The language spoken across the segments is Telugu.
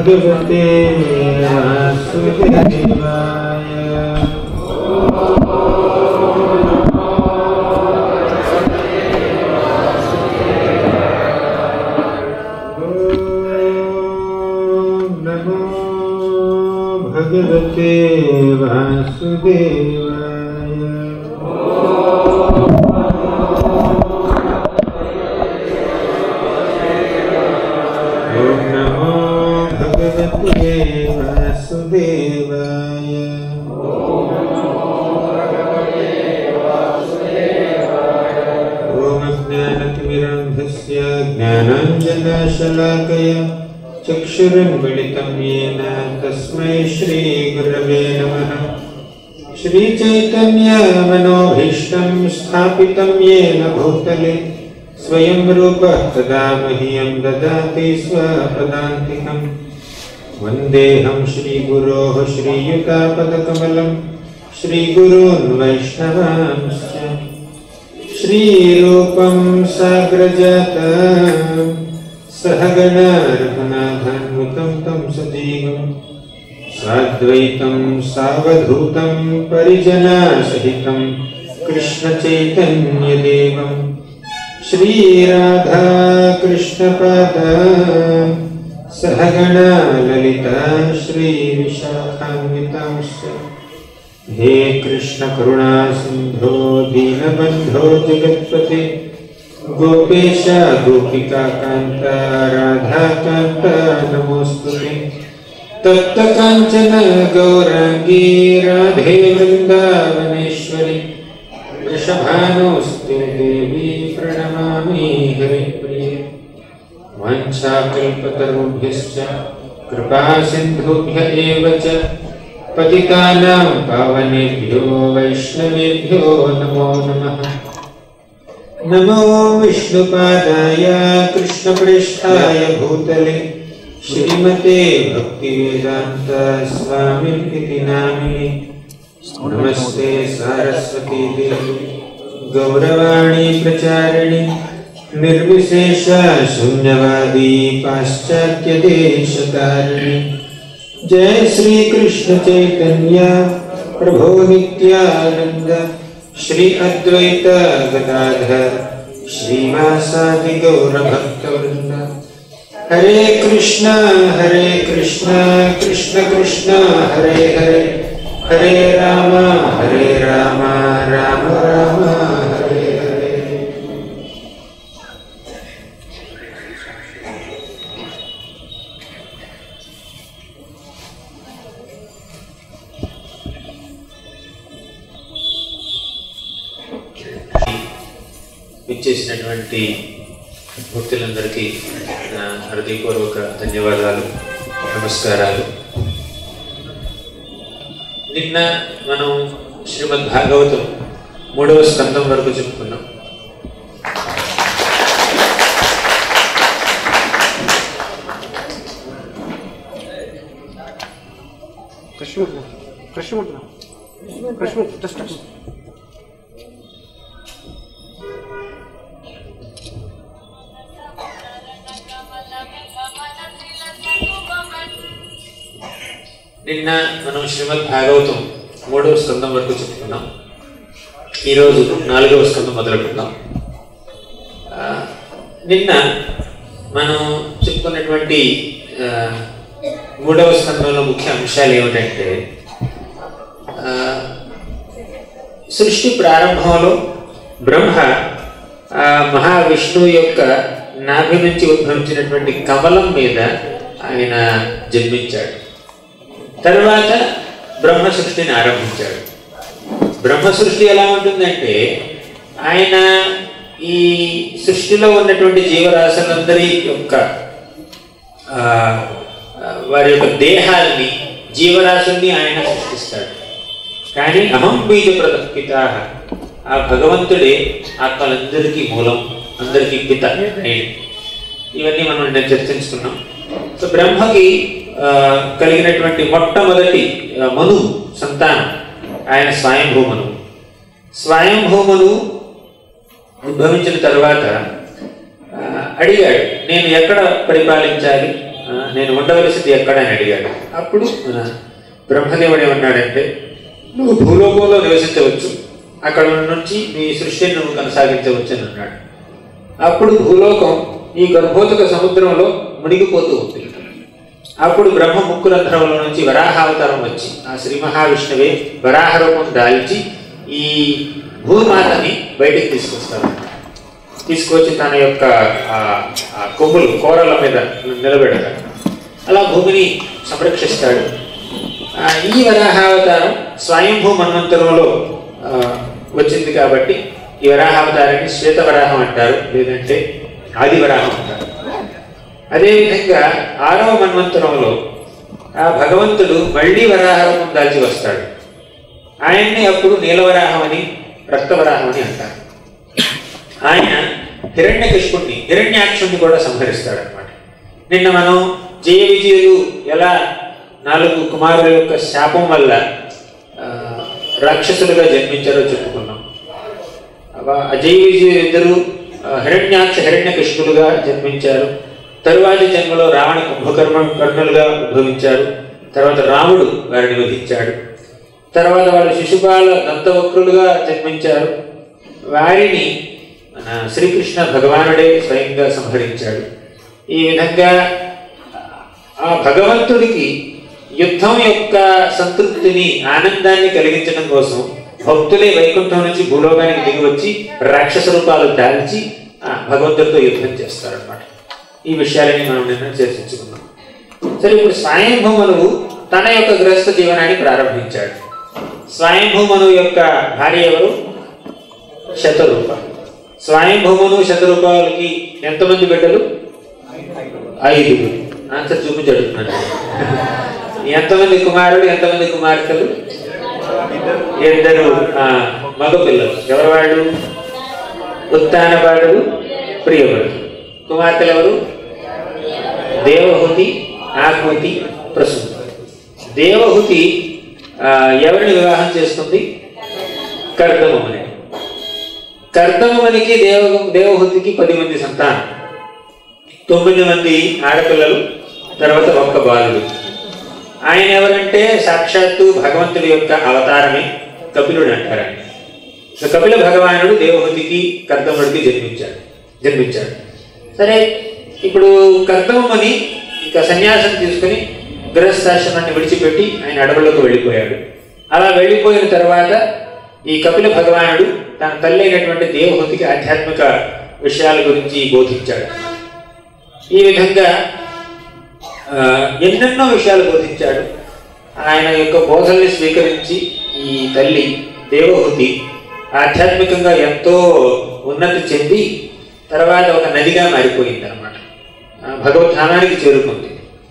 भगवते वासुदेवाय ॐ नमो भगवते वासुदेवाय ॐ नमो भगवते वासुदेवाय ॐ ज्ञानतिमिरान्धस्य ज्ञानाञ्जनशलाकय चक्षुरुन्मिलितं येन तस्मै श्रीगुरवे नमः श्रीचैतन्यमनोभीष्टं स्थापितं येन भूतले स्वयं रूपः तदा मह्यं ददाति स्वपदान्तिकम् वन्देऽहं श्रीगुरोः श्रीयुतापदकमलं श्रीगुरून् वैष्णवांश्च श्रीरूपं साग्रजात सहगणार्हनाथन्मुतं तं सजीवं साद्वैतं सावधूतं परिजनासहितं कृष्णचैतन्यदेवं श्रीराधा कृष्णपाद सहगणा ललिता श्रीविशाखान्वितांश्च हे कृष्ण करुणा सिन्धो दीनबन्धो जगत्पते गोपेश गोपिका कान्त राधाकान्त नमोऽस्तु ते तप्तकाञ्चन गौराङ्गी राधे वृन्दावनेश्वरि वृषभानोऽस्तु देवी प्रणमामि हरिप्रिये वाञ्छाकल्पतरुभ्यश्च कृपासिन्धुभ्य एव च पतितानां पावनेभ्यो वैष्णवेभ्यो नमो नमः नमो विष्णुपादाय कृष्णप्रेष्ठाय भूतले श्रीमते भक्तिवेदान्त स्वामिनिति नामिने नमस्ते सारस्वती देवी गौरवाणी प्रचारिणि निर्विशेष शून्यवादी पाश्चात्यदेशकारिणि जय श्री कृष्ण चैतन्य प्रभो नित्यानंद श्री अद्वैत गदाधर श्रीवासादि गौर भक्तवृंद हरे कृष्ण हरे कृष्ण कृष्ण कृष्ण हरे हरे हरे राम हरे राम राम राम हरे हरे ఇచ్చేసినటువంటి భక్తులందరికీ నా హృదయపూర్వక ధన్యవాదాలు నమస్కారాలు నిన్న మనం శ్రీమద్ భాగవతం మూడవ స్కందం వరకు చెప్పుకున్నాం కృష్ణుడు కృష్ణుడు కృష్ణుడు జస్ట్ నిన్న మనం శ్రీమద్ భాగవతం మూడవ స్కందం వరకు చెప్పుకున్నాం ఈరోజు నాలుగవ స్కందం మొదలుపెడదాం ఆ, నిన్న మనం చెప్పుకున్నటువంటి ఆ, మూడవ స్కందంలో ముఖ్య అంశాలు ఏమిటంటే ఆ, సృష్టి ప్రారంభంలో బ్రహ్మ ఆ మహావిష్ణువు యొక్క నాభి నుంచి ఉద్భవించినటువంటి కమలం మీద ఆయన జన్మించాడు తర్వాత బ్రహ్మ సృష్టిని ఆరంభించాడు బ్రహ్మ సృష్టి ఎలా ఉంటుందంటే ఆయన ఈ సృష్టిలో ఉన్నటువంటి జీవరాశులందరి యొక్క ఆ, ఆ, వారి యొక్క దేహాల్ని జీవరాశుల్ని ఆయన సృష్టిస్తాడు కానీ అహం బీజ ప్రదపిత ఆ భగవంతుడే ఆత్మలందరికీ మూలం అందరికీ పిత ఆయన ఇవన్నీ మనం నిన్న చర్చించుకున్నాం సో బ్రహ్మకి ఆ, కలిగినటువంటి మొట్టమొదటి ఆ, మను సంతానం ఆయన స్వయంభూమను స్వయంభూమను ఉద్భవించిన తర్వాత ఆ, అడిగాడు నేను ఎక్కడ పరిపాలించాలి ఆ, ఆ, నేను ఉండవలసింది ఎక్కడ అని అడిగాడు అప్పుడు మన బ్రహ్మదేవుడు ఏమన్నాడంటే నువ్వు భూలోకంలో నివసించవచ్చు అక్కడ నుంచి నీ సృష్టిని నువ్వు కొనసాగించవచ్చు అని అన్నాడు అప్పుడు భూలోకం ఈ గర్భోతక సముద్రంలో మునిగిపోతూ ఉంది అప్పుడు బ్రహ్మ ముక్కురంధ్రంలో నుంచి వరాహావతారం వచ్చి ఆ శ్రీ మహావిష్ణువే వరాహ రూపం దాల్చి ఈ భూమాతని బయటికి తీసుకొస్తారు తీసుకొచ్చి తన యొక్క ఆ, ఆ కొమ్ములు కోరల మీద నిలబెడతాడు అలా భూమిని సంరక్షిస్తాడు ఆ, ఈ వరాహావతారం స్వయంభూ మన్వంతరంలో ఆ, వచ్చింది కాబట్టి ఈ వరాహావతారాన్ని శ్వేతవరాహం అంటారు లేదంటే ఆదివరాహం అంటారు అదేవిధంగా ఆరవ మన్వంతరంలో ఆ భగవంతుడు మళ్ళీ వరాహరూపం దాల్చి వస్తాడు ఆయన్ని అప్పుడు నీలవరాహం అని రక్తవరాహం అని అంటారు ఆయన హిరణ్యకృష్ణుడిని హిరణ్యాక్షుణ్ణి కూడా సంహరిస్తాడు అనమాట నిన్న మనం జయ విజయులు ఎలా నాలుగు కుమారుల యొక్క శాపం వల్ల ఆ, రాక్షసులుగా జన్మించారో చెప్పుకున్నాం అవ- అజయ విజయులు ఇద్దరు హిరణ్యాక్ష హిరణ్యకృష్ణులుగా జన్మించారు తరువాతి జన్మలో రావణ కుంభకర్మ కర్ణులుగా ఉద్భవించారు తర్వాత రాముడు వారిని వధించాడు తర్వాత వాళ్ళు శిశుపాల దంతవక్రులుగా జన్మించారు వారిని మన శ్రీకృష్ణ భగవానుడే స్వయంగా సంహరించాడు ఈ విధంగా ఆ భగవంతుడికి యుద్ధం యొక్క సంతృప్తిని ఆనందాన్ని కలిగించడం కోసం భక్తులే వైకుంఠం నుంచి భూలోకానికి దిగి వచ్చి రాక్షస రూపాలు దాల్చి ఆ భగవంతుడితో యుద్ధం చేస్తారన్నమాట ఈ విషయాలని మనం నిన్న చర్చించుకున్నాం సరే ఇప్పుడు స్వయంభూమనువు తన యొక్క గృహస్థ జీవనాన్ని ప్రారంభించాడు స్వయంభూమనువు యొక్క భార్య ఎవరు శతరూప స్వయంభూమను శతరూపాలకి ఎంతమంది బిడ్డలు ఐదుగురు ఆన్సర్ చూపించి అడుగుతున్నాను ఎంతమంది కుమారుడు ఎంతమంది కుమార్తెలు ఇద్దరు ఆ, మగ పిల్లలు ఎవరు వాళ్ళు ఉత్తానపాదుడు ప్రియవడు కుమార్తెలు ఎవరు దేవహుతి ఆకృతి ప్రసూతి దేవహుతి ఆ, ఎవరిని వివాహం చేసుకుంది కర్దమని కర్దమనికి దేవ దేవహుతికి పది మంది సంతానం తొమ్మిది మంది ఆడపిల్లలు తర్వాత ఒక్క బాలుడు ఆయన ఎవరంటే సాక్షాత్తు భగవంతుడి యొక్క అవతారమే కపిలుడు అంటారు ఆయన సో కపిల భగవానుడు దేవహుతికి కర్దముడికి జన్మించాడు జన్మించాడు సరే ఇప్పుడు కర్దమని ఇక సన్యాసం తీసుకుని గృహస్థాశ్రమాన్ని విడిచిపెట్టి ఆయన అడవులకు వెళ్ళిపోయాడు అలా వెళ్ళిపోయిన తర్వాత ఈ కపిల భగవానుడు తన తల్లి అయినటువంటి దేవహుతికి ఆధ్యాత్మిక విషయాల గురించి బోధించాడు ఈ విధంగా ఆ, ఎన్నెన్నో విషయాలు బోధించాడు ఆయన యొక్క బోధనని స్వీకరించి ఈ తల్లి దేవహుతి ఆధ్యాత్మికంగా ఎంతో ఉన్నతి చెంది తర్వాత ఒక నదిగా మారిపోయింది అనమాట భగవద్ధామానికి చేరుకుంది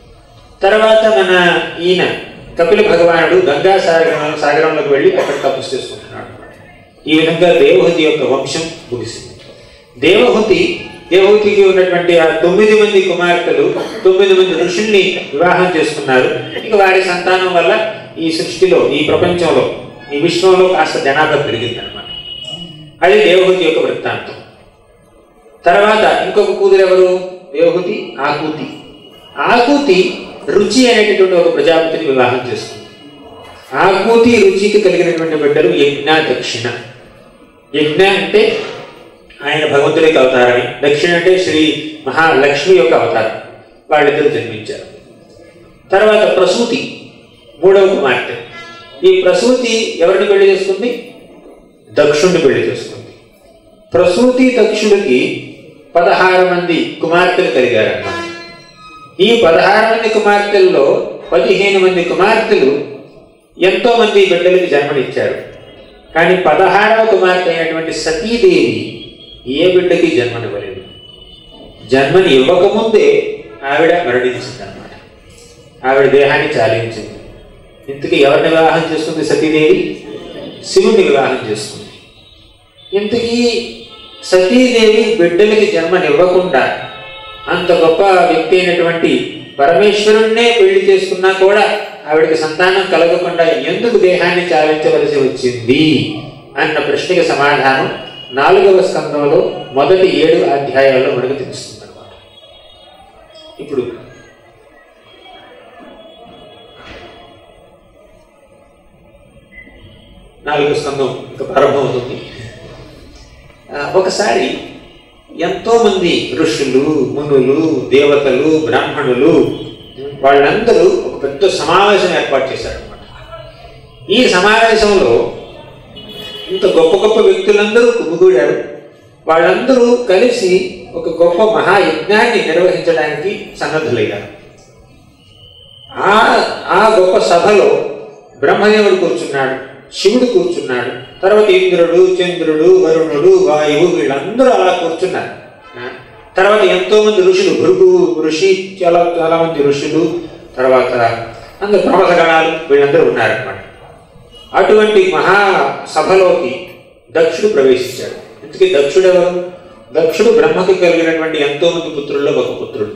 తర్వాత మన ఈయన కపిల భగవానుడు గంగా సాగరం సాగరంలోకి వెళ్ళి అక్కడ తపస్సు చేసుకుంటున్నాడు అన్నమాట. ఈ విధంగా దేవహుతి యొక్క వంశం ముగిసింది దేవహుతి దేవహుతికి ఉన్నటువంటి ఆ తొమ్మిది మంది కుమార్తెలు తొమ్మిది మంది ఋషుల్ని వివాహం చేసుకున్నారు ఇక వారి సంతానం వల్ల ఈ సృష్టిలో ఈ ప్రపంచంలో ఈ విశ్వంలో కాస్త జనాభా పెరిగింది అనమాట అది దేవహుతి యొక్క వృత్తాంతం తర్వాత ఇంకొక కూతురు ఎవరు దేవహుతి ఆకూతి ఆకూతి రుచి అనేటటువంటి ఒక ప్రజాపతిని వివాహం చేసుకుంది ఆకూతి రుచికి కలిగినటువంటి బిడ్డలు యజ్ఞ దక్షిణ యజ్ఞ అంటే ఆయన భగవంతుడి యొక్క అవతారమే దక్షిణ అంటే శ్రీ మహాలక్ష్మి యొక్క అవతారం వాళ్ళిద్దరూ జన్మించారు తర్వాత ప్రసూతి మూడవ కుమార్తె ఈ ప్రసూతి ఎవరిని పెళ్లి చేసుకుంది దక్షుణ్ణి పెళ్లి చేసుకుంది ప్రసూతి దక్షుడికి పదహారు మంది కుమార్తెలు కలిగారన్నమాట ఈ పదహారు మంది కుమార్తెల్లో పదిహేను మంది కుమార్తెలు ఎంతో మంది బిడ్డలకి జన్మనిచ్చారు కానీ పదహారవ కుమార్తె అయినటువంటి సతీదేవి ఏ బిడ్డకి జన్మనివ్వలేదు జన్మని ఇవ్వకముందే ఆవిడ మరణించింది అనమాట ఆవిడ దేహాన్ని చాలించింది ఇంతకీ ఎవరిని వివాహం చేసుకుంది సతీదేవి శివుని వివాహం చేసుకుంది ఇంతకీ సతీదేవి బిడ్డలకి జన్మనివ్వకుండా అంత గొప్ప వ్యక్తి అయినటువంటి పరమేశ్వరుణ్ణే పెళ్లి చేసుకున్నా కూడా ఆవిడకి సంతానం కలగకుండా ఎందుకు దేహాన్ని చాలించవలసి వచ్చింది అన్న ప్రశ్నకి సమాధానం నాలుగవ స్కందంలో మొదటి ఏడు అధ్యాయాల్లో మనకు తెలుస్తుంది అనమాట ఇప్పుడు నాలుగో స్కందం ఇంకా ప్రారంభమవుతుంది ఆ, ఒకసారి ఎంతో మంది ఋషులు మునులు దేవతలు బ్రాహ్మణులు వాళ్ళందరూ ఒక పెద్ద సమావేశం ఏర్పాటు చేశారనమాట ఈ సమావేశంలో ఇంత గొప్ప గొప్ప వ్యక్తులందరూ కుమ్ముగూడారు వాళ్ళందరూ కలిసి ఒక గొప్ప మహాయజ్ఞాన్ని నిర్వహించడానికి సన్నద్ధులయ్యారు ఆ ఆ గొప్ప సభలో బ్రహ్మదేవుడు కూర్చున్నాడు శివుడు కూర్చున్నాడు తర్వాత ఇంద్రుడు చంద్రుడు వరుణుడు వాయువు వీళ్ళందరూ అలా కూర్చున్నారు ఆ, తర్వాత ఎంతో మంది ఋషులు భృగు ఋషి చాలా చాలా మంది ఋషులు తర్వాత అందరు ప్రమథ గణాలు వీళ్ళందరూ ఉన్నారన్నమాట అటువంటి మహా సభలోకి దక్షుడు ప్రవేశించాడు ఇందుకే దక్షుడు ఎవరు దక్షుడు బ్రహ్మకి కలిగినటువంటి ఎంతో మంది పుత్రుల్లో ఒక పుత్రుడు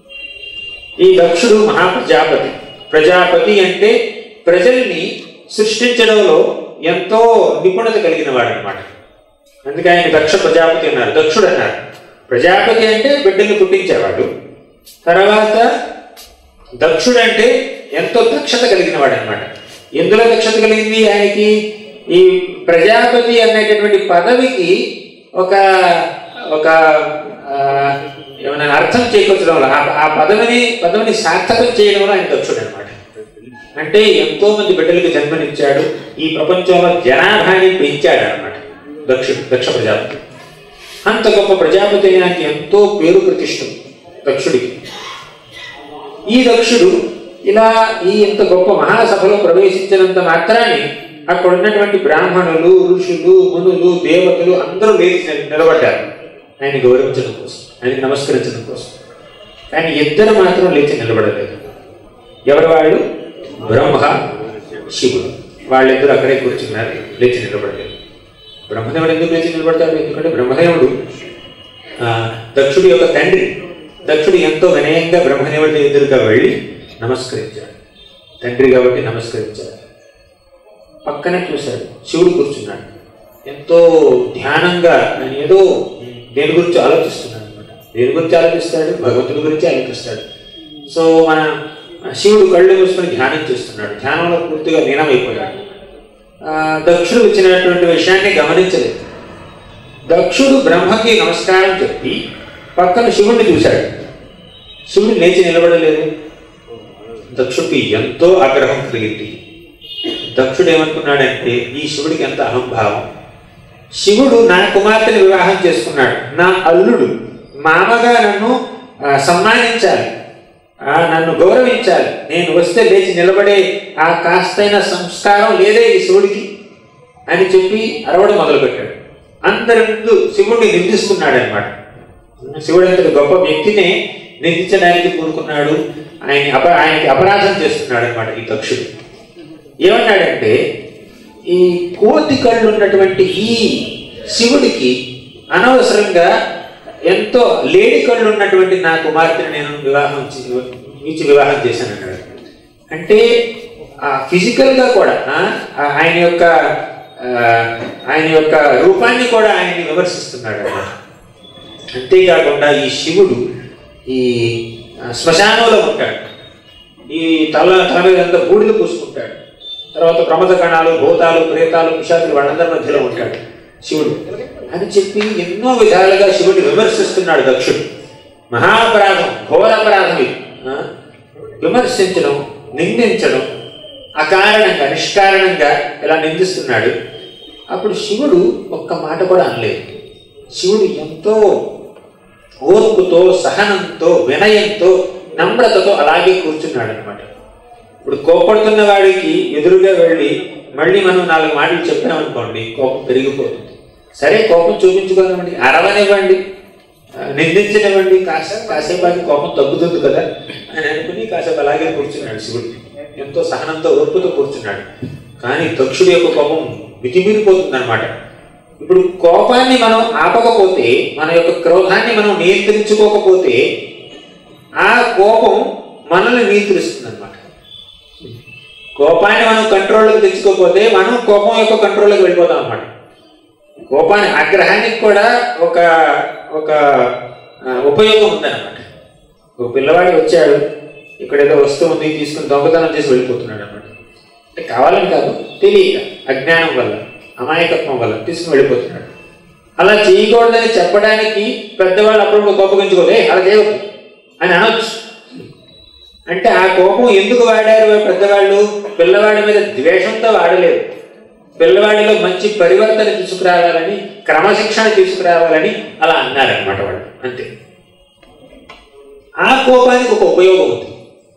ఈ దక్షుడు మహాప్రజాపతి ప్రజాపతి అంటే ప్రజల్ని సృష్టించడంలో ఎంతో నిపుణత కలిగిన వాడు అనమాట అందుకే ఆయన దక్ష ప్రజాపతి అన్నారు దక్షుడు అన్నారు ప్రజాపతి అంటే బిడ్డల్ని పుట్టించేవాడు తర్వాత దక్షుడు అంటే ఎంతో దక్షత కలిగిన వాడు అనమాట ఎందులో దక్షత కలిగింది ఆయనకి ఈ ప్రజాపతి అనేటటువంటి పదవికి ఒక ఒక ఆ, ఏమైనా అర్థం చేకూర్చడంలో ఆ ఆ పదవిని పదవిని సార్థకం చేయడంలో ఆయన దక్షుడు అనమాట అంటే ఎంతో మంది బిడ్డలకు జన్మనిచ్చాడు ఈ ప్రపంచంలో జనాభాని పెంచాడు అనమాట దక్షుడు దక్ష ప్రజాపతి అంత గొప్ప ప్రజాపతి ఆయనకి ఎంతో పేరు ప్రతిష్టం దక్షుడికి ఈ దక్షుడు ఇలా ఈ ఇంత గొప్ప మహాసభలో ప్రవేశించినంత మాత్రాన్ని అక్కడ ఉన్నటువంటి బ్రాహ్మణులు ఋషులు మునులు దేవతలు అందరూ లేచి నిల- నిలబడ్డారు ఆయన గౌరవించడం కోసం ఆయనకి నమస్కరించడం కోసం కానీ ఇద్దరు మాత్రం లేచి నిలబడలేదు ఎవరు వాళ్ళు బ్రహ్మ శివుడు వాళ్ళిద్దరూ అక్కడే కూర్చున్నారు లేచి నిలబడలేదు బ్రహ్మదేవుడు ఎందుకు లేచి నిలబడతాడు ఎందుకంటే బ్రహ్మదేవుడు ఆ, దక్షుడి యొక్క తండ్రి దక్షుడు ఎంతో వినయంగా బ్రహ్మదేవుడి ఎదురుగా వెళ్ళి నమస్కరించాడు తండ్రి కాబట్టి నమస్కరించాడు పక్కనే చూశాడు శివుడు కూర్చున్నాడు ఎంతో ధ్యానంగా ఆయన ఏదో దేని గురించి ఆలోచిస్తున్నాడు అనమాట దేని గురించి ఆలోచిస్తాడు భగవంతుడి గురించి ఆలోచిస్తాడు సో మన శివుడు కళ్ళు మూసుకొని ధ్యానం చేస్తున్నాడు ధ్యానంలో పూర్తిగా లీనమైపోయాడు ఆ, దక్షుడు వచ్చినటువంటి విషయాన్ని గమనించలేదు దక్షుడు బ్రహ్మకి నమస్కారం చెప్పి పక్కన శివుణ్ణి చూశాడు శివుడు లేచి నిలబడలేదు దక్షుడికి ఎంతో ఆగ్రహం కలిగింది దక్షుడు ఏమనుకున్నాడంటే ఈ శివుడికి ఎంత అహంభావం శివుడు నా కుమార్తెని వివాహం చేసుకున్నాడు నా అల్లుడు మామగా నన్ను ఆ, సన్మానించాలి ఆ, నన్ను గౌరవించాలి నేను వస్తే లేచి నిలబడే ఆ కాస్తైన సంస్కారం లేదే ఈ శివుడికి అని చెప్పి అరవడం మొదలుపెట్టాడు అందరి ముందు శివుడిని నిందిస్తున్నాడు అనమాట శివుడు అంతటి గొప్ప వ్యక్తినే నిందించడానికి కూరుకున్నాడు ఆయన అప ఆయనకి అపరాధం చేస్తున్నాడు అనమాట ఈ దక్షుడు ఏమన్నాడంటే ఈ కోతి కళ్ళు ఉన్నటువంటి ఈ శివుడికి అనవసరంగా ఎంతో లేడి కళ్ళు ఉన్నటువంటి నా కుమార్తెను నేను వివాహం చే- ఇచ్చి వివాహం చేశాను అన్నాడు అంటే ఆ physical గా కూడా ఆ, ఆ ఆయన యొక్క ఆ, ఆయన యొక్క రూపాన్ని కూడా ఆయన్ని విమర్శిస్తున్నాడు అన్నమాట అంతేకాకుండా ఈ శివుడు ఈ ఆ, శ్మశానంలో ఉంటాడు ఈ తల తల మీద అంతా బూడిద పూసుకుంటాడు తర్వాత ప్రమద కణాలు భూతాలు ప్రేతాలు పిశాచులు వాళ్ళందరి మధ్యలో ఉంటాడు శివుడు అని చెప్పి ఎన్నో విధాలుగా శివుడిని విమర్శిస్తున్నాడు దక్షుడు మహాపరాధం ఘోరాపరాధం ఇది ఆ? విమర్శించడం నిందించడం అకారణంగా నిష్కారణంగా ఇలా నిందిస్తున్నాడు అప్పుడు శివుడు ఒక్క మాట కూడా అనలేదు శివుడు ఎంతో ఓర్పుతో సహనంతో వినయంతో నమ్రతతో అలాగే కూర్చున్నాడు అనమాట ఇప్పుడు కోపడుతున్న వాడికి ఎదురుగా వెళ్ళి మళ్ళీ మనం నాలుగు మాటలు చెప్పామనుకోండి కోపం పెరిగిపోతుంది సరే కోపం చూపించుకోనివ్వండి అరవనివ్వండి ఆ, నిందించనివ్వండి కాసేపు కాసేపు అది కోపం తగ్గుతుంది కదా అని అనుకుని కాసేపు అలాగే కూర్చున్నాడు శివుడు ఎంతో సహనంతో ఓర్పుతో కూర్చున్నాడు కానీ దక్షుడి యొక్క కోపం మితిమీరిపోతుంది అనమాట ఇప్పుడు కోపాన్ని మనం ఆపకపోతే మన యొక్క క్రోధాన్ని మనం నియంత్రించుకోకపోతే ఆ కోపం మనల్ని నియంత్రిస్తుంది అనమాట కోపాన్ని మనం కంట్రోల్లోకి తెచ్చుకోకపోతే మనం కోపం యొక్క కంట్రోల్లోకి వెళ్ళిపోతాం అనమాట కోపాన్ని ఆగ్రహానికి కూడా ఒక ఒక ఆ, ఉపయోగం ఉందన్నమాట ఒక పిల్లవాడు వచ్చాడు ఇక్కడ ఏదో వస్తువు ఉంది తీసుకుని దొంగతనం చేసి వెళ్ళిపోతున్నాడు అనమాట అంటే కావాలని కాదు తెలియక అజ్ఞానం వల్ల అమాయకత్వం వల్ల తీసుకుని వెళ్ళిపోతున్నాడు అలా చేయకూడదని చెప్పడానికి పెద్దవాళ్ళు అప్పుడప్పుడు కోపగించుకోలే అలా చేయవద్దు అని అనొచ్చు అంటే ఆ కోపం ఎందుకు వాడారు పెద్దవాళ్ళు పిల్లవాడి మీద ద్వేషంతో వాడలేదు పిల్లవాడిలో మంచి పరివర్తన తీసుకురావాలని క్రమశిక్షణ తీసుకురావాలని అలా అన్నారనమాట వాళ్ళు అంతే ఆ కోపానికి ఒక ఉపయోగం ఉంది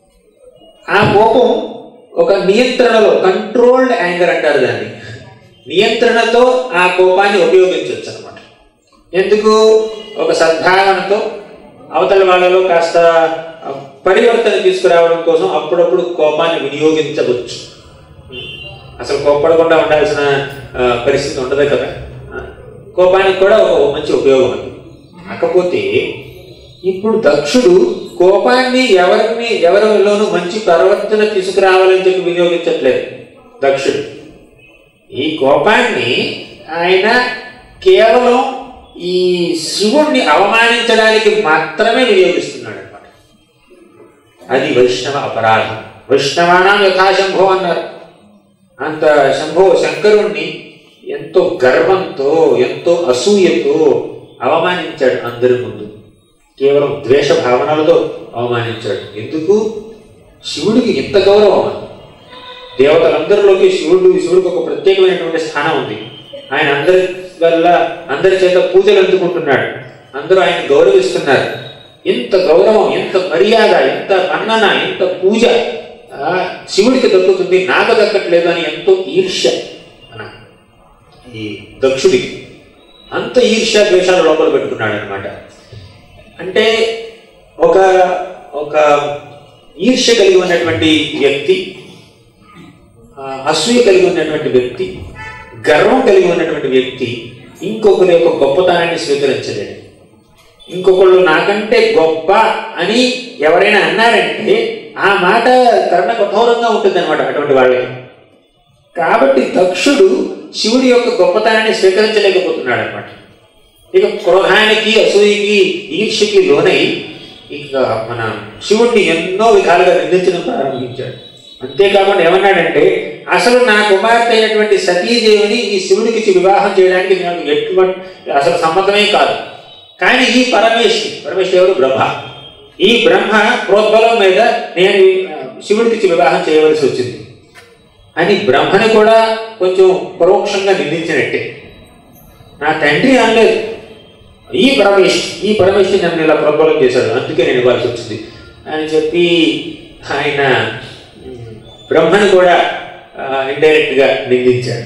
ఆ కోపం ఒక నియంత్రణలో కంట్రోల్డ్ యాంగర్ అంటారు దాన్ని నియంత్రణతో ఆ కోపాన్ని ఉపయోగించవచ్చు అనమాట ఎందుకు ఒక సద్భావనతో అవతల వాళ్ళలో కాస్త పరివర్తన తీసుకురావడం కోసం అప్పుడప్పుడు కోపాన్ని వినియోగించవచ్చు అసలు కోప్పడకుండా ఉండాల్సిన ఆ, పరిస్థితి ఉండదు కదా ఆ, కోపానికి కూడా ఒక మంచి ఉపయోగం ఉంది కాకపోతే ఇప్పుడు దక్షుడు కోపాన్ని ఎవరిని ఎవరిలోనూ మంచి పరివర్తన తీసుకురావాలని చెప్పి వినియోగించట్లేదు దక్షుడు ఈ కోపాన్ని ఆయన కేవలం ఈ శివుణ్ణి అవమానించడానికి మాత్రమే వినియోగిస్తున్నాడు అనమాట అది వైష్ణవ అపరాధం వైష్ణవానాం యథాశంభో అన్నారు అంత శంభో శంకరుణ్ణి ఎంతో గర్వంతో ఎంతో అసూయతో అవమానించాడు అందరి ముందు కేవలం ద్వేష భావనలతో అవమానించాడు ఎందుకు శివుడికి ఇంత గౌరవం దేవతలందరిలోకి శివుడు శివుడికి ఒక ప్రత్యేకమైనటువంటి స్థానం ఉంది ఆయన అందరి వల్ల అందరి చేత పూజలు అందుకుంటున్నాడు అందరూ ఆయన గౌరవిస్తున్నారు ఎంత గౌరవం ఎంత మర్యాద ఎంత మన్నన ఎంత పూజ ఆ, శివుడికి దక్కుతుంది నాకు దక్కట్లేదు అని ఎంతో ఈర్ష్య మన ఈ దక్షుడికి అంత ఈర్ష్య ద్వేషాలు లోపల పెట్టుకున్నాడు అనమాట అంటే ఒక ఒక ఈర్ష్య కలిగి ఉన్నటువంటి వ్యక్తి ఆ, అసూయ కలిగి ఉన్నటువంటి వ్యక్తి గర్వం కలిగి ఉన్నటువంటి వ్యక్తి ఇంకొకరి యొక్క గొప్పతనాన్ని స్వీకరించలేడు ఇంకొకళ్ళు నాకంటే గొప్ప అని ఎవరైనా అన్నారంటే ఆ మాట కర్ణ కఠోరంగా ఉంటుంది అనమాట అటువంటి వాళ్ళకి కాబట్టి దక్షుడు శివుడి యొక్క గొప్పతనాన్ని స్వీకరించలేకపోతున్నాడు అనమాట ఇక క్రోధానికి అసూయకి ఈర్ష్యకి లోనై ఇక మన శివుడిని ఎన్నో విధాలుగా నిందించడం ప్రారంభించాడు అంతేకాకుండా ఏమన్నాడంటే అసలు నా కుమార్తె అయినటువంటి సతీదేవిని ఈ శివుడికి వివాహం చేయడానికి నాకు ఎటువంటి అసలు సమ్మతమే కాదు కానీ ఈ పరమేశ్వరి పరమేశ్వరి ఎవరు బ్రహ్మ ఈ బ్రహ్మ ప్రోద్బలం మీద నేను ఆ, శివుడికి వివాహం చేయవలసి వచ్చింది అని బ్రహ్మని కూడా కొంచెం పరోక్షంగా నిందించినట్టే నా తండ్రి అనలేదు ఈ పరమేష్ ఈ పరమేశ్వరి నన్ను ఇలా ప్రబలం చేశాడు అందుకే నేను ఇవ్వాల్సి వచ్చింది అని చెప్పి ఆయన ఉమ్, బ్రహ్మని కూడా ఇండైరెక్ట్ గా నిందించాడు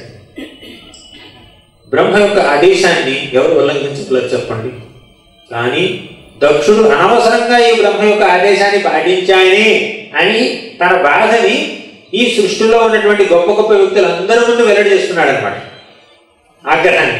బ్రహ్మ యొక్క ఆదేశాన్ని ఎవరు ఉల్లంఘించగలరు చెప్పండి కానీ దక్షుడు అనవసరంగా ఈ బ్రహ్మ యొక్క ఆదేశాన్ని పాటించాయని అని తన బాధని ఈ సృష్టిలో ఉన్నటువంటి గొప్ప గొప్ప వ్యక్తులందరి ముందు వెల్లడి చేస్తున్నాడు అనమాట ఆగ్రహాన్ని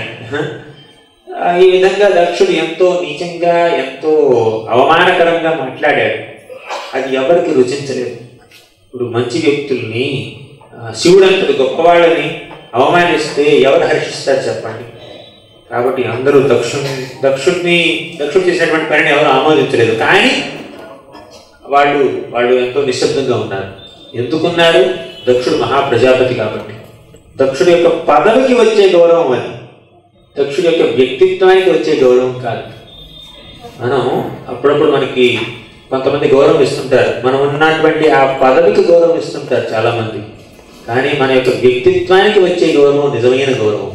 ఆ, ఈ విధంగా దక్షుడు ఎంతో నీచంగా ఎంతో అవమానకరంగా మాట్లాడాడు అది ఎవరికి రుచించలేదు ఇప్పుడు మంచి వ్యక్తుల్ని ఆ, శివుడంతటి గొప్పవాళ్ళని అవమానిస్తే ఎవరు హర్షిస్తారు చెప్పండి కాబట్టి అందరూ దక్షుణ్ణి దక్షుడిని దక్షుడు చేసినటువంటి పనిని ఎవరు ఆమోదించలేదు కానీ వాళ్ళు వాళ్ళు ఎంతో నిశ్శబ్దంగా ఉన్నారు ఎందుకున్నారు దక్షుడు మహాప్రజాపతి కాబట్టి దక్షుడు యొక్క పదవికి వచ్చే గౌరవం అది దక్షుడి యొక్క వ్యక్తిత్వానికి వచ్చే గౌరవం కాదు మనం అప్పుడప్పుడు మనకి కొంతమంది గౌరవం ఇస్తుంటారు మనం ఉన్నటువంటి ఆ పదవికి గౌరవం ఇస్తుంటారు చాలా మంది కానీ మన యొక్క వ్యక్తిత్వానికి వచ్చే గౌరవం నిజమైన గౌరవం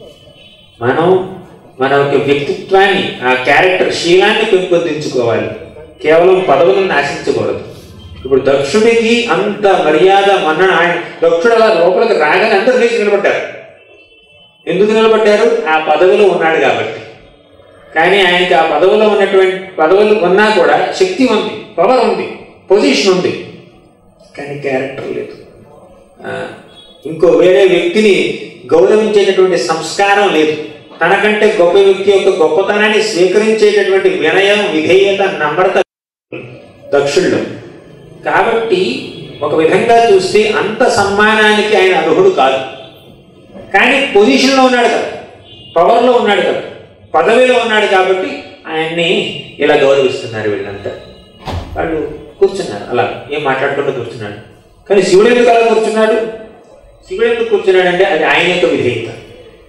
మనం మన యొక్క వ్యక్తిత్వాన్ని ఆ క్యారెక్టర్ శీలాన్ని పెంపొందించుకోవాలి కేవలం పదవులను ఆశించకూడదు ఇప్పుడు దక్షుడికి అంత మర్యాద మన్నన ఆయన దక్షుడు అలా లోపలికి రాగానే అందరూ లేచి నిలబడ్డారు ఎందుకు నిలబడ్డారు ఆ పదవిలో ఉన్నాడు కాబట్టి కానీ ఆయనకి ఆ పదవిలో ఉన్నటువంటి పదవులు ఉన్నా కూడా శక్తి ఉంది పవర్ ఉంది పొజిషన్ ఉంది కానీ క్యారెక్టర్ లేదు ఆ, ఇంకో వేరే వ్యక్తిని గౌరవించేటటువంటి సంస్కారం లేదు తనకంటే గొప్ప వ్యక్తి యొక్క గొప్పతనాన్ని స్వీకరించేటటువంటి వినయం విధేయత నమ్రత దక్షుళ్ళు కాబట్టి ఒక విధంగా చూస్తే అంత సమ్మానానికి ఆయన అర్హుడు కాదు కానీ పొజిషన్లో ఉన్నాడు కదా పవర్లో ఉన్నాడు కదా పదవిలో ఉన్నాడు కాబట్టి ఆయన్ని ఇలా గౌరవిస్తున్నారు వీళ్ళంతా వాళ్ళు కూర్చున్నారు అలా ఏం మాట్లాడకుండా కూర్చున్నాడు కానీ శివుడు ఎందుకు అలా కూర్చున్నాడు శివుడు ఎందుకు కూర్చున్నాడంటే అది ఆయన యొక్క విధేయత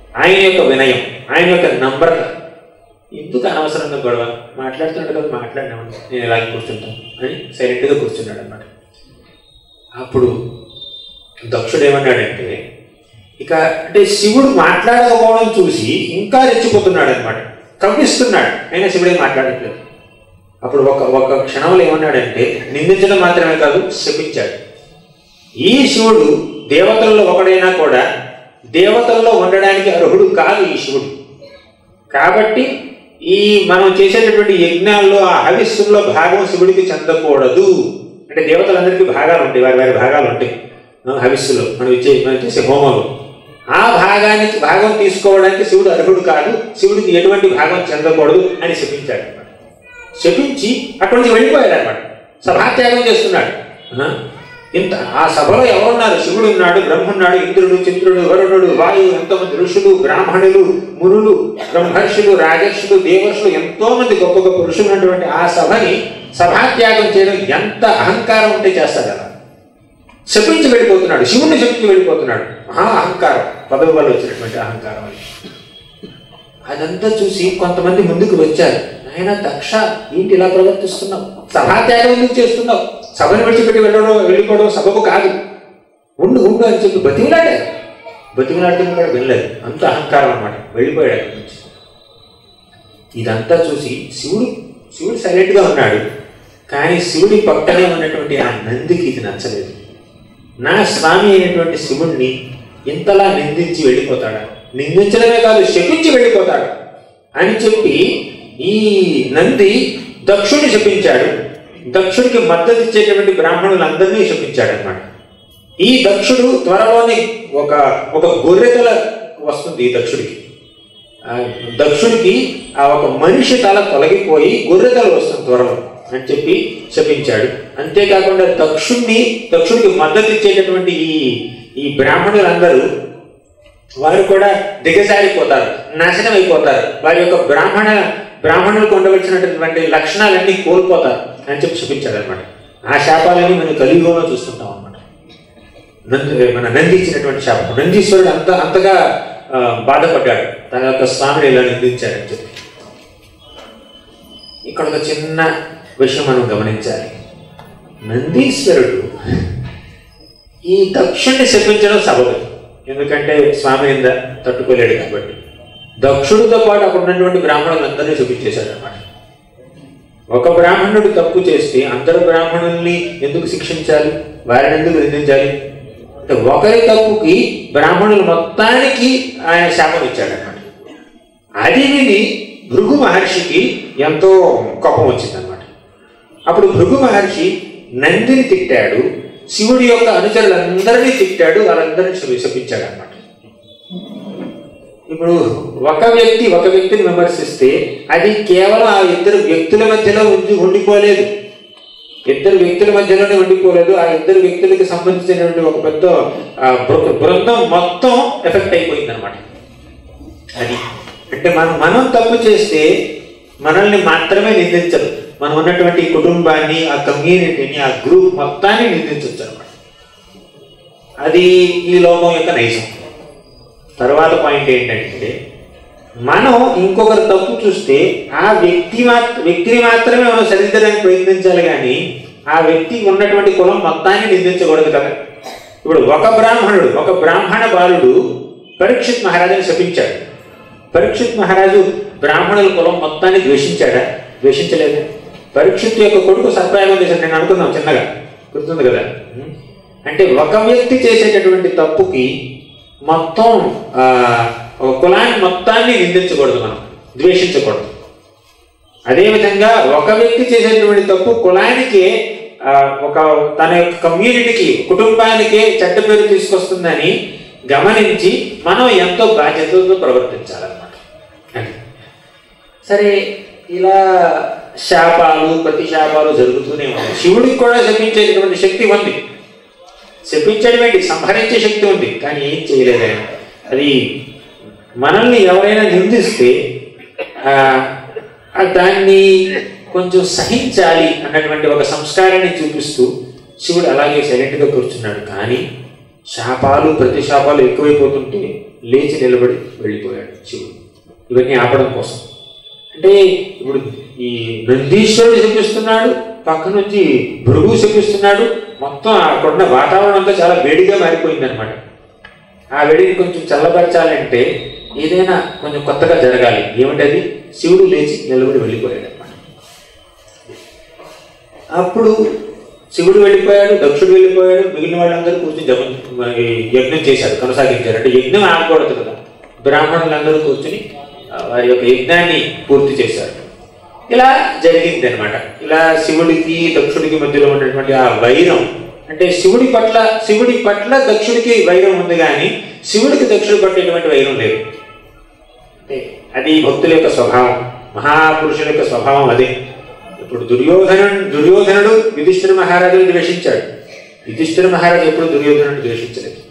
ఆయన యొక్క వినయం ఆయన యొక్క నమ్రత ఎందుకు అనవసరంగా గొడవ మాట్లాడుతున్నాడు కదా మాట్లాడినామని నేను ఇలాగే కూర్చుంటాను అని సైలెంట్గా కూర్చున్నాడు అనమాట అప్పుడు దక్షుడు ఏమన్నాడంటే ఇక అంటే శివుడు మాట్లాడకపోవడం చూసి ఇంకా రెచ్చిపోతున్నాడు అనమాట కవ్విస్తున్నాడు అయినా శివుడే మాట్లాడట్లేదు అప్పుడు ఒక ఒక క్షణంలో ఏమన్నాడంటే నిందించడం మాత్రమే కాదు శపించాడు ఈ శివుడు దేవతల్లో ఒకడైనా కూడా దేవతల్లో ఉండడానికి అర్హుడు కాదు ఈ శివుడు కాబట్టి ఈ మనం చేసేటటువంటి యజ్ఞాల్లో ఆ హవిస్సుల్లో భాగం శివుడికి చెందకూడదు అంటే దేవతలందరికీ భాగాలు ఉంటాయి వారి వారి భాగాలు ఉంటాయి ఆ, హవిస్సులో మనం ఇచ్చే మనం చేసే హోమంలో ఆ భాగానికి భాగం తీసుకోవడానికి శివుడు అర్హుడు కాదు శివుడికి ఎటువంటి భాగం చెందకూడదు అని శపించాడు అనమాట శపించి అక్కడి నుంచి వెళ్ళిపోయాడు అనమాట సభాత్యాగం చేస్తున్నాడు ఆ? ఇంత ఆ సభలో ఎవరున్నారు శివుడు ఉన్నాడు బ్రహ్మ ఉన్నాడు ఇంద్రుడు చంద్రుడు వరుణుడు వాయువు ఎంతోమంది ఋషులు బ్రాహ్మణులు మునులు బ్రహ్మర్షులు రాజర్షులు దేవర్షులు ఎంతో మంది గొప్ప గొప్ప ఋషులు ఉన్నటువంటి ఆ సభని సభాత్యాగం చేయడం ఎంత అహంకారం ఉంటే చేస్తాడు అలా శపించి వెళ్ళిపోతున్నాడు శివుణ్ణి శపించి వెళ్ళిపోతున్నాడు మహా అహంకారం పదవి వల్ల వచ్చినటువంటి అహంకారం అది అదంతా చూసి కొంతమంది ముందుకు వచ్చారు ఆయన దక్ష ఏంటి ఇలా ప్రవర్తిస్తున్నావు సభాత్యాగం ఎందుకు చేస్తున్నావు సభను విడిచిపెట్టి వెళ్ళడం వెళ్ళిపోవడం సభకు కాదు ఉండు ఉండు అని చెప్పి బతిమలాడారు బతిమలాడుతున్న కూడా వెళ్ళలేదు అంత అహంకారం అన్నమాట వెళ్ళిపోయాడు అక్కడి నుంచి ఇదంతా చూసి శివుడు శివుడు సైలెంట్గా ఉన్నాడు కానీ శివుడి పక్కనే ఉన్నటువంటి ఆ నందికి ఇది నచ్చలేదు నా స్వామి అయినటువంటి శివుణ్ణి ఇంతలా నిందించి వెళ్ళిపోతాడా నిందించడమే కాదు శపించి వెళ్ళిపోతాడు అని చెప్పి ఈ నంది దక్షుడిని శపించాడు దక్షుడికి మద్దతు ఇచ్చేటువంటి బ్రాహ్మణులందరినీ శపించాడు అనమాట ఈ దక్షుడు త్వరలోనే ఒక ఒక గొర్రెతల వస్తుంది ఈ దక్షుడికి ఆ దక్షుడికి ఆ ఒక మనిషి తల తొలగిపోయి గొర్రెతల వస్తుంది త్వరలో అని చెప్పి శపించాడు అంతేకాకుండా దక్షుణ్ణి దక్షుడికి మద్దతు ఇచ్చేటటువంటి ఈ ఈ బ్రాహ్మణులందరూ వారు కూడా దిగజారిపోతారు నాశనం అయిపోతారు వారి యొక్క బ్రాహ్మణ బ్రాహ్మణులకు ఉండవలసినటువంటి లక్షణాలన్నీ కోల్పోతారు అని చెప్పి చూపించాడు అనమాట ఆ శాపాలన్నీ మనం కలియుగంలో చూస్తుంటాం అనమాట నంది మన నంది ఇచ్చినటువంటి శాపం నందీశ్వరుడు అంత అంతగా ఆ, బాధపడ్డాడు తన యొక్క స్వామిని ఇలా నిందించాడని చెప్పి ఇక్కడ ఒక చిన్న విషయం మనం గమనించాలి నందీశ్వరుడు ఈ దక్షుణ్ణి శపించడం సబబు ఎందుకంటే స్వామి నింద తట్టుకోలేడు కాబట్టి దక్షుడితో పాటు అక్కడ ఉన్నటువంటి బ్రాహ్మణులందరినీ శపించేశాడు అనమాట ఒక బ్రాహ్మణుడు తప్పు చేస్తే అందరు బ్రాహ్మణుల్ని ఎందుకు శిక్షించాలి వారిని ఎందుకు నిందించాలి అంటే ఒకరి తప్పుకి బ్రాహ్మణులు మొత్తానికి ఆయన శాపం ఇచ్చాడు అనమాట అది విని భృగు మహర్షికి ఎంతో కోపం వచ్చిందనమాట అప్పుడు భృగు మహర్షి నందిని తిట్టాడు శివుడి యొక్క అనుచరులందరినీ తిట్టాడు వాళ్ళందరినీ శపి- శపించాడు అనమాట ఇప్పుడు ఒక వ్యక్తి ఒక వ్యక్తిని విమర్శిస్తే అది కేవలం ఆ ఇద్దరు వ్యక్తుల మధ్యలో ఉండి ఉండిపోలేదు ఇద్దరు వ్యక్తుల మధ్యలోనే ఉండిపోలేదు ఆ ఇద్దరు వ్యక్తులకి సంబంధించినటువంటి ఒక పెద్ద ఆ, బృ- బృందం మొత్తం ఎఫెక్ట్ అయిపోయింది అనమాట అది అంటే మనం మనం తప్పు చేస్తే మనల్ని మాత్రమే నిందించరు మనం ఉన్నటువంటి కుటుంబాన్ని ఆ కమ్యూనిటీని ఆ గ్రూప్ మొత్తాన్ని నిందించవచ్చు అనమాట అది ఈ లోకం యొక్క నైజం తర్వాత పాయింట్ ఏంటంటే మనం ఇంకొకరు తప్పు చూస్తే ఆ వ్యక్తి మాత్ర వ్యక్తిని మాత్రమే మనం సరిదిద్దడానికి ప్రయత్నించాలి కానీ ఆ వ్యక్తికి ఉన్నటువంటి కులం మొత్తాన్ని నిందించకూడదు కదా ఇప్పుడు ఒక బ్రాహ్మణుడు ఒక బ్రాహ్మణ బాలుడు పరీక్షిత్ మహారాజుని శపించాడు పరీక్షిత్ మహారాజు బ్రాహ్మణుల కులం మొత్తాన్ని ద్వేషించాడా ద్వేషించలేదు పరీక్షిత్ యొక్క కొడుకు సర్ప్రయాగం చేశాడు నేను అనుకున్నాం చిన్నగా గుర్తుంది కదా అంటే ఒక వ్యక్తి చేసేటటువంటి తప్పుకి మొత్తం ఆ, ఒక కులాన్ని మొత్తాన్ని నిందించకూడదు మనం ద్వేషించకూడదు అదేవిధంగా ఒక వ్యక్తి చేసేటువంటి తప్పు కులానికి ఆ, ఒక తన యొక్క కమ్యూనిటీకి కుటుంబానికే చెడ్డ పేరు తీసుకొస్తుందని గమనించి మనం ఎంతో బాధ్యతతో ప్రవర్తించాలన్నమాట అది. సరే ఇలా శాపాలు ప్రతిశాపాలు జరుగుతూనే ఉన్నాయి శివుడికి కూడా శపించేటటువంటి శక్తి ఉంది శపించడం ఏంటి సంహరించే శక్తి ఉంది కానీ ఏం చేయలేదు ఆయన అది మనల్ని ఎవరైనా నిందిస్తే ఆ, ఆ దాన్ని కొంచెం సహించాలి అన్నటువంటి ఒక సంస్కారాన్ని చూపిస్తూ శివుడు అలాగే సైలెంట్గా కూర్చున్నాడు కానీ శాపాలు ప్రతిశాపాలు ఎక్కువైపోతుంటే లేచి నిలబడి వెళ్ళిపోయాడు శివుడు ఇవన్నీ ఆపడం కోసం అంటే ఇప్పుడు ఈ నందీశ్వరుడు శపిస్తున్నాడు పక్క నుంచి భృగు శపిస్తున్నాడు మొత్తం అక్కడున్న వాతావరణం అంతా చాలా వేడిగా మారిపోయింది అనమాట ఆ వేడిని కొంచెం చల్లబరచాలంటే ఏదైనా కొంచెం కొత్తగా జరగాలి ఏమిటది శివుడు లేచి నిలబడి వెళ్ళిపోయాడు అనమాట అప్పుడు శివుడు వెళ్ళిపోయాడు దక్షుడు వెళ్ళిపోయాడు మిగిలిన వాళ్ళందరూ కూర్చొని జపం ఈ యజ్ఞం చేశారు కొనసాగించారు అంటే యజ్ఞం ఆగకూడదు కదా బ్రాహ్మణులందరూ కూర్చుని ఆ, వారి యొక్క యజ్ఞాన్ని పూర్తి చేశారు ఇలా జరిగింది అనమాట ఇలా శివుడికి దక్షుడికి మధ్యలో ఉన్నటువంటి ఆ వైరం అంటే శివుడి పట్ల శివుడి పట్ల దక్షుడికి వైరం ఉంది కానీ శివుడికి దక్షుడి పట్ల ఎటువంటి వైరం లేదు అంటే అది భక్తుల యొక్క స్వభావం మహాపురుషుల యొక్క స్వభావం అదే ఇప్పుడు దుర్యోధను దుర్యోధనుడు యుధిష్ఠిర మహారాజును ద్వేషించాడు యుధిష్ఠిర మహారాజు ఎప్పుడు దుర్యోధనుడు ద్వేషించలేదు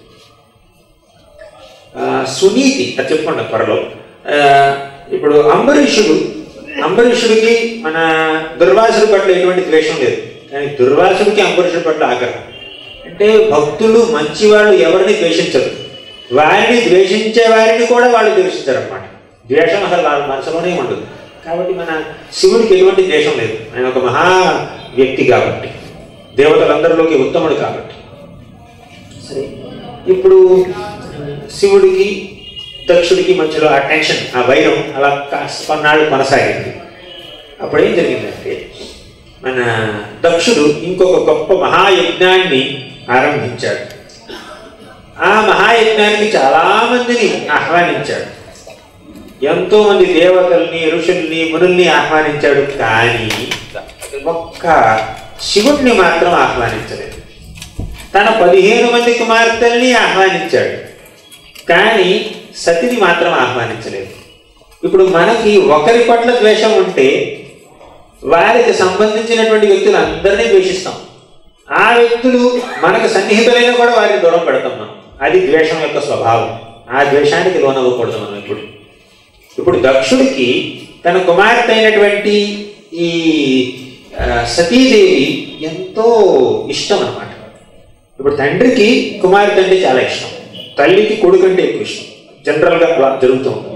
ఆ, సునీతి అది చెప్పుకున్నాం త్వరలో ఆ, ఇప్పుడు అంబరీషుడు అంబరీషుడికి మన దుర్వాసుడి పట్ల ఎటువంటి ద్వేషం లేదు కానీ దుర్వాసుడికి అంబరీషుడి పట్ల ఆగ్రహం అంటే భక్తులు మంచివాళ్ళు ఎవరిని ద్వేషించరు వారిని ద్వేషించే వారిని కూడా వాళ్ళు ద్వేషించరు అనమాట ద్వేషం అసలు వాళ్ళ మనసులోనే ఉండదు కాబట్టి మన శివుడికి ఎటువంటి ద్వేషం లేదు ఆయన ఒక మహా వ్యక్తి కాబట్టి దేవతలందరిలోకి ఉత్తముడు కాబట్టి సరే ఇప్పుడు శివుడికి దక్షుడికి మధ్యలో ఆ టెన్షన్ ఆ వైరం అలా కాస్త కొన్నాళ్ళు కొనసాగింది అప్పుడు ఏం జరిగిందంటే మన దక్షుడు ఇంకొక గొప్ప మహాయజ్ఞాన్ని ఆరంభించాడు ఆ మహాయజ్ఞానికి చాలా మందిని ఆహ్వానించాడు ఎంతో మంది దేవతల్ని ఋషుల్ని మునుల్ని ఆహ్వానించాడు కానీ ఒక్క శివుణ్ణి మాత్రం ఆహ్వానించలేదు తన పదిహేను మంది కుమార్తెల్ని ఆహ్వానించాడు కానీ సతిని మాత్రం ఆహ్వానించలేదు ఇప్పుడు మనకి ఒకరి పట్ల ద్వేషం ఉంటే వారికి సంబంధించినటువంటి వ్యక్తులు అందరినీ ద్వేషిస్తాం ఆ వ్యక్తులు మనకు సన్నిహితులైనా కూడా వారిని దూరం పెడతాం మనం అది ద్వేషం యొక్క స్వభావం ఆ ద్వేషానికి లోనవ్వకూడదు మనం ఇప్పుడు ఇప్పుడు దక్షుడికి తన కుమార్తె అయినటువంటి ఈ ఆ, సతీదేవి ఎంతో ఇష్టం అన్నమాట ఇప్పుడు తండ్రికి కుమార్తె అంటే చాలా ఇష్టం తల్లికి కొడుకు అంటే ఎక్కువ ఇష్టం జనరల్గా అలా జరుగుతూ ఉంటుంది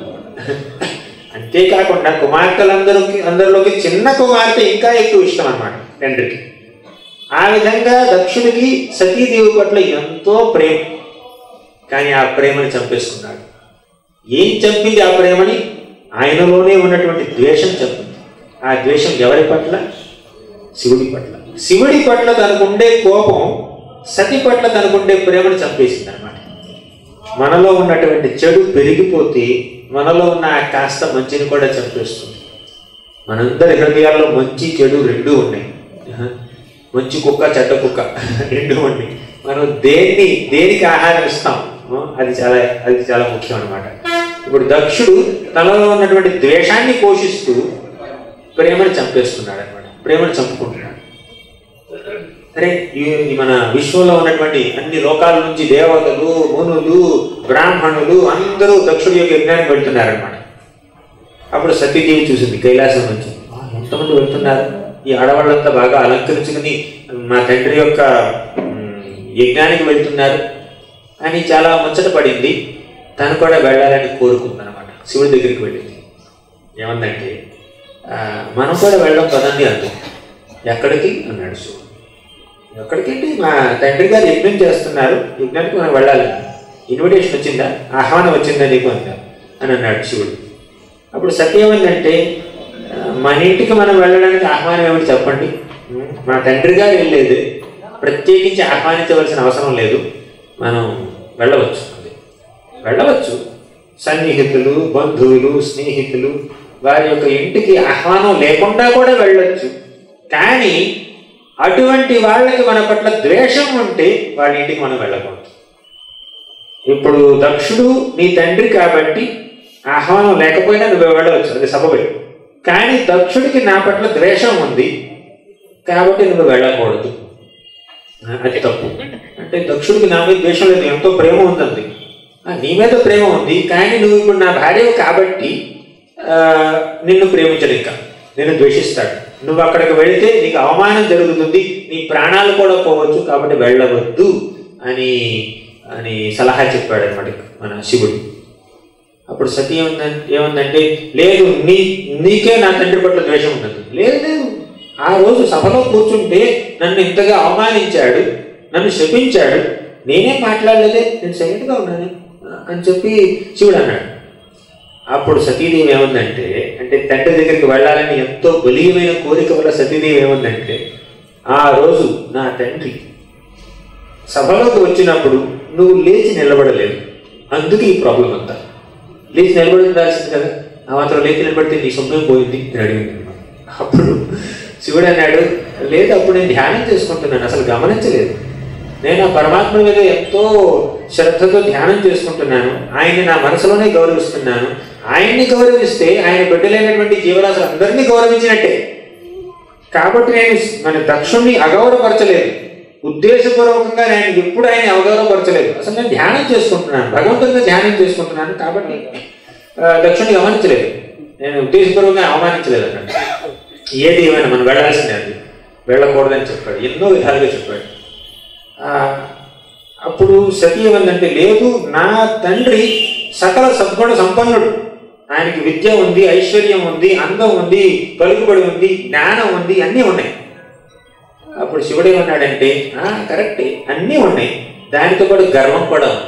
అంతేకాకుండా కుమార్తెలందరికీ అందరిలోకి చిన్న కుమార్తె ఇంకా ఎక్కువ ఇష్టం అన్నమాట తండ్రికి ఆ విధంగా దక్షుడికి సతీదేవి పట్ల ఎంతో ప్రేమ కానీ ఆ ప్రేమని చంపేసుకున్నాడు ఏం చంపింది ఆ ప్రేమని ఆయనలోనే ఉన్నటువంటి ద్వేషం చంపింది ఆ ద్వేషం ఎవరి పట్ల శివుడి పట్ల శివుడి పట్ల తనకుండే కోపం సతి పట్ల తనకుండే ప్రేమను చంపేసింది అనమాట మనలో ఉన్నటువంటి చెడు పెరిగిపోతే మనలో ఉన్న ఆ కాస్త మంచిని కూడా చంపేస్తుంది మనందరి హృదయాల్లో మంచి చెడు రెండూ ఉన్నాయి ఆహా. మంచి కుక్క చెడ్డ కుక్క రెండూ ఉన్నాయి మనం దేన్ని దేనికి ఆహారం ఇస్తాం ఆ, అది చాలా అది చాలా ముఖ్యం అనమాట ఇప్పుడు దక్షుడు తనలో ఉన్నటువంటి ద్వేషాన్ని పోషిస్తూ ప్రేమను చంపేస్తున్నాడు అనమాట ప్రేమను చంపుకుంటున్నాడు సరే ఈ ఈ మన విశ్వంలో ఉన్నటువంటి అన్ని లోకాల నుంచి దేవతలు మునులు బ్రాహ్మణులు అందరూ దక్షుడి యొక్క యజ్ఞానికి వెళ్తున్నారనమాట అప్పుడు సతీదేవి చూసింది కైలాసం నుంచి "ఆ, ఎంతమంది వెళ్తున్నారు ఈ ఆడవాళ్ళంతా బాగా అలంకరించుకుని మా తండ్రి యొక్క మ్, యజ్ఞానికి వెళ్తున్నారు అని చాలా ముచ్చట పడింది తను కూడా వెళ్ళాలని కోరుకుందనమాట శివుడి దగ్గరికి వెళ్ళింది ఏమందంటే "ఆ, మనం కూడా వెళ్ళడం పదండి అంది ఎక్కడికి అన్నాడు శివుడు ఎక్కడికంటే మా తండ్రి గారు యజ్ఞం చేస్తున్నారు యజ్ఞానికి మనం వెళ్ళాలి ఇన్విటేషన్ వచ్చిందా ఆహ్వానం వచ్చిందా నీకు అందా అని అన్నాడు శివుడు అప్పుడు సత్యం ఏమందంటే "ఆ, మన ఇంటికి మనం వెళ్ళడానికి ఆహ్వానం ఏమిటి చెప్పండి ఉం, మా తండ్రి గారు వెళ్ళేది ప్రత్యేకించి ఆహ్వానించవలసిన అవసరం లేదు మనం వెళ్ళవచ్చు అంది. వెళ్ళవచ్చు సన్నిహితులు బంధువులు స్నేహితులు వారి యొక్క ఇంటికి ఆహ్వానం లేకుండా కూడా వెళ్ళొచ్చు కానీ అటువంటి వాళ్ళకి మన పట్ల ద్వేషం ఉంటే వాళ్ళ ఇంటికి మనం వెళ్ళకూడదు ఇప్పుడు దక్షుడు నీ తండ్రి కాబట్టి ఆహ్వానం లేకపోయినా నువ్వు వెళ్ళవచ్చు అది సబబే కానీ దక్షుడికి నా పట్ల ద్వేషం ఉంది కాబట్టి నువ్వు వెళ్ళకూడదు ఆ, అది తప్పు అంటే దక్షుడికి నా మీద ద్వేషం లేదు ఎంతో ప్రేమ ఉందండి ఆ, నీ మీద ప్రేమ ఉంది కానీ నువ్వు ఇప్పుడు నా భార్య కాబట్టి ఆ, నిన్ను ప్రేమించడు ఇంకా నిన్ను ద్వేషిస్తాడు నువ్వు అక్కడికి వెళితే నీకు అవమానం జరుగుతుంది నీ ప్రాణాలు కూడా పోవచ్చు కాబట్టి వెళ్ళవద్దు అని అని సలహా చెప్పాడు అనమాట మన శివుడు అప్పుడు సతీ ఏముందంటే ఏముందంటే లేదు నీ నీకే నా తండ్రి పట్ల ద్వేషం ఉన్నది లేదు లేదు ఆ రోజు సభలో కూర్చుంటే నన్ను ఇంతగా అవమానించాడు నన్ను శపించాడు నేనేం మాట్లాడలేదే నేను సైలెంట్గా ఉన్నాను అని చెప్పి శివుడు అన్నాడు అప్పుడు సతీదేవి ఏముందంటే అంటే తండ్రి దగ్గరికి వెళ్ళాలని ఎంతో బలీయమైన కోరిక వల్ల సతీదేవి ఏముందంటే ఆ రోజు నా తండ్రి సభలోకి వచ్చినప్పుడు నువ్వు లేచి నిలబడలేదు అందుకే ఈ ప్రాబ్లం అంతా లేచి నిలబడి ఉండాల్సింది కదా ఆ మాత్రం లేచి నిలబడితే నీ సొమ్మేం పోయింది అని అడిగింది అన్నమాట. అప్పుడు శివుడు అన్నాడు లేదు అప్పుడు నేను ధ్యానం చేసుకుంటున్నాను అసలు గమనించలేదు నేను ఆ పరమాత్మ మీద ఎంతో శ్రద్ధతో ధ్యానం చేసుకుంటున్నాను ఆయన్ని నా మనసులోనే గౌరవిస్తున్నాను ఆయన్ని గౌరవిస్తే ఆయన బిడ్డలైనటువంటి జీవరాశులు అందరినీ గౌరవించినట్టే కాబట్టి నేను మన దక్షుణ్ణి అగౌరవపరచలేదు ఉద్దేశపూర్వకంగా నేను ఎప్పుడు ఆయన అవగౌరవపరచలేదు అసలు నేను ధ్యానం చేసుకుంటున్నాను భగవంతుడిని ధ్యానం చేసుకుంటున్నాను కాబట్టి ఆ, దక్షుణ్ణి గమనించలేదు నేను ఉద్దేశపూర్వకంగా అవమానించలేదు అన్నట్టు ఏది ఏమైనా మనం వెళ్ళాల్సిందే అది వెళ్ళకూడదని చెప్పాడు ఎన్నో విధాలుగా చెప్పాడు ఆ, అప్పుడు సతీ ఏమందంటే లేదు నా తండ్రి సకల సద్గుణ సంపన్నుడు ఆయనకి విద్య ఉంది ఐశ్వర్యం ఉంది అందం ఉంది పలుకుబడి ఉంది జ్ఞానం ఉంది అన్నీ ఉన్నాయి అప్పుడు శివుడు ఏమన్నాడంటే "ఆ, కరెక్టే అన్నీ ఉన్నాయి దానితో పాటు గర్వం కూడా ఉంది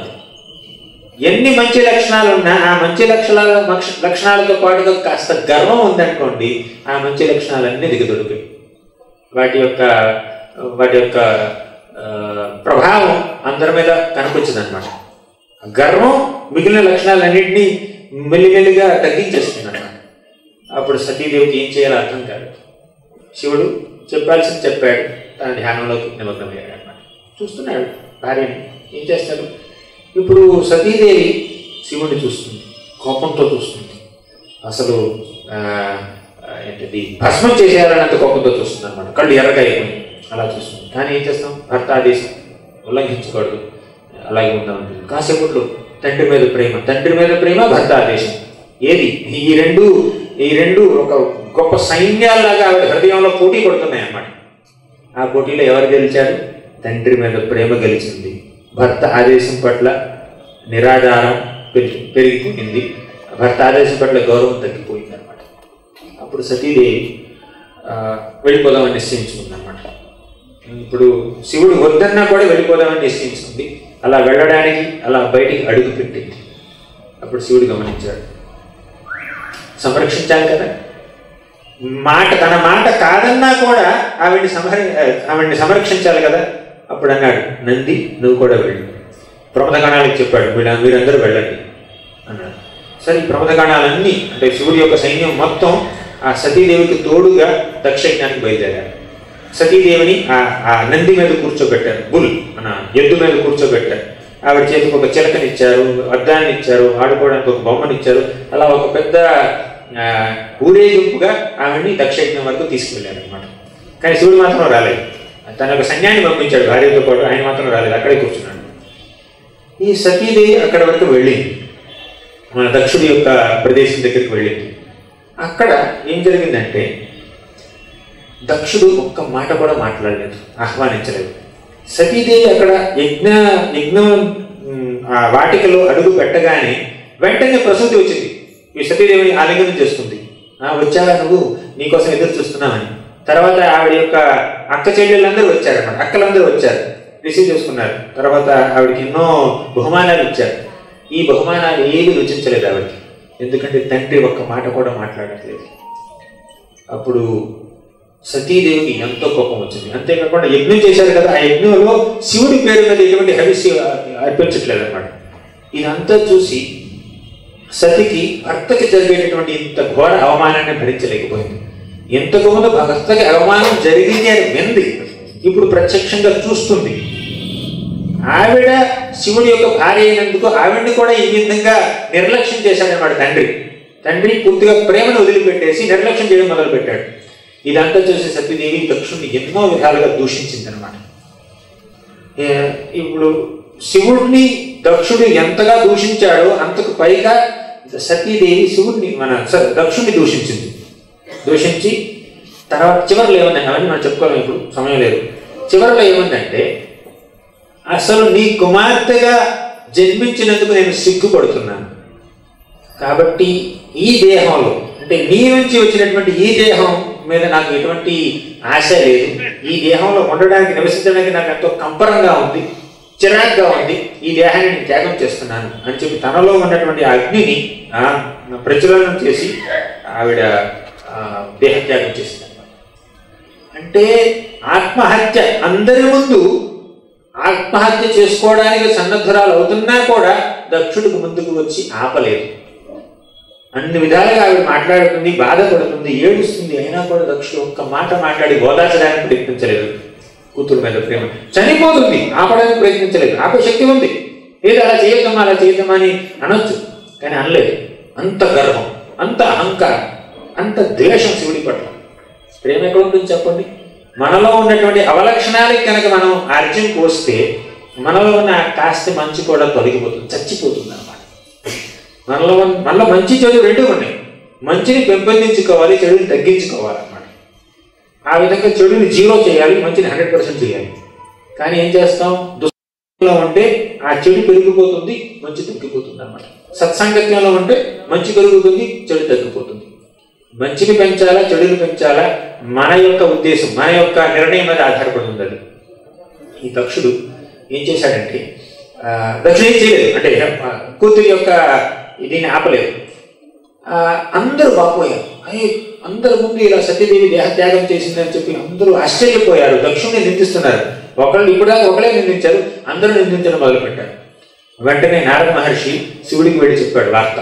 ఎన్ని మంచి లక్షణాలు ఉన్నా ఆ మంచి లక్షణాల మక్ష- లక్షణాలతో పాటుగా కాస్త గర్వం ఉందనుకోండి ఆ మంచి లక్షణాలన్నీ దిగదొడిపోయి వాటి యొక్క వాటి యొక్క ఆ, ప్రభావం అందరి మీద కనిపించదు అనమాట గర్వం మిగిలిన లక్షణాలన్నింటినీ మెల్లిమెల్లిగా తగ్గించేస్తుంది అనమాట అప్పుడు సతీదేవికి ఏం చేయాలో అర్థం కాదు శివుడు చెప్పాల్సింది చెప్పాడు తన ధ్యానంలోకి నిమగ్నమయ్యాడు అనమాట చూస్తున్నాడు భార్యని ఏం చేస్తాడు ఇప్పుడు సతీదేవి శివుడిని చూస్తుంది కోపంతో చూస్తుంది అసలు ఆ, ఆ, ఏంటిది భస్మం చేసేయాలన్నంత కోపంతో చూస్తుంది అనమాట కళ్ళు ఎర్రగా అయిపోయి అలా చూస్తుంది కానీ ఏం చేస్తాం భర్త ఆదేశం ఉల్లంఘించకూడదు అలాగే ఉందామంటుంది కాసేపట్లో తండ్రి మీద ప్రేమ తండ్రి మీద ప్రేమ భర్త ఆదేశం ఏది ఈ రెండు ఈ రెండు ఒక గొప్ప సైన్యాల్లాగా ఆవిడ హృదయంలో పోటీ పడుతున్నాయి అన్నమాట ఆ పోటీలో ఎవరు గెలిచారు తండ్రి మీద ప్రేమ గెలిచింది భర్త ఆదేశం పట్ల నిరాధారం పెరిగి పెరిగిపోయింది భర్త ఆదేశం పట్ల గౌరవం తగ్గిపోయింది అనమాట అప్పుడు సతీదేవి ఆ, వెళ్ళిపోదామని నిశ్చయించుకుంది అనమాట ఇప్పుడు శివుడు వద్దన్నా కూడా వెళ్ళిపోదామని నిశ్చయించుకుంది అలా వెళ్ళడానికి అలా బయటికి అడుగు పెట్టింది అప్పుడు శివుడు గమనించాడు సంరక్షించాలి కదా మాట తన మాట కాదన్నా కూడా ఆవిడ్ని సంహరి ఆవిడ్ని సంరక్షించాలి కదా అప్పుడు అన్నాడు నంది నువ్వు కూడా వెళ్ళు ప్రమదగణాలకు చెప్పాడు వీళ్ళ మీరందరూ వెళ్ళండి అన్నాడు సరే ఈ ప్రమదగణాలన్నీ అంటే శివుడి యొక్క సైన్యం మొత్తం ఆ సతీదేవికి తోడుగా దక్షయజ్ఞానికి బయలుదేరారు సతీదేవిని ఆ ఆ నంది మీద కూర్చోబెట్టారు బుల్ మన ఎద్దు మీద కూర్చోబెట్టారు ఆవిడ చేతికి ఒక చిలకనిచ్చారు అద్దాన్ని ఇచ్చారు ఆడుకోవడానికి ఒక బొమ్మనిచ్చారు అలా ఒక పెద్ద ఆ, ఊరేగింపుగా ఆవిడ్ని దక్షయజ్ఞం వరకు తీసుకువెళ్ళారు అనమాట కానీ శివుడు మాత్రం రాలేదు తన యొక్క సైన్యాన్ని పంపించాడు భార్యతో పాటు ఆయన మాత్రం రాలేదు అక్కడే కూర్చున్నాడు ఈ సతీదేవి అక్కడ వరకు వెళ్ళింది మన దక్షుడి యొక్క ప్రదేశం దగ్గరికి వెళ్ళింది అక్కడ ఏం జరిగిందంటే దక్షుడు ఒక్క మాట కూడా మాట్లాడలేదు ఆహ్వానించలేదు సతీదేవి అక్కడ యజ్ఞ యజ్ఞం ఉమ్, ఆ వాటికలో అడుగు పెట్టగానే వెంటనే ప్రసూతి వచ్చింది ఈ సతీదేవిని ఆలింగనం చేసుకుంది "ఆ, వచ్చావా నువ్వు నీకోసం ఎదురు చూస్తున్నామని తర్వాత ఆవిడ యొక్క అక్క చెల్లెళ్ళందరూ వచ్చారన్నమాట అక్కలందరూ వచ్చారు రిసీవ్ చేసుకున్నారు తర్వాత ఆవిడకి ఎన్నో బహుమానాలు ఇచ్చారు ఈ బహుమానాలు ఏవి రుచించలేదు ఆవిడకి ఎందుకంటే తండ్రి ఒక్క మాట కూడా మాట్లాడట్లేదు అప్పుడు సతీదేవికి ఎంతో కోపం వచ్చింది అంతేకాకుండా యజ్ఞం చేశారు కదా ఆ యజ్ఞంలో శివుడి పేరు మీద ఎటువంటి హవిస్సు అర్పించట్లేదు అనమాట ఇదంతా చూసి సతికి భర్తకి జరిగేటటువంటి ఇంత ఘోర అవమానాన్ని భరించలేకపోయింది ఎంతకు ముందు భర్తకి అవమానం జరిగింది అని వింది ఇప్పుడు ప్రత్యక్షంగా చూస్తుంది ఆవిడ శివుడి యొక్క భార్య అయినందుకు ఆవిడ్ని కూడా ఈ విధంగా నిర్లక్ష్యం చేశాడన్నమాట తండ్రి తండ్రి పూర్తిగా ప్రేమను వదిలిపెట్టేసి నిర్లక్ష్యం చేయడం మొదలుపెట్టాడు ఇదంతా చూసి సతీదేవి దక్షుణ్ణి ఎన్నో విధాలుగా దూషించింది అనమాట ఇప్పుడు శివుడిని దక్షుడు ఎంతగా దూషించాడో అంతకు పైగా సతీదేవి శివుడిని మన స- దక్షుడిని దూషించింది దూషించి తర్వాత చివరిలో ఏమన్నా అవన్నీ మనం చెప్పుకోలేము ఇప్పుడు సమయం లేదు చివరిలో ఏముందంటే అసలు నీ కుమార్తెగా జన్మించినందుకు నేను సిగ్గుపడుతున్నాను కాబట్టి ఈ దేహంలో అంటే నీ నుంచి వచ్చినటువంటి ఈ దేహం మీద నాకు ఎటువంటి ఆశ లేదు ఈ దేహంలో ఉండడానికి నివసించడానికి నాకు ఎంతో కంపరంగా ఉంది చిరాగ్గా ఉంది ఈ దేహాన్ని నేను త్యాగం చేస్తున్నాను అని చెప్పి తనలో ఉన్నటువంటి ఆ అగ్నిని ఆ, ప్రజ్వలనం చేసి ఆవిడ ఆ, దేహత్యాగం చేసింది అంటే ఆత్మహత్య అందరి ముందు ఆత్మహత్య చేసుకోవడానికి సన్నద్ధురాలు అవుతున్నా కూడా దక్షుడికి ముందుకు వచ్చి ఆపలేదు అన్ని విధాలుగా ఆవిడ మాట్లాడుతుంది బాధపడుతుంది ఏడుస్తుంది అయినా కూడా దక్షుడు ఒక్క మాట మాట్లాడి ఓదార్చడానికి ప్రయత్నించలేదు కూతురు మీద ప్రేమ చనిపోతుంది ఆపడానికి ప్రయత్నించలేదు ఆపే శక్తి ఉంది ఏది అలా చేయొద్దమ్మా అలా చేయొద్దమ్మా అని అనొచ్చు కానీ అనలేదు అంత గర్వం అంత అహంకారం అంత ద్వేషం శివుడి పట్ల ప్రేమ ఎక్కడ ఉంటుంది చెప్పండి మనలో ఉన్నటువంటి అవలక్షణాలకి కనుక మనం అర్జున్ పోస్తే మనలో ఉన్న ఆ కాస్త మంచి కూడా తొలగిపోతుంది చచ్చిపోతుంది అన్నమాట మనలో ఉన్న- మనలో మంచి చెడు రెండు ఉన్నాయి మంచిని పెంపొందించుకోవాలి చెడుని తగ్గించుకోవాలన్నమాట ఆ విధంగా చెడుని జీరో చేయాలి మంచిని హండ్రెడ్ పర్సెంట్ చేయాలి కానీ ఏం చేస్తాం దుఃఖంలో ఉంటే ఆ చెడు పెరిగిపోతుంది మంచి తగ్గిపోతుంది అన్నమాట సత్సాంగత్యంలో ఉంటే మంచి పెరుగుతుంది చెడు తగ్గిపోతుంది మంచిని పెంచాలా చెడుని పెంచాలా మన యొక్క ఉద్దేశం మన యొక్క నిర్ణయం మీద ఆధారపడి ఉంది అది ఈ దక్షుడు ఏం చేశాడంటే ఆ, దక్షుడు ఏం చేయలేదు అంటే ఆ, కూతురి యొక్క దీన్ని ఆపలేదు ఆ, అందరూ బాపోయారు అయ్యి అందరి ముందు ఇలా సత్యదేవి దేహత్యాగం చేసిందని చెప్పి అందరూ ఆశ్చర్యపోయారు దక్షుణ్ణి నిందిస్తున్నారు ఒకళ్ళు ఇప్పుడాక ఒకళ్ళే నిందించారు అందరూ నిందించడం మొదలుపెట్టారు వెంటనే నారద మహర్షి శివుడికి వెళ్ళి చెప్పాడు వార్త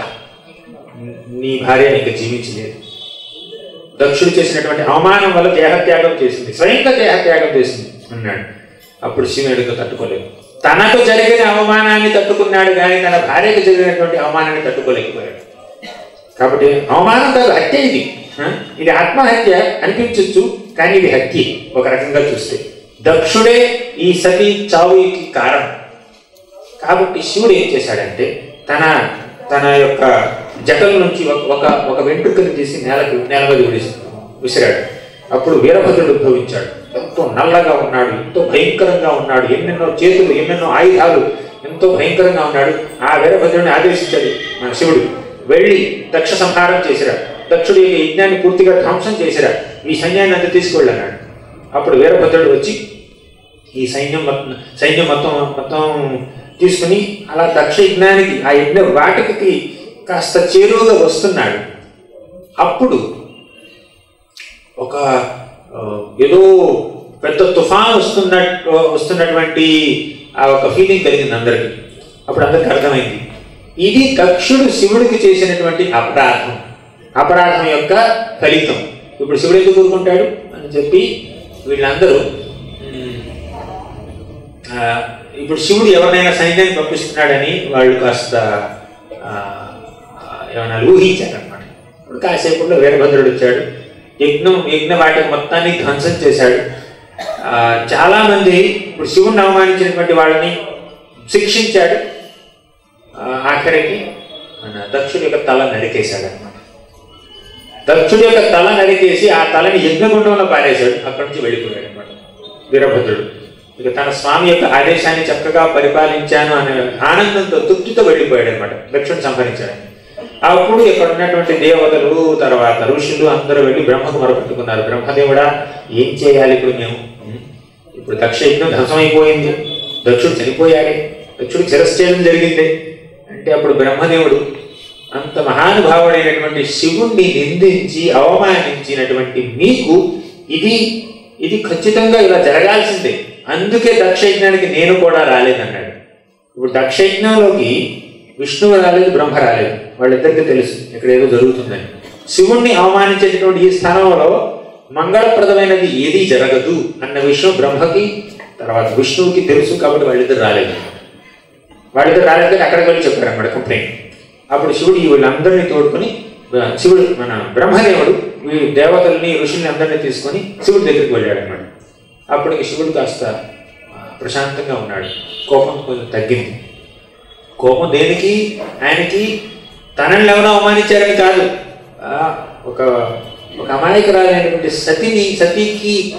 నీ భార్య ఇంకా జీవించలేదు దక్షుడు చేసినటువంటి అవమానం వల్ల దేహత్యాగం చేసింది స్వయంగా దేహత్యాగం చేసింది అన్నాడు అప్పుడు శివుడికి తట్టుకోలేదు తనకు జరిగిన అవమానాన్ని తట్టుకున్నాడు కానీ తన భార్యకు జరిగినటువంటి అవమానాన్ని తట్టుకోలేకపోయాడు కాబట్టి అవమానం కాదు హత్య ఇది ఆ? ఇది ఆత్మహత్య అనిపించవచ్చు కానీ ఇది హత్య ఒక రకంగా చూస్తే దక్షుడే ఈ సతి చావుకి కారణం కాబట్టి శివుడు ఏం చేశాడంటే తన తన యొక్క జటల నుంచి ఒక- ఒక ఒక వెంట్రుకని తీసి నేలకు నేల మీద విడిసి విసిరాడు అప్పుడు వీరభద్రుడు ఉద్భవించాడు ఎంతో నల్లగా ఉన్నాడు ఎంతో భయంకరంగా ఉన్నాడు ఎన్నెన్నో చేతులు ఎన్నెన్నో ఆయుధాలు ఎంతో భయంకరంగా ఉన్నాడు ఆ వీరభద్రుడిని ఆదేశించాడు మన శివుడు వెళ్ళి దక్ష సంహారం చేసిరా దక్షుడు ఈ యజ్ఞాన్ని పూర్తిగా ధ్వంసం చేసిరా ఈ సైన్యాన్ని అంతా తీసుకువెళ్ళన్నాడు అప్పుడు వీరభద్రుడు వచ్చి ఈ సైన్యం మొత్తం సైన్యం మొత్తం మొత్తం తీసుకుని అలా దక్ష యజ్ఞానికి ఆ యజ్ఞ వాటికి కాస్త చేరువుగా వస్తున్నాడు అప్పుడు ఒక ఆ, ఏదో పెద్ద తుఫాన్ వస్తున్నట్టు వస్తున్నటువంటి ఆ ఒక ఫీలింగ్ కలిగింది అందరికి అప్పుడు అందరికి అర్థమైంది ఇది దక్షుడు శివుడికి చేసినటువంటి అపరాధం అపరాధం యొక్క ఫలితం ఇప్పుడు శివుడు ఎందుకు ఊరుకుంటాడు అని చెప్పి వీళ్ళందరూ "ఉమ్, ఆ, ఇప్పుడు శివుడు ఎవరినైనా సైన్యాన్ని పంపిస్తున్నాడని వాళ్ళు కాస్త ఆ, ఆ, ఏమన్నా ఊహించారనమాట ఇప్పుడు కాసేపట్లో వీరభద్రుడు వచ్చాడు యజ్ఞం యజ్ఞ వాటి మొత్తాన్ని ధ్వంసం చేశాడు ఆ, చాలా మంది ఇప్పుడు శివుడిని అవమానించినటువంటి వాళ్ళని శిక్షించాడు ఆ, ఆఖరికి మన దక్షుడి యొక్క తల నరికేశాడు అనమాట దక్షుడి యొక్క తల నరికేసి ఆ తలని యజ్ఞగుండంలో పారేశాడు అక్కడి నుంచి వెళ్ళిపోయాడు అనమాట వీరభద్రుడు ఇక తన స్వామి యొక్క ఆదేశాన్ని చక్కగా పరిపాలించాను అనే ఆనందంతో తృప్తితో వెళ్ళిపోయాడు అనమాట దక్షుడిని సంహరించాడు అప్పుడు ఇక్కడ ఉన్నటువంటి దేవతలు తర్వాత ఋషులు అందరూ వెళ్ళి బ్రహ్మకు మొరపెట్టుకున్నారు బ్రహ్మదేవుడా ఏం చేయాలి ఇప్పుడు మేము ఉం? ఇప్పుడు దక్ష యజ్ఞం ధ్వంసమైపోయింది దక్షుడు చనిపోయాడే దక్షుడికి శిరశ్చేదం జరిగింది అంటే అప్పుడు బ్రహ్మదేవుడు అంత మహానుభావుడైనటువంటి శివుణ్ణి నిందించి అవమానించినటువంటి మీకు ఇది ఇది ఖచ్చితంగా ఇలా జరగాల్సిందే అందుకే దక్షయజ్ఞానికి నేను కూడా రాలేదన్నాడు ఇప్పుడు దక్షయజ్ఞంలోకి విష్ణువు రాలేదు బ్రహ్మ రాలేదు వాళ్ళిద్దరికీ తెలుసు ఇక్కడ ఏదో జరుగుతుందని శివుణ్ణి అవమానించేటటువంటి ఈ స్థానంలో మంగళప్రదమైనది ఏది జరగదు అన్న విషయం బ్రహ్మకి తర్వాత విష్ణువుకి తెలుసు కాబట్టి వాళ్ళిద్దరు రాలేదు వాళ్ళిద్దరు రాలేదు అక్కడికి వెళ్ళి చెప్పారు అన్నమాట కంప్లైంట్ అప్పుడు శివుడు ఈ వీళ్ళందరినీ తోడుకొని ఆ, శివుడు మన బ్రహ్మదేవుడు ఈ దేవతల్ని ఋషుల్ని అందరినీ తీసుకొని శివుడి దగ్గరికి వెళ్ళాడు అనమాట అప్పటికి శివుడు కాస్త ఆ, ప్రశాంతంగా ఉన్నాడు కోపం కొంచెం తగ్గింది కోపం దేనికి ఆయనకి తనని ఎవరో అవమానించారని కాదు ఆ, ఒక ఒక అమాయకురాలైనటువంటి సతిని సతీకి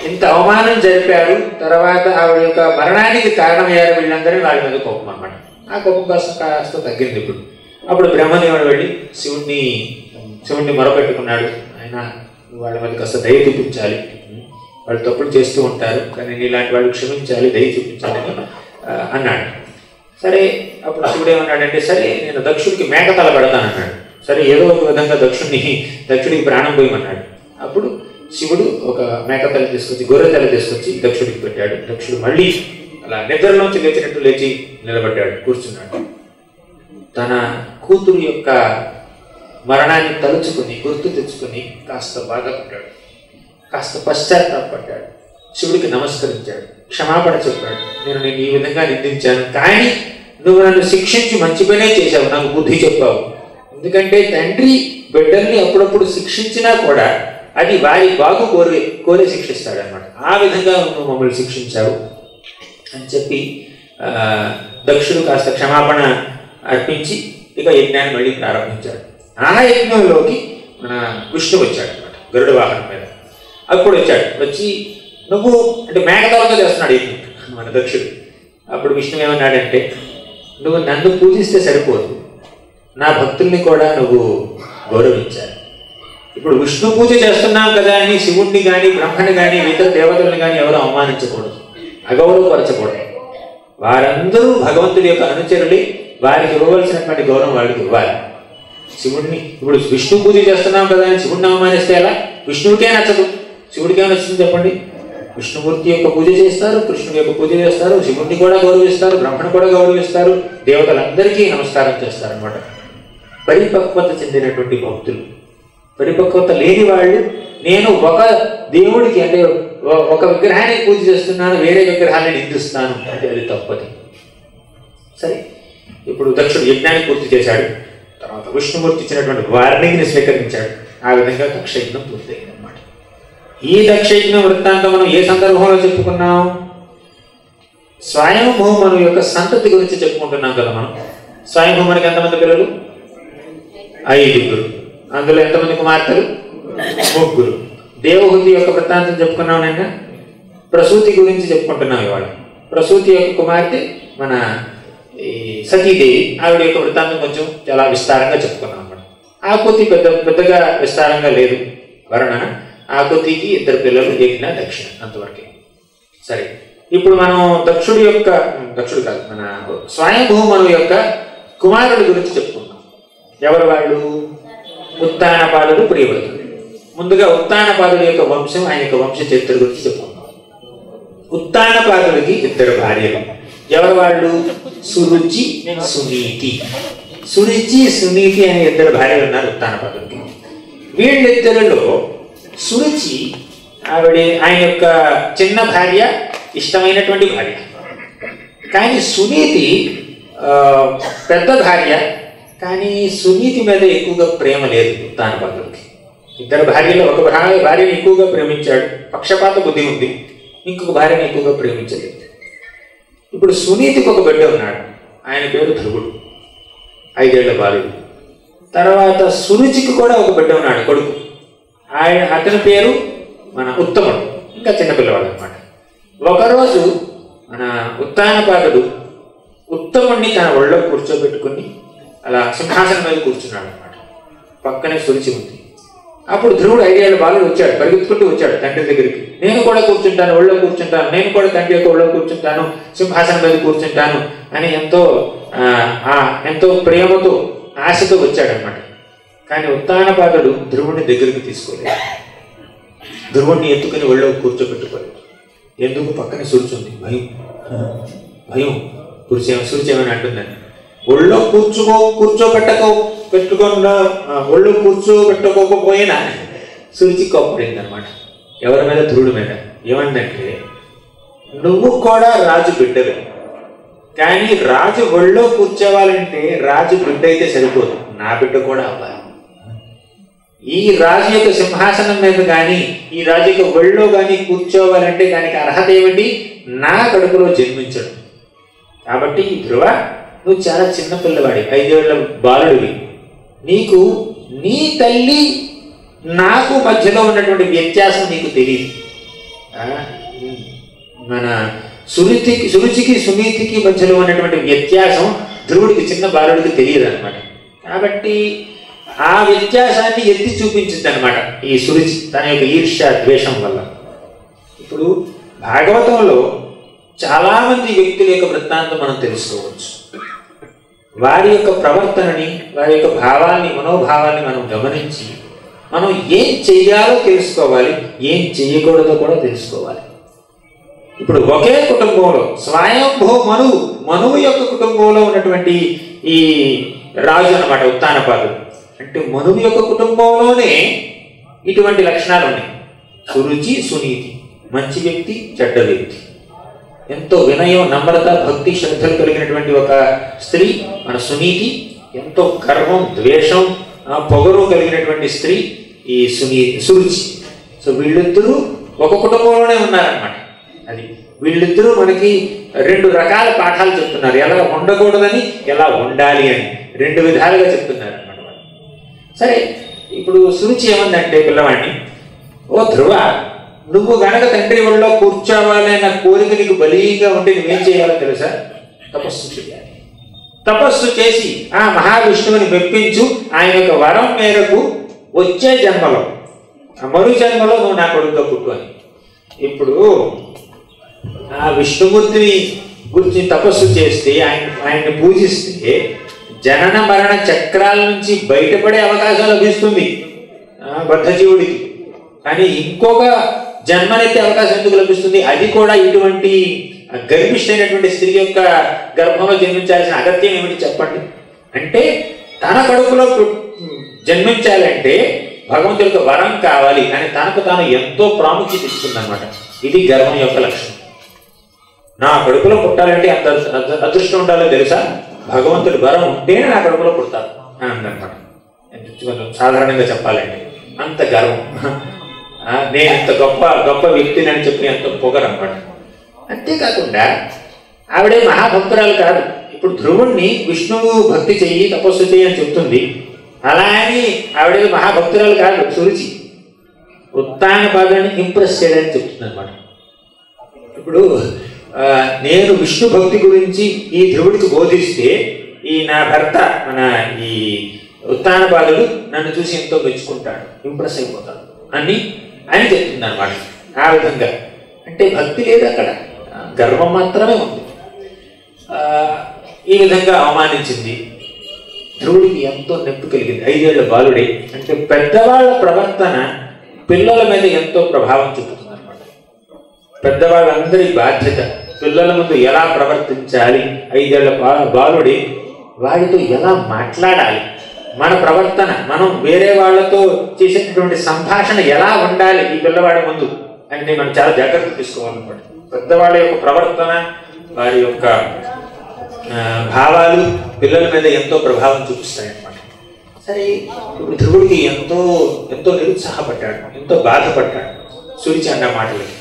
ఇంత అవమానం జరిపారు తర్వాత ఆవిడ యొక్క మరణానికి కారణమయ్యారు వీళ్ళందరినీ వాళ్ళ మీద కోపం అన్నమాట ఆ కోపం కాస్త కాస్త తగ్గింది ఇప్పుడు అప్పుడు బ్రహ్మదేవుడు వెళ్ళి శివుణ్ణి శివుణ్ణి మొరపెట్టుకున్నాడు ఆయన నువ్వు వాళ్ళ మీద కాస్త దయ చూపించాలి వాళ్ళు తప్పులు చేస్తూ ఉంటారు కానీ నీలాంటి వాళ్ళు క్షమించాలి దయ చూపించాలని ఆ, అన్నాడు సరే అప్పుడు శివుడు ఏమన్నాడంటే సరే నేను దక్షుడికి మేక తల పెడతాను అన్నాడు సరే ఏదో ఒక విధంగా దక్షుడిని దక్షుడికి ప్రాణం పోయమన్నాడు అప్పుడు శివుడు ఒక మేక తల తీసుకొచ్చి గొర్రె తల తీసుకొచ్చి దక్షుడికి పెట్టాడు దక్షుడు మళ్ళీ అలా నిద్రలోంచి లేచినట్టు లేచి నిలబడ్డాడు కూర్చున్నాడు తన కూతురు యొక్క మరణాన్ని తలుచుకుని గుర్తు తెచ్చుకుని కాస్త బాధపడ్డాడు కాస్త పశ్చాత్తాపడ్డాడు శివుడికి నమస్కరించాడు క్షమాపణ చెప్పాడు నేను నేను ఈ విధంగా నిందించాను కానీ నువ్వు నన్ను శిక్షించి మంచి పనే చేశావు నాకు బుద్ధి చెప్పావు ఎందుకంటే తండ్రి బిడ్డల్ని అప్పుడప్పుడు శిక్షించినా కూడా అది వారి బాగు కోరి కోరి శిక్షిస్తాడు అనమాట ఆ విధంగా నువ్వు మమ్మల్ని శిక్షించావు అని చెప్పి ఆ, దక్షుడు కాస్త క్షమాపణ అర్పించి ఇక యజ్ఞాన్ని మళ్ళీ ప్రారంభించాడు ఆ యజ్ఞంలోకి మన విష్ణు వచ్చాడు అనమాట గరుడ వాహనం మీద అప్పుడు వచ్చాడు వచ్చి నువ్వు అంటే మేకతలతో చేస్తున్నాడు యజ్ఞం మన దక్షుడు అప్పుడు విష్ణు ఏమన్నాడంటే నువ్వు నన్ను పూజిస్తే సరిపోదు నా భక్తుల్ని కూడా నువ్వు గౌరవించాలి ఇప్పుడు విష్ణు పూజ చేస్తున్నాం కదా అని శివుణ్ణి కానీ బ్రహ్మని కానీ ఇతర దేవతల్ని కానీ ఎవరు అవమానించకూడదు అగౌరవపరచకూడదు వారందరూ భగవంతుడి యొక్క అనుచరులే వారికి ఇవ్వవలసినటువంటి గౌరవం వాళ్ళకి ఇవ్వాలి శివుడిని ఇప్పుడు విష్ణు పూజ చేస్తున్నాం కదా అని శివుడిని అవమానిస్తే ఎలా విష్ణువుకే నచ్చదు శివుడికే నచ్చుతుంది చెప్పండి విష్ణుమూర్తి యొక్క పూజ చేస్తారు కృష్ణుడి యొక్క పూజ చేస్తారు శివుడిని కూడా గౌరవిస్తారు బ్రహ్మను కూడా గౌరవిస్తారు దేవతలందరికీ నమస్కారం చేస్తారు అనమాట పరిపక్వత చెందినటువంటి భక్తులు పరిపక్వత లేని వాళ్ళు నేను ఒక దేవుడికి అంటే ఒ- ఒక విగ్రహానికి పూజ చేస్తున్నాను వేరే విగ్రహాన్ని నిందిస్తాను అంటే అది తప్పది సరే ఇప్పుడు దక్షుడు యజ్ఞాన్ని పూర్తి చేశాడు తర్వాత విష్ణుమూర్తి ఇచ్చినటువంటి వార్నింగ్ని స్వీకరించాడు ఆ విధంగా దక్షయజ్ఞం పూర్తయింది అనమాట ఈ దక్షయజ్ఞం వృత్తాంతం మనం ఏ సందర్భంలో చెప్పుకున్నాం స్వయంభూమను యొక్క సంతతి గురించి చెప్పుకుంటున్నాం కదా మనం స్వయంభూమనికి ఎంతమంది పిల్లలు ఐదుగురు అందులో ఎంతమంది కుమార్తెలు ముగ్గురు దేవహుతి యొక్క వృత్తాంతం చెప్పుకున్నాం నిన్న ప్రసూతి గురించి చెప్పుకుంటున్నాం ఇవాళ ప్రసూతి యొక్క కుమార్తె మన ఈ సతీదేవి ఆవిడ యొక్క వృత్తాంతం కొంచెం చాలా విస్తారంగా చెప్పుకున్నాం అన్నమాట ఆకుతి పెద్ద పెద్దగా విస్తారంగా లేదు వర్ణన ఆకుతికి ఇద్దరు పిల్లలు యజ్ఞ దక్షిణ అంతవరకే సరే ఇప్పుడు మనం దక్షుడి యొక్క దక్షుడు కాదు మన స్వయంభూమను యొక్క కుమారుడి గురించి చెప్పుకుందాం ఎవరు వాళ్ళు ఉత్తానపాదుడు ప్రియవ్రతుడు ముందుగా ఉత్తానపాదుడి యొక్క వంశం ఆయన యొక్క వంశ చరిత్ర గురించి చెప్పుకుందాం ఉత్తానపాదుడికి ఇద్దరు భార్యలు ఎవరు వాళ్ళు సురుచి సునీతి సురుచి సునీతి అనే ఇద్దరు భార్యలు ఉన్నారు ఉత్తానపాదుడికి వీళ్ళిద్దరిలో సురుచి ఆవిడ ఆయన యొక్క చిన్న భార్య ఇష్టమైనటువంటి భార్య కానీ సునీతి ఆ, పెద్ద భార్య కానీ సునీతి మీద ఎక్కువగా ప్రేమ లేదు ఉత్తానపాదుడికి ఇద్దరు భార్యలో ఒక భార్య భార్యను ఎక్కువగా ప్రేమించాడు పక్షపాత బుద్ధి ఉంది ఇంకొక భార్యను ఎక్కువగా ప్రేమించలేదు ఇప్పుడు సునీతికి ఒక బిడ్డ ఉన్నాడు ఆయన పేరు ధ్రువుడు ఐదేళ్ల బాలుడు తర్వాత సురుచికి కూడా ఒక బిడ్డ ఉన్నాడు కొడుకు ఆయన అతని పేరు మన ఉత్తముడు ఇంకా చిన్నపిల్లవాడు అనమాట ఒకరోజు మన ఉత్తానపాదుడు ఉత్తముణ్ణి తన ఒళ్ళో కూర్చోబెట్టుకుని అలా సింహాసనం మీద కూర్చున్నాడు అనమాట పక్కనే సురుచి ఉంది అప్పుడు ధ్రువుడు ఐదేళ్ల బాలుడు వచ్చాడు పరిగెత్తుకుంటూ వచ్చాడు తండ్రి దగ్గరికి నేను కూడా కూర్చుంటాను ఒళ్ళో కూర్చుంటాను నేను కూడా తండ్రి యొక్క ఒళ్ళో కూర్చుంటాను సింహాసనం మీద కూర్చుంటాను అని ఎంతో ఆ, ఆ, ఎంతో ప్రేమతో ఆశతో వచ్చాడనమాట కానీ ఉత్తానపాదుడు ధ్రువుడిని దగ్గరికి తీసుకోలేదు ధ్రువుడిని ఎత్తుకుని ఒళ్ళో కూర్చోబెట్టుకోలేదు ఎందుకు పక్కన సురుచుంది భయం భయం కురిచే సురిచేమని అంటుందని ఒళ్ళో కూర్చుకో కూర్చోబెట్టకో పెట్టుకుండా ఆ, ఒళ్ళో కూర్చోబెట్టుకోకపోయినా సురుచి కోపడింది అనమాట ఎవరి మీద ధ్రువుడి మీద ఏమందంటే నువ్వు కూడా రాజు బిడ్డవే కానీ రాజు ఒళ్ళో కూర్చోవాలంటే రాజు బిడ్డ అయితే సరిపోదు నా బిడ్డ కూడా అవ్వాలి ఈ రాజు యొక్క సింహాసనం మీద కానీ ఈ రాజు యొక్క ఒళ్ళో కానీ కూర్చోవాలంటే దానికి అర్హత ఏమిటి నా కడుపులో జన్మించడం కాబట్టి ధ్రువ నువ్వు చాలా చిన్న పిల్లవాడి ఐదేళ్ల బాలుడివి నీకు నీ తల్లి నాకు మధ్యలో ఉన్నటువంటి వ్యత్యాసం నీకు తెలియదు ఆ, మన సురుచికి సురుచికి సునీతికి మధ్యలో ఉన్నటువంటి వ్యత్యాసం ధ్రువుడికి చిన్న బాలుడికి తెలియదు అనమాట కాబట్టి ఆ వ్యత్యాసాన్ని ఎత్తి చూపించింది అనమాట ఈ సురుచి తన యొక్క ఈర్ష్య ద్వేషం వల్ల ఇప్పుడు భాగవతంలో చాలామంది వ్యక్తుల యొక్క వృత్తాంతం మనం తెలుసుకోవచ్చు వారి యొక్క ప్రవర్తనని వారి యొక్క భావాల్ని మనోభావాల్ని మనం గమనించి మనం ఏం చెయ్యాలో తెలుసుకోవాలి ఏం చెయ్యకూడదో కూడా తెలుసుకోవాలి ఇప్పుడు ఒకే కుటుంబంలో స్వయంభూ మనువు మనువు యొక్క కుటుంబంలో ఉన్నటువంటి ఈ రాజు అన్నమాట ఉత్తానపాదుడు అంటే మనువు యొక్క కుటుంబంలోనే ఇటువంటి లక్షణాలు ఉన్నాయి సురుచి సునీతి మంచి వ్యక్తి చెడ్డ వ్యక్తి ఎంతో వినయం నమ్రత భక్తి శ్రద్ధలు కలిగినటువంటి ఒక స్త్రీ మన సునీతి ఎంతో గర్వం ద్వేషం ఆ, పొగరు కలిగినటువంటి స్త్రీ ఈ సునీ సురుచి సో వీళ్ళిద్దరూ ఒక కుటుంబంలోనే ఉన్నారనమాట అది వీళ్ళిద్దరూ మనకి రెండు రకాల పాఠాలు చెప్తున్నారు ఎలా ఉండకూడదని ఎలా ఉండాలి అని రెండు విధాలుగా చెప్తున్నారు అనమాట సరే ఇప్పుడు సురుచి ఏమందంటే పిల్లవాడిని ఓ ధ్రువ నువ్వు గనక తండ్రి ఒళ్ళో కూర్చోవాలి అన్న కోరిక నీకు బలీగా ఉంటే నువ్వేం చేయాలో తెలుసా తపస్సు చేయాలి తపస్సు చేసి ఆ మహావిష్ణువుని మెప్పించు ఆయన యొక్క వరం మేరకు వచ్చే జన్మలో ఆ మరు జన్మలో నువ్వు నా కొడుకుగా పుట్టు అని ఇప్పుడు ఆ విష్ణుమూర్తిని గురించి తపస్సు చేస్తే ఆయన ఆయన్ని పూజిస్తే జనన మరణ చక్రాల నుంచి బయటపడే అవకాశం లభిస్తుంది ఆ, బద్ధజీవుడికి కానీ ఇంకొక జన్మనెత్తే అవకాశం ఎందుకు లభిస్తుంది అది కూడా ఇటువంటి గర్భిష్ఠైనటువంటి స్త్రీ యొక్క గర్భంలో జన్మించాల్సిన అగత్యం ఏమిటి చెప్పండి అంటే తన కడుపులో పు- జన్మించాలంటే భగవంతుడి యొక్క వరం కావాలి అని తనకు తాను ఎంతో ప్రాముఖ్యత ఇస్తుందన్నమాట ఇది గర్భం యొక్క లక్షణం నా కడుపులో పుట్టాలంటే అంత అంత అదృష్టం ఉండాలో తెలుసా భగవంతుడి వరం ఉంటేనే నా కడుపులో పుడతారు అని అందనమాట కొంచెం సాధారణంగా చెప్పాలంటే అంత గర్వం ఆ, నేను ఇంత గొప్ప గొప్ప వ్యక్తిని అని చెప్పి అంత పొగరన్నమాట అంతేకాకుండా ఆవిడే మహాభక్తురాలు కాదు ఇప్పుడు ధ్రువుణ్ణి విష్ణువు భక్తి చెయ్యి తపస్సు చెయ్యి అని చెప్తుంది అలా అని ఆవిడ మహాభక్తురాలు కాదు సురుచి ఉత్తాన పాదాన్ని ఇంప్రెస్ చేయడానికి చెప్తుంది అనమాట ఇప్పుడు ఆ, నేను విష్ణు భక్తి గురించి ఈ ధ్రువుడికి బోధిస్తే ఈ నా భర్త మన ఈ ఉత్తానపాదుడు నన్ను చూసి ఎంతో మెచ్చుకుంటాడు ఇంప్రెస్ అయిపోతాడు అని అని చెప్తుంది అనమాట ఆ విధంగా అంటే భక్తి లేదు అక్కడ ఆ, గర్వం మాత్రమే ఉంది ఆ, ఈ విధంగా అవమానించింది ధ్రువుడికి ఎంతో నొప్పి కలిగింది ఐదేళ్ల బాలుడే అంటే పెద్దవాళ్ళ ప్రవర్తన పిల్లల మీద ఎంతో ప్రభావం చూపుతుంది అనమాట పెద్దవాళ్ళందరి బాధ్యత పిల్లల ముందు ఎలా ప్రవర్తించాలి ఐదేళ్ల బా- బాలుడి వాడితో ఎలా మాట్లాడాలి మన ప్రవర్తన మనం వేరే వాళ్ళతో చేసేటటువంటి సంభాషణ ఎలా ఉండాలి ఈ పిల్లవాడి ముందు అని మనం చాలా జాగ్రత్త తీసుకోవాలన్నమాట పెద్దవాళ్ళ యొక్క ప్రవర్తన వారి యొక్క ఆ, భావాలు పిల్లల మీద ఎంతో ప్రభావం చూపిస్తాయి అన్నమాట సరే ఇప్పుడు ధ్రువుడికి ఎంతో ఎంతో నిరుత్సాహపడ్డాడు ఎంతో బాధపడ్డాడు సురిచి అన్న మాటలకి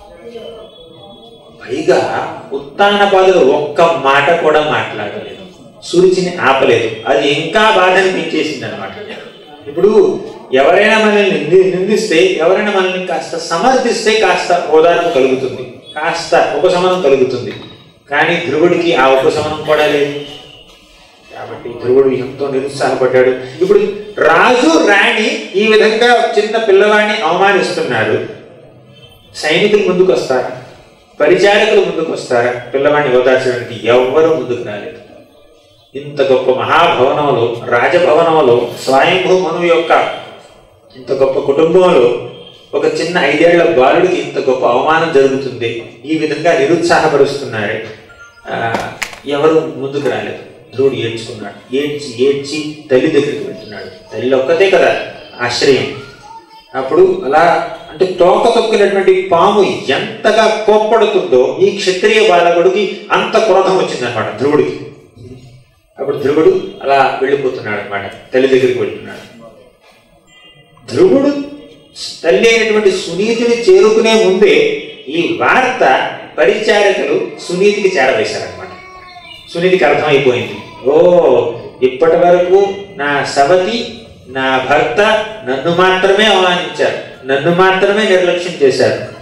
పైగా ఉత్తానపాదులు ఒక్క మాట కూడా మాట్లాడలేదు సురుచిని ఆపలేదు అది ఇంకా బాధని పెంచేసింది అనమాట ఇప్పుడు ఎవరైనా మనల్ని నింది నిందిస్తే ఎవరైనా మనల్ని కాస్త సమర్థిస్తే కాస్త ఓదార్పు కలుగుతుంది కాస్త ఉపశమనం కలుగుతుంది కానీ ధ్రువుడికి ఆ ఉపశమనం కూడా లేదు కాబట్టి ధ్రువుడు ఎంతో నిరుత్సాహపడ్డాడు ఇప్పుడు రాజు రాణి ఈ విధంగా చిన్న పిల్లవాడిని అవమానిస్తున్నారు సైనికులు ముందుకు వస్తారా పరిచారకులు ముందుకు వస్తారా పిల్లవాడిని ఓదార్చడానికి ఎవ్వరూ ముందుకు రాలేదు ఇంత గొప్ప మహాభవనంలో రాజభవనంలో స్వయంభూ మనువు యొక్క ఇంత గొప్ప కుటుంబంలో ఒక చిన్న ఐదేళ్ల బాలుడికి ఇంత గొప్ప అవమానం జరుగుతుంది ఈ విధంగా నిరుత్సాహపరుస్తున్నారు ఆ, ఎవరు ముందుకు రాలేదు ధ్రువుడు ఏడ్చుకున్నాడు ఏడ్చి ఏడ్చి తల్లి దగ్గరికి వెళ్తున్నాడు తల్లి ఒక్కతే కదా ఆశ్రయం అప్పుడు అలా అంటే తోక తొక్కినటువంటి పాము ఎంతగా కోప్పడుతుందో ఈ క్షత్రియ బాలకుడికి అంత క్రోధం వచ్చిందనమాట ధ్రువుడికి అప్పుడు ధ్రువుడు అలా వెళ్ళిపోతున్నాడు అనమాట తల్లి దగ్గరికి వెళ్తున్నాడు ధ్రువుడు తల్లి అయినటువంటి సునీతిని చేరుకునే ముందే ఈ వార్త పరిచారకులు సునీతికి చేరవేశారనమాట సునీతికి అర్థమైపోయింది ఓ ఇప్పటి వరకు నా సవతి నా భర్త నన్ను మాత్రమే అవమానించారు నన్ను మాత్రమే నిర్లక్ష్యం చేశారు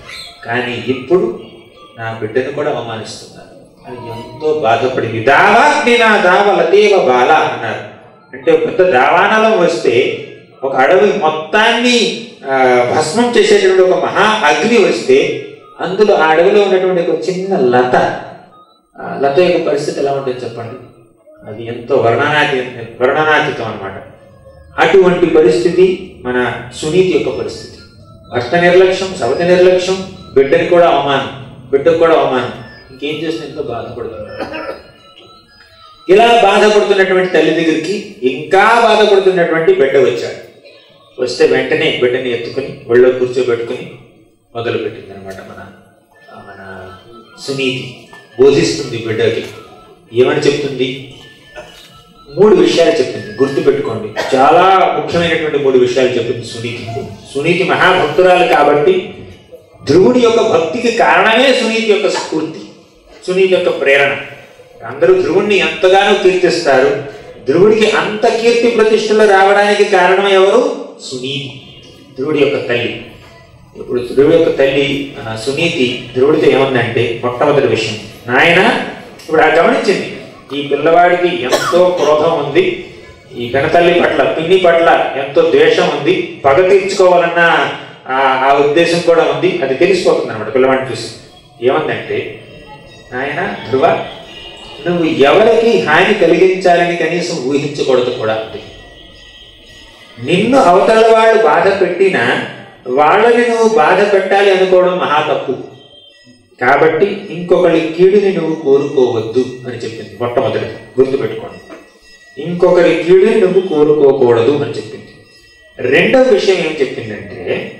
కానీ ఇప్పుడు నా బిడ్డను కూడా అవమానిస్తున్నారు అని ఎంతో బాధపడింది దావాగ్ని నా దావ లతేవ బాల అన్నారు అంటే పెద్ద దావానలం వస్తే ఒక అడవి మొత్తాన్ని ఆ, భస్మం చేసేటువంటి ఒక మహా అగ్ని వస్తే అందులో ఆ అడవిలో ఉన్నటువంటి ఒక చిన్న లత ఆ లత యొక్క పరిస్థితి ఎలా ఉంటుంది చెప్పండి అది ఎంతో వర్ణనాతి వర్ణనాతీతం అన్నమాట అటువంటి పరిస్థితి మన సునీతి యొక్క పరిస్థితి భర్త నిర్లక్ష్యం సవతి నిర్లక్ష్యం బిడ్డని కూడా అవమానం బిడ్డకు కూడా అవమానం ఇంకేం చేసిన ఎంతో బాధపడుతున్నాడు ఇలా బాధపడుతున్నటువంటి తల్లి దగ్గరికి ఇంకా బాధపడుతున్నటువంటి బిడ్డ వచ్చాడు వస్తే వెంటనే బిడ్డని ఎత్తుకుని ఒళ్ళో కూర్చోబెట్టుకుని మొదలు పెట్టింది అనమాట మన ఆ మన సునీతి బోధిస్తుంది బిడ్డకి ఏమని చెప్తుంది మూడు విషయాలు చెప్పింది గుర్తుపెట్టుకోండి చాలా ముఖ్యమైనటువంటి మూడు విషయాలు చెప్పింది సునీతి సునీతి మహాభక్తురాలు కాబట్టి ధ్రువుడి యొక్క భక్తికి కారణమే సునీతి యొక్క స్ఫూర్తి సునీతి యొక్క ప్రేరణ అందరూ ధ్రువుణ్ణి ఎంతగానో కీర్తిస్తారు ధ్రువుడికి అంత కీర్తి ప్రతిష్టలు రావడానికి కారణం ఎవరు సునీతి ధ్రువుడి యొక్క తల్లి ఇప్పుడు ధ్రువుడి యొక్క తల్లి ఆ, సునీతి ధ్రువుడితో ఏముందంటే మొట్టమొదటి విషయం నాయన ఇప్పుడు ఆ గమనించింది ఈ పిల్లవాడికి ఎంతో క్రోధం ఉంది ఈ గణతల్లి పట్ల పిన్ని పట్ల ఎంతో ద్వేషం ఉంది పగ తీర్చుకోవాలన్న ఆ- ఆ ఉద్దేశం కూడా ఉంది అది తెలిసిపోతుంది అనమాట పిల్లవాడిని చూసి ఏమందంటే నాయన ధ్రువ నువ్వు ఎవరికి హాని కలిగించాలని కనీసం ఊహించకూడదు కూడా అంతే నిన్ను అవతల వాళ్ళు బాధ పెట్టినా వాళ్ళని నువ్వు బాధ పెట్టాలి అనుకోవడం మహా తప్పు కాబట్టి ఇంకొకరి కీడుని నువ్వు కోరుకోవద్దు అని చెప్పింది మొట్టమొదటి గుర్తుపెట్టుకోండి ఇంకొకరి కీడుని నువ్వు కోరుకోకూడదు అని చెప్పింది రెండవ విషయం ఏం చెప్పిందంటే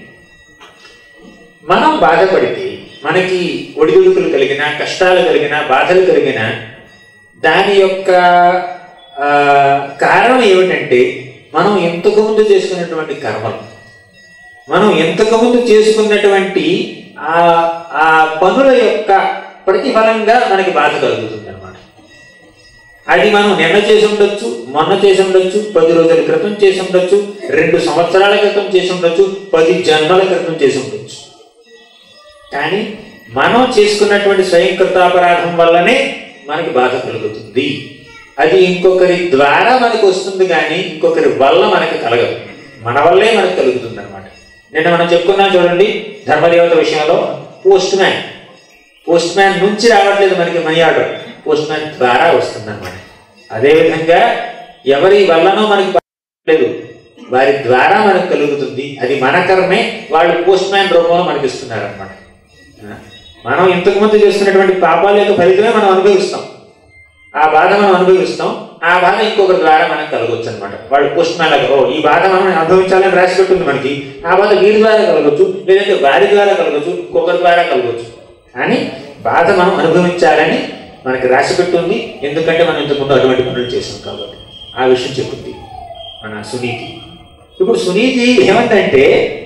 మనం బాధపడితే మనకి ఒడిదుడుకులు కలిగిన కష్టాలు కలిగిన బాధలు కలిగిన దాని యొక్క ఆ, కారణం ఏమిటంటే మనం ఇంతకు ముందు చేసుకున్నటువంటి కర్మలు మనం ఇంతకు ముందు చేసుకున్నటువంటి ఆ ఆ పనుల యొక్క ప్రతిఫలంగా మనకి బాధ కలుగుతుంది అనమాట అది మనం నిన్న చేసి ఉండొచ్చు మొన్న చేసి ఉండొచ్చు పది రోజుల క్రితం చేసి ఉండొచ్చు రెండు సంవత్సరాల క్రితం చేసి ఉండొచ్చు పది జన్మల క్రితం చేసి ఉండొచ్చు కానీ మనం చేసుకున్నటువంటి స్వయంకృతాపరాధం వల్లనే మనకి బాధ కలుగుతుంది అది ఇంకొకరి ద్వారా మనకి వస్తుంది కానీ ఇంకొకరి వల్ల మనకి కలగదు మన వల్లే మనకు కలుగుతుంది అనమాట నిన్న మనం చెప్పుకున్నాం చూడండి ధర్మదేవత విషయంలో పోస్ట్ మ్యాన్ పోస్ట్ మ్యాన్ నుంచి రావట్లేదు మనకి మనీ ఆర్డర్ పోస్ట్ మ్యాన్ ద్వారా వస్తుంది అనమాట అదేవిధంగా ఎవరి వల్లనో మనకి లేదు వారి ద్వారా మనకు కలుగుతుంది అది మన కర్మే వాళ్ళు పోస్ట్ మ్యాన్ రూపంలో మనకి ఇస్తున్నారు అనమాట మనం ఇంతకు ముందు చేస్తున్నటువంటి పాపాల యొక్క ఫలితమే మనం అనుభవిస్తాం ఆ బాధ మనం అనుభవిస్తాం ఆ బాధ ఇంకొకరి ద్వారా మనకు కలగవచ్చు అనమాట వాళ్ళు పోస్ట్ మ్యాన్ లాగా ఓ ఈ బాధ మనం అనుభవించాలని రాసి పెట్టుంది మనకి ఆ బాధ వీరి ద్వారా కలగవచ్చు లేదంటే వారి ద్వారా కలగవచ్చు ఇంకొకరి ద్వారా కలగవచ్చు కానీ బాధ మనం అనుభవించాలని మనకి రాసి పెట్టుంది ఎందుకంటే మనం ఇంతకుముందు అటువంటి పనులు చేసాం కాబట్టి ఆ విషయం చెప్పింది మన సునీతి ఇప్పుడు సునీతి ఏమంటే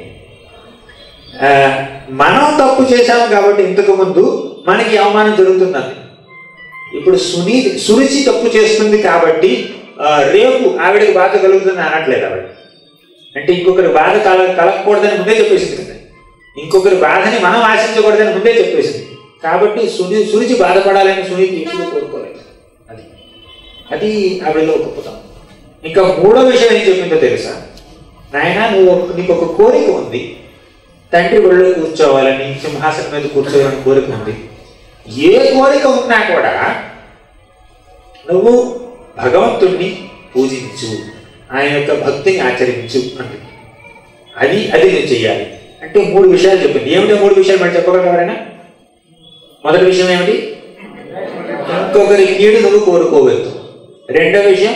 ఆ, మనం తప్పు చేశాం కాబట్టి ఇంతకు ముందు మనకి అవమానం జరుగుతున్నది ఇప్పుడు సునీ సురుచి తప్పు చేస్తుంది కాబట్టి ఆ, రేపు ఆవిడకి బాధ కలుగుతుంది అనట్లేదు ఆవిడ అంటే ఇంకొకరి బాధ కల కలగకూడదని ముందే చెప్పేసింది కదా ఇంకొకరి బాధని మనం ఆశించకూడదని ముందే చెప్పేసింది కాబట్టి సుని సురుచి బాధపడాలని సునీతి ఎప్పుడు కోరుకోలేదు అది అది ఆవిడలో గొప్పతనం ఇంకా మూడో విషయం ఏం చెప్పిందో తెలుసా నాయన నువ్వు ఒక- నీకు ఒక కోరిక ఉంది తండ్రి ఒళ్ళో కూర్చోవాలని సింహాసనం మీద కూర్చోవాలని కోరిక ఉంది ఏ కోరిక ఉన్నా కూడా నువ్వు భగవంతుణ్ణి పూజించు ఆయన యొక్క భక్తిని ఆచరించు అంది అది అది నువ్వు చెయ్యాలి అంటే మూడు విషయాలు చెప్పింది ఏమిటో మూడు విషయాలు మరి చెప్పగలరు ఎవరైనా మొదటి విషయం ఏమిటి ఇంకొకరి కీడు నువ్వు కోరుకోవద్దు రెండో విషయం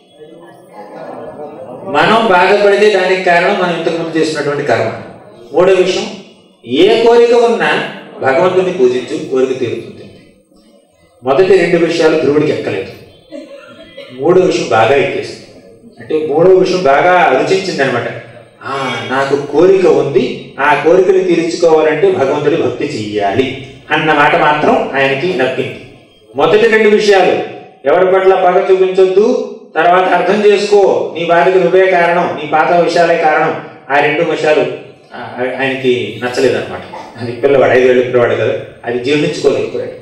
మనం బాధపడితే దానికి కారణం మనం ఇంతకుముందు చేసినటువంటి కర్మ మూడో విషయం ఏ కోరిక ఉన్నా భగవంతుని పూజించు కోరిక తీరుతుంది మొదటి రెండు విషయాలు ధ్రువుడికి ఎక్కలేదు మూడో విషయం బాగా ఎక్కేసింది అంటే మూడో విషయం బాగా రుచించింది అనమాట నాకు కోరిక ఉంది ఆ కోరికని తీర్చుకోవాలంటే భగవంతుడి భక్తి చెయ్యాలి అన్న మాట మాత్రం ఆయనకి నప్పింది మొదటి రెండు విషయాలు ఎవరి పట్ల పగ చూపించొద్దు తర్వాత అర్థం చేసుకో నీ బాధకి నువ్వే కారణం నీ పాత విషయాలే కారణం ఆ రెండు విషయాలు ఆ- ఆయనకి నచ్చలేదు అనమాట అది పిల్లవాడు ఐదేళ్ళు పిల్లవాడు కదా అది జీర్ణించుకోలేకపోయాడు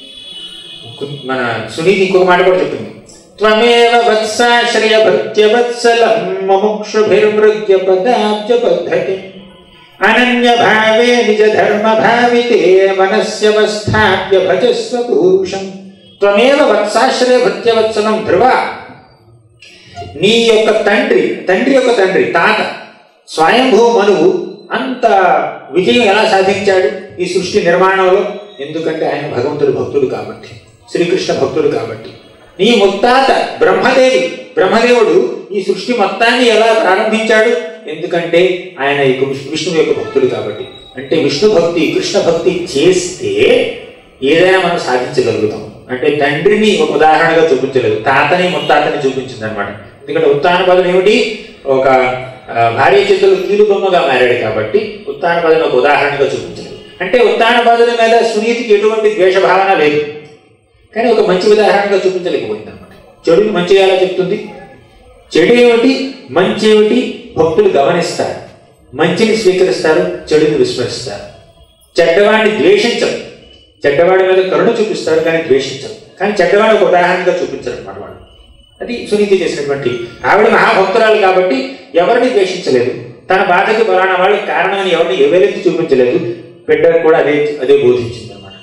మన సునీతి ఇంకొక మాట కూడా చెప్పింది త్వమేవ వత్సాశ్రయ భక్త్యవత్సలం ముముక్షుభిర్మృగ్య పదాబ్జ పద్ధతి అనన్య భావే నిజ ధర్మ భావితే మనస్యవస్థాప్య భజస్వ పురుషం త్వమేవ వత్సాశ్రయ భక్త్యవత్సలం ధ్రువ నీ యొక్క తండ్రి తండ్రి యొక్క తండ్రి తాత స్వయంభూ మనువు అంత విజయం ఎలా సాధించాడు ఈ సృష్టి నిర్మాణంలో ఎందుకంటే ఆయన భగవంతుడు భక్తుడు కాబట్టి శ్రీకృష్ణ భక్తుడు కాబట్టి నీ ముత్తాత బ్రహ్మదేవి బ్రహ్మదేవుడు ఈ సృష్టి మొత్తాన్ని ఎలా ప్రారంభించాడు ఎందుకంటే ఆయన ఈ విష్ణు- విష్ణువు యొక్క భక్తుడు కాబట్టి అంటే విష్ణు భక్తి కృష్ణ భక్తి చేస్తే ఏదైనా మనం సాధించగలుగుతాం అంటే తండ్రిని ఒక ఉదాహరణగా చూపించలేదు తాతని ముత్తాతని చూపించింది అనమాట ఎందుకంటే ఉత్తానపదం ఏమిటి ఒక ఆ, భార్య చేతులు కీలు బొమ్మగా మారాడు కాబట్టి ఉత్తానపదని ఒక ఉదాహరణగా చూపించలేదు అంటే ఉత్తానపదుల మీద సునీతికి ఎటువంటి ద్వేష భావన లేదు కానీ ఒక మంచి ఉదాహరణగా చూపించలేకపోయింది అనమాట చెడుని మంచిగా ఎలా చెప్తుంది చెడు ఏమిటి మంచి ఏమిటి భక్తులు గమనిస్తారు మంచిని స్వీకరిస్తారు చెడుని విస్మరిస్తారు చెడ్డవాడిని ద్వేషించరు చెడ్డవాడి మీద కరుణ చూపిస్తారు కానీ ద్వేషించరు కానీ చెడ్డవాడిని ఒక ఉదాహరణగా చూపించరు అనమాట వాళ్ళు అది సునీతి చేసినటువంటి ఆవిడ మహాభక్తురాలు కాబట్టి ఎవరిని ద్వేషించలేదు తన బాధకి బలానా వాళ్ళకి కారణమని ఎవరిని ఎవరెత్తి చూపించలేదు బిడ్డకు కూడా అదే అదే బోధించింది అనమాట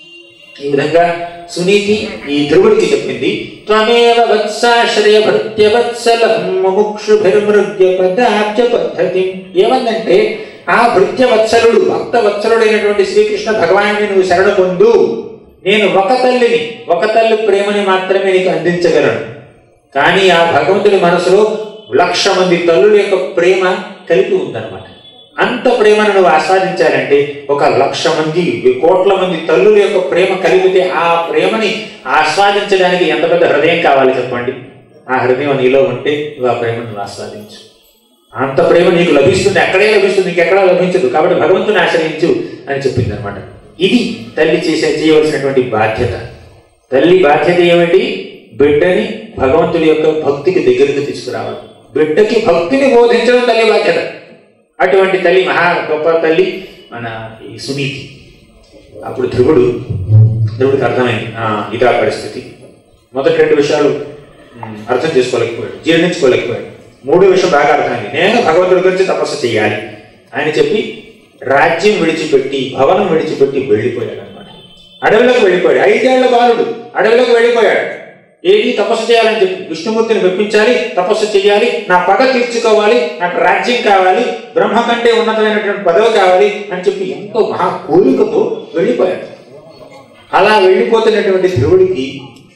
ఈ విధంగా సునీతి ఈ ధ్రువుడికి చెప్పింది త్వమేవ వత్సాశ్రయ భృత్యవత్సలం ముముక్షుభిర్మృగ్య పదాబ్జ పద్ధతి ఏమందంటే ఆ భృత్యవత్సలుడు భక్త వత్సలుడైనటువంటి శ్రీకృష్ణ భగవాన్ని నువ్వు శరణ పొందు నేను ఒక తల్లిని ఒక తల్లి ప్రేమని మాత్రమే నీకు అందించగలను కానీ ఆ భగవంతుడి మనసులో లక్ష మంది తల్లుల యొక్క ప్రేమ కలిపి ఉందన్నమాట అంత ప్రేమను నువ్వు ఆస్వాదించాలంటే ఒక లక్ష మంది కోట్ల మంది తల్లుల యొక్క ప్రేమ కలిపితే ఆ ప్రేమని ఆస్వాదించడానికి ఎంత పెద్ద హృదయం కావాలి చెప్పండి ఆ హృదయం నీలో ఉంటే నువ్వు ఆ ప్రేమను నువ్వు ఆస్వాదించు అంత ప్రేమ నీకు లభిస్తుంది ఎక్కడే లభిస్తుంది ఇంకెక్కడా లభించదు కాబట్టి భగవంతుని ఆశ్రయించు అని చెప్పింది అనమాట ఇది తల్లి చేసే చేయవలసినటువంటి బాధ్యత తల్లి బాధ్యత ఏమిటి బిడ్డని భగవంతుడి యొక్క భక్తికి దగ్గరికి తీసుకురావాలి బిడ్డకి భక్తిని బోధించడం తల్లి బాధ్యత అటువంటి తల్లి మహా గొప్ప తల్లి మన ఈ సునీతి అప్పుడు ధ్రువుడు ధ్రువుడికి అర్థమైంది ఆ, ఇదా పరిస్థితి మొదటి రెండు విషయాలు మ్, అర్థం చేసుకోలేకపోయాడు జీర్ణించుకోలేకపోయాడు మూడో విషయం బాగా అర్థమైంది నేను భగవంతుడి గురించి తపస్సు చేయాలి అని చెప్పి రాజ్యం విడిచిపెట్టి భవనం విడిచిపెట్టి వెళ్ళిపోయాడు అనమాట అడవిలోకి వెళ్ళిపోయాడు ఐదేళ్ల బాలుడు అడవిలోకి వెళ్ళిపోయాడు ఏది తపస్సు చేయాలని చెప్పి విష్ణుమూర్తిని మెప్పించాలి తపస్సు చేయాలి నా పగ తీర్చుకోవాలి నాకు రాజ్యం కావాలి బ్రహ్మ కంటే ఉన్నతమైనటువంటి పదవి కావాలి అని చెప్పి ఎంతో మహా కోరికతో వెళ్ళిపోయాడు అలా వెళ్ళిపోతున్నటువంటి ధ్రువుడికి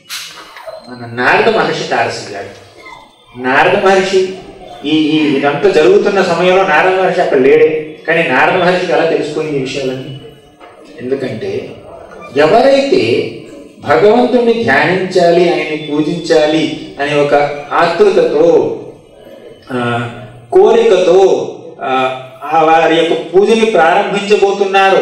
మన నారద మహర్షి తారసిల్లాడు నారద మహర్షి ఈ ఈ ఇదంతా జరుగుతున్న సమయంలో నారద మహర్షి అక్కడ లేడే కానీ నారద మహర్షికి ఎలా తెలుసుకుని ఈ విషయాలన్నీ ఎందుకంటే ఎవరైతే భగవంతుణ్ణి ధ్యానించాలి ఆయన్ని పూజించాలి అనే ఒక ఆతృతతో ఆ, కోరికతో ఆ, ఆ వారి యొక్క పూజని ప్రారంభించబోతున్నారో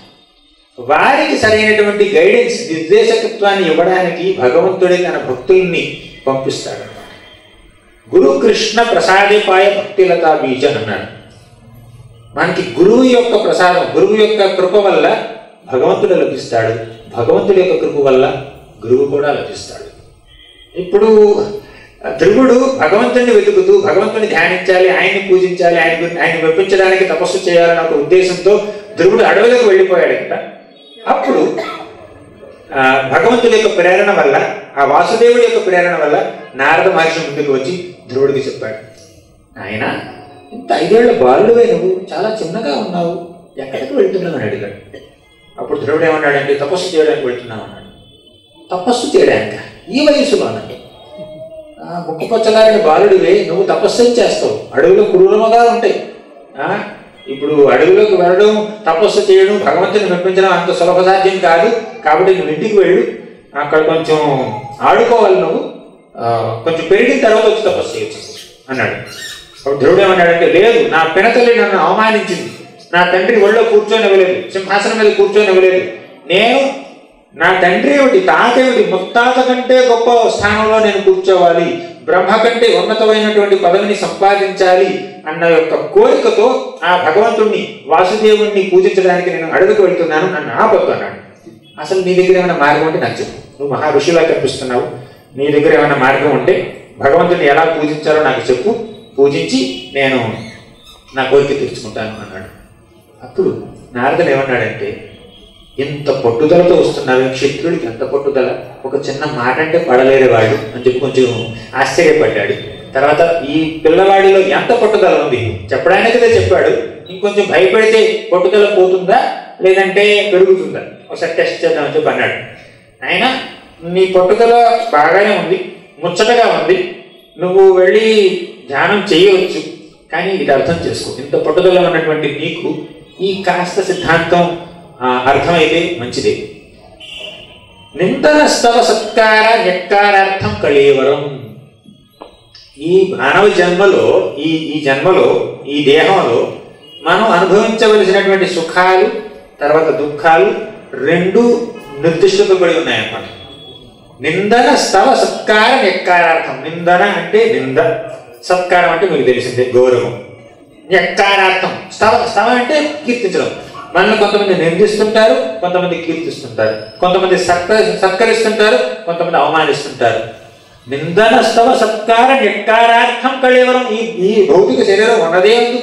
వారికి సరైనటువంటి గైడెన్స్ నిర్దేశకత్వాన్ని ఇవ్వడానికి భగవంతుడే తన భక్తుల్ని పంపిస్తాడు గురు కృష్ణ ప్రసాదిపాయ భక్తిలతా బీజ అన్నాడు మనకి గురువు యొక్క ప్రసాదం గురువు యొక్క కృప వల్ల భగవంతుడు లభిస్తాడు భగవంతుడి యొక్క కృప వల్ల గురువు కూడా లభిస్తాడు ఇప్పుడు ధ్రువుడు భగవంతుడిని వెతుకుతూ భగవంతుని ధ్యానించాలి ఆయన్ని పూజించాలి ఆయన గురి- ఆయన్ని మెప్పించడానికి తపస్సు చేయాలన్న ఒక ఉద్దేశంతో ధ్రువుడు అడవిలోకి వెళ్ళిపోయాడు కదా అప్పుడు ఆ, భగవంతుడి యొక్క ప్రేరణ వల్ల ఆ వాసుదేవుడి యొక్క ప్రేరణ వల్ల నారద మహర్షి ముందుకు వచ్చి ధ్రువుడికి చెప్పాడు ఆయన ఇంత ఐదేళ్ల బాలుడువే నువ్వు చాలా చిన్నగా ఉన్నావు ఎక్కడికి వెళ్తున్నావు అని అడిగాడు అప్పుడు ధ్రువుడు ఏమన్నాడంటే తపస్సు చేయడానికి వెళ్తున్నావు అన్నాడు తపస్సు చేయడానికి ఈ వయసులో అన్నాడు ఆ, ముక్కుపచ్చలారిన బాలుడివే నువ్వు తపస్సు ఏం చేస్తావు అడవిలో క్రూరముగా ఉంటాయి ఆ, ఇప్పుడు అడవిలోకి వెళ్ళడం తపస్సు చేయడం భగవంతుని మెప్పించడం అంత సులభ సాధ్యం కాదు కాబట్టి నువ్వు ఇంటికి వెళ్ళు అక్కడ కొంచెం ఆడుకోవాలి నువ్వు ఆ, కొంచెం పెరిగిన తర్వాత వచ్చి తపస్సు చేయొచ్చు అన్నాడు అప్పుడు దేవుడు ఏమన్నాడంటే లేదు నా పినతల్లి నన్ను అవమానించింది నా తండ్రి ఒళ్ళో కూర్చొనివ్వలేదు సింహాసనం మీద కూర్చొనివ్వలేదు నేను నా తండ్రి ఏమిటి తాత ఏమిటి ముత్తాత కంటే గొప్ప స్థానంలో నేను కూర్చోవాలి బ్రహ్మ కంటే ఉన్నతమైనటువంటి పదవిని సంపాదించాలి అన్న యొక్క కోరికతో ఆ భగవంతుణ్ణి వాసుదేవుణ్ణి పూజించడానికి నేను అడుగుకు వెళ్తున్నాను నన్ను ఆపొద్దు అన్నాడు అసలు నీ దగ్గర ఏమైనా మార్గం ఉంటే నాకు చెప్పు నువ్వు మహా ఋషిలా కనిపిస్తున్నావు నీ దగ్గర ఏమైనా మార్గం ఉంటే భగవంతుని ఎలా పూజించాలో నాకు చెప్పు పూజించి నేను నా కోరిక తీర్చుకుంటాను అన్నాడు అప్పుడు నారదుడు ఏమన్నాడంటే ఇంత పట్టుదలతో వస్తున్నావు క్షత్రుడికి ఎంత పట్టుదల ఒక చిన్న మాట అంటే పడలేరు వాళ్ళు అని చెప్పి కొంచెం ఆశ్చర్యపడ్డాడు తర్వాత ఈ పిల్లవాడిలో ఎంత పట్టుదల ఉంది చెప్పడానికి కదా చెప్పాడు ఇంకొంచెం భయపడితే పట్టుదల పోతుందా లేదంటే పెరుగుతుందా ఒకసారి టెస్ట్ చేద్దామని చెప్పి అన్నాడు ఆయన నీ పట్టుదల బాగానే ఉంది ముచ్చటగా ఉంది నువ్వు వెళ్ళి ధ్యానం చేయవచ్చు కానీ ఇది అర్థం చేసుకో ఇంత పట్టుదల ఉన్నటువంటి నీకు ఈ కాస్త సిద్ధాంతం ఆ, అర్థమైతే మంచిదే నిందన స్తవ సత్కార నెక్కారార్థం కళేవరం ఈ మానవ జన్మలో ఈ ఈ జన్మలో ఈ దేహంలో మనం అనుభవించవలసినటువంటి సుఖాలు తర్వాత దుఃఖాలు రెండు నిర్దిష్టపడి ఉన్నాయన్నమాట నిందన స్తవ సత్కార నెక్కారార్థం నిందన అంటే నింద సత్కారం అంటే మీకు తెలిసిందే గౌరవం నెక్కారార్థం స్తవ స్తవ అంటే కీర్తించడం మనల్ని కొంతమంది నిందిస్తుంటారు కొంతమంది కీర్తిస్తుంటారు కొంతమంది సత్క సత్కరిస్తుంటారు కొంతమంది అవమానిస్తుంటారు నిందన స్తవ సత్కార నెక్కారార్థం కళేవరం ఈ ఈ భౌతిక శరీరం ఉన్నదే ఎందుకు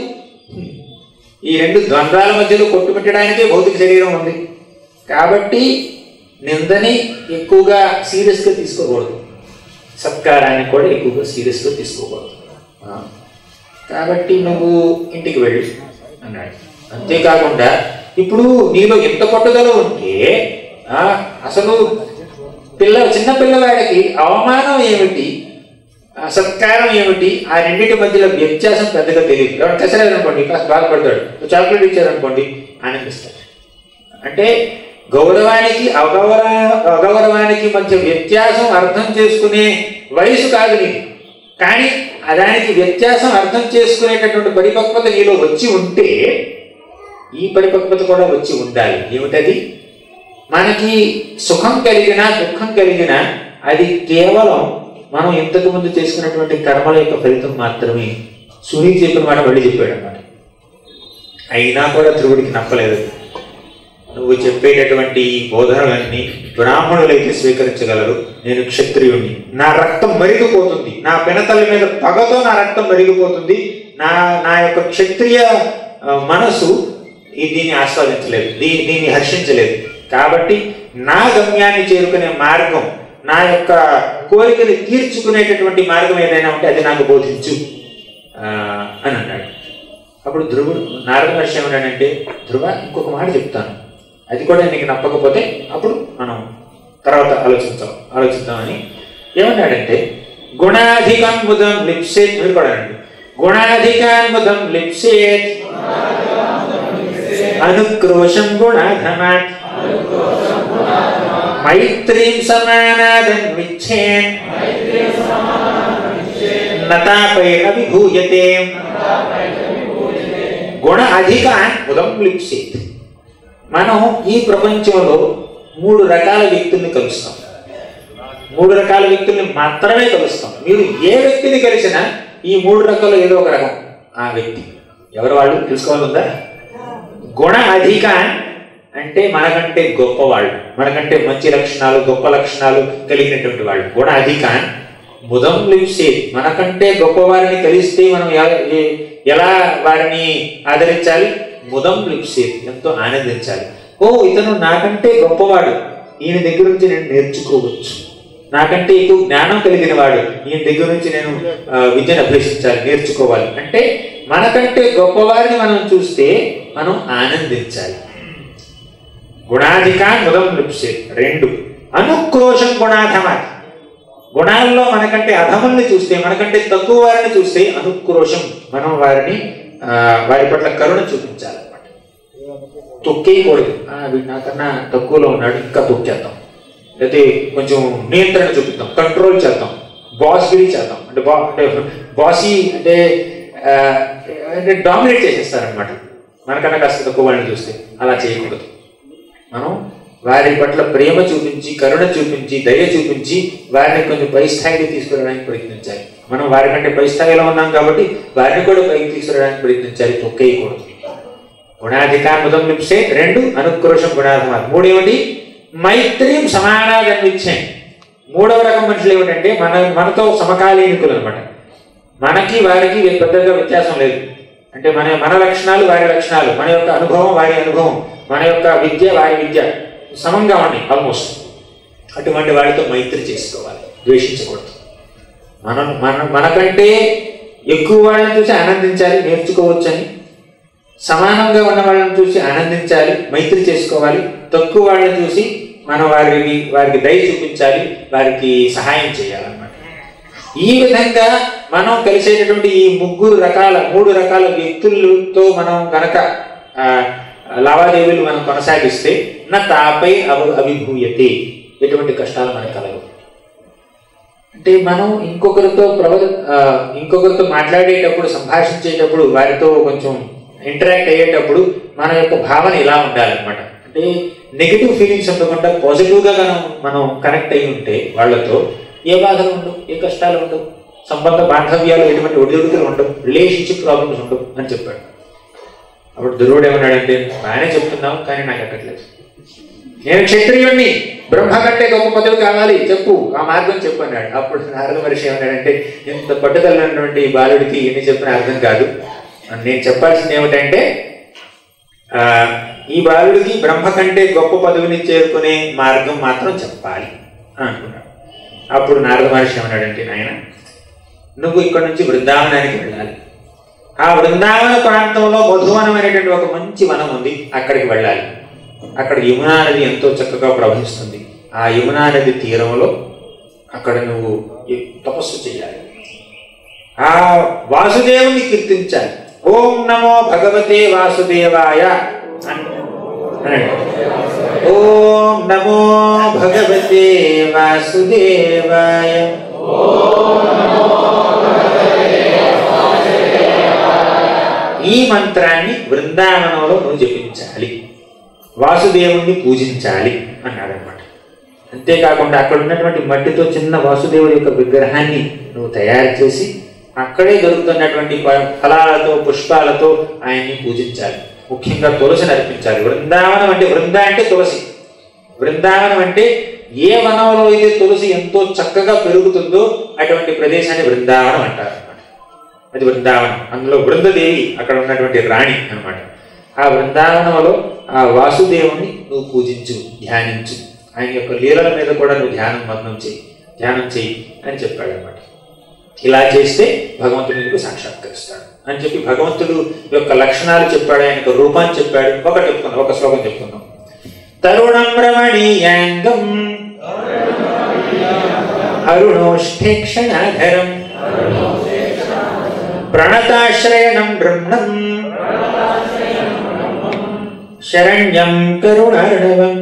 ఈ రెండు ద్వంద్వాల మధ్యలో కొట్టుపెట్టడానికే భౌతిక శరీరం ఉంది కాబట్టి నిందని ఎక్కువగా సీరియస్గా తీసుకోకూడదు సత్కారాన్ని కూడా ఎక్కువగా సీరియస్గా తీసుకోకూడదు ఆ. కాబట్టి నువ్వు ఇంటికి వెళ్ళు అన్నాడు అంతేకాకుండా ఇప్పుడు నీలో ఎంత పట్టుదల ఉంటే ఆ, అసలు పిల్ల చిన్న పిల్లవాడికి అవమానం ఏమిటి ఆ, సత్కారం ఏమిటి ఆ రెండింటి మధ్యలో వ్యత్యాసం పెద్దగా తెలియదు ఎవరు కసలేదు అనుకోండి కాస్త బాధపడతాడు చాక్లెట్ ఇచ్చారనుకోండి ఆనందిస్తాడు అంటే గౌరవానికి అగౌరవ అగౌరవానికి మధ్య వ్యత్యాసం అర్థం చేసుకునే వయసు కాదు నీకు కానీ ఆ దానికి వ్యత్యాసం అర్థం చేసుకునేటటువంటి పరిపక్వత నీలో వచ్చి ఉంటే ఈ పరిపక్వత కూడా వచ్చి ఉండాలి ఏమిటది మనకి సుఖం కలిగినా దుఃఖం కలిగినా అది కేవలం మనం ఇంతకు ముందు చేసుకున్నటువంటి కర్మల యొక్క ఫలితం మాత్రమే సునీతి చెప్పిన మాట మళ్ళీ చెప్పాడు అన్నమాట అయినా కూడా ధ్రువుడికి నప్పలేదు నువ్వు చెప్పేటటువంటి ఈ బోధనలన్నీ బ్రాహ్మణులైతే స్వీకరించగలరు నేను క్షత్రియుణ్ణి నా రక్తం మరిగిపోతుంది నా పినతల్లి మీద పగతో నా రక్తం మరిగిపోతుంది నా నా యొక్క క్షత్రియ ఆ, మనసు ఈ దీన్ని ఆస్వాదించలేదు దీ- దీన్ని హర్షించలేదు కాబట్టి నా గమ్యాన్ని చేరుకునే మార్గం నా యొక్క కోరికని తీర్చుకునేటటువంటి మార్గం ఏదైనా ఉంటే అది నాకు బోధించు ఆ, అని అన్నాడు అప్పుడు ధ్రువుడు నారద మహర్షి ఏమన్నాడంటే ధ్రువ ఇంకొక మాట చెప్తాను అది కూడా నీకు నప్పకపోతే అప్పుడు మనం తర్వాత ఆలోచిద్దాం ఆలోచిద్దామని ఏమన్నాడంటే గుణాధికం ముదం లిప్సేత్ మీరు కూడా అనండి గుణాధికాన్ ముదం లిప్సేత్ అనుక్రోశం గుణాధమాత్ మైత్రీం సమానాదన్ విచ్ఛేన్ నతాపై అవిభూయతే గుణ అధికాన్ ముదం లిప్సేత్ మనం ఈ ప్రపంచంలో మూడు రకాల వ్యక్తుల్ని కలుస్తాం మూడు రకాల వ్యక్తుల్ని మాత్రమే కలుస్తాం మీరు ఏ వ్యక్తిని కలిసినా ఈ మూడు రకాలు ఏదో ఒక రకం ఆ వ్యక్తి ఎవరు వాళ్ళు తెలుసుకోవాలందా గుణ అధికాన్ అంటే మనకంటే గొప్పవాళ్ళు మనకంటే మంచి లక్షణాలు గొప్ప లక్షణాలు కలిగినటువంటి వాళ్ళు గుణ అధికాన్ ముదం లిప్సే మనకంటే గొప్పవారిని కలిస్తే మనం ఎ- ఎ- ఎలా వారిని ఆదరించాలి ముదం లిప్సే ఎంతో ఆనందించాలి ఓ ఇతను నాకంటే గొప్పవాడు ఈయన దగ్గర నుంచి నేను నేర్చుకోవచ్చు నాకంటే ఎక్కువ జ్ఞానం కలిగిన వాడు ఈయన దగ్గర నుంచి నేను ఆ, విద్యను అభ్యసించాలి నేర్చుకోవాలి అంటే మనకంటే గొప్పవారిని మనం చూస్తే మనం ఆనందించాలి గుణాధికా ముదం లిప్సే రెండు అనుక్రోశం గుణాధమాది గుణాల్లో మనకంటే అధముల్ని చూస్తే మనకంటే తక్కువ వారిని చూస్తే అనుక్రోశం మనం వారిని ఆ, వారి పట్ల కరుణ చూపించాలన్నమాట తొక్కేయకూడదు ఆ, వీడు నాకన్నా తక్కువలో ఉన్నాడు ఇంకా తొక్కేద్దాం అయితే కొంచెం నియంత్రణ చూపిద్దాం కంట్రోల్ చేద్దాం బాస్ గిరి చేద్దాం అంటే బా అంటే బాసీ అంటే ఆ, అంటే డామినేట్ చేసేస్తారనమాట మనకన్నా కాస్త తక్కువ వాళ్ళని చూస్తే అలా చేయకూడదు మనం వారి పట్ల ప్రేమ చూపించి కరుణ చూపించి దయ చూపించి వారిని కొంచెం పై స్థాయికి తీసుకురావడానికి ప్రయత్నించాలి మనం వారికంటే పై స్థాయిలో ఉన్నాం కాబట్టి వారిని కూడా పైకి తీసుకురావడానికి ప్రయత్నించాలి తొక్కేయకూడదు గుణాధికారముదం నిప్సే రెండు అనుక్రోషం గుణాధమాలు మూడు ఏమిటి మైత్రీం సమానాదన్విచ్చాయి మూడవ రకం మనుషులు ఏమిటంటే మన మనతో సమకాలీనికులు అనమాట మనకి వారికి పెద్దగా వ్యత్యాసం లేదు అంటే మన మన లక్షణాలు వారి లక్షణాలు మన యొక్క అనుభవం వారి అనుభవం మన యొక్క విద్య వారి విద్య సమంగా ఉన్నాయి ఆల్మోస్ట్ అటువంటి వాడితో మైత్రి చేసుకోవాలి ద్వేషించకూడదు మనం మన మనకంటే ఎక్కువ వాళ్ళని చూసి ఆనందించాలి నేర్చుకోవచ్చని సమానంగా ఉన్న వాళ్ళని చూసి ఆనందించాలి మైత్రి చేసుకోవాలి తక్కువ వాళ్ళని చూసి మనం వారికి వారికి దయ చూపించాలి వారికి సహాయం చేయాలన్నమాట ఈ విధంగా మనం కలిసేటటువంటి ఈ ముగ్గురు రకాల మూడు రకాల వ్యక్తులతో మనం కనుక ఆ, లావాదేవీలు మనం కొనసాగిస్తే నా తాపై అవ అభిభూయతే ఎటువంటి కష్టాలు మనకు కలగవు అంటే మనం ఇంకొకరితో ప్రవ ఆ, ఇంకొకరితో మాట్లాడేటప్పుడు సంభాషించేటప్పుడు వారితో కొంచెం ఇంటరాక్ట్ అయ్యేటప్పుడు మన యొక్క భావన ఇలా ఉండాలన్నమాట అంటే నెగిటివ్ ఫీలింగ్స్ ఉండకుండా పాజిటివ్గా మనం మనం కనెక్ట్ అయి ఉంటే వాళ్ళతో ఏ బాధలు ఉండవు ఏ కష్టాలు ఉండవు సంబంధ బాంధవ్యాలు ఎటువంటి ఒడిదుడుకులు ఉండవు రిలేషన్షిప్ ప్రాబ్లమ్స్ ఉండవు అని చెప్పాడు అప్పుడు దుర్వుడు ఏమన్నాడంటే బాగానే చెప్తున్నావు కానీ నాకు ఎక్కట్లేదు నేను క్షత్రియుణ్ణి బ్రహ్మ కంటే గొప్ప పదవి కావాలి చెప్పు ఆ మార్గం చెప్పు అన్నాడు అప్పుడు నారద మహర్షి ఏమన్నాడంటే ఇంత పట్టుదలైనటువంటి ఈ బాలుడికి ఎన్ని చెప్పిన అర్థం కాదు నేను చెప్పాల్సింది ఏమిటంటే ఆ, ఈ బాలుడికి బ్రహ్మ కంటే గొప్ప పదవిని చేరుకునే మార్గం మాత్రం చెప్పాలి అని అనుకున్నాడు అప్పుడు నారద మహర్షి ఏమన్నాడంటే నాయన నువ్వు ఇక్కడ నుంచి బృందావనానికి వెళ్ళాలి ఆ బృందావన ప్రాంతంలో మధువనం అనేటువంటి ఒక మంచి వనం ఉంది అక్కడికి వెళ్ళాలి అక్కడ యమునా నది ఎంతో చక్కగా ప్రవహిస్తుంది ఆ యమునా నది తీరంలో అక్కడ నువ్వు ఈ తపస్సు చేయాలి ఆ వాసుదేవుని కీర్తించాలి ఓం నమో భగవతే వాసుదేవాయ అన్- అనండి ఓం నమో భగవతే వాసుదేవాయ ఈ మంత్రాన్ని బృందావనంలో నువ్వు జపించాలి వాసుదేవుణ్ణి పూజించాలి అన్నాడనమాట అంతేకాకుండా అక్కడ ఉన్నటువంటి మట్టితో చిన్న వాసుదేవుడి యొక్క విగ్రహాన్ని నువ్వు తయారు చేసి అక్కడే దొరుకుతున్నటువంటి ప- ఫలాలతో పుష్పాలతో ఆయన్ని పూజించాలి ముఖ్యంగా తులసిని అర్పించాలి బృందావనం అంటే బృంద అంటే తులసి బృందావనం అంటే ఏ వనంలో అయితే తులసి ఎంతో చక్కగా పెరుగుతుందో అటువంటి ప్రదేశాన్ని బృందావనం అంటారు అన్నమాట అది బృందావనం అందులో బృందదేవి అక్కడ ఉన్నటువంటి రాణి అన్నమాట ఆ బృందావనంలో ఆ వాసుదేవుని నువ్వు పూజించు ధ్యానించు ఆయన యొక్క లీలల మీద కూడా నువ్వు ధ్యానం మగ్నం చేయి ధ్యానం చేయి అని చెప్పాడు అనమాట ఇలా చేస్తే భగవంతుడు నీకు సాక్షాత్కరిస్తాడు అని చెప్పి భగవంతుడు యొక్క లక్షణాలు చెప్పాడు ఆయన యొక్క రూపాన్ని చెప్పాడు ఒక చెప్పుకుందాం ఒక శ్లోకం చెప్పుకుందాం తరుణం రమణీయాంగం అరుణోష్ఠేక్షణాధరం ప్రణతాశ్రయణం బ్రహ్మం శరణ్యం కరుణార్ణవం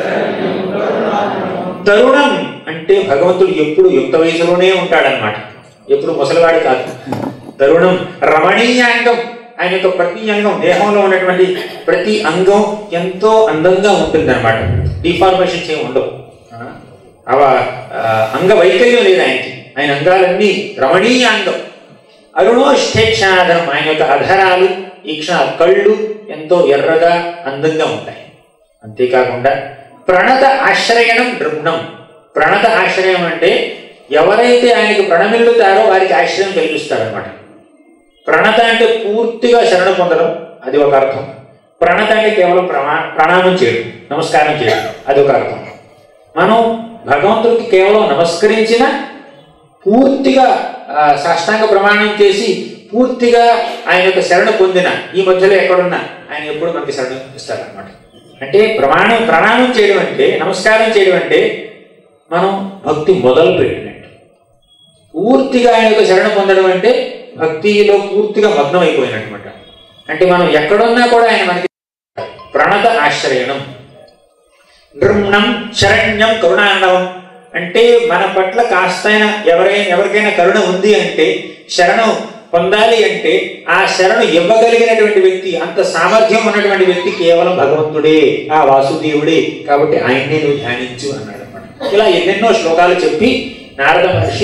తరుణం అంటే భగవంతుడు ఎప్పుడు యుక్త వయసులోనే ఉంటాడనమాట ఎప్పుడు ముసలివాడు కాదు తరుణం రమణీయాంగం ఆయన యొక్క ప్రతి అంగం దేహంలో ఉన్నటువంటి ప్రతి అంగం ఎంతో అందంగా ఉంటుందన్నమాట డిఫార్మేషన్స్ ఏమి ఉండవు ఆ, అవ ఆ, అంగ వైకల్యం లేదు ఆయనకి ఆయన అంగాలన్నీ రమణీయాంగం అరుణోష్ఠేక్షాధరం ఆయన యొక్క అధరాలు ఈక్ష కళ్ళు ఎంతో ఎర్రగా అందంగా ఉంటాయి అంతేకాకుండా ప్రణత ఆశ్రయణం దృగ్నం ప్రణత ఆశ్రయం అంటే ఎవరైతే ఆయనకు ప్రణమిల్లుతారో వారికి ఆశ్రయం కల్పిస్తారనమాట ప్రణత అంటే పూర్తిగా శరణ పొందడం అది ఒక అర్థం ప్రణత అంటే కేవలం ప్రమా ప్రణామం చేయడం నమస్కారం చేయడం అది ఒక అర్థం మనం భగవంతుడికి కేవలం నమస్కరించిన పూర్తిగా ఆ, సాష్టాంగ ప్రమాణం చేసి పూర్తిగా ఆయన యొక్క శరణ పొందిన ఈ మధ్యలో ఎక్కడున్నా ఆయన ఎప్పుడు మనకి శరణ ఇస్తారనమాట అంటే ప్రమాణం ప్రణామం చేయడం అంటే నమస్కారం చేయడం అంటే మనం భక్తి మొదలు పెట్టినట్టు పూర్తిగా ఆయన యొక్క శరణ పొందడం అంటే భక్తిలో పూర్తిగా మగ్నం అయిపోయినట్టుమాట అంటే మనం ఎక్కడున్నా కూడా ఆయన మనకి ప్రణత ఆశ్రయణం నృమ్ణం శరణ్యం కరుణాండవం అంటే మన పట్ల కాస్తైనా ఎవరైనా ఎవరికైనా కరుణ ఉంది అంటే శరణం పొందాలి అంటే ఆ శరణు ఇవ్వగలిగినటువంటి వ్యక్తి అంత సామర్థ్యం ఉన్నటువంటి వ్యక్తి కేవలం భగవంతుడే ఆ వాసుదేవుడే కాబట్టి ఆయన్నే నువ్వు ధ్యానించు అన్నాడు అనమాట ఇలా ఎన్నెన్నో శ్లోకాలు చెప్పి నారద మహర్షి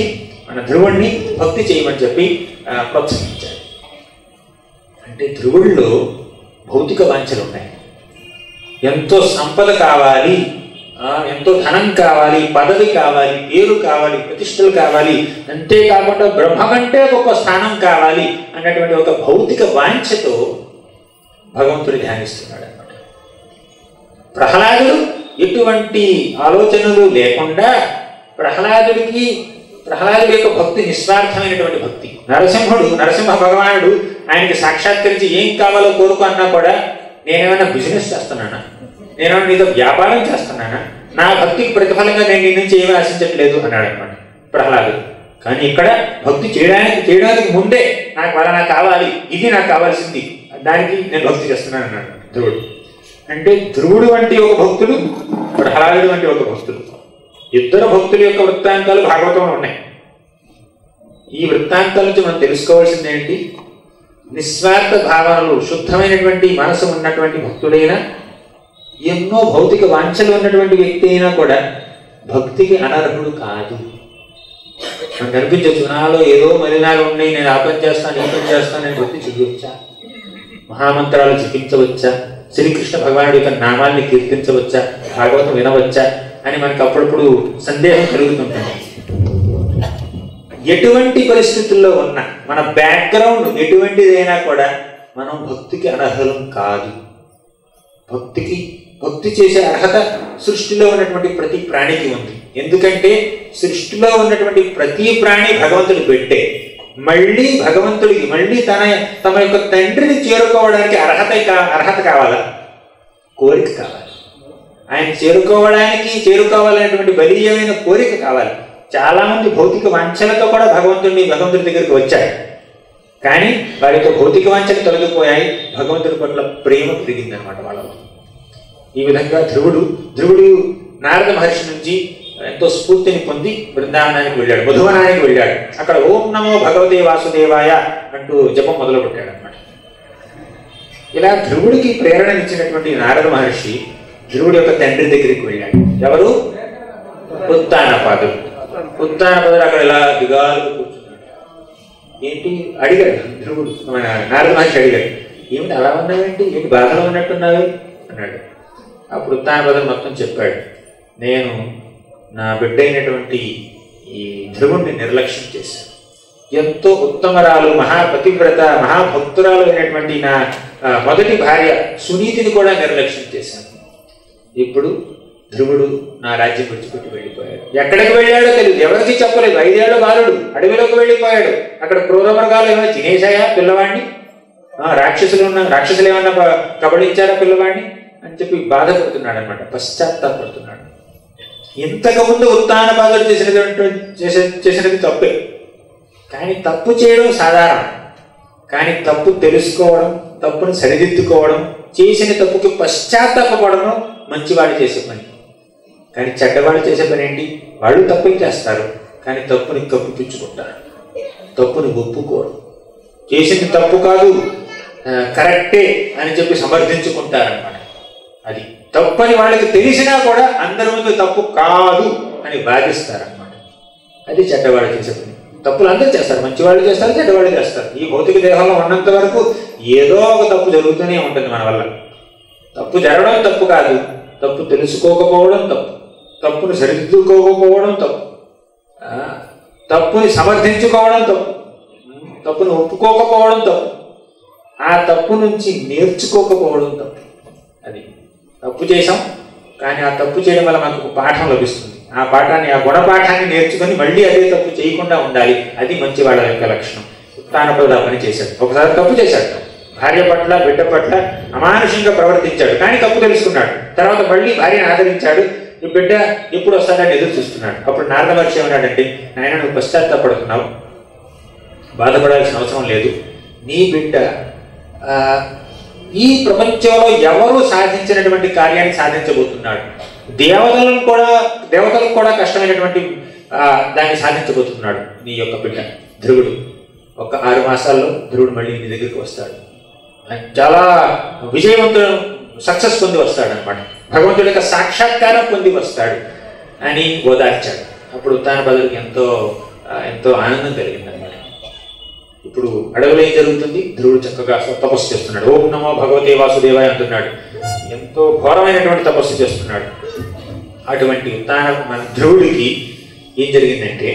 మన ధ్రువుణ్ణి భక్తి చేయమని చెప్పి ఆ, ప్రోత్సహించాడు అంటే ధ్రువుల్లో భౌతిక వాంఛలు ఉన్నాయి ఎంతో సంపద కావాలి ఆ, ఎంతో ధనం కావాలి పదవి కావాలి పేరు కావాలి ప్రతిష్టలు కావాలి అంతేకాకుండా బ్రహ్మ కంటే గొప్ప స్థానం కావాలి అన్నటువంటి ఒక భౌతిక వాంఛతో భగవంతుడు ధ్యానిస్తున్నాడు అన్నమాట ప్రహ్లాదుడు ఎటువంటి ఆలోచనలు లేకుండా ప్రహ్లాదుడికి ప్రహ్లాదుడి యొక్క భక్తి నిస్వార్థమైనటువంటి భక్తి నరసింహుడు నరసింహ భగవానుడు ఆయనకి సాక్షాత్కరించి ఏం కావాలో కోరుకు అన్నా కూడా నేనేమైనా బిజినెస్ చేస్తున్నానా నేనేమైనా నీతో వ్యాపారం చేస్తున్నానా నా భక్తికి ప్రతిఫలంగా నేను నీ నుంచి ఏమీ ఆశించట్లేదు అన్నాడు అనమాట ప్రహ్లాదుడు కానీ ఇక్కడ భక్తి చేయడానికి చేయడానికి ముందే నాకు వలన కావాలి ఇది నాకు కావాల్సింది దానికి నేను భక్తి చేస్తున్నాను అన్నాడు ధ్రువుడు అంటే ధ్రువుడు వంటి ఒక భక్తుడు ప్రహ్లాదుడు వంటి ఒక భక్తుడు ఇద్దరు భక్తుల యొక్క వృత్తాంతాలు భాగవతంలో ఉన్నాయి ఈ వృత్తాంతాల నుంచి మనం తెలుసుకోవాల్సింది ఏంటి నిస్వార్థ భావనలు శుద్ధమైనటువంటి మనసు ఉన్నటువంటి భక్తుడైన ఎన్నో భౌతిక వాంఛలు ఉన్నటువంటి వ్యక్తి అయినా కూడా భక్తికి అనర్హుడు కాదు మనకు అనిపించవచ్చు నాలో ఏదో మలినాలు ఉన్నాయి నేను ఆ పని చేస్తాను ఈ పని చేస్తాను నేను భక్తి చేయవచ్చా మహామంత్రాలు జపించవచ్చా శ్రీకృష్ణ భగవానుడి యొక్క నామాల్ని కీర్తించవచ్చా భాగవతం వినవచ్చా అని మనకు అప్పుడప్పుడు సందేహం కలుగుతుంటుంది ఎటువంటి పరిస్థితుల్లో ఉన్నా మన బ్యాక్గ్రౌండ్ ఎటువంటిదైనా కూడా మనం భక్తికి అనర్హలం కాదు భక్తికి భక్తి చేసే అర్హత సృష్టిలో ఉన్నటువంటి ప్రతి ప్రాణికి ఉంది ఎందుకంటే సృష్టిలో ఉన్నటువంటి ప్రతి ప్రాణి భగవంతుడి పెట్టే మళ్ళీ భగవంతుడికి మళ్ళీ తన తమ యొక్క తండ్రిని చేరుకోవడానికి అర్హత కా- అర్హత కావాలా కోరిక కావాలి ఆయన చేరుకోవడానికి చేరుకోవాలనేటువంటి బలీయమైన కోరిక కావాలి చాలా మంది భౌతిక వాంఛలతో కూడా భగవంతుడిని భగవంతుడి దగ్గరికి వచ్చారు కానీ వారి యొక్క భౌతిక వాంఛలు తొలగిపోయాయి భగవంతుడి పట్ల ప్రేమ పెరిగిందనమాట వాళ్ళలో ఈ విధంగా ధ్రువుడు ధ్రువుడు నారద మహర్షి నుంచి ఎంతో స్ఫూర్తిని పొంది బృందావనానికి వెళ్ళాడు మధువనానికి వెళ్ళాడు అక్కడ ఓం నమో భగవతే వాసుదేవాయ అంటూ జపం మొదలు పెట్టాడు అనమాట ఇలా ధ్రువుడికి ప్రేరణనిచ్చినటువంటి నారద మహర్షి ధ్రువుడి యొక్క తండ్రి దగ్గరికి వెళ్ళాడు ఎవరు ఉత్తానపాదుడు ఉత్తానపాదుడు అక్కడ ఇలా దిగాలు కూర్చున్నాడు ఏంటి అడిగాడు ధ్రువుడు మన నారద మహర్షి అడిగాడు ఏమిటి అలా ఉన్నావేంటి ఏంటి బాధలో ఉన్నట్టున్నావు అన్నాడు అప్పుడు ఉత్తానపాదుడు మొత్తం చెప్పాడు నేను నా బిడ్డ అయినటువంటి ఈ ధ్రువుణ్ణి నిర్లక్ష్యం చేశాను ఎంతో ఉత్తమరాలు మహాపతివ్రత మహాభక్తురాలు అయినటువంటి నా ఆ, మొదటి భార్య సునీతిని కూడా నిర్లక్ష్యం చేశాను ఇప్పుడు ధ్రువుడు నా రాజ్యం విడిచిపెట్టి వెళ్ళిపోయాడు ఎక్కడికి వెళ్ళాడో తెలియదు ఎవరికి చెప్పలేదు ఐదేళ్ల బాలుడు అడవిలోకి వెళ్ళిపోయాడు అక్కడ క్రూర మృగాలు ఏమైనా తినేశాయా పిల్లవాడిని ఆ, రాక్షసులు ఉన్న రాక్షసులు ఏమన్నా ప- కబళించారా పిల్లవాడిని అని చెప్పి బాధపడుతున్నాడు అనమాట పశ్చాత్తాపడుతున్నాడు ఇంతకుముందు ఉత్తానపాదులు చేసినటువంటి చేసే చేసినది తప్పే కానీ తప్పు చేయడం సాధారణం కానీ తప్పు తెలుసుకోవడం తప్పుని సరిదిద్దుకోవడం చేసిన తప్పుకి పశ్చాత్తాపడడం మంచివాడు చేసే పని కానీ చెడ్డవాడు చేసే పని ఏంటి వాళ్ళు తప్పుని చేస్తారు కానీ తప్పుని కప్పిపుచ్చుకుంటారు తప్పుని ఒప్పుకోరు చేసింది తప్పు కాదు ఆ, కరెక్టే అని చెప్పి సమర్థించుకుంటారన్నమాట అది తప్పని వాళ్ళకి తెలిసినా కూడా అందరి ముందు తప్పు కాదు అని భావిస్తారన్నమాట అది చెడ్డవాడు చేసే పని తప్పులు అందరూ చేస్తారు మంచివాళ్ళు చేస్తారు చెడ్డవాళ్ళు చేస్తారు ఈ భౌతిక దేహంలో ఉన్నంత వరకు ఏదో ఒక తప్పు జరుగుతూనే ఉంటుంది మన వల్ల తప్పు జరగడం తప్పు కాదు తప్పు తెలుసుకోకపోవడం తప్పు తప్పును సరిదిద్దుకోకపోవడం తప్పు ఆ, తప్పుని సమర్థించుకోవడం తప్పు తప్పును ఒప్పుకోకపోవడం తప్పు ఆ తప్పు నుంచి నేర్చుకోకపోవడం తప్పు అది తప్పు చేసాం కానీ ఆ తప్పు చేయడం వల్ల మనకు ఒక పాఠం లభిస్తుంది ఆ పాఠాన్ని ఆ గుణపాఠాన్ని నేర్చుకొని మళ్ళీ అదే తప్పు చేయకుండా ఉండాలి అది మంచి వాళ్ళ యొక్క లక్షణం ఉత్తానపద ఆ పని చేశాడు ఒకసారి తప్పు చేశాడు భార్య పట్ల బిడ్డ పట్ల అమానుషంగా ప్రవర్తించాడు కానీ తప్పు తెలుసుకున్నాడు తర్వాత మళ్ళీ భార్యను ఆదరించాడు ఈ బిడ్డ ఎప్పుడు వస్తాడని ఎదురు చూస్తున్నాడు అప్పుడు నారద మహర్షి ఏమన్నాడంటే నాయన నువ్వు పశ్చాత్తాపడుతున్నావు బాధపడాల్సిన అవసరం లేదు నీ బిడ్డ ఆ, ఈ ప్రపంచంలో ఎవరు సాధించినటువంటి కార్యాన్ని సాధించబోతున్నాడు దేవతలను కూడా దేవతలకు కూడా కష్టమైనటువంటి ఆ, దాన్ని సాధించబోతున్నాడు నీ యొక్క బిడ్డ ధ్రువుడు ఒక ఆరు మాసాల్లో ధ్రువుడు మళ్ళీ నీ దగ్గరికి వస్తాడు ఆయన చాలా విజయవంతుడు సక్సెస్ పొంది వస్తాడు అనమాట భగవంతుడి యొక్క సాక్షాత్కారం పొంది వస్తాడు అని ఓదార్చాడు అప్పుడు ఉత్తాన బదులుకి ఎంతో ఆ, ఎంతో ఆనందం కలిగింది అనమాట ఇప్పుడు అడవిలో ఏం జరుగుతుంది ధ్రువుడు చక్కగా తపస్సు చేస్తున్నాడు ఓం నమో భగవతే వాసుదేవాయ అంటున్నాడు ఎంతో ఘోరమైనటువంటి తపస్సు చేస్తున్నాడు అటువంటి తాన మన ధ్రువుడికి ఏం జరిగిందంటే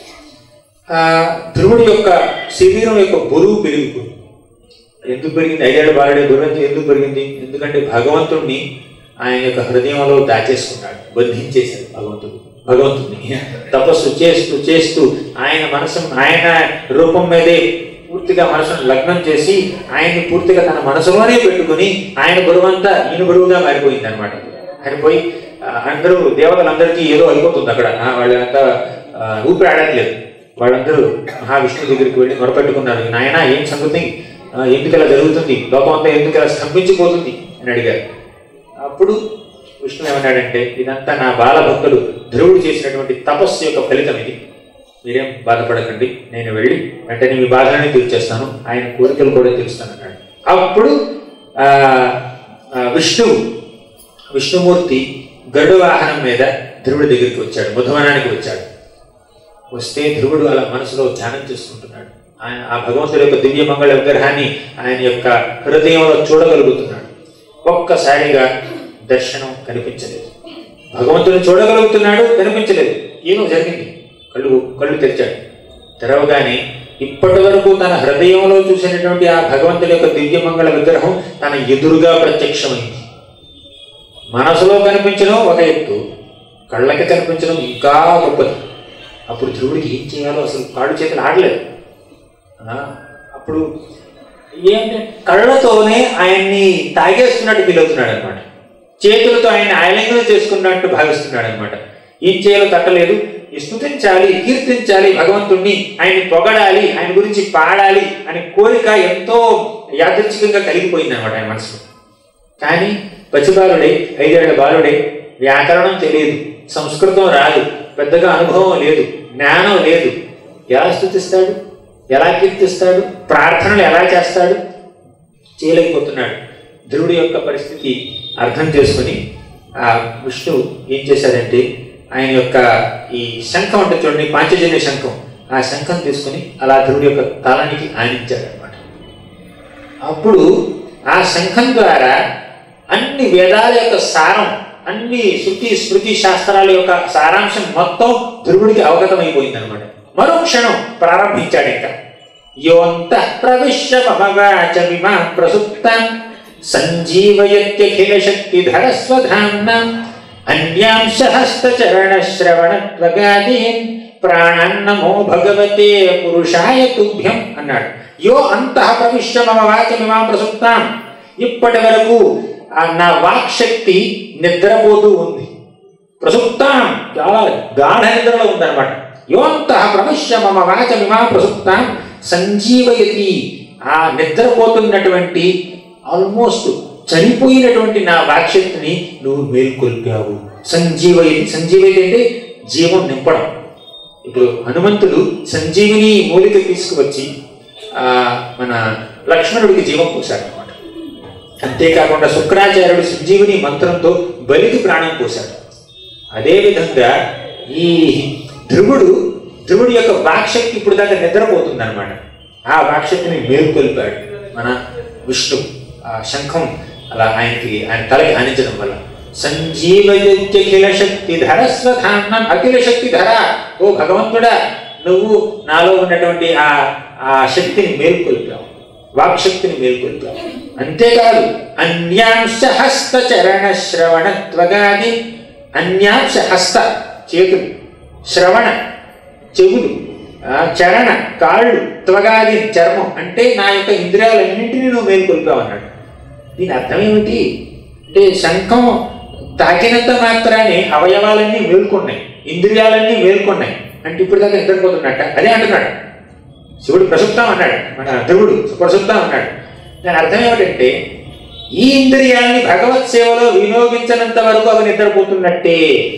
ఆ ధ్రువుడి యొక్క శరీరం యొక్క బరువు పెరిగిపోయింది ఎందుకు పెరిగింది ఐదేళ్ల బాలుడే బరువు ఎంత- ఎందుకు పెరిగింది ఎందుకంటే భగవంతుడిని ఆయన యొక్క హృదయంలో దాచేసుకున్నాడు బంధించేశాడు భగవంతుడు భగవంతుడిని తపస్సు చేస్తూ చేస్తూ ఆయన మనసు ఆయన రూపం మీదే పూర్తిగా మనసును లగ్నం చేసి ఆయన్ని పూర్తిగా తన మనసులోనే పెట్టుకుని ఆయన బరువంతా ఈయన బరువుగా మారిపోయింది అనమాట ఆయన పోయి ఆ, అందరూ దేవతలందరికీ ఏదో అయిపోతుంది అక్కడ ఆ, వాళ్ళంతా ఆ, ఊపిరి ఆడట్లేదు వాళ్ళందరూ మహావిష్ణువు దగ్గరికి వెళ్ళి మొరపెట్టుకున్నారు నాయన ఏం సంగతి ఆ, ఎందుకు ఇలా జరుగుతుంది లోకం అంతా ఎందుకు ఇలా స్తంభించిపోతుంది అని అడిగారు అప్పుడు విష్ణు ఏమన్నాడంటే ఇదంతా నా బాలభక్తుడు ధ్రువుడు చేసినటువంటి తపస్సు యొక్క ఫలితం ఇది మీరేం బాధపడకండి నేను వెళ్ళి వెంటనే మీ బాధలని తీర్చేస్తాను ఆయన కోరికలు కూడా తీరుస్తాను అన్నాడు అప్పుడు ఆ, ఆ, విష్ణువు విష్ణుమూర్తి గరుడు వాహనం మీద ధ్రువుడి దగ్గరికి వచ్చాడు బుధవనానికి వచ్చాడు వస్తే ధ్రువుడు అలా మనసులో ధ్యానం చేసుకుంటున్నాడు ఆయన ఆ భగవంతుడి యొక్క దివ్య మంగళ విగ్రహాన్ని ఆయన యొక్క హృదయంలో చూడగలుగుతున్నాడు ఒక్కసారిగా దర్శనం కనిపించలేదు భగవంతుని చూడగలుగుతున్నాడు కనిపించలేదు ఏమో జరిగింది కళ్ళు కళ్ళు తెరిచాడు తెరవగానే ఇప్పటి వరకు తన హృదయంలో చూసినటువంటి ఆ భగవంతుడి యొక్క దివ్య మంగళ విగ్రహం తన ఎదురుగా ప్రత్యక్షమైంది మనసులో కనిపించడం ఒక ఎత్తు కళ్ళకి కనిపించడం ఇంకా గొప్పది అప్పుడు ధ్రువుడికి ఏం చేయాలో అసలు కాళ్ళు చేతులు ఆడలేదు ఆ, అప్పుడు ఏంటంటే కళ్ళతోనే ఆయన్ని తాగేస్తున్నట్టు ఫీల్ అవుతున్నాడు అనమాట చేతులతో ఆయన్ని ఆలింగనం చేసుకున్నట్టు భావిస్తున్నాడు అనమాట ఏం చేయాలో తట్టలేదు స్తుతించాలి కీర్తించాలి భగవంతుణ్ణి ఆయన్ని పొగడాలి ఆయన గురించి పాడాలి అనే కోరిక ఎంతో యాదృచ్ఛికంగా కలిగిపోయింది అనమాట ఆయన మనసులో కానీ పసిబాలుడే ఐదేళ్ల బాలుడే వ్యాకరణం తెలియదు సంస్కృతం రాదు పెద్దగా అనుభవం లేదు జ్ఞానం లేదు ఎలా స్థుతిస్తాడు ఎలా కీర్తిస్తాడు ప్రార్థనలు ఎలా చేస్తాడు చేయలేకపోతున్నాడు ధ్రువుడి యొక్క పరిస్థితి అర్థం చేసుకుని ఆ విష్ణువు ఏం చేశాడంటే ఆయన యొక్క ఈ శంఖం అంటే చూడండి పాంచజన్య శంఖం ఆ శంఖం తీసుకుని అలా ధ్రువుడి యొక్క తలానికి ఆనించాడు అనమాట అప్పుడు ఆ శంఖం ద్వారా అన్ని వేదాల యొక్క సారం అన్ని శృతి స్మృతి శాస్త్రాల యొక్క సారాంశం మొత్తం ధ్రువుడికి అవగతమైపోయింది అనమాట మరో క్షణం ప్రారంభించాడు ఇంకా యోంత ప్రవిశ్య మమవాచ విమా ప్రసుప్తాం సంజీవయత్యఖిల శక్తిధర స్వధామ్న అన్యాంశ హస్తచరణ శ్రవణ త్వగాదీన్ ప్రాణన్నమో భగవతే పురుషాయ తుభ్యం అన్నాడు యో అంతః ప్రవిశ్య మమ వాచమిమాం ప్రసుప్తాం ఇప్పటి వరకు ఆ నా వాక్శక్తి నిద్రపోతూ ఉంది ప్రసుప్తాం చాలా గాఢ నిద్రలో ఉందన్నమాట యోంతః ప్రవిశ్య మమ వాచమిమాం ప్రసుప్తాం సంజీవయతి ఆ నిద్రపోతున్నటువంటి ఆల్మోస్ట్ చనిపోయినటువంటి నా వాక్శక్తిని నువ్వు మేల్కొల్పావు సంజీవయతి సంజీవయతి అంటే జీవం నింపడం ఇప్పుడు హనుమంతుడు సంజీవిని మూలిక తీసుకువచ్చి ఆ, మన లక్ష్మణుడికి జీవం పోశాడు అనమాట అంతేకాకుండా శుక్రాచార్యుడు సంజీవిని మంత్రంతో బలికి ప్రాణం పోశాడు అదేవిధంగా ఈ ధ్రువుడు ధ్రువుడి యొక్క వాక్శక్తి ఇప్పుడు దాకా నిద్రపోతుంది అనమాట ఆ వాక్శక్తిని మేలుకొల్పాడు మన విష్ణు ఆ శంఖం అలా ఆయనకి ఆయన తలకి ఆనించడం వల్ల సంజీవయుక్తిఖిల శక్తి ధర స్వధాన్నం అఖిల శక్తి ధర ఓ భగవంతుడా నువ్వు నాలో ఉన్నటువంటి ఆ ఆ శక్తిని మేల్కొల్పావు వాక్శక్తిని మేల్కొల్పావు అంతేకాదు అన్యాంశ హస్త చరణ శ్రవణ త్వగాది అన్యాంశ హస్త చేతులు శ్రవణ చెవులు ఆ, చరణ కాళ్ళు త్వగాది చర్మం అంటే నా యొక్క ఇంద్రియాలన్నింటినీ నువ్వు మేల్కొల్పావు అన్నాడు దీని అర్థం ఏమిటి అంటే శంఖం తాకినంత మాత్రానే అవయవాలన్నీ మేల్కొన్నాయి ఇంద్రియాలన్నీ మేల్కొన్నాయి అంటే ఇప్పుడు దాకా నిద్రపోతున్నట్ట అదే అంటున్నాడు శివుడు ప్రసుప్తం అన్నాడు మన ధ్రువుడు ప్రసుప్తం అన్నాడు దాని అర్థం ఏమిటంటే ఈ ఇంద్రియాల్ని భగవత్ సేవలో వినియోగించినంత వరకు అవి నిద్రపోతున్నట్టే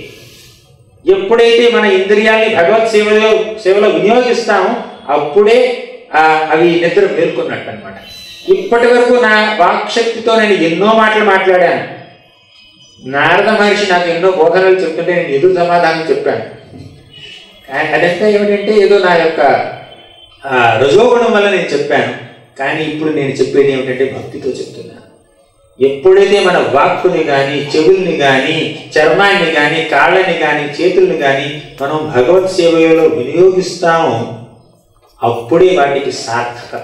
ఎప్పుడైతే మన ఇంద్రియాల్ని భగవత్ సేవలో సేవలో వినియోగిస్తామో అప్పుడే ఆ, అవి నిద్ర మేల్కొన్నట్టు అనమాట ఇప్పటి వరకు నా వాక్శక్తితో నేను ఎన్నో మాటలు మాట్లాడాను నారద మహర్షి నాకు ఎన్నో బోధనలు చెప్తుంటే నేను ఎదురు సమాధానం చెప్పాను ఆ- అదంతా ఏమిటంటే ఏదో నా యొక్క ఆ, రజోగుణం వల్ల నేను చెప్పాను కానీ ఇప్పుడు నేను చెప్పేది ఏమిటంటే భక్తితో చెప్తున్నాను ఎప్పుడైతే మన వాక్కుని కానీ చెవుల్ని కానీ చర్మాన్ని కానీ కాళ్ళని కానీ చేతుల్ని కానీ మనం భగవత్ సేవలో వినియోగిస్తామో అప్పుడే వాటికి సార్థకత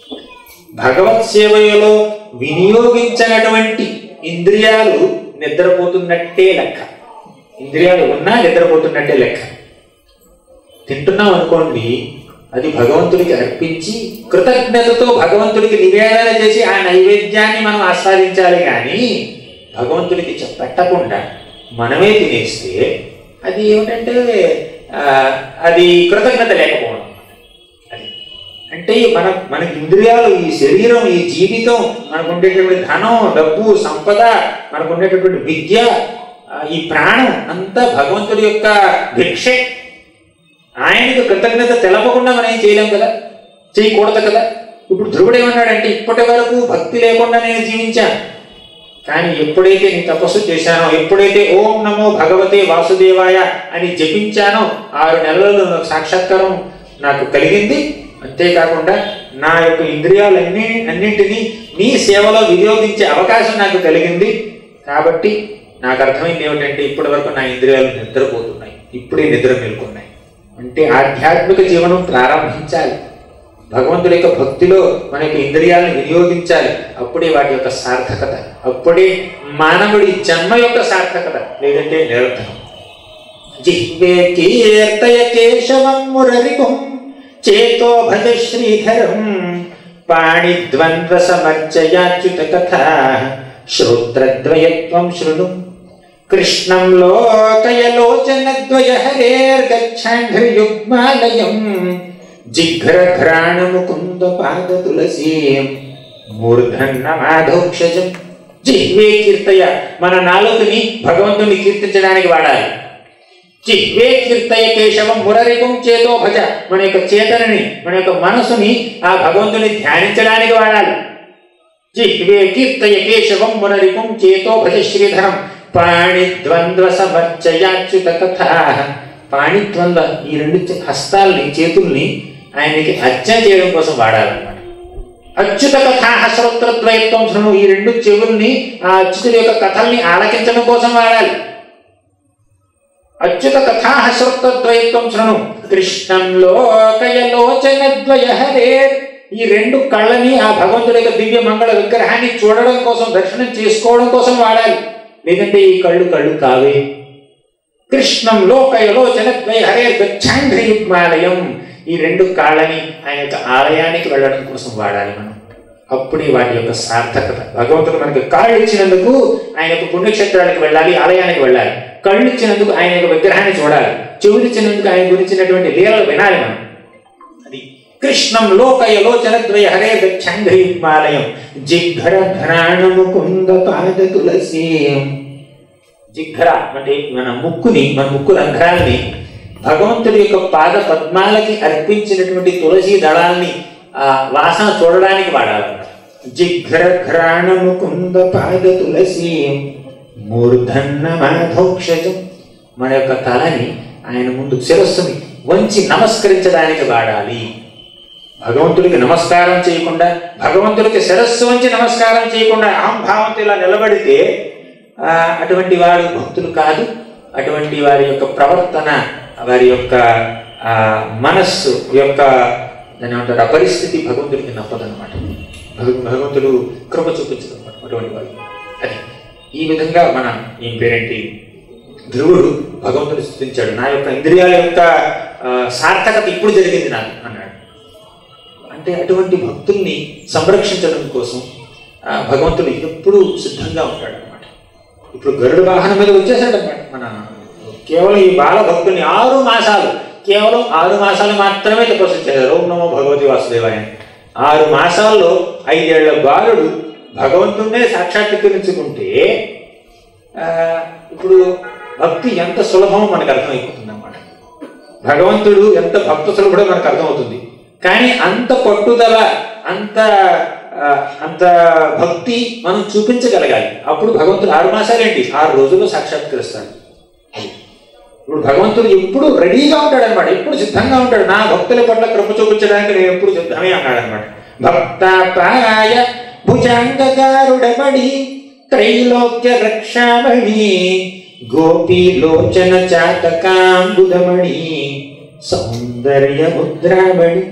భగవత్ సేవలో వినియోగించినటువంటి ఇంద్రియాలు నిద్రపోతున్నట్టే లెక్క ఇంద్రియాలు ఉన్నా నిద్రపోతున్నట్టే లెక్క తింటున్నాం అనుకోండి అది భగవంతుడికి అర్పించి కృతజ్ఞతతో భగవంతుడికి నివేదన చేసి ఆ నైవేద్యాన్ని మనం ఆస్వాదించాలి కానీ భగవంతుడికి చె- పెట్టకుండా మనమే తినేస్తే అది ఏమిటంటే ఆ, అది కృతజ్ఞత లేకపోవడం అది అంటే మన మనకి ఇంద్రియాలు ఈ శరీరం ఈ జీవితం మనకు ఉండేటటువంటి ధనం డబ్బు సంపద మనకు ఉండేటటువంటి విద్య ఆ, ఈ ప్రాణం అంతా భగవంతుడి యొక్క భిక్షే ఆయనకు కృతజ్ఞత తెలపకుండా మనం ఏం చేయలేం కదా చేయకూడదు కదా ఇప్పుడు ధ్రువుడు ఏమన్నాడంటే ఇప్పటి వరకు భక్తి లేకుండా నేను జీవించాను కానీ ఎప్పుడైతే నేను తపస్సు చేశానో ఎప్పుడైతే ఓం నమో భగవతే వాసుదేవాయ అని జపించానో ఆరు నెలల్లో నాకు సాక్షాత్కారం నాకు కలిగింది అంతేకాకుండా నా యొక్క ఇంద్రియాలన్నీ అన్నింటినీ నీ సేవలో వినియోగించే అవకాశం నాకు కలిగింది కాబట్టి నాకు అర్థమైంది ఏమిటంటే ఇప్పటి వరకు నా ఇంద్రియాలు నిద్రపోతున్నాయి ఇప్పుడే నిద్ర మేల్కొన్నాయి అంటే ఆధ్యాత్మిక జీవనం ప్రారంభించాలి భగవంతుడి యొక్క భక్తిలో మన యొక్క ఇంద్రియాలను వినియోగించాలి అప్పుడే వాటి యొక్క సార్థకత అప్పుడే మానవుడి జన్మ యొక్క సార్థకత లేదంటే నిరర్థకం జిహ్వే కీర్తయ కేశవం మురరిపుం చేతో భజ శ్రీధరం పాణిద్వంద్వ సమర్చయాచ్యుత కథ శ్రోత్రద్వయత్వం శృణు కృష్ణం లోకయలోచనద్వయ హరేర్గచ్ఛాంఘ్రయుగ్మాలయం జిఘ్రఘ్రాణ ముకుంద పాద తులసీం మూర్ధన్న మాధోక్షజం జిహ్వే కీర్తయ మన నాలుకని భగవంతుని కీర్తించడానికి వాడాలి జిహ్వే కీర్తయ కేశవం మురరికం చేతో భజ మన యొక్క చేతనని మన యొక్క మనసుని ఆ భగవంతుని ధ్యానించడానికి వాడాలి జిహ్వే కీర్తయ కేశవం మురరికం చేతో భజ శ్రీధరం పాణిద్వంద్వ సమర్చయాచ్యుత కథ పాణిద్వంద్వ ఈ రెండు చే- హస్తాల్ని చేతుల్ని ఆయనకి అర్చన చేయడం కోసం వాడాలన్నమాట అచ్యుత కథా శ్రోత్రద్వయత్వం శృణు ఈ రెండు చెవుల్ని ఆ అచ్యుతుడి యొక్క కథల్ని ఆలకించడం కోసం వాడాలి అచ్యుత కథా శ్రోత్రద్వయత్వం శృణు కృష్ణం లోకయలోచనద్వయ హరే ఈ రెండు కళ్ళని ఆ భగవంతుడి యొక్క దివ్య మంగళ విగ్రహాన్ని చూడడం కోసం దర్శనం చేసుకోవడం కోసం వాడాలి లేదంటే ఈ కళ్ళు కళ్ళు కావే కృష్ణం లోకయలోచన ద్వయ హరే గచ్చాంఘ్రయుగ్మాలయం ఈ రెండు కాళ్ళని ఆయన యొక్క ఆలయానికి వెళ్ళడం కోసం వాడాలి మనం అప్పుడే వాటి యొక్క సార్థకత భగవంతుడు మనకి కాళ్ళు ఇచ్చినందుకు ఆయన యొక్క పుణ్యక్షేత్రాలకు వెళ్ళాలి ఆలయానికి వెళ్ళాలి కళ్ళు ఇచ్చినందుకు ఆయన యొక్క విగ్రహాన్ని చూడాలి చెవులు ఇచ్చినందుకు ఆయన గురించినటువంటి లీలలు వినాలి మనం అది కృష్ణం లోకయలోచన ద్వయ హరే గచ్చాంఘ్రయుగ్మాలయం జిఘ్ర ఘ్రాణ ముకుంద పాద తులసీం జిఘ్ర అంటే మన ముక్కుని మన ముక్కు రంధ్రాల్ని భగవంతుడి యొక్క పాద పద్మాలకి అర్పించినటువంటి తులసి దళాల్ని ఆ వాసన చూడడానికి వాడాలన్నమాట జిఘ్ర ఘ్రాణ ముకుంద పాద తులసి మూర్ధన్న మాధోక్షజం మన యొక్క తలని ఆయన ముందు శిరస్సుని వంచి నమస్కరించడానికి వాడాలి భగవంతుడికి నమస్కారం చేయకుండా భగవంతుడికి శిరస్సు వంచి నమస్కారం చేయకుండా అహంభావంతో ఇలా నిలబడితే ఆ, అటువంటి వారు భక్తులు కాదు అటువంటి వారి యొక్క ప్రవర్తన వారి యొక్క ఆ, మనస్సు యొక్క దాని ఏమంటారు ఆ పరిస్థితి భగవంతుడికి నప్పదన్నమాట భగ- భగవంతుడు కృప చూపించదు అన్నమాట అటువంటి వాడు అది ఈ విధంగా మన ఏం పేరేంటి ధ్రువుడు భగవంతుడు స్థుతించాడు నా యొక్క ఇంద్రియాల యొక్క ఆ, సార్థకత ఇప్పుడు జరిగింది నాకు అన్నాడు అంటే అటువంటి భక్తుల్ని సంరక్షించడం కోసం ఆ, భగవంతుడు ఎప్పుడూ సిద్ధంగా ఉంటాడు అనమాట ఇప్పుడు గరుడ వాహనం మీద వచ్చేసాడు అనమాట మన కేవలం ఈ బాల భక్తుల్ని ఆరు మాసాలు కేవలం ఆరు మాసాలు మాత్రమే తపస్సు చేశారు ఓం నమో భగవతి వాసుదేవాయ అని. ఆరు మాసాల్లో ఐదేళ్ల బాలుడు భగవంతుడినే సాక్షాత్కరించుకుంటే ఆ, ఇప్పుడు భక్తి ఎంత సులభమో మనకు అర్థమైపోతుంది అన్నమాట భగవంతుడు ఎంత భక్త సులభుడో మనకు అర్థమవుతుంది కానీ అంత పట్టుదల అంత ఆ, అంత భక్తి మనం చూపించగలగాలి అప్పుడు భగవంతుడు ఆరు మాసాలేంటి ఆరు రోజుల్లో సాక్షాత్కరిస్తాడు ఇప్పుడు భగవంతుడు ఎప్పుడు రెడీగా ఉంటాడు అనమాట ఎప్పుడు సిద్ధంగా ఉంటాడు నా భక్తుల పట్ల కృప చూపించడానికి నేను ఎప్పుడు సిద్ధమే అన్నాడు అనమాట భక్తాపాయ భుజాంగకారుడబడి త్రైలోక్య రక్షామణి గోపీలోచన చాతకాంబుదమణి సౌందర్య ముద్రామణి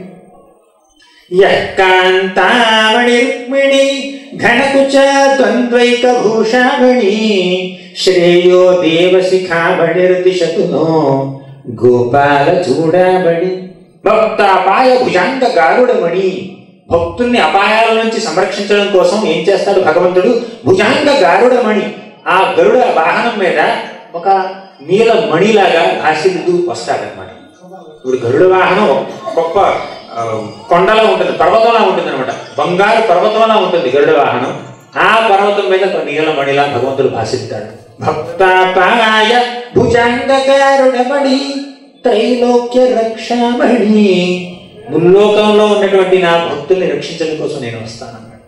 యకాంతామణి రుక్మిణి ఘనకుచ ద్వంద్వైక భూషామణి శ్రేయో దేవశిఖామణిర్దిశతునో గోపాల చూడబడి భక్త అపాయ భుజాంగ గారుడమణి భక్తుల్ని అపాయాల నుంచి సంరక్షించడం కోసం ఏం చేస్తాడు భగవంతుడు భుజాంగ గారుడమణి ఆ గరుడ వాహనం మీద ఒక నీల మణిలాగా భాషిల్లుతూ వస్తాడనమాట ఇప్పుడు గరుడ వాహనం గొప్ప ఆ, కొండలా ఉంటుంది పర్వతంలా ఉంటుంది అనమాట బంగారు పర్వతంలా ఉంటుంది గరుడ వాహనం ఆ పర్వతం మీద ఒక నీలమణిలా భగవంతుడు భాషిస్తాడు భక్తాపాయ భుజాంగకారుడమణి త్రైలోక్య రక్షామణి ముల్లోకంలో ఉన్నటువంటి నా భక్తుల్ని రక్షించడం కోసం నేను వస్తానన్నాడు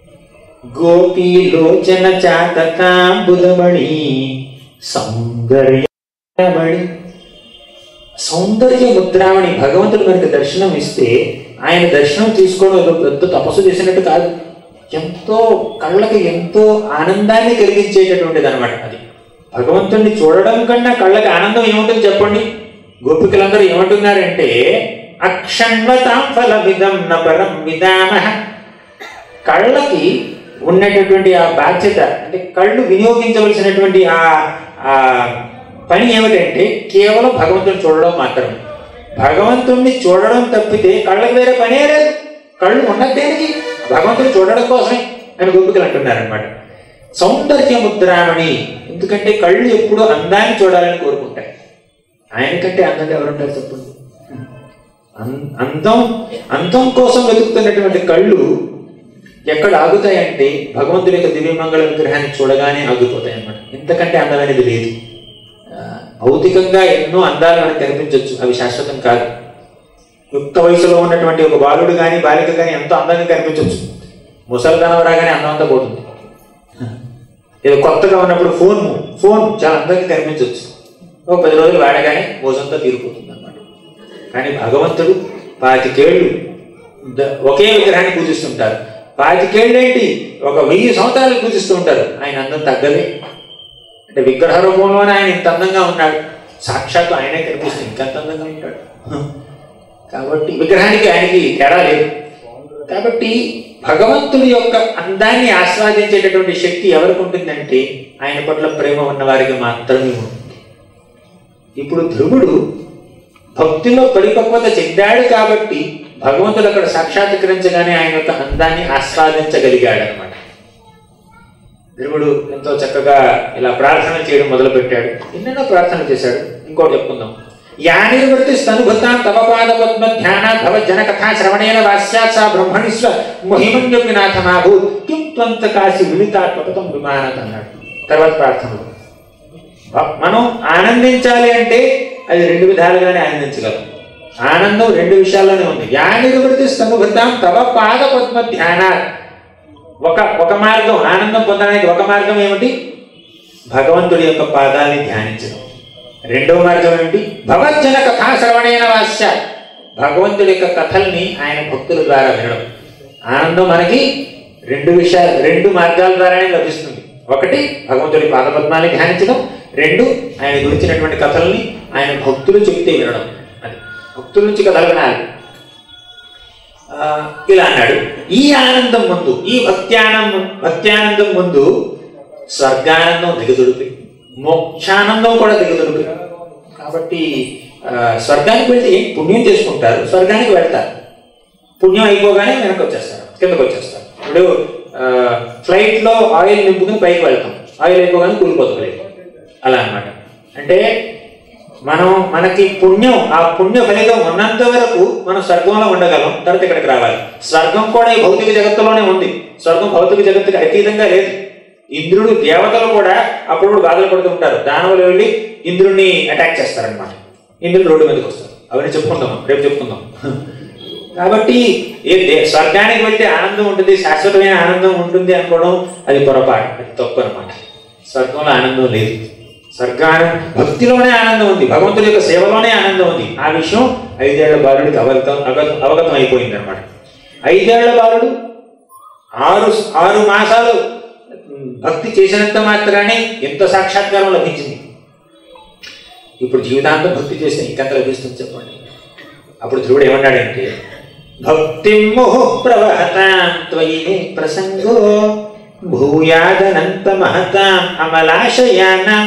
గోపీలోచన చాతకాంబుదమణి సౌందర్యమణి సౌందర్య ముద్రామణి భగవంతుడు మనకి దర్శనం ఇస్తే ఆయన దర్శనం తీసుకోవడం ఏదో పెద్ద తపస్సు చేసినట్టు కాదు ఎంతో కళ్ళకి ఎంతో ఆనందాన్ని కలిగించేటటువంటిది అనమాట అది భగవంతుడిని చూడడం కన్నా కళ్ళకి ఆనందం ఏముంటుంది చెప్పండి గోపికలందరూ ఏమంటున్నారంటే అక్షణ్వతాం ఫలమిదం నపరం విదామహ కళ్ళకి ఉన్నటువంటి ఆ బాధ్యత అంటే కళ్ళు వినియోగించవలసినటువంటి ఆ ఆ పని ఏమిటంటే కేవలం భగవంతుని చూడడం మాత్రమే భగవంతుణ్ణి చూడడం తప్పితే కళ్ళకి వేరే పనే లేదు కళ్ళు ఉన్నది దేనికి భగవంతుని చూడడం కోసమే అని గోపికలు అంటున్నారనమాట సౌందర్య ముద్రామణి ఎందుకంటే కళ్ళు ఎప్పుడూ అందాన్ని చూడాలని కోరుకుంటాయి ఆయనకంటే అందంగా ఎవరుంటారు చెప్పండి అం- అందం అందం కోసం వెతుకుతున్నటువంటి కళ్ళు ఎక్కడ ఆగుతాయంటే భగవంతుడి యొక్క దివ్యమంగళ విగ్రహాన్ని చూడగానే ఆగిపోతాయి అన్నమాట ఇంతకంటే అందమైనది లేదు ఆ, భౌతికంగా ఎన్నో అందాలు మనకు కనిపించవచ్చు అవి శాశ్వతం కాదు యుక్త వయసులో ఉన్నటువంటి ఒక బాలుడు కానీ బాలిక కానీ ఎంతో అందంగా కనిపించవచ్చు ముసలితనం రాగానే అందం అంతా పోతుంది ఏదో కొత్తగా ఉన్నప్పుడు ఫోన్ ఫోన్ చాలా అందంగా కనిపించవచ్చు ఒక పది రోజులు వాడగానే మోసంతా తీరిపోతుంది అనమాట కానీ భగవంతుడు పాతికేళ్ళు ద- ఒకే విగ్రహాన్ని పూజిస్తుంటారు పాతికేళ్ళు ఏంటి ఒక వెయ్యి సంవత్సరాలు పూజిస్తూ ఉంటారు ఆయన అందం తగ్గలే అంటే విగ్రహ రూపంలోనే ఆయన ఇంత అందంగా ఉన్నాడు సాక్షాత్తు ఆయనే కనిపిస్తుంది ఇంకెంత అందంగా ఉంటాడు కాబట్టి విగ్రహానికి ఆయనకి తేడా లేదు కాబట్టి భగవంతుడి యొక్క అందాన్ని ఆస్వాదించేటటువంటి శక్తి ఎవరికి ఉంటుందంటే ఆయన పట్ల ప్రేమ ఉన్న వారికి మాత్రమే ఉంటుంది ఇప్పుడు ధ్రువుడు భక్తిలో పరిపక్వత చెందాడు కాబట్టి భగవంతుడు అక్కడ సాక్షాత్కరించగానే ఆయన యొక్క అందాన్ని ఆస్వాదించగలిగాడు అనమాట ధ్రువుడు ఎంతో చక్కగా ఇలా ప్రార్థన చేయడం మొదలు పెట్టాడు ఎన్నెన్నో ప్రార్థన చేశాడు ఇంకోటి చెప్పుకుందాం యానిర్వృత్తి స్తనుభృతాం తవ పాద పద్మ ధ్యాన భవ జన కథా శ్రవణేన వాస్యాత్ సా బ్రహ్మణిస్వ మహిమన్యపి నాథమాభూత్ కిం త్వంత కాశి వినితాత్మకతం విమానత్ అన్నాడు తర్వాత ప్రార్థనలో భ- మనం ఆనందించాలి అంటే అది రెండు విధాలుగానే ఆనందించగలం ఆనందం రెండు విషయాల్లోనే ఉంది యానిర్వృత్తి స్తనుభృతాం తవ పాద పద్మ ధ్యాన ఒక ఒక మార్గం ఆనందం పొందడానికి ఒక మార్గం ఏమిటి భగవంతుడి యొక్క పాదాన్ని ధ్యానించడం రెండవ మార్గం ఏమిటి భగవజ్జన కథా శ్రవణేన వాస్య భగవంతుడి యొక్క కథల్ని ఆయన భక్తుల ద్వారా వినడం ఆనందం మనకి రెండు విషయాలు రెండు మార్గాల ద్వారానే లభిస్తుంది ఒకటి భగవంతుడి పాదపద్మాన్ని ధ్యానించడం రెండు ఆయన గురించినటువంటి కథల్ని ఆయన భక్తులు చెప్తే వినడం అది భక్తుల నుంచి కథలు వినాలి ఆ, ఇలా అన్నాడు ఈ ఆనందం ముందు ఈ భక్త్యానందం భక్త్యానందం ముందు స్వర్గానందం దిగదుడిపి మోక్షానందం కూడా దిగదుడిపి కాబట్టి ఆ, స్వర్గానికి వెళ్తే ఏం పుణ్యం చేసుకుంటారు స్వర్గానికి వెళ్తారు పుణ్యం అయిపోగానే వెనక్కి వచ్చేస్తారు కిందకు వచ్చేస్తారు ఇప్పుడు ఆ, ఫ్లైట్ లో ఆయిల్ నింపుకుని పైకి వెళ్తాం ఆయిల్ అయిపోగానే కూలిపోతుంది లేదు అలా అన్నమాట అంటే మనం మనకి పుణ్యం ఆ పుణ్య ఫలితం ఉన్నంత వరకు మనం స్వర్గంలో ఉండగలం తర్వాత ఇక్కడికి రావాలి స్వర్గం కూడా ఈ భౌతిక జగత్తులోనే ఉంది స్వర్గం భౌతిక జగత్తుకి అతీతంగా లేదు ఇంద్రుడు దేవతలు కూడా అప్పుడు బాధలు పడుతూ ఉంటారు దానవులు వెళ్ళి ఇంద్రుడిని అటాక్ చేస్తారనమాట ఇంద్రుడు రోడ్డు మీదకి వస్తారు అవన్నీ చెప్పుకుందాం రేపు చెప్పుకుందాం కాబట్టి ఏ దే- స్వర్గానికి వెళ్తే ఆనందం ఉంటుంది శాశ్వతమైన ఆనందం ఉంటుంది అనుకోవడం అది పొరపాటు అది తప్పు అనమాట స్వర్గంలో ఆనందం లేదు స్వర్గానం భక్తిలోనే ఆనందం ఉంది భగవంతుడి యొక్క సేవలోనే ఆనందం ఉంది ఆ విషయం ఐదేళ్ల బాలుడికి అవగతం అవగతం అవగతం అయిపోయింది అనమాట ఐదేళ్ల బాలుడు ఆరు ఆరు మాసాలు భక్తి చేసినంత మాత్రానే ఎంత సాక్షాత్కారం లభించింది ఇప్పుడు జీవితాంతం భక్తి చేస్తే ఇంకెంత లభిస్తుంది చెప్పండి అప్పుడు ధ్రువుడు ఏమన్నాడంటే భక్తి ముహు ప్రవహతాం త్వయి మే ప్రసంగో భూయాదనంత మహతాం అమలాశయానాం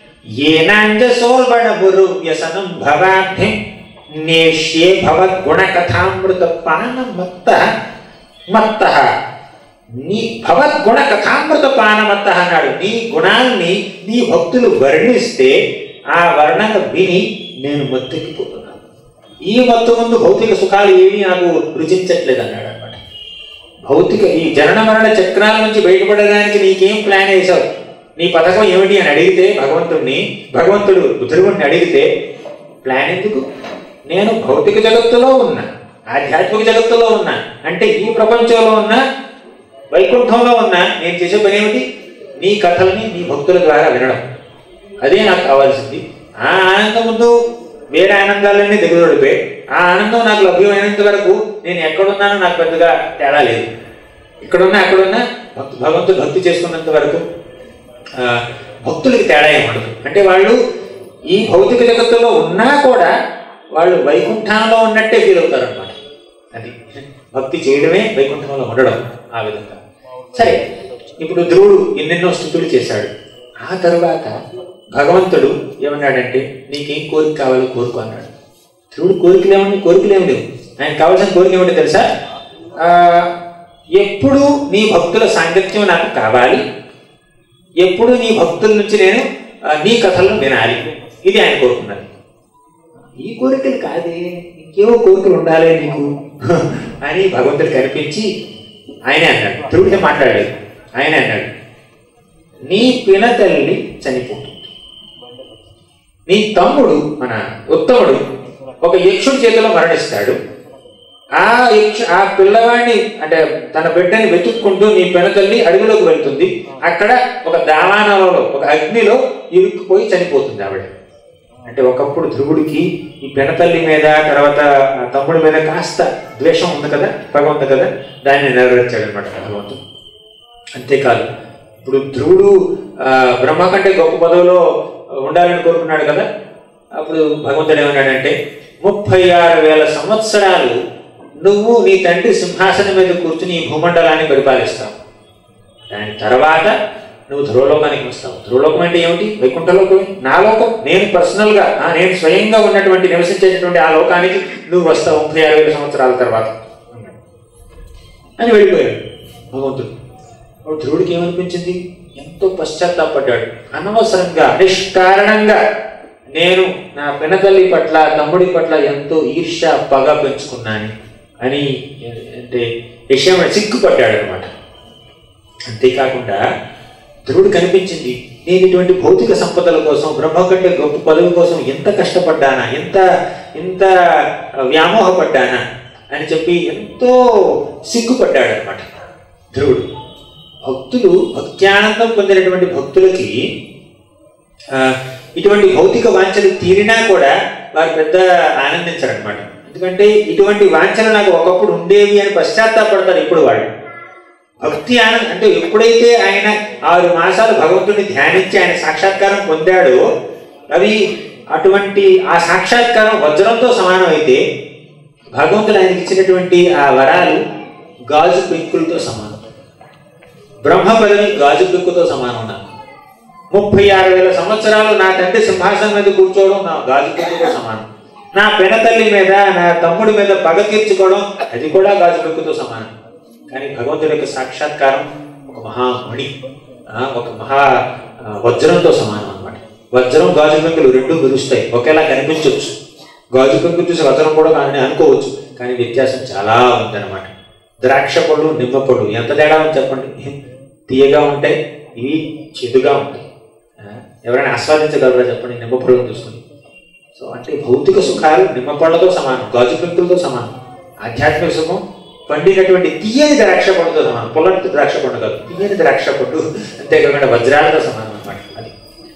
ఏనాంజసోల్బణ గురు వ్యసనం భవాభ్యం నేష్యే భవద్గుణకథామృత పానం మత్త మత్త నీ భవద్గుణ కథామృత పానమత్త అన్నాడు నీ గుణాల్ని నీ భక్తులు వర్ణిస్తే ఆ వర్ణన విని నేను మత్తెక్కిపోతున్నాను ఈ మత్తు ముందు భౌతిక సుఖాలు ఏమీ నాకు రుచించట్లేదు అన్నాడు అనమాట భౌతిక ఈ జనన మరణ చక్రాల నుంచి బయటపడడానికి నీకేం ప్లాన్ వేశావు నీ పథకం ఏమిటి అని అడిగితే భగవంతుడిని భగవంతుడు ధ్రువుడిని అడిగితే ప్లాన్ ఎందుకు నేను భౌతిక జగత్తులో ఉన్నా ఆధ్యాత్మిక జగత్తులో ఉన్నా అంటే ఈ ప్రపంచంలో ఉన్న వైకుంఠంలో ఉన్న నేను చేసే పని ఏమిటి నీ కథల్ని నీ భక్తుల ద్వారా వినడం అదే నాకు కావాల్సింది ఆ ఆనందం ముందు వేరే ఆనందాలన్నీ దిగుదొడిపోయి ఆ ఆనందం నాకు లభ్యమైనంత వరకు నేను ఎక్కడున్నానో నాకు పెద్దగా తేడా లేదు ఇక్కడున్నా అక్కడున్నా భక్తు భగవంతుడు భక్తి చేసుకున్నంత వరకు ఆ, భక్తులకి తేడా ఏమడదు అంటే వాళ్ళు ఈ భౌతిక జగత్తులో ఉన్నా కూడా వాళ్ళు వైకుంఠంలో ఉన్నట్టే ఫీల్ అవుతారు అనమాట అది భక్తి చేయడమే వైకుంఠంలో ఉండడం ఆ విధంగా సరే ఇప్పుడు ధ్రువుడు ఎన్నెన్నో స్థుతులు చేశాడు ఆ తరువాత భగవంతుడు ఏమన్నాడంటే నీకేం కోరిక కావాలో కోరుకో అన్నాడు ధ్రువుడు కోరికలు ఏమన్నా కోరికలు ఏమి లేవు ఆయన కావాల్సిన కోరిక ఏమిటో తెలుసా ఆ, ఎప్పుడు నీ భక్తుల సాంగత్యం నాకు కావాలి ఎప్పుడు నీ భక్తుల నుంచి నేను ఆ, నీ కథలను వినాలి ఇది ఆయన కోరుకున్నది ఈ కోరికలు కాదే ఇంకేవో కోరికలు ఉండాలి నీకు అని భగవంతుడు కనిపించి ఆయనే అన్నాడు ధ్రువుడితో మాట్లాడాడు ఆయనే అన్నాడు నీ పినతల్లి చనిపోతుంది నీ తమ్ముడు మన ఉత్తముడు ఒక యక్షుడి చేతిలో మరణిస్తాడు ఆ యక్ష ఆ పిల్లవాడిని అంటే తన బిడ్డని వెతుక్కుంటూ నీ పినతల్లి అడవిలోకి వెళ్తుంది అక్కడ ఒక దావానంలో ఒక అగ్నిలో ఇరుక్కుపోయి చనిపోతుంది ఆవిడ అంటే ఒకప్పుడు ధ్రువుడికి ఈ పెనతల్లి మీద తర్వాత ఆ తమ్ముడి మీద కాస్త ద్వేషం ఉంది కదా భగవంతు కదా దాన్ని నెరవేర్చాడు అనమాట భగవంతుడు అంతేకాదు ఇప్పుడు ధ్రువుడు ఆ, బ్రహ్మ కంటే గొప్ప పదవిలో ఉండాలని కోరుకున్నాడు కదా అప్పుడు భగవంతుడు ఏమన్నాడంటే ముప్పై ఆరు వేల సంవత్సరాలు నువ్వు నీ తండ్రి సింహాసనం మీద కూర్చుని ఈ భూమండలాన్ని పరిపాలిస్తావు దాని తర్వాత నువ్వు ధ్రువలోకానికి వస్తావు ధ్రువలోకం అంటే ఏమిటి వైకుంఠలోకమే నా లోకం నేను పర్సనల్ గా ఆ, నేను స్వయంగా ఉన్నటువంటి నివసించేటటువంటి ఆ లోకానికి నువ్వు వస్తావు ముప్పై ఆరు వేల సంవత్సరాల తర్వాత అని వెళ్ళిపోయాడు భగవంతుడు అప్పుడు ధ్రువుడికి ఏమనిపించింది ఎంతో పశ్చాత్తాపడ్డాడు అనవసరంగా నిష్కారణంగా నేను నా పినతల్లి పట్ల తమ్ముడి పట్ల ఎంతో ఈర్ష్య పగ పెంచుకున్నాను అని అంటే విషయం సిగ్గుపడ్డాడు అనమాట అంతేకాకుండా ధ్రువుడు కనిపించింది నేను ఇటువంటి భౌతిక సంపదల కోసం బ్రహ్మ కంటే గొప్ప పదవి కోసం ఎంత కష్టపడ్డానా ఎంత ఎంత వ్యామోహపడ్డానా అని చెప్పి ఎంతో సిగ్గుపడ్డాడు అనమాట ధ్రువుడు భక్తులు భక్త్యానందం పొందినటువంటి భక్తులకి ఆ, ఇటువంటి భౌతిక వాంఛలు తీరినా కూడా వారు పెద్ద ఆనందించరనమాట ఎందుకంటే ఇటువంటి వాంఛలు నాకు ఒకప్పుడు ఉండేవి అని పశ్చాత్తాపడతారు ఇప్పుడు వాళ్ళు భక్తి ఆనందం అంటే ఎప్పుడైతే ఆయన ఆరు మాసాలు భగవంతుడిని ధ్యానించి ఆయన సాక్షాత్కారం పొందాడో అవి అటువంటి ఆ సాక్షాత్కారం వజ్రంతో సమానం అయితే భగవంతుడు ఆయనకి ఇచ్చినటువంటి ఆ వరాలు గాజు పెంకులతో సమానం బ్రహ్మ పదవి గాజు పెంకుతో సమానం నాకు ముప్పై ఆరు వేల సంవత్సరాలు నా తండ్రి సింహాసనం మీద కూర్చోవడం నా గాజు పెంకుతో సమానం నా పెనతల్లి మీద నా తమ్ముడి మీద పగ తీర్చుకోవడం అది కూడా గాజు పెంకుతో సమానం కానీ భగవంతుడి యొక్క సాక్షాత్కారం ఒక మహామణి ఆ, ఒక మహా ఆ, వజ్రంతో సమానం అన్నమాట వజ్రం గాజు పెంకులు రెండు మెరుస్తాయి ఒకేలా కనిపించవచ్చు గాజు పెంకు చూసి వజ్రం కూడా కానీ అనుకోవచ్చు కానీ వ్యత్యాసం చాలా ఉందన్నమాట ద్రాక్ష పళ్ళు నిమ్మ పళ్ళు ఎంత తేడా ఉంది చెప్పండి తీయగా ఉంటాయి ఇవి చెడుగా ఉంటాయి ఆ, ఎవరైనా ఆస్వాదించగలరా చెప్పండి నిమ్మ పళ్ళను చూసుకుని సో అంటే భౌతిక సుఖాలు నిమ్మ పళ్ళతో సమానం గాజు పెంకులతో సమానం ఆధ్యాత్మిక సుఖం పండినటువంటి తీయని ద్రాక్ష పండుతో సమానం పొల్లటి ద్రాక్ష పండు కాదు తీయని ద్రాక్ష పండు అంతేకాకుండా వజ్రాలతో సమానం అన్నమాట అది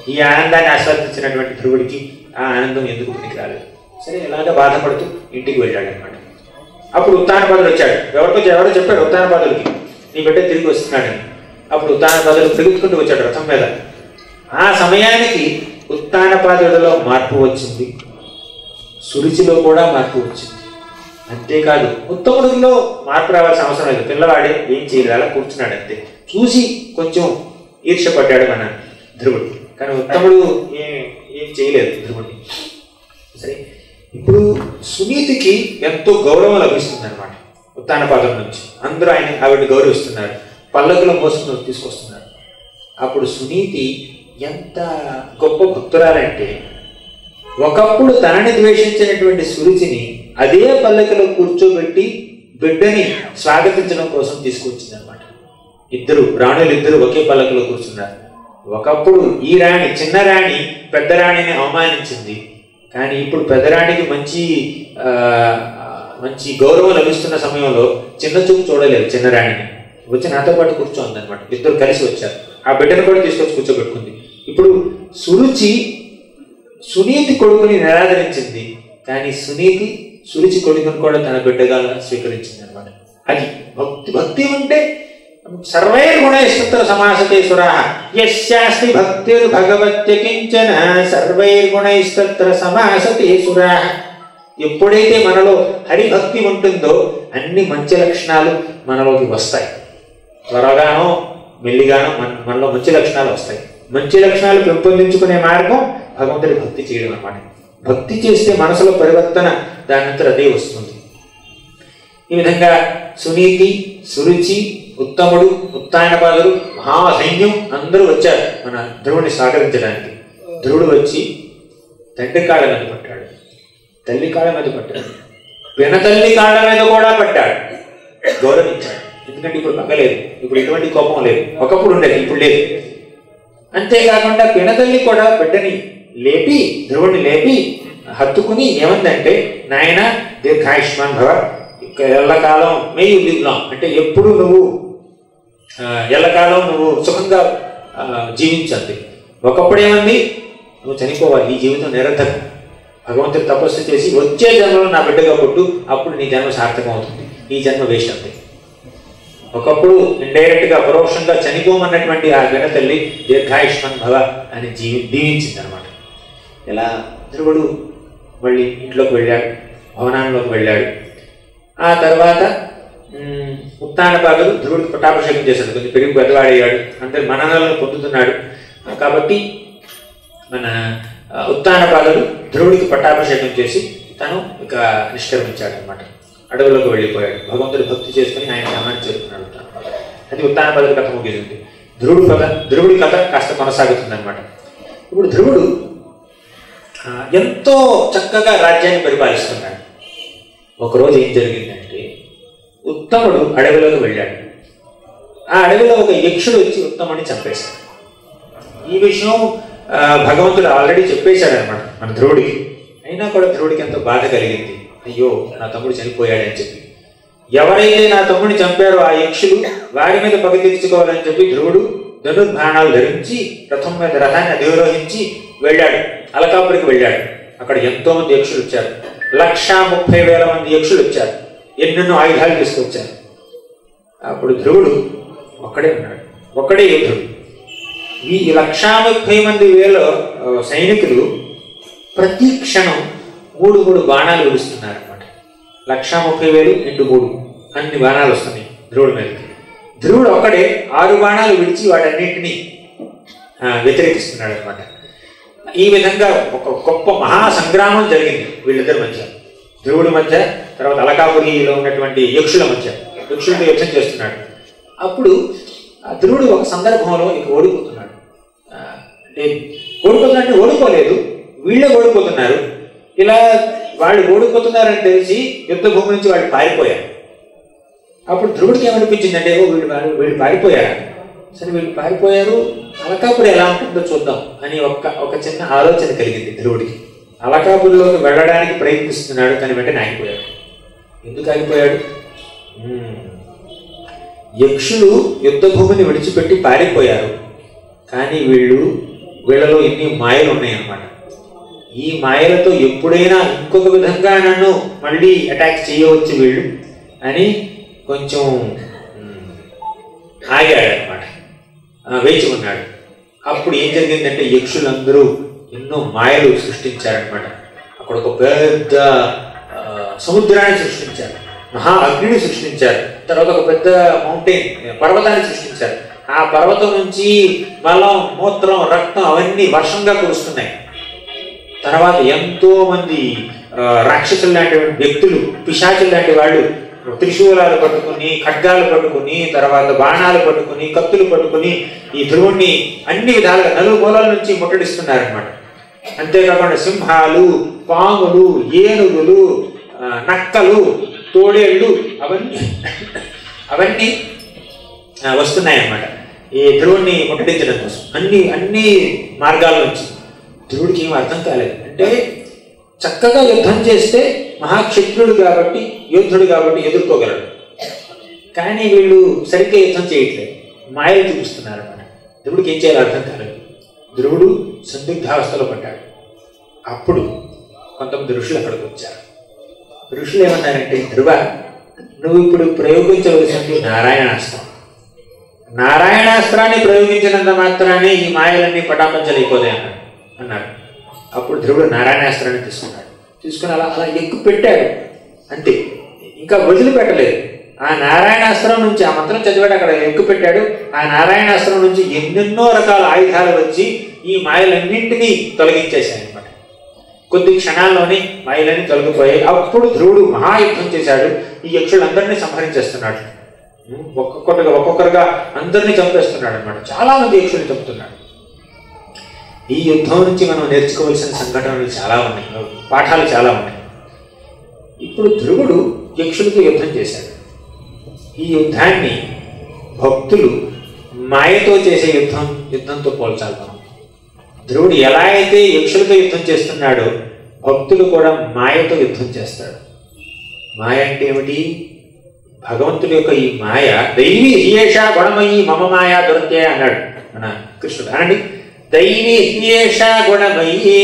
ఈ ఆనందాన్ని ఆస్వాదించినటువంటి ధ్రువుడికి ఆ ఆనందం ఎందుకు పనికి రాలేదు సరే ఇలాగ బాధపడుతూ ఇంటికి వెళ్ళాడు అనమాట అప్పుడు ఉత్తానపాదుడు వచ్చాడు ఎవరితో ఎవరో చెప్పాడు ఉత్తానపాదుడికి నీ బిడ్డ తిరిగి వస్తున్నాడని అప్పుడు ఉత్తానపాదుడు పెరుగుతుకుంటూ వచ్చాడు రథం మీద ఆ సమయానికి ఉత్తానపాదుడిలో మార్పు వచ్చింది సురుచిలో కూడా మార్పు వచ్చింది అంతేకాదు ఉత్తముడిలో మార్పు రావాల్సిన అవసరం లేదు పిల్లవాడే ఏం చేయలేదు అలా కూర్చున్నాడు అంతే చూసి కొంచెం ఈర్ష్యపడ్డాడు మన ధ్రువుడు కానీ ఉత్తముడు ఏం ఏం చేయలేదు ధ్రువుడిని సరే ఇప్పుడు సునీతికి ఎంతో గౌరవం లభిస్తుంది అనమాట ఉత్తానపాదం నుంచి అందరూ ఆయన ఆవిడని గౌరవిస్తున్నారు పల్లకులో మోసుకుని తీసుకొస్తున్నారు అప్పుడు సునీతి ఎంత గొప్ప భక్తురాలంటే ఒకప్పుడు తనని ద్వేషించినటువంటి సురుచిని అదే పల్లకిలో కూర్చోబెట్టి బిడ్డని స్వాగతించడం కోసం తీసుకొచ్చింది అనమాట ఇద్దరు రాణులు ఇద్దరు ఒకే పల్లకిలో కూర్చున్నారు ఒకప్పుడు ఈ రాణి చిన్న రాణి పెద్ద రాణిని అవమానించింది కానీ ఇప్పుడు పెద్ద రాణికి మంచి ఆ, మంచి గౌరవం లభిస్తున్న సమయంలో చిన్న చూపు చూడలేదు చిన్న రాణిని వచ్చి నాతో పాటు కూర్చోంది అనమాట ఇద్దరు కలిసి వచ్చారు ఆ బిడ్డను కూడా తీసుకొచ్చి కూర్చోబెట్టుకుంది ఇప్పుడు సురుచి సునీతి కొడుకుని నిరాదరించింది కానీ సునీతి సురుచి కొడుకుని కూడా తన బిడ్డగా స్వీకరించింది అనమాట అది భక్తి భక్తి ఉంటే సర్వైర్గుణైస్తత్ర సమాసతే సురా యస్యాస్తి భక్తిర్భగవత్య కించన సర్వైర్గుణైస్తత్ర సమాసతే సురా ఎప్పుడైతే మనలో హరిభక్తి ఉంటుందో అన్ని మంచి లక్షణాలు మనలోకి వస్తాయి త్వరగానో మెల్లిగానో మన మనలో మంచి లక్షణాలు వస్తాయి మంచి లక్షణాలు పెంపొందించుకునే మార్గం భగవంతుడి భక్తి చేయడం అన్నమాట భక్తి చేస్తే మనసులో పరివర్తన దానంతర అదే వస్తుంది ఈ విధంగా సునీతి సురుచి ఉత్తముడు ఉత్తాయనపాదుడు మహాసైన్యం అందరూ వచ్చారు మన ధ్రువుని స్వాగతించడానికి ధ్రువుడు వచ్చి తండ్రి కాళ్ళ మీద పట్టాడు తల్లి కాళ్ళ మీద పట్టాడు పినతల్లి కాళ్ళ మీద కూడా పట్టాడు గౌరవించాడు ఎందుకంటే ఇప్పుడు పగలేదు ఇప్పుడు ఎటువంటి కోపం లేదు ఒకప్పుడు ఉండేది ఇప్పుడు లేదు అంతేకాకుండా పినతల్లి కూడా బిడ్డని లేపి ధ్రువుడిని లేపి హత్తుకుని ఏమందంటే నాయన దీర్ఘాయుష్మాన్ భవ ఇక ఎల్లకాలం మే యు లివ్ లాంగ్ అంటే ఎప్పుడు నువ్వు ఆ, ఎల్లకాలం నువ్వు సుఖంగా ఆ, జీవించండి ఒకప్పుడు ఏమంది నువ్వు చనిపోవాలి ఈ జీవితం నిరంతరం భగవంతుడు తపస్సు చేసి వచ్చే జన్మలో నా బిడ్డగా పుట్టు అప్పుడు నీ జన్మ సార్థకం అవుతుంది ఈ జన్మ వేస్ట్ అంతే ఒకప్పుడు ఇండైరెక్ట్ గా పరోక్షంగా చనిపోమన్నటువంటి ఆ గణ తల్లి దీర్ఘాయుష్మాన్ భవ అని జీవి దీవించింది అనమాట ఇలా ధ్రువుడు మళ్ళీ ఇంట్లోకి వెళ్ళాడు భవనాల్లోకి వెళ్ళాడు ఆ తర్వాత ఉమ్, ఉత్తానపాదుడు ధ్రువుడికి పట్టాభిషేకం చేశాడు కొంచెం పెరిగి పెద్దవాడయ్యాడు అందరి మననాలను పొందుతున్నాడు ఆ, కాబట్టి మన ఆ, ఉత్తానపాదుడు ధ్రువుడికి పట్టాభిషేకం చేసి తను ఇక నిష్క్రమించాడు అనమాట అడవులోకి వెళ్ళిపోయాడు భగవంతుడి భక్తి చేసుకుని ఆయన గ్రామాన్ని చేరుకున్నాడు ఉత్తానపాదుడు అది ఉత్తానపాదుడి కథ ముగిసింది ధ్రువుడు కథ ధ్రువుడి కథ కాస్త కొనసాగుతుంది అనమాట ఇప్పుడు ధ్రువుడు ఆ, ఎంతో చక్కగా రాజ్యాన్ని పరిపాలిస్తున్నాడు ఒకరోజు ఏం జరిగిందంటే ఉత్తముడు అడవిలోకి వెళ్ళాడు ఆ అడవిలో ఒక యక్షుడు వచ్చి ఉత్తముడిని చంపేశాడు ఈ విషయం ఆ, భగవంతుడు ఆల్రెడీ చెప్పేశాడు అనమాట మన ధ్రువుడికి అయినా కూడా ధ్రువుడికి ఎంతో బాధ కలిగింది అయ్యో నా తమ్ముడు చనిపోయాడని చెప్పి ఎవరైతే నా తమ్ముడిని చంపారో ఆ యక్షులు వారి మీద పగ తీర్చుకోవాలని చెప్పి ధ్రువుడు ధనుర్బాణాలు ధరించి రథం మీద రథాన్ని అధిరోహించి వెళ్ళాడు అలకాపురికి వెళ్ళాడు అక్కడ ఎంతో మంది యక్షులు వచ్చారు లక్షా ముప్పై వేల మంది యక్షులు వచ్చారు ఎన్నెన్నో ఆయుధాలు తీసుకొచ్చారు అప్పుడు ధ్రువుడు ఒక్కడే ఉన్నాడు ఒక్కడే యోధుడు ఈ లక్షా ముప్పై మంది వేల ఆ, సైనికులు ప్రతి క్షణం మూడు మూడు బాణాలు విడుస్తున్నారు అనమాట లక్షా ముప్పై వేలు ఇంటూ మూడు అన్ని బాణాలు వస్తున్నాయి ధ్రువుడి మీదకి ధ్రువుడు ఒకడే ఆరు బాణాలు విడిచి వాటన్నింటినీ ఆ, వ్యతిరేకిస్తున్నాడు అనమాట ఈ విధంగా ఒక గొప్ప మహా సంగ్రామం జరిగింది వీళ్ళిద్దరి మధ్య ధ్రువుడి మధ్య తర్వాత అలకాపురిలో ఉన్నటువంటి యక్షుల మధ్య యక్షులతో యుద్ధం చేస్తున్నాడు అప్పుడు ఆ ధ్రువుడు ఒక సందర్భంలో ఇక ఓడిపోతున్నాడు ఆ, అంటే ఓడిపోతున్నట్టు ఓడిపోలేదు వీళ్ళే ఓడిపోతున్నారు ఇలా వాళ్ళు ఓడిపోతున్నారని తెలిసి యుద్ధ భూమి నుంచి వాళ్ళు పారిపోయారు అప్పుడు ధ్రువుడికి ఏమనిపించింది అంటే ఓ వీళ్ళు పారి- వీళ్ళు పారిపోయారా సరే వీళ్ళు పారిపోయారు అలకాపురి ఎలా ఉంటుందో చూద్దాం అని ఒక ఒక చిన్న ఆలోచన కలిగింది ధ్రువుడికి అలకాపురిలోకి వెళ్ళడానికి ప్రయత్నిస్తున్నాడు కానీ వెంటనే ఆగిపోయాడు ఎందుకు ఆగిపోయాడు మ్మ్. యక్షులు యుద్ధ భూమిని విడిచిపెట్టి పారిపోయారు కానీ వీళ్ళు వీళ్ళలో ఎన్ని మాయలు ఉన్నాయన్నమాట ఈ మాయలతో ఎప్పుడైనా ఇంకొక విధంగా నన్ను మళ్ళీ అటాక్ చేయవచ్చు వీళ్ళు అని కొంచెం మ్, ఆగాడనమాట ఆ, వేచి ఉన్నాడు అప్పుడు ఏం జరిగిందంటే యక్షులందరూ ఎన్నో మాయలు సృష్టించారనమాట అక్కడ ఒక పెద్ద ఆ, సముద్రాన్ని సృష్టించారు మహా అగ్నిని సృష్టించారు తర్వాత ఒక పెద్ద మౌంటైన్ పర్వతాన్ని సృష్టించారు ఆ పర్వతం నుంచి మలం మూత్రం రక్తం అవన్నీ వర్షంగా కురుస్తున్నాయి తర్వాత ఎంతో మంది ఆ, రాక్షసులు లాంటి వ్యక్తులు పిశాచులు లాంటి వాళ్ళు త్రిశూలాలు పట్టుకుని ఖడ్గాలు పట్టుకుని తర్వాత బాణాలు పట్టుకుని కత్తులు పట్టుకుని ఈ ధ్రువుణ్ణి అన్ని విధాలుగా నలుగు మూలల నుంచి ముట్టడిస్తున్నారనమాట అంతేకాకుండా సింహాలు పాములు ఏనుగులు ఆ, నక్కలు తోడేళ్ళు అవన్నీ అవన్నీ ఆ, వస్తున్నాయన్నమాట ఈ ధ్రువుణ్ణి ముట్టడించడం కోసం అన్ని అన్ని మార్గాల నుంచి ధ్రువుడికి ఏం అర్థం కాలేదు అంటే చక్కగా యుద్ధం చేస్తే మహాక్షత్రుడు కాబట్టి యోధుడు కాబట్టి ఎదుర్కోగలడు కానీ వీళ్ళు సరిగ్గా యుద్ధం చేయట్లేదు మాయలు చూపిస్తున్నారు అన్నమాట ధ్రువుడికి ఏం చేయాలో అర్థం కాలేదు ధ్రువుడు సందిగ్ధావస్థలో పడ్డాడు అప్పుడు కొంతమంది ఋషులు అక్కడికి వచ్చారు ఋషులు ఏమన్నారంటే ధ్రువ నువ్వు ఇప్పుడు ప్రయోగించవలసింది నారాయణాస్త్రం నారాయణాస్త్రాన్ని ప్రయోగించినంత మాత్రానే ఈ మాయలన్నీ పటాపంచలైపోతాయి అన్నాడు అన్నారు అప్పుడు ధ్రువుడు నారాయణాస్త్రాన్ని తీసుకున్నాడు తీసుకుని అలా అలా ఎక్కువ పెట్టాడు అంతే ఇంకా వదిలిపెట్టలేదు ఆ నారాయణాస్త్రం నుంచి ఆ మంత్రం చదివాడు అక్కడ ఎక్కువ పెట్టాడు ఆ నారాయణాస్త్రం నుంచి ఎన్నెన్నో రకాల ఆయుధాలు వచ్చి ఈ మాయలన్నింటినీ తొలగించేశాయి అనమాట కొద్ది క్షణాల్లోనే మాయలన్నీ తొలగిపోయాయి అప్పుడు ధ్రువుడు మహాయుద్ధం చేశాడు ఈ యక్షులందరినీ సంహరించేస్తున్నాడు ఉం, ఒక్కొక్కటిగా ఒక్కొక్కరుగా అందరినీ చంపేస్తున్నాడు అనమాట చాలా మంది యక్షులు చంపుతున్నాడు ఈ యుద్ధం నుంచి మనం నేర్చుకోవాల్సిన సంఘటనలు చాలా ఉన్నాయి పాఠాలు చాలా ఉన్నాయి ఇప్పుడు ధ్రువుడు యక్షులతో యుద్ధం చేశాడు ఈ యుద్ధాన్ని భక్తులు మాయతో చేసే యుద్ధం యుద్ధంతో పోల్చాలి మనం ధ్రువుడు ఎలా అయితే యక్షులతో యుద్ధం చేస్తున్నాడో భక్తులు కూడా మాయతో యుద్ధం చేస్తాడు మాయ అంటే ఏమిటి భగవంతుడి యొక్క ఈ మాయ దైవీ హియేష గుణమయి మమ మాయా దురత్యయ అన్నాడు మన కృష్ణుడు అనండి దైవీ హియేష గుణమయి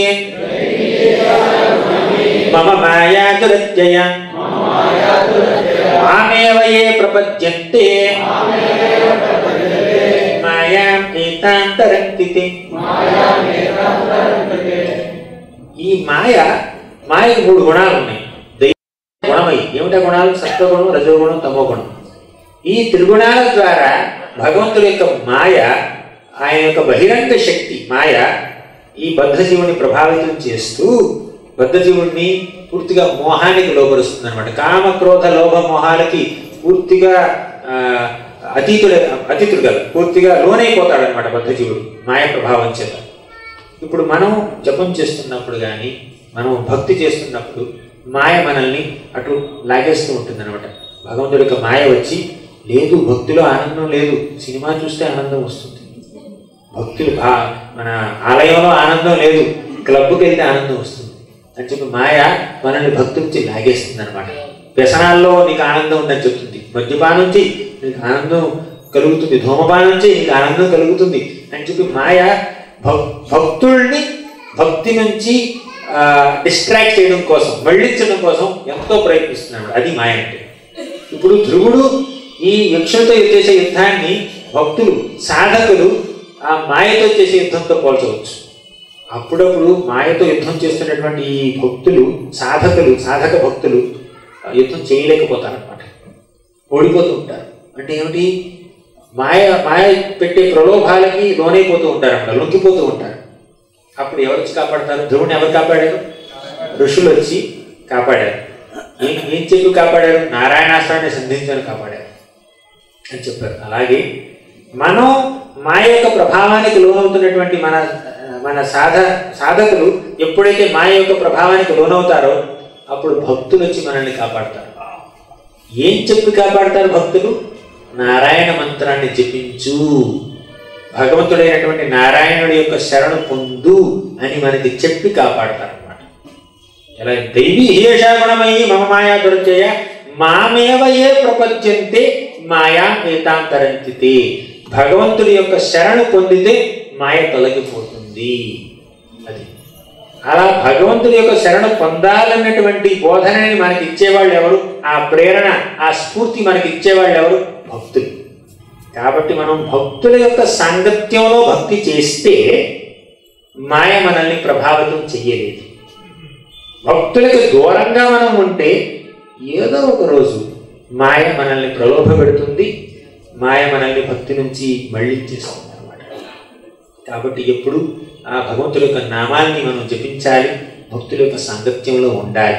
మమ మాయా దురత్యయ మామేవ ఏ ప్రపద్యంతే మాయాం ఏతాంతరంతితే ఈ మాయ మాయకు మూడు గుణాలు ఉన్నాయి దైవ గుణమై ఏమిటా గుణాలు సత్వగుణం రజోగుణం తమోగుణం ఈ త్రిగుణాల ద్వారా భగవంతుడి యొక్క మాయ ఆయన యొక్క బహిరంగ శక్తి మాయ ఈ బద్ధజీవుని ప్రభావితం చేస్తూ బద్ధజీవుడిని పూర్తిగా మోహానికి లోపరుస్తుంది అనమాట కామ క్రోధ లోభ మోహాలకి పూర్తిగా ఆ, అతీతుడు అతీతుడు కాదు పూర్తిగా లోనైపోతాడు అనమాట బద్ధజీవుడు మాయ ప్రభావం చేత ఇప్పుడు మనం జపం చేస్తున్నప్పుడు కానీ మనం భక్తి చేస్తున్నప్పుడు మాయ మనల్ని అటు లాగేస్తూ ఉంటుంది అనమాట భగవంతుడి యొక్క మాయ వచ్చి లేదు భక్తిలో ఆనందం లేదు సినిమా చూస్తే ఆనందం వస్తుంది భక్తులు ఆ- మన ఆలయంలో ఆనందం లేదు క్లబ్కి వెళ్తే ఆనందం వస్తుంది అని చెప్పి మాయ మనల్ని భక్తి నుంచి లాగేస్తుంది అనమాట వ్యసనాల్లో నీకు ఆనందం ఉందని చెప్తుంది మద్యపానం నుంచి నీకు ఆనందం కలుగుతుంది ధూమపానం నుంచి నీకు ఆనందం కలుగుతుంది అని చెప్పి మాయ భక్ భక్తుల్ని భక్తి నుంచి డిస్ట్రాక్ట్ చేయడం కోసం మళ్ళించడం కోసం ఎంతో ప్రయత్నిస్తున్నాడు అది మాయ అంటే ఇప్పుడు ధ్రువుడు ఈ యక్షులతో చేసే యుద్ధాన్ని భక్తులు సాధకులు ఆ మాయతో చేసే యుద్ధంతో పోల్చవచ్చు అప్పుడప్పుడు మాయతో యుద్ధం చేస్తున్నటువంటి ఈ భక్తులు సాధకులు సాధక భక్తులు ఆ, యుద్ధం చేయలేకపోతారన్నమాట ఓడిపోతూ ఉంటారు అంటే ఏమిటి మాయ మాయ పెట్టే ప్రలోభాలకి లోనైపోతూ ఉంటారు అక్కడ లొంగిపోతూ ఉంటారు అప్పుడు ఎవరు వచ్చి కాపాడతారు ధ్రువుని ఎవరు కాపాడారు ఋషులు వచ్చి కాపాడారు ఏం ఏం చెప్పి కాపాడారు నారాయణాస్త్రాన్ని సంధించని కాపాడారు అని చెప్పారు అలాగే మనం మాయ యొక్క ప్రభావానికి లోనవుతున్నటువంటి మన మన సాధ సాధకులు ఎప్పుడైతే మాయ యొక్క ప్రభావానికి లోనవుతారో అప్పుడు భక్తులు వచ్చి మనల్ని కాపాడతారు ఏం చెప్పి కాపాడతారు భక్తులు నారాయణ మంత్రాన్ని జపించు భగవంతుడైనటువంటి నారాయణుడి యొక్క శరణు పొందు అని మనకి చెప్పి కాపాడతారు అనమాట ఎలా దైవీ హేషా గుణమయ్యి మమ మాయా దురత్యయ మామేవ ఏ ప్రపంచంతే మాయా ఏతాంతరంతితే భగవంతుడి యొక్క శరణు పొందితే మాయ తొలగిపోతుంది వస్తుంది అది అలా భగవంతుడి యొక్క శరణ పొందాలన్నటువంటి బోధనని మనకి ఇచ్చేవాళ్ళు ఎవరు ఆ ప్రేరణ ఆ స్ఫూర్తి మనకి ఇచ్చేవాళ్ళు ఎవరు భక్తులు కాబట్టి మనం భక్తుల యొక్క సాంగత్యంలో భక్తి చేస్తే మాయ మనల్ని ప్రభావితం చెయ్యలేదు భక్తులకు దూరంగా మనం ఉంటే ఏదో ఒక రోజు మాయ మనల్ని ప్రలోభ పెడుతుంది మాయ మనల్ని భక్తి నుంచి మళ్ళించేస్తుంది అనమాట కాబట్టి ఎప్పుడు ఆ భగవంతుడి యొక్క నామాన్ని మనం జపించాలి భక్తుల యొక్క సాంగత్యంలో ఉండాలి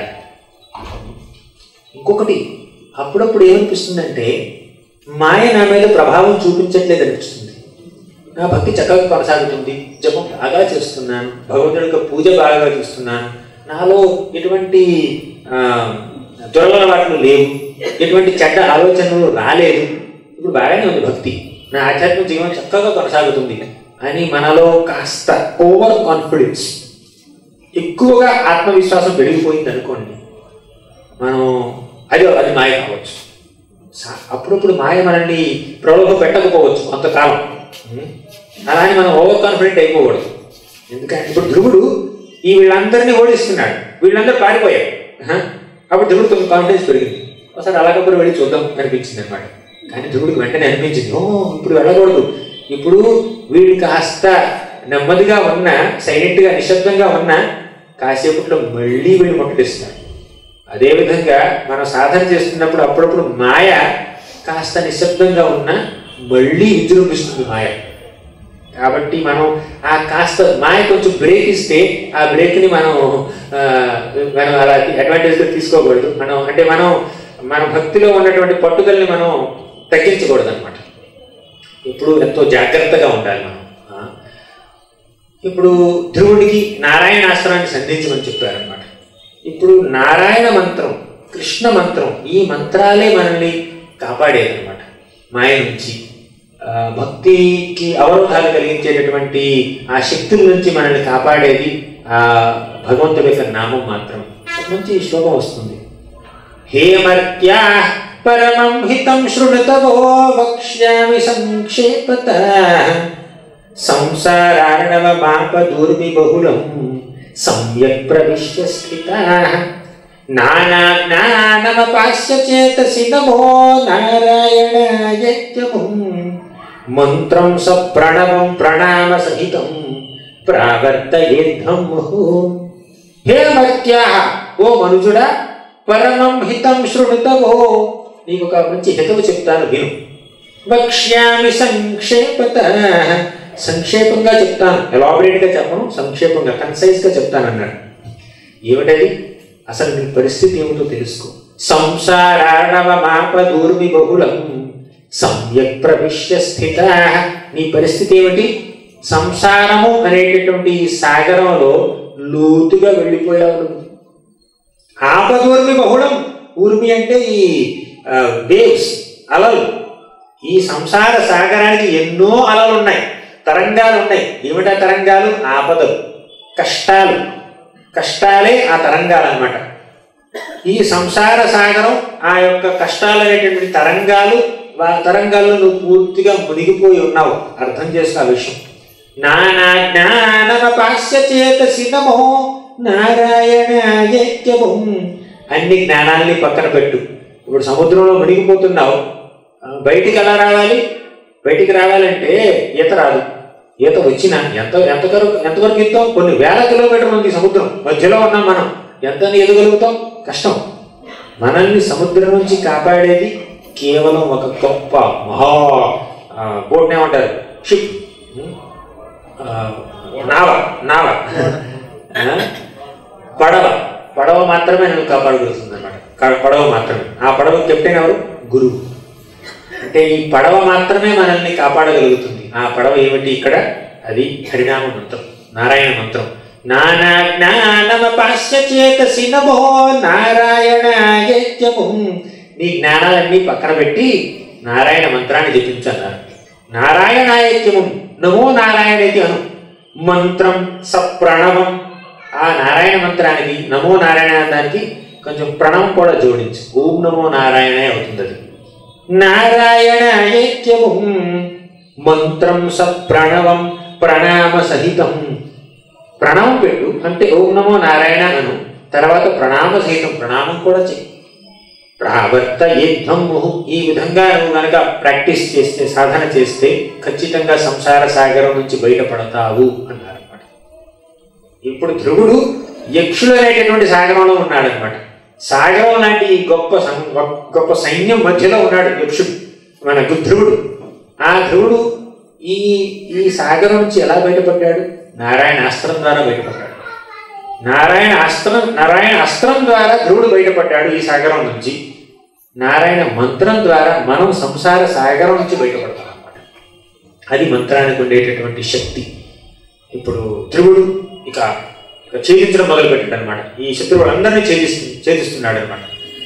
ఇంకొకటి అప్పుడప్పుడు ఏమనిపిస్తుందంటే మాయ నా మీద ప్రభావం చూపించట్లేదు అనిపిస్తుంది నా భక్తి చక్కగా కొనసాగుతుంది జపం బాగా చేస్తున్నాను భగవంతుడి యొక్క పూజ బాగా చేస్తున్నాను నాలో ఎటువంటి ఆ, దురలవాట్లు లేవు ఎటువంటి చెడ్డ ఆలోచనలు రాలేదు ఇప్పుడు బాగానే ఉంది భక్తి నా ఆధ్యాత్మిక జీవనం చక్కగా కొనసాగుతుంది అని మనలో కాస్త ఓవర్ కాన్ఫిడెన్స్ ఎక్కువగా ఆత్మవిశ్వాసం పెరిగిపోయింది అనుకోండి మనం అది అది మాయ కావచ్చు సా- అప్పుడప్పుడు మాయ మనల్ని ప్రలోభ పెట్టకపోవచ్చు కొంతకాలం ఉం? అలా అని మనం ఓవర్ కాన్ఫిడెంట్ అయిపోకూడదు ఎందుకంటే ఇప్పుడు ధ్రువుడు ఈ వీళ్ళందరినీ ఓడిస్తున్నాడు వీళ్ళందరూ పారిపోయారు ఆహా. అప్పుడు ధ్రువుడు కొంచెం కాన్ఫిడెన్స్ పెరిగింది ఒకసారి అలాగప్పుడు వెళ్ళి చూద్దాం అనిపించింది అనమాట కానీ ధ్రువుడికి వెంటనే అనిపించింది ఓ ఇప్పుడు వెళ్ళకూడదు ఇప్పుడు వీళ్ళు కాస్త నెమ్మదిగా ఉన్న సైలెంట్గా నిశ్శబ్దంగా ఉన్న కాసేపట్లో మళ్ళీ వీళ్ళు ముట్టడిస్తారు అదేవిధంగా మనం సాధన చేస్తున్నప్పుడు అప్పుడప్పుడు మాయ కాస్త నిశ్శబ్దంగా ఉన్న మళ్ళీ విజృంభిస్తుంది మాయ కాబట్టి మనం ఆ కాస్త మాయ కొంచెం బ్రేక్ ఇస్తే ఆ బ్రేక్ని మనం ఆ, మనం అలా అడ్వాంటేజ్గా తీసుకోకూడదు మనం అంటే మనం మన భక్తిలో ఉన్నటువంటి పట్టుదలని మనం తగ్గించకూడదు అనమాట ఇప్పుడు ఎంతో జాగ్రత్తగా ఉండాలి మనం ఆ. ఇప్పుడు ధ్రువుడికి నారాయణ ఆశ్రమాన్ని సంధించమని చెప్పారనమాట ఇప్పుడు నారాయణ మంత్రం కృష్ణ మంత్రం ఈ మంత్రాలే మనల్ని కాపాడేదన్నమాట మాయ నుంచి ఆ, భక్తికి అవరోధాలు కలిగించేటటువంటి ఆ శక్తుల నుంచి మనల్ని కాపాడేది ఆ భగవంతుడి యొక్క నామం మాత్రం మంచి శ్లోకం వస్తుంది హేమర్త్యా పరమం హితం శృణుతవో వక్ష్యామి సంక్షేపత సంసారార్ణవ మాప దూర్మి బహుళం సమ్యక్ ప్రవిశ్య స్థితా నానా జ్ఞానమపాస్య చేతసి నమో నారాయణాయత్యముం మంత్రం స ప్రణవం ప్రణామ సహితం ప్రావర్తయేద్ధం ముహు హే మర్త్యా ఓ మనుజుడా పరమం హితం శృణుతవో నీకు ఒక మంచి హితవు చెప్తాను విను వక్ష్యామి సంక్షేపత సంక్షేపంగా చెప్తాను ఎలాబరేట్గా చెప్పను సంక్షేపంగా కన్సైజ్గా చెప్తాను అన్నాడు ఏమిటది అసలు నీ పరిస్థితి ఏమిటో తెలుసుకో సంసారాణవ మాప దూర్మి బహుళం సమ్యక్ ప్రవిశ్య స్థిత నీ పరిస్థితి ఏమిటి సంసారము అనేటటువంటి ఈ సాగరంలో లోతుగా వెళ్ళిపోయావు నువ్వు ఆపదూర్మి బహుళం ఊర్మి అంటే ఈ వేవ్స్ అలలు ఈ సంసార సాగరానికి ఎన్నో అలలు ఉన్నాయి తరంగాలు ఉన్నాయి ఏమిటా తరంగాలు ఆపదలు కష్టాలు కష్టాలే ఆ తరంగాలు అన్నమాట ఈ సంసార సాగరం ఆ యొక్క కష్టాలు అనేటువంటి తరంగాలు ఆ తరంగాల్లో నువ్వు పూర్తిగా మునిగిపోయి ఉన్నావు అర్థం చేసుకో ఆ విషయం నానా జ్ఞానమపాస్య చేతసి నమో నారాయణాయత్యముం అన్ని జ్ఞానాల్ని పక్కన పెట్టు ఇప్పుడు సముద్రంలో మునిగిపోతున్నావు ఆ, బయటికి ఎలా రావాలి బయటికి రావాలంటే ఈత రాదు ఈత వచ్చినా ఎంత ఎంతవరకు ఎంతవరకు ఈతాం కొన్ని వేల కిలోమీటర్లు ఉంది సముద్రం మధ్యలో ఉన్నాం మనం ఎంత ఎదగలుగుతాం కష్టం మనల్ని సముద్రం నుంచి కాపాడేది కేవలం ఒక గొప్ప మహా బోట్ ఏమంటారు షిప్ ఆ, నావ నావ ఆ? పడవ పడవ మాత్రమే నన్ను కాపాడగలుగుతుంది అనమాట పడవ మాత్రమే ఆ పడవ కెప్టెన్ ఎవరు గురువు అంటే ఈ పడవ మాత్రమే మనల్ని కాపాడగలుగుతుంది ఆ పడవ ఏమిటి ఇక్కడ అది హరినామ మంత్రం నారాయణ మంత్రం నానా జ్ఞానమపాస్య చేతసి నమో నారాయణాయత్యము నీ జ్ఞానాలన్నీ పక్కన పెట్టి నారాయణ మంత్రాన్ని జపించన్నారు నారాయణాయత్యము నమో నారాయణేతి అను మంత్రం సప్రణవం ఆ నారాయణ మంత్రానికి నమో నారాయణ దానికి కొంచెం ప్రణవం కూడా జోడించు ఓం నమో నారాయణ అవుతుంది అది నారాయణాయత్యము మంత్రం సప్రణవం ప్రణామ సహితం ప్రణామం పెట్టు అంటే ఓం నమో నారాయణ అను తర్వాత ప్రణామ సహితం ప్రణామం కూడా చెయ్యి ప్రావర్త యుద్ధము ఈ విధంగా నువ్వు కనుక ప్రాక్టీస్ చేస్తే సాధన చేస్తే ఖచ్చితంగా సంసార సాగరం నుంచి బయటపడతావు అన్నారు అనమాట ఇప్పుడు ధ్రువుడు యక్షుడు అనేటటువంటి సాగరంలో ఉన్నాడనమాట సాగరం లాంటి ఈ గొప్ప సం- గొప్ప సైన్యం మధ్యలో ఉన్నాడు యక్షుడు మన గు- ధ్రువుడు ఆ ధ్రువుడు ఈ ఈ సాగరం నుంచి ఎలా బయటపడ్డాడు నారాయణ అస్త్రం ద్వారా బయటపడ్డాడు నారాయణ అస్త్రం నారాయణ అస్త్రం ద్వారా ధ్రువుడు బయటపడ్డాడు ఈ సాగరం నుంచి నారాయణ మంత్రం ద్వారా మనం సంసార సాగరం నుంచి బయటపడతాం అన్నమాట అది మంత్రానికి ఉండేటటువంటి శక్తి ఇప్పుడు ధ్రువుడు ఇక ఇక ఛేదించడం మొదలు పెట్టాడు అనమాట ఈ శత్రువులందరినీ ఛేదిస్తు ఛేదిస్తున్నాడు అనమాట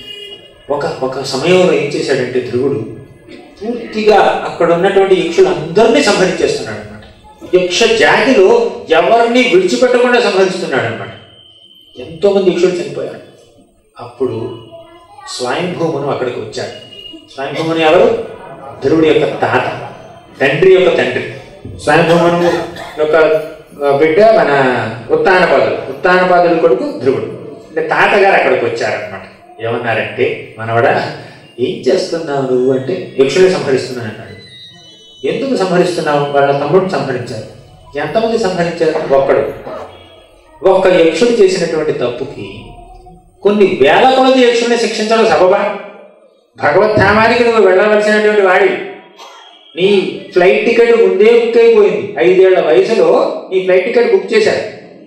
ఒక ఒక సమయంలో ఏం చేశాడంటే ధ్రువుడు పూర్తిగా అక్కడ ఉన్నటువంటి యక్షులందరినీ సంహరించేస్తున్నాడు అనమాట యక్ష జాతిలో ఎవరిని విడిచిపెట్టకుండా సంహరిస్తున్నాడు అనమాట ఎంతో మంది యక్షులు చనిపోయారు అప్పుడు స్వయంభూమును అక్కడికి వచ్చాడు స్వయంభూముని ఎవరు ధ్రువుడి యొక్క తాత తండ్రి యొక్క తండ్రి స్వయంభూమును యొక్క ఆ, బిడ్డ మన ఉత్తానపాదుడు ఉత్తానపాదుడి కొడుకు ధ్రువుడు అంటే తాతగారు అక్కడికి వచ్చారనమాట ఏమన్నారంటే మనవడా ఏం చేస్తున్నావు నువ్వు అంటే యక్షుని సంహరిస్తున్నాను అన్నాడు ఎందుకు సంహరిస్తున్నావు వాళ్ళ తమ్ముడిని సంహరించారు ఎంతమంది సంహరించారు ఒక్కడు ఒక్క యక్షుడు చేసినటువంటి తప్పుకి కొన్ని వేల కొలది యక్షుల్ని శిక్షించడం సబబా భగవద్ధామానికి నువ్వు వెళ్ళవలసినటువంటి వాడి నీ ఫ్లైట్ టికెట్ ముందే బుక్ అయిపోయింది ఐదేళ్ల వయసులో నీ ఫ్లైట్ టికెట్ బుక్ చేశారు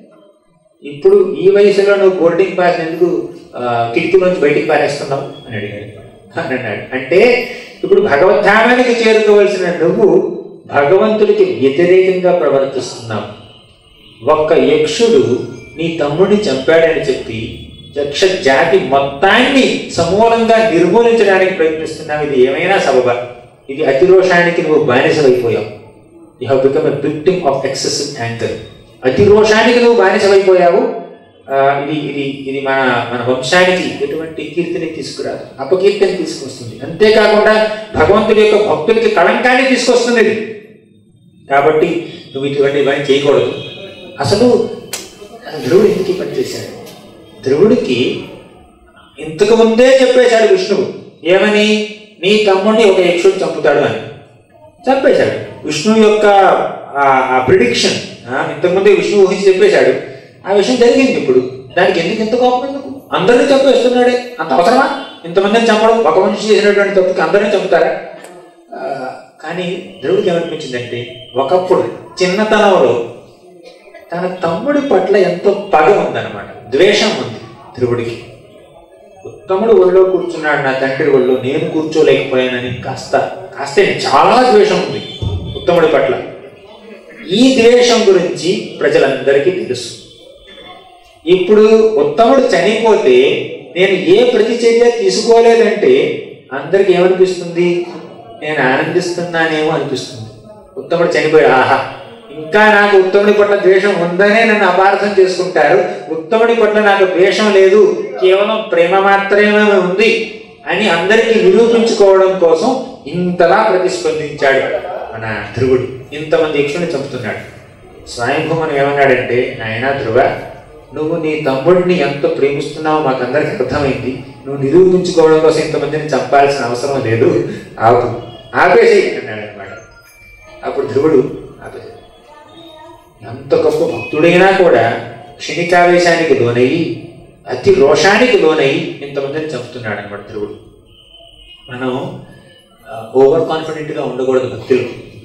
ఇప్పుడు ఈ వయసులో నువ్వు బోర్డింగ్ పాస్ ఎందుకు ఆ, కిటికీలోంచి బయటికి పారేస్తున్నావు అని అడిగాడు అని అన్నాడు అంటే ఇప్పుడు భగవద్ధామానికి చేరుకోవలసిన నువ్వు భగవంతుడికి వ్యతిరేకంగా ప్రవర్తిస్తున్నావు ఒక్క యక్షుడు నీ తమ్ముడిని చంపాడని చెప్పి యక్ష జాతి మొత్తాన్ని సమూలంగా నిర్మూలించడానికి ప్రయత్నిస్తున్నావు ఇది ఏమైనా సబబా ఇది అతిరోషానికి నువ్వు బానిసమైపోయావు you have become a victim of excessive anger అతిరోషానికి నువ్వు బానిసమైపోయావు ఆ, ఇది ఇది ఇది మన మన వంశానికి ఎటువంటి కీర్తిని తీసుకురాదు అపకీర్తిని తీసుకొస్తుంది అంతేకాకుండా భగవంతుడి యొక్క భక్తుడికి కళంకాన్ని తీసుకొస్తుంది ఇది కాబట్టి నువ్వు ఇటువంటి పని చేయకూడదు అసలు ధ్రువుడు ఎందుకు ఈ పని చేశాడు ధ్రువుడికి ఇంతకు ముందే చెప్పేశాడు విష్ణువు ఏమని నీ తమ్ముడిని ఒక యక్షుడు చంపుతాడు అని చంపేశాడు విష్ణువు యొక్క ఆ- ఆ ప్రిడిక్షన్ ఇంతకుముందే విష్ణువు ఊహించి చెప్పేశాడు ఆ విషయం జరిగింది ఇప్పుడు దానికి ఎందుకు ఇంత కోపం ఎందుకు అందరినీ చంపేస్తున్నాడే అంత అవసరమా ఇంతమందిని చంపడం ఒక మనిషి చేసినటువంటి తప్పుకి అందరినీ చంపుతారా ఆ, కానీ ధ్రువుడికి ఏమనిపించిందంటే ఒకప్పుడు చిన్నతనంలో తన తమ్ముడి పట్ల ఎంతో పగ ఉందన్నమాట ద్వేషం ఉంది ధ్రువుడికి ఉత్తముడు ఒళ్ళో కూర్చున్నాడు నా తండ్రి ఒళ్ళో నేను కూర్చోలేకపోయానని కాస్త కాస్త చాలా ద్వేషం ఉంది ఉత్తముడి పట్ల ఈ ద్వేషం గురించి ప్రజలందరికీ తెలుసు ఇప్పుడు ఉత్తముడు చనిపోతే నేను ఏ ప్రతిచర్య తీసుకోలేదంటే అందరికి ఏమనిపిస్తుంది నేను ఆనందిస్తున్నానేమో అనిపిస్తుంది ఉత్తముడు చనిపోయాడు ఆహా ఇంకా నాకు ఉత్తముడి పట్ల ద్వేషం ఉందనే నన్ను అపార్థం చేసుకుంటారు ఉత్తముడి పట్ల నాకు ద్వేషం లేదు కేవలం ప్రేమ మాత్రమే ఉంది అని అందరికీ నిరూపించుకోవడం కోసం ఇంతలా ప్రతిస్పందించాడు మన ధ్రువుడు ఇంతమంది యక్షుని చంపుతున్నాడు స్వయంభూమని ఏమన్నాడంటే నాయనా ధ్రువ నువ్వు నీ తమ్ముడిని ఎంత ప్రేమిస్తున్నావో మాకందరికి అర్థమైంది నువ్వు నిరూపించుకోవడం కోసం ఇంతమందిని చంపాల్సిన అవసరం లేదు ఆపు ఆపేసి అన్నాడు అనమాట అప్పుడు ధ్రువుడు ఆపేసి ఎంత గొప్ప భక్తుడైనా కూడా క్షణికావేశానికి లోనయ్యి అతి రోషానికి లోనయ్యి ఇంతమందిని చంపుతున్నాడు అనమాట ధ్రువుడు మనం ఓవర్ కాన్ఫిడెంట్గా ఉండకూడదు భక్తిలో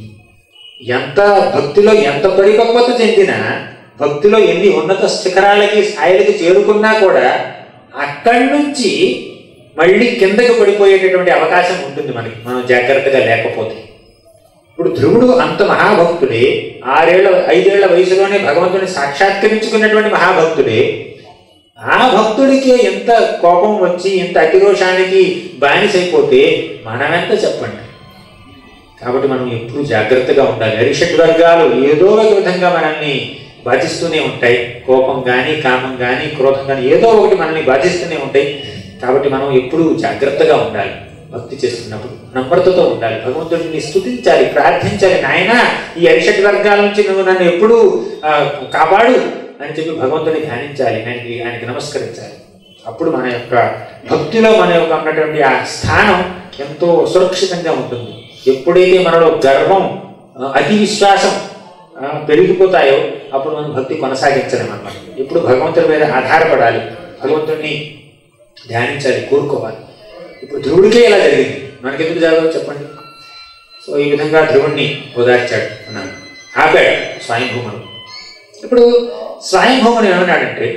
ఎంత భక్తిలో ఎంత పరిపక్వత చెందినా భక్తిలో ఎన్ని ఉన్నత శిఖరాలకి స్థాయిలకి చేరుకున్నా కూడా అక్కడి నుంచి మళ్ళీ కిందకి పడిపోయేటటువంటి అవకాశం ఉంటుంది మనకి మనం జాగ్రత్తగా లేకపోతే ఇప్పుడు ధ్రువుడు అంత మహాభక్తుడే ఆరేళ్ల ఐదేళ్ల వయసులోనే భగవంతుని సాక్షాత్కరించుకున్నటువంటి మహాభక్తుడే ఆ భక్తుడికి ఎంత కోపం వచ్చి ఎంత అతిరోషానికి బానిసైపోతే మనమెంత చెప్పండి కాబట్టి మనం ఎప్పుడు జాగ్రత్తగా ఉండాలి అరిషట్ వర్గాలు ఏదో ఒక విధంగా మనల్ని బాధిస్తూనే ఉంటాయి కోపం కానీ కామం కానీ క్రోధం కానీ ఏదో ఒకటి మనల్ని బాధిస్తూనే ఉంటాయి కాబట్టి మనం ఎప్పుడు జాగ్రత్తగా ఉండాలి భక్తి చేస్తున్నప్పుడు నమ్రతతో ఉండాలి భగవంతుడిని స్తుతించాలి ప్రార్థించాలి నాయన ఈ అరిషట్ వర్గాల నుంచి నువ్వు నన్ను ఎప్పుడూ ఆ, కాపాడు అని చెప్పి భగవంతుని ధ్యానించాలి ఆయనకి ఆయనకి నమస్కరించాలి అప్పుడు మన యొక్క భక్తిలో మన యొక్క ఉన్నటువంటి ఆ స్థానం ఎంతో సురక్షితంగా ఉంటుంది ఎప్పుడైతే మనలో గర్వం ఆ, అతి విశ్వాసం ఆ, పెరిగిపోతాయో అప్పుడు మనం భక్తి కొనసాగించలేం అన్నమాట ఇప్పుడు భగవంతుడి మీద ఆధారపడాలి భగవంతుడిని ధ్యానించాలి కోరుకోవాలి ఇప్పుడు ధ్రువుడికే ఇలా జరిగింది మనకెందుకు జరగదు చెప్పండి సో ఈ విధంగా ధ్రువుణ్ణి ఓదార్చాడు అన్నాను ఆపాడు స్వయంభూముడు ఇప్పుడు స్వయంభూముడు ఏమన్నాడంటే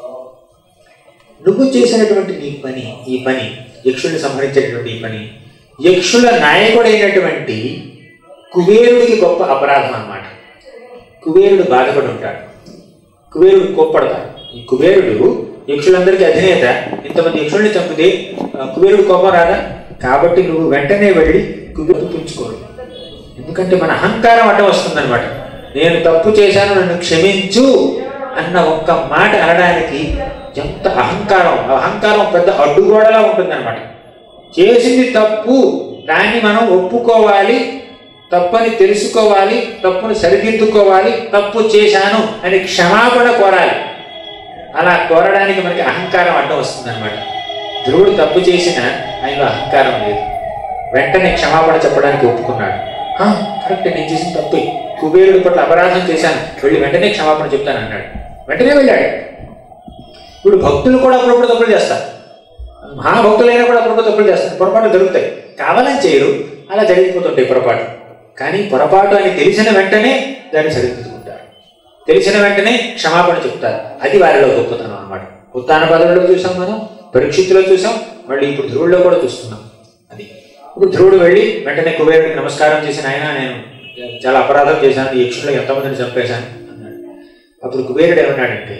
నువ్వు చేసినటువంటి నీ పని ఈ పని యక్షుల్ని సంహరించేటటువంటి ఈ పని యక్షుల నాయకుడైనటువంటి కుబేరుడికి గొప్ప అపరాధం అన్నమాట కుబేరుడు బాధపడి ఉంటాడు కుబేరుడు కోప్పడతాడు ఈ కుబేరుడు యక్షులందరికీ అధినేత ఇంతమంది యక్షుల్ని చంపితే ఆ, కుబేరుడు కోపం రాదా కాబట్టి నువ్వు వెంటనే వెళ్ళి కుబేరుడు పుంచుకోడు ఎందుకంటే మన అహంకారం అడ్డం వస్తుందన్నమాట నేను తప్పు చేశాను నన్ను క్షమించు అన్న ఒక్క మాట అనడానికి ఎంత అహంకారం ఆ అహంకారం పెద్ద అడ్డుగోడలా ఉంటుందన్నమాట చేసింది తప్పు దాన్ని మనం ఒప్పుకోవాలి తప్పని తెలుసుకోవాలి తప్పుని సరిదిద్దుకోవాలి తప్పు చేశాను అని క్షమాపణ కోరాలి అలా కోరడానికి మనకి అహంకారం అడ్డం వస్తుందన్నమాట ధ్రువుడు తప్పు చేసిన ఆయనలో అహంకారం లేదు వెంటనే క్షమాపణ చెప్పడానికి ఒప్పుకున్నాడు "ఆ, కరెక్ట్ నేను చేసిన తప్పే కుబేరుడి పట్ల అపరాధం చేశాను వెళ్ళి వెంటనే క్షమాపణ చెప్తాను అన్నాడు వెంటనే వెళ్ళాడు ఇప్పుడు భక్తులు కూడా అప్పుడప్పుడు తప్పులు చేస్తారు మహాభక్తులైనా కూడా అప్పుడప్పుడు తప్పులు చేస్తారు పొరపాట్లు జరుగుతాయి కావాలని చేయరు అలా జరిగిపోతుంటాయి పొరపాటు కానీ పొరపాటు అని తెలిసిన వెంటనే దాన్ని సరిదిద్దుకుంటారు తెలిసిన వెంటనే క్షమాపణ చెప్తారు అది వారిలో గొప్పతనం అన్నమాట ఉత్తాన పదవిలో చూసాం మనం పరీక్షిత్తులో చూసాం మళ్ళీ ఇప్పుడు ధ్రువుల్లో కూడా చూస్తున్నాం అది ఇప్పుడు ధ్రువుడు వెళ్ళి వెంటనే కుబేరుడికి నమస్కారం చేసిన ఆయన నేను చాలా అపరాధం చేశాను ఈ యక్షుల్లో ఎంతమందిని చంపేశాను అన్నాడు అప్పుడు కుబేరుడు ఏమన్నాడంటే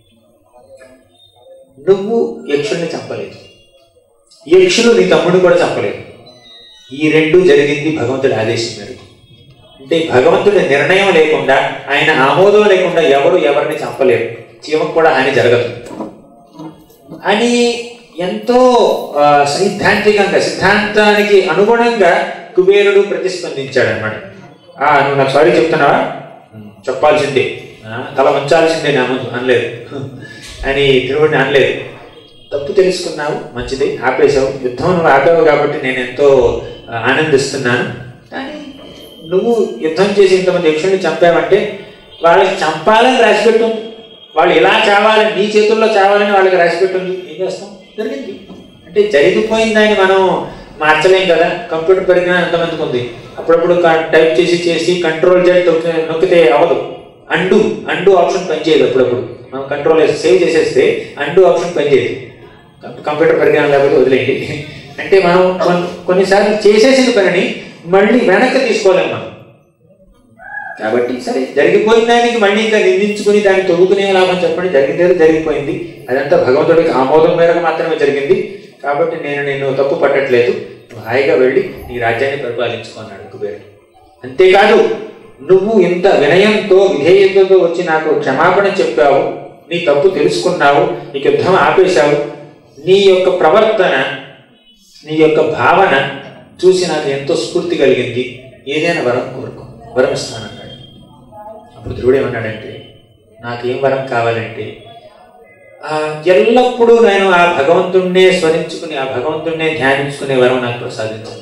నువ్వు యక్షుల్ని చంపలేదు యక్షులు నీ తమ్ముడు కూడా చంపలేదు ఈ రెండు జరిగింది భగవంతుడి ఆదేశం మేరకు అంటే భగవంతుడి నిర్ణయం లేకుండా ఆయన ఆమోదం లేకుండా ఎవరు ఎవరిని చంపలేరు చీమకు కూడా హాని జరగదు అని ఎంతో ఆ, సైద్ధాంతికంగా సిద్ధాంతానికి అనుగుణంగా కుబేరుడు ప్రతిస్పందించాడు అనమాట నువ్వు నాకు సారీ చెప్తున్నావా "ఉమ్, చెప్పాల్సిందే ఆ, తల వంచాల్సిందే నా ముందు అనలేదు అని ధ్రువుడిని అనలేదు తప్పు తెలుసుకున్నావు మంచిది ఆపేశావు యుద్ధం నువ్వు ఆపావు కాబట్టి నేను ఎంతో ఆ, ఆనందిస్తున్నాను కానీ నువ్వు యుద్ధం చేసి ఇంతమంది యక్షుల్ని చంపావంటే వాళ్ళకి చంపాలని రాసిపెట్టుంది వాళ్ళు ఇలా చావాలని నీ చేతుల్లో చావాలని వాళ్ళకి రాసిపెట్టుంది ఏం చేస్తాం జరిగింది అంటే జరిగిపోయిన దాన్ని మనం మార్చలేం కదా కంప్యూటర్ పరిజ్ఞానం ఎంతమందికి ఉంది అప్పుడప్పుడు టైప్ చేసి చేసి కంట్రోల్ జెడ్ నొక్కితే అవ్వదు అండు అండు ఆప్షన్ పనిచేయదు అప్పుడప్పుడు మనం కంట్రోల్ సేవ్ చేసేస్తే అండు ఆప్షన్ పనిచేయదు కంప్యూటర్ పరిజ్ఞానం లేకపోతే వదిలేయండి అంటే మనం కొన్ని కొన్నిసార్లు చేసేసిన పనిని మళ్ళీ వెనక్కి తీసుకోలేం మనం కాబట్టి సరే జరిగిపోయిన దానికి మళ్ళీ ఇంకా నిందించుకుని దాన్ని తొలుకునే లాభం చెప్పండి జరిగిందేదో జరిగిపోయింది అదంతా భగవంతుడికి ఆమోదం మేరకు మాత్రమే జరిగింది కాబట్టి నేను నేను తప్పు పట్టట్లేదు నువ్వు హాయిగా వెళ్ళి నీ రాజ్యాన్ని పరిపాలించుకున్నాడు కుబేరుడు అంతేకాదు నువ్వు ఇంత వినయంతో విధేయతతో వచ్చి నాకు క్షమాపణ చెప్పావు నీ తప్పు తెలుసుకున్నావు నీకు యుద్ధం ఆపేశావు నీ యొక్క ప్రవర్తన నీ యొక్క భావన చూసి నాకు ఎంతో స్ఫూర్తి కలిగింది ఏదైనా వరం కోరుకో వరం ఇస్తానన్నాడు అప్పుడు ధ్రువుడు ఏమన్నాడంటే నాకేం వరం కావాలంటే ఆ, ఎల్లప్పుడూ నేను ఆ భగవంతుణ్ణే స్మరించుకుని ఆ భగవంతుణ్ణే ధ్యానించుకునే వరం నాకు ప్రసాదించాడు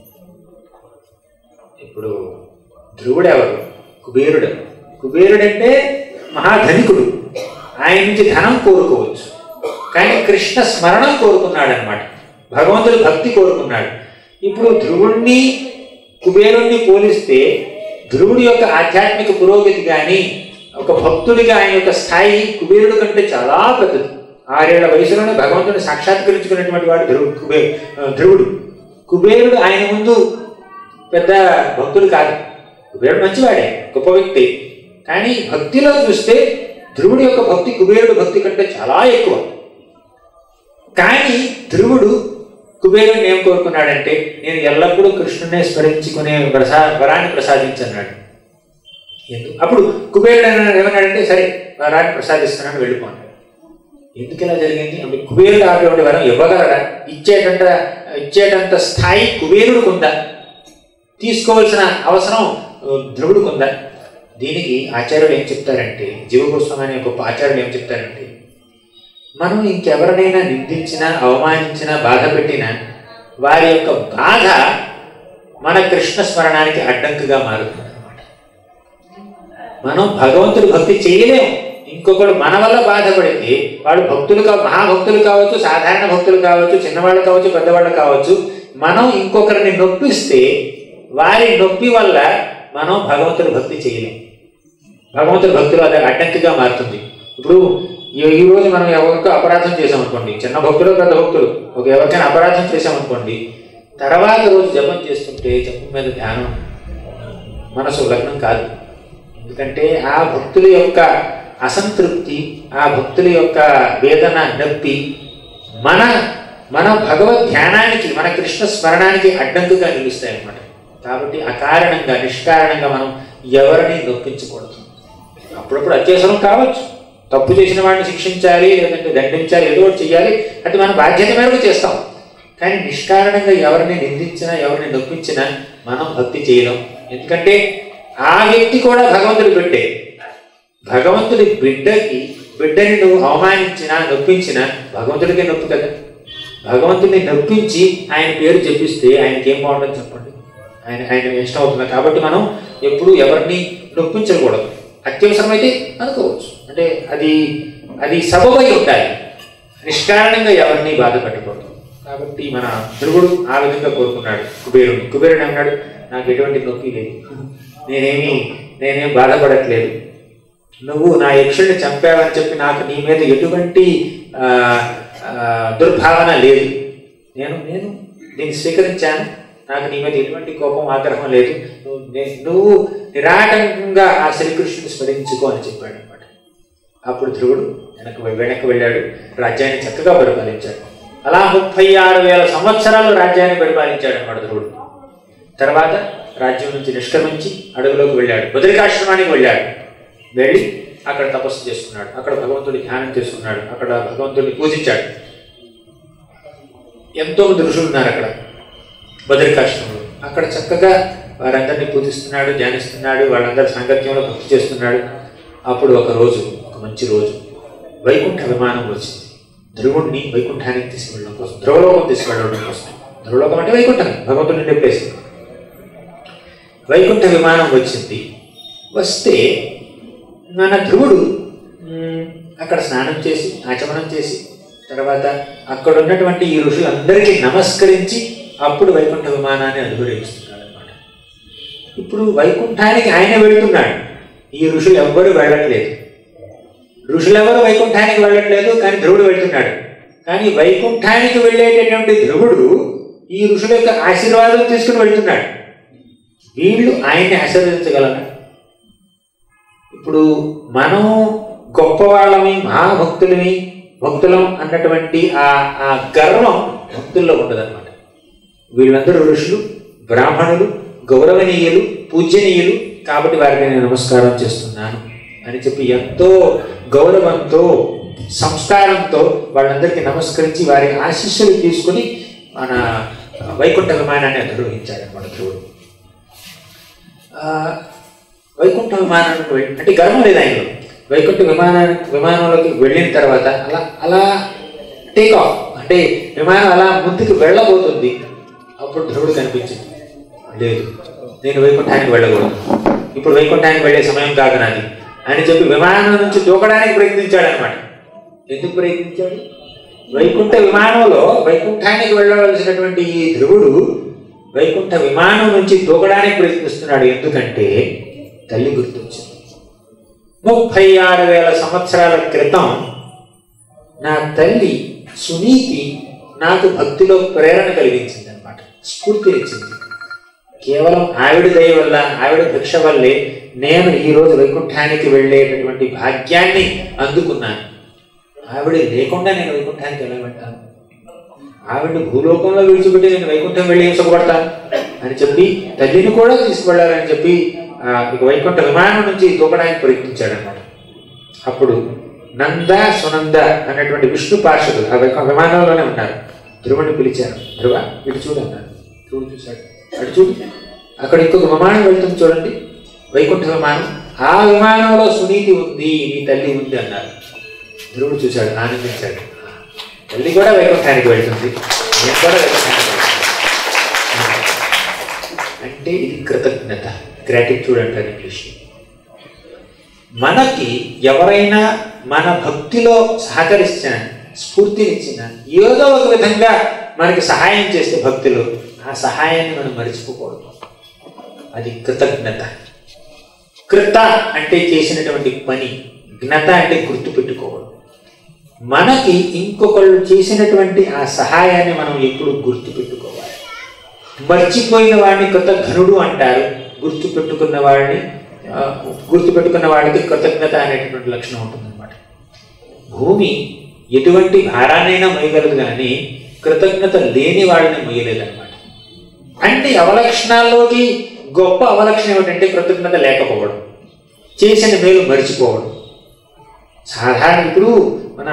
ఇప్పుడు ధ్రువుడు ఎవరు కుబేరుడు ఎవరు? కుబేరుడు అంటే మహాధనికుడు ఆయన నుంచి ధనం కోరుకోవచ్చు కానీ కృష్ణ స్మరణం కోరుకున్నాడు అనమాట భగవంతుడు భక్తి కోరుకున్నాడు ఇప్పుడు ధ్రువుణ్ణి కుబేరుణ్ణి పోలిస్తే ధ్రువుడి యొక్క ఆధ్యాత్మిక పురోగతి కానీ ఒక భక్తుడిగా ఆయన యొక్క స్థాయి కుబేరుడు కంటే చాలా పెద్దది ఆరేళ్ల వయసులోనే భగవంతుని సాక్షాత్కరించుకున్నటువంటి వాడు ధ్రువు కుబే ధ్రువుడు కుబేరుడు ఆయన ముందు పెద్ద భక్తుడు కాదు కుబేరుడు మంచివాడే గొప్ప వ్యక్తి కానీ భక్తిలో చూస్తే ధ్రువుడి యొక్క భక్తి కుబేరుడు భక్తి కంటే చాలా ఎక్కువ కానీ ధ్రువుడు కుబేరుని ఏం కోరుకున్నాడంటే నేను ఎల్లప్పుడూ కృష్ణునే స్మరించుకునే ప్రసా వరాన్ని ప్రసాదించన్నాడు ఎందుకు అప్పుడు కుబేరుడు అన్నాడు ఏమన్నాడంటే సరే వరాన్ని ప్రసాదిస్తున్నాను వెళ్ళిపోన్నాడు ఎందుకు ఇలా జరిగింది అంటే కుబేరుడు ఆపేవాడి వరం ఇవ్వగలరా ఇచ్చేటంత ఇచ్చేటంత స్థాయి కుబేరుడికి ఉందా తీసుకోవాల్సిన అవసరం ఆ, ధ్రువుడికి ఉందా దీనికి ఆచార్యులు ఏం చెప్తారంటే జీవగోస్వామి అనే గొప్ప ఆచార్యులు ఏం చెప్తారంటే మనం ఇంకెవరినైనా నిందించినా అవమానించినా బాధ పెట్టినా వారి యొక్క బాధ మన కృష్ణ స్మరణానికి అడ్డంకుగా మారుతుంది అన్నమాట మనం భగవంతుడి భక్తి చేయలేము ఇంకొకడు మన వల్ల బాధపడితే వాడు భక్తులు కా మహాభక్తులు కావచ్చు సాధారణ భక్తులు కావచ్చు చిన్నవాళ్ళు కావచ్చు పెద్దవాళ్ళు కావచ్చు మనం ఇంకొకరిని నొప్పిస్తే వారి నొప్పి వల్ల మనం భగవంతుడి భక్తి చేయలేం భగవంతుడి భక్తులు అది అడ్డంకిగా మారుతుంది ఇప్పుడు ఈ- ఈ రోజు మనం ఎవరికో అపరాధం చేసామనుకోండి చిన్న భక్తులు పెద్ద భక్తులు ఒక ఎవరికైనా అపరాధం చేసామనుకోండి తర్వాత రోజు జపం చేస్తుంటే జపం మీద ధ్యానం మనసు లగ్నం కాదు ఎందుకంటే ఆ భక్తుల యొక్క అసంతృప్తి ఆ భక్తుల యొక్క వేదన నొప్పి మన మన భగవద్ ధ్యానానికి మన కృష్ణ స్మరణానికి అడ్డంకుగా నిలుస్తాయి అన్నమాట కాబట్టి అకారణంగా నిష్కారణంగా మనం ఎవరిని నొప్పించకూడదు అప్పుడప్పుడు అత్యవసరం కావచ్చు తప్పు చేసిన వాడిని శిక్షించాలి లేదంటే దండించాలి ఏదో ఒకటి చేయాలి అది మన బాధ్యత మేరకు చేస్తాం కానీ నిష్కారణంగా ఎవరిని నిందించినా ఎవరిని నొప్పించినా మనం భక్తి చేయలేం ఎందుకంటే ఆ వ్యక్తి కూడా భగవంతుడి బిడ్డే భగవంతుడి బిడ్డకి బిడ్డని నువ్వు అవమానించినా నొప్పించినా భగవంతుడికే నొప్పి కదా భగవంతుడిని నొప్పించి ఆయన పేరు చెప్పిస్తే ఆయనకి ఏం బాగుంటుంది చెప్పండి ఆయన ఆయన ఇష్టం అవుతుంది కాబట్టి మనం ఎప్పుడు ఎవరిని నొప్పించకూడదు అత్యవసరమైతే అనుకోవచ్చు అంటే అది అది సబబై ఉండాలి నిష్కారణంగా ఎవరిని బాధ పెట్టకూడదు కాబట్టి మన ధ్రువుడు ఆ విధంగా కోరుకున్నాడు కుబేరుని కుబేరుడు అన్నాడు నాకు ఎటువంటి నొప్పి లేదు నేనేమి నేనేం బాధపడట్లేదు నువ్వు నా యక్షుడిని చంపావని చెప్పి నాకు నీ మీద ఎటువంటి ఆ, ఆ, దుర్భావన లేదు నేను నేను దీన్ని స్వీకరించాను నాకు నీ మీద ఎటువంటి కోపం ఆగ్రహం లేదు నువ్వు నే- నువ్వు నిరాటంకంగా ఆ శ్రీకృష్ణుని స్మరించుకో అని చెప్పాడు అనమాట అప్పుడు ధ్రువుడు వెనక్కి వె- వెనక్కి వెళ్ళాడు రాజ్యాన్ని చక్కగా పరిపాలించాడు అలా ముప్పై ఆరు వేల సంవత్సరాలు రాజ్యాన్ని పరిపాలించాడు అనమాట ధ్రువుడు తర్వాత రాజ్యం నుంచి నిష్క్రమించి అడవిలోకి వెళ్ళాడు బద్రికాశ్రమానికి వెళ్ళాడు వెళ్ళి అక్కడ తపస్సు చేసుకున్నాడు అక్కడ భగవంతుడి ధ్యానం చేసుకున్నాడు అక్కడ భగవంతుడిని పూజించాడు ఎంతో మంది ఋషులు ఉన్నారు అక్కడ బద్రికాశ్రమంలో అక్కడ చక్కగా వారందరినీ పూజిస్తున్నాడు ధ్యానిస్తున్నాడు వాళ్ళందరి సాంగత్యంలో భక్తి చేస్తున్నాడు అప్పుడు ఒక రోజు ఒక మంచి రోజు వైకుంఠ విమానం వచ్చింది ధ్రువుడిని వైకుంఠానికి తీసుకెళ్ళడం కోసం ధ్రువలోకం తీసుకెళ్ళడం కోసం ధ్రువలోకం అంటే వైకుంఠం భగవంతుడిని నింపేసి వైకుంఠ విమానం వచ్చింది వస్తే మన ధ్రువుడు మ్, అక్కడ స్నానం చేసి ఆచమనం చేసి తర్వాత అక్కడ ఉన్నటువంటి ఈ ఋషులందరికీ నమస్కరించి అప్పుడు వైకుంఠ విమానాన్ని అనుగ్రహిస్తున్నాడు అనమాట ఇప్పుడు వైకుంఠానికి ఆయన వెళ్తున్నాడు ఈ ఋషులు ఎవ్వరూ వెళ్ళట్లేదు ఋషులెవరు వైకుంఠానికి వెళ్ళట్లేదు కానీ ధ్రువుడు వెళ్తున్నాడు కానీ వైకుంఠానికి వెళ్ళేటటువంటి ధ్రువుడు ఈ ఋషుల యొక్క ఆశీర్వాదం తీసుకుని వెళ్తున్నాడు వీళ్ళు ఆయన్ని ఆశీర్వదించగలరా ఇప్పుడు మనం గొప్పవాళ్ళమి మహాభక్తులమి భక్తులం అన్నటువంటి ఆ ఆ గర్వం భక్తుల్లో ఉండదన్నమాట వీళ్ళందరూ ఋషులు బ్రాహ్మణులు గౌరవనీయులు పూజనీయులు కాబట్టి వారికి నేను నమస్కారం చేస్తున్నాను అని చెప్పి ఎంతో గౌరవంతో సంస్కారంతో వాళ్ళందరికీ నమస్కరించి వారి ఆశీస్సులు తీసుకుని మన వైకుంఠ విమానాన్ని అధిరోహించాడు మన ధ్రువుడు ఆ, వైకుంఠ విమానానికి వెళ్ళి అంటే గర్వం లేదు ఆయనలో వైకుంఠ విమాన విమానంలోకి వెళ్ళిన తర్వాత అలా అలా టేక్ ఆఫ్ అంటే విమానం అలా ముందుకు వెళ్ళబోతుంది అప్పుడు ధ్రువుడు కనిపించింది లేదు నేను వైకుంఠానికి వెళ్ళకూడదు ఇప్పుడు వైకుంఠానికి వెళ్ళే సమయం కాదు నాది అని చెప్పి విమానం నుంచి దూకడానికి ప్రయత్నించాడు అనమాట ఎందుకు ప్రయత్నించాడు వైకుంఠ విమానంలో వైకుంఠానికి వెళ్ళవలసినటువంటి ఈ ధ్రువుడు వైకుంఠ విమానం నుంచి దూకడానికి ప్రయత్నిస్తున్నాడు ఎందుకంటే తల్లి గుర్తొచ్చింది ముప్పై ఆరు వేల సంవత్సరాల క్రితం నా తల్లి సునీతి నాకు భక్తిలో ప్రేరణ కలిగించింది అనమాట స్ఫూర్తినిచ్చింది కేవలం ఆవిడ దయ వల్ల ఆవిడ భిక్ష వల్లే నేను ఈ రోజు వైకుంఠానికి వెళ్ళేటటువంటి భాగ్యాన్ని అందుకున్నాను ఆవిడ లేకుండా నేను వైకుంఠానికి ఎలా వెళ్తాను ఆవిడ భూలోకంలో విడిచిపెట్టి నేను వైకుంఠం వెళ్ళి ఏం సుఖపడతాను అని చెప్పి తల్లిని కూడా తీసుకువెళ్ళాలని చెప్పి ఆ, ఇక వైకుంఠ విమానం నుంచి దూకడానికి ప్రయత్నించాడు అనమాట అప్పుడు నంద సునంద అనేటువంటి విష్ణు పార్షదులు ఆ విక- విమానంలోనే ఉన్నారు ధ్రువుని పిలిచారు ధ్రువ ఇటు చూడు అన్నారు ధ్రువుడు చూశాడు అటు చూడు అక్కడ ఇంకొక విమానం వెళ్తుంది చూడండి వైకుంఠ విమానం ఆ విమానంలో సునీతి ఉంది నీ తల్లి ఉంది అన్నారు ధ్రువుడు చూశాడు ఆనందించాడు తల్లి కూడా వైకుంఠానికి వెళ్తుంది నేను కూడా వైకుంఠానికి వెళ్తాను అంటే ఇది కృతజ్ఞత గ్రాటిట్యూడ్ అంటారు ఇంగ్లీష్లో మనకి ఎవరైనా మన భక్తిలో సహకరించిన స్ఫూర్తినిచ్చిన ఏదో ఒక విధంగా మనకి సహాయం చేస్తే భక్తిలో ఆ సహాయాన్ని మనం మర్చిపోకూడదు అది కృతజ్ఞత కృత అంటే చేసినటువంటి పని జ్ఞత అంటే గుర్తుపెట్టుకోవడం మనకి ఇంకొకళ్ళు చేసినటువంటి ఆ సహాయాన్ని మనం ఎప్పుడు గుర్తుపెట్టుకోవాలి మర్చిపోయిన వాడిని కృతజ్ఞుడు అంటారు గుర్తు పెట్టుకున్న వాడిని ఆ, గుర్తు పెట్టుకున్న వాడికి కృతజ్ఞత అనేటటువంటి లక్షణం ఉంటుందన్నమాట భూమి ఎటువంటి భారాన్నైనా మొయ్యగలదు కానీ కృతజ్ఞత లేని వాడిని మొయ్యలేదన్నమాట అంటే అవలక్షణాల్లోకి గొప్ప అవలక్షణం ఏమిటంటే కృతజ్ఞత లేకపోవడం చేసిన మేలు మర్చిపోవడం సాధారణ ఇప్పుడు మన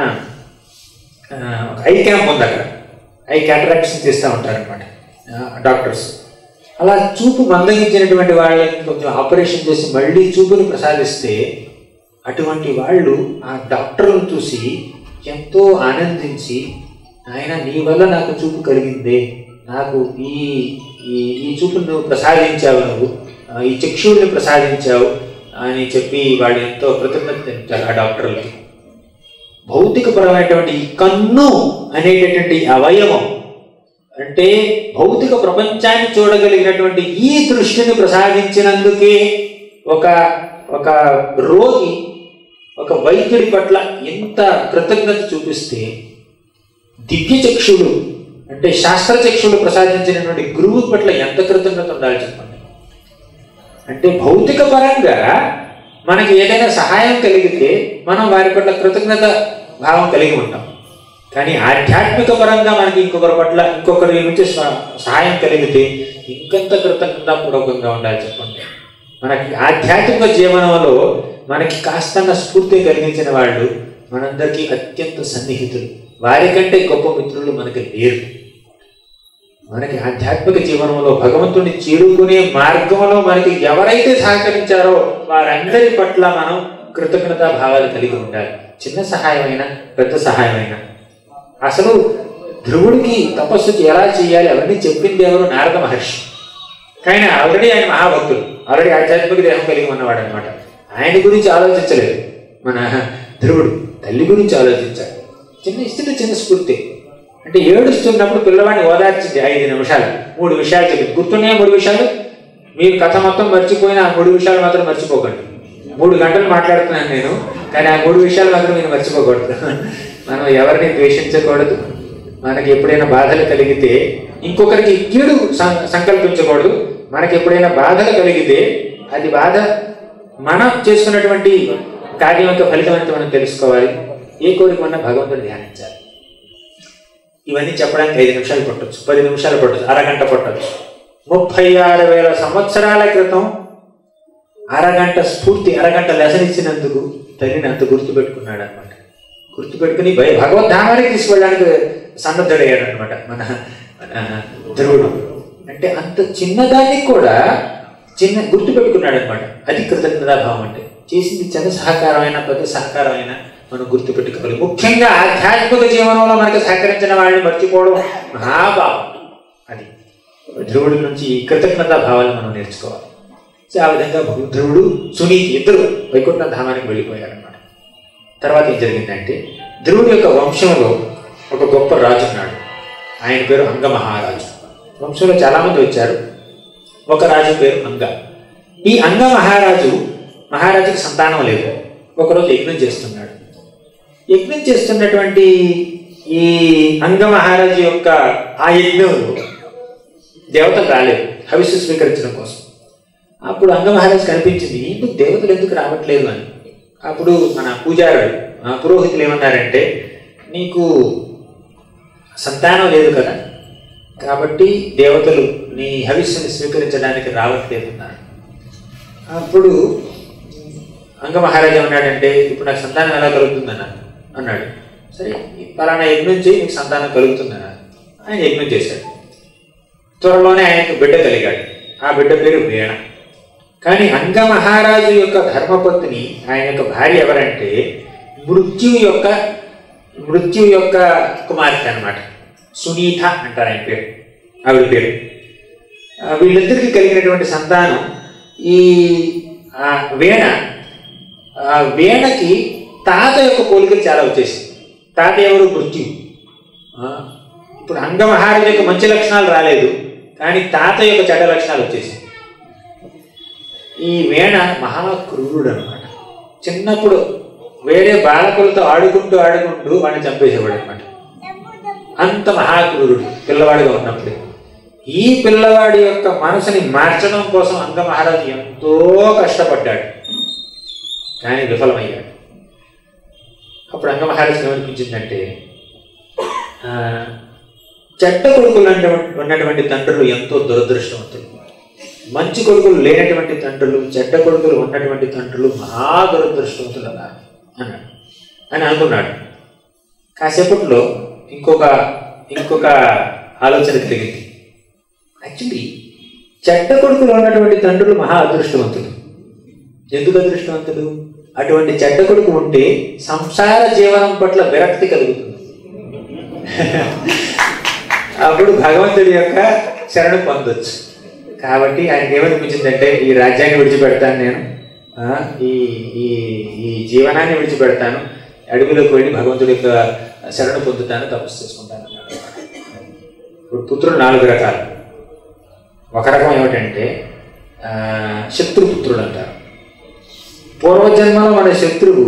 ఆ, ఒక ఐ క్యాంప్ ఉంది అక్కడ ఐ క్యాటరాక్ట్స్ తీస్తూ ఉంటారనమాట డాక్టర్స్ అలా చూపు మందగించినటువంటి వాళ్ళని కొంచెం ఆపరేషన్ చేసి మళ్ళీ చూపుని ప్రసాదిస్తే అటువంటి వాళ్ళు ఆ డాక్టర్లను చూసి ఎంతో ఆనందించి ఆయన నీ వల్ల నాకు చూపు కలిగిందే నాకు ఈ ఈ ఈ చూపును నువ్వు ప్రసాదించావు నువ్వు ఆ, ఈ చక్షువుల్ని ప్రసాదించావు అని చెప్పి వాళ్ళు ఎంతో కృతజ్ఞత తెలుపుతారు ఆ డాక్టర్లకి భౌతికపరమైనటువంటి ఈ కన్ను అనేటటువంటి అవయవం అంటే భౌతిక ప్రపంచాన్ని చూడగలిగినటువంటి ఈ దృష్టిని ప్రసాదించినందుకే ఒక ఒక రోగి ఒక వైద్యుడి పట్ల ఎంత కృతజ్ఞత చూపిస్తే దివ్య చక్షుడు అంటే శాస్త్రచక్షుడు ప్రసాదించినటువంటి గురువు పట్ల ఎంత కృతజ్ఞత ఉండాలి చెప్పండి అంటే భౌతిక పరంగా మనకి ఏదైనా సహాయం కలిగితే మనం వారి పట్ల కృతజ్ఞత భావం కలిగి ఉంటాం కానీ ఆధ్యాత్మిక పరంగా మనకి ఇంకొకరి పట్ల ఇంకొకరి నుంచి స- సహాయం కలిగితే ఇంకెంత కృతజ్ఞతాపూర్వకంగా ఉండాలి చెప్పండి మనకి ఆధ్యాత్మిక జీవనంలో మనకి కాస్తన్న స్ఫూర్తి కలిగించిన వాళ్ళు మనందరికీ అత్యంత సన్నిహితులు వారికంటే గొప్ప మిత్రులు మనకి లేరు మనకి ఆధ్యాత్మిక జీవనంలో భగవంతుని చేరుకునే మార్గంలో మనకి ఎవరైతే సహకరించారో వారందరి పట్ల మనం కృతజ్ఞతా భావాలు కలిగి ఉండాలి చిన్న సహాయమైనా పెద్ద సహాయమైనా అసలు ధ్రువుడికి తపస్సు ఎలా చేయాలి అవన్నీ చెప్పింది ఎవరు నారద మహర్షి కానీ ఆల్రెడీ ఆయన మహాభక్తుడు ఆల్రెడీ ఆధ్యాత్మిక దేహం కలిగి ఉన్నవాడు అనమాట ఆయన గురించి ఆలోచించలేదు మన ధ్రువుడు తల్లి గురించి ఆలోచించాడు చిన్న ఇచ్చిన చిన్న స్ఫూర్తి అంటే ఏడుస్తున్నప్పుడు పిల్లవాడిని ఓదార్చింది ఐదు నిమిషాలు మూడు విషయాలు చెప్పింది గుర్తున్నాయా మూడు విషయాలు మీరు కథ మొత్తం మర్చిపోయిన ఆ మూడు విషయాలు మాత్రం మర్చిపోకండి మూడు గంటలు మాట్లాడుతున్నాను నేను కానీ ఆ మూడు విషయాలు మాత్రం మీరు మర్చిపోకూడదు మనం ఎవరిని ద్వేషించకూడదు మనకి ఎప్పుడైనా బాధలు కలిగితే ఇంకొకరికి కీడు సం- సంకల్పించకూడదు మనకి ఎప్పుడైనా బాధలు కలిగితే అది బాధ మనం చేసుకున్నటువంటి కార్యం యొక్క ఫలితం అంతా మనం తెలుసుకోవాలి ఏ కోరిక ఉన్నా భగవంతుని ధ్యానించాలి ఇవన్నీ చెప్పడానికి ఐదు నిమిషాలు పట్టొచ్చు పది నిమిషాలు పట్టొచ్చు అరగంట పట్టొచ్చు ముప్పై ఆరు వేల సంవత్సరాల క్రితం అరగంట స్ఫూర్తి అరగంట లెసన్ ఇచ్చినందుకు తల్లిని అంత గుర్తుపెట్టుకున్నాడు అనమాట గుర్తుపెట్టుకుని భయ భగవద్ధామానికి తీసుకెళ్ళడానికి సన్నద్ధుడయ్యాడు అనమాట మన మన ధ్రువుడు అంటే అంత చిన్నదాన్ని కూడా చిన్న గుర్తుపెట్టుకున్నాడు అనమాట అది కృతజ్ఞతాభావం అంటే చేసింది చిన్న సహకారమైన పెద్ద సహకారమైన మనం గుర్తుపెట్టుకోవాలి ముఖ్యంగా ఆధ్యాత్మిక జీవనంలో మనకి సహకరించిన వాళ్ళని మర్చిపోవడం మహాభావం అది ధ్రువుడి నుంచి ఈ కృతజ్ఞతా భావాన్ని మనం నేర్చుకోవాలి సో ఆ విధంగా ధ్రువుడు సునీతి ఇద్దరు వైకుంఠ ధామానికి వెళ్ళిపోయారన్నమాట తర్వాత ఏం జరిగిందంటే ధ్రువుడి యొక్క వంశంలో ఒక గొప్ప రాజు ఉన్నాడు ఆయన పేరు అంగ మహారాజు వంశంలో చాలామంది వచ్చారు ఒక రాజు పేరు అంగ ఈ అంగ మహారాజు మహారాజుకి సంతానం లేదు ఒకరోజు యజ్ఞం చేస్తున్నాడు యజ్ఞం చేస్తున్నటువంటి ఈ అంగ మహారాజు యొక్క ఆ యజ్ఞంలో దేవతలు రాలేదు హవిస్సు స్వీకరించడం కోసం అప్పుడు అంగ మహారాజు కనిపించింది ఎందుకు దేవతలు ఎందుకు రావట్లేదు అని అప్పుడు మన పూజారుడు ఆ పురోహితులు ఏమన్నారంటే నీకు సంతానం లేదు కదా కాబట్టి దేవతలు నీ హవిస్సుని స్వీకరించడానికి రావట్లేదు అన్నారు అప్పుడు అంగ మహారాజు ఏమన్నాడంటే ఇప్పుడు నాకు సంతానం ఎలా కలుగుతుందన్న అన్నాడు సరే ఈ పలానా యజ్ఞం చేయి నీకు సంతానం కలుగుతుందన్న ఆయన యజ్ఞం చేశాడు త్వరలోనే ఆయనకు బిడ్డ కలిగాడు ఆ బిడ్డ పేరు వీణ కానీ అంగ మహారాజు యొక్క ధర్మపత్ని ఆయన యొక్క భార్య ఎవరంటే మృత్యు యొక్క మృత్యు యొక్క కుమార్తె అన్నమాట సునీత అంటారు ఆయన పేరు ఆవిడ పేరు ఆ, వీళ్ళిద్దరికీ కలిగినటువంటి సంతానం ఈ ఆ, వీణ ఆ, వీణకి తాత యొక్క పోలికలు చాలా వచ్చేసింది తాత ఎవరు మృత్యు ఆ, ఇప్పుడు అంగ మహారాజు యొక్క మంచి లక్షణాలు రాలేదు కానీ తాత యొక్క చెడ్డ లక్షణాలు వచ్చేసింది ఈ వీణ మహా క్రూరుడు అనమాట చిన్నప్పుడు వేరే బాలకులతో ఆడుకుంటూ ఆడుకుంటూ వాడిని చంపేసేవాడు అనమాట అంత మహాక్రూరుడు పిల్లవాడిగా ఉన్నప్పుడు ఈ పిల్లవాడి యొక్క మనసుని మార్చడం కోసం అంగ మహారాజు ఎంతో కష్టపడ్డాడు కానీ విఫలమయ్యాడు అప్పుడు అంగ మహారాజు ఏమనిపించిందంటే ఆ, చెడ్డ కొడుకులు అన్నటువంటి- ఉన్నటువంటి తండ్రులు ఎంతో దురదృష్టవంతులు మంచి కొడుకులు లేనటువంటి తండ్రులు చెడ్డ కొడుకులు ఉన్నటువంటి తండ్రులు మహా దురదృష్టవంతులు అన్నారు అన్నాడు అని అనుకున్నాడు కాసేపట్లో ఇంకొక ఇంకొక ఆలోచన కలిగింది యాక్చువల్లీ చెడ్డ కొడుకులు ఉన్నటువంటి తండ్రులు మహా అదృష్టవంతులు ఎందుకు అదృష్టవంతులు అటువంటి చెడ్డ కొడుకు ఉంటే సంసార జీవనం పట్ల విరక్తి కలుగుతుంది అప్పుడు భగవంతుడి యొక్క శరణు పొందొచ్చు కాబట్టి ఆయనకి ఏమనిపించిందంటే ఈ రాజ్యాన్ని విడిచిపెడతాను నేను ఆ, ఈ ఈ ఈ జీవనాన్ని విడిచిపెడతాను అడవిలోకి వెళ్ళి భగవంతుడి యొక్క శరణు పొందుతాను తపస్సు చేసుకుంటాను అన్నాడు. ఇప్పుడు పుత్రులు నాలుగు రకాలు ఒక రకం ఏమిటంటే ఆ, శత్రుపుత్రుడు అంటారు పూర్వజన్మలో మన శత్రువు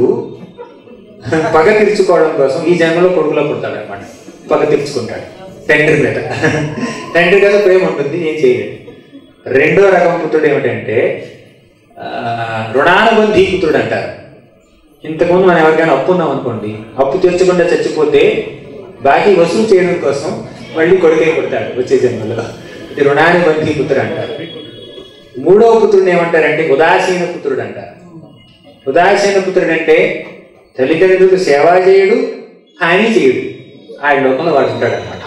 పగ తీర్చుకోవడం కోసం ఈ జన్మలో కొడుకులో పుడతాడు అనమాట పగ తీర్చుకుంటాడు తండ్రి మీద తండ్రి కదా ప్రేమ ఉంటుంది ఏం చేయలేదు రెండో రకం పుత్రుడు ఏమిటంటే ఆ, రుణానుబంధీ పుత్రుడు అంటారు ఇంతకుముందు మనం ఎవరికైనా అప్పు ఉన్నాం అనుకోండి అప్పు తీర్చకుండా చచ్చిపోతే బాకీ వసూలు చేయడం కోసం మళ్ళీ కొడుకే పుడతాడు వచ్చే జన్మలో ఇది రుణానుబంధీ పుత్రుడు అంటారు మూడవ పుత్రుడు ఏమంటారంటే ఉదాసీన పుత్రుడు అంటారు ఉదాసీన పుత్రుడు అంటే తల్లిదండ్రులకు సేవ చేయడు హాని చేయడు ఆ లోకంలో వాడు ఉంటాడు అనమాట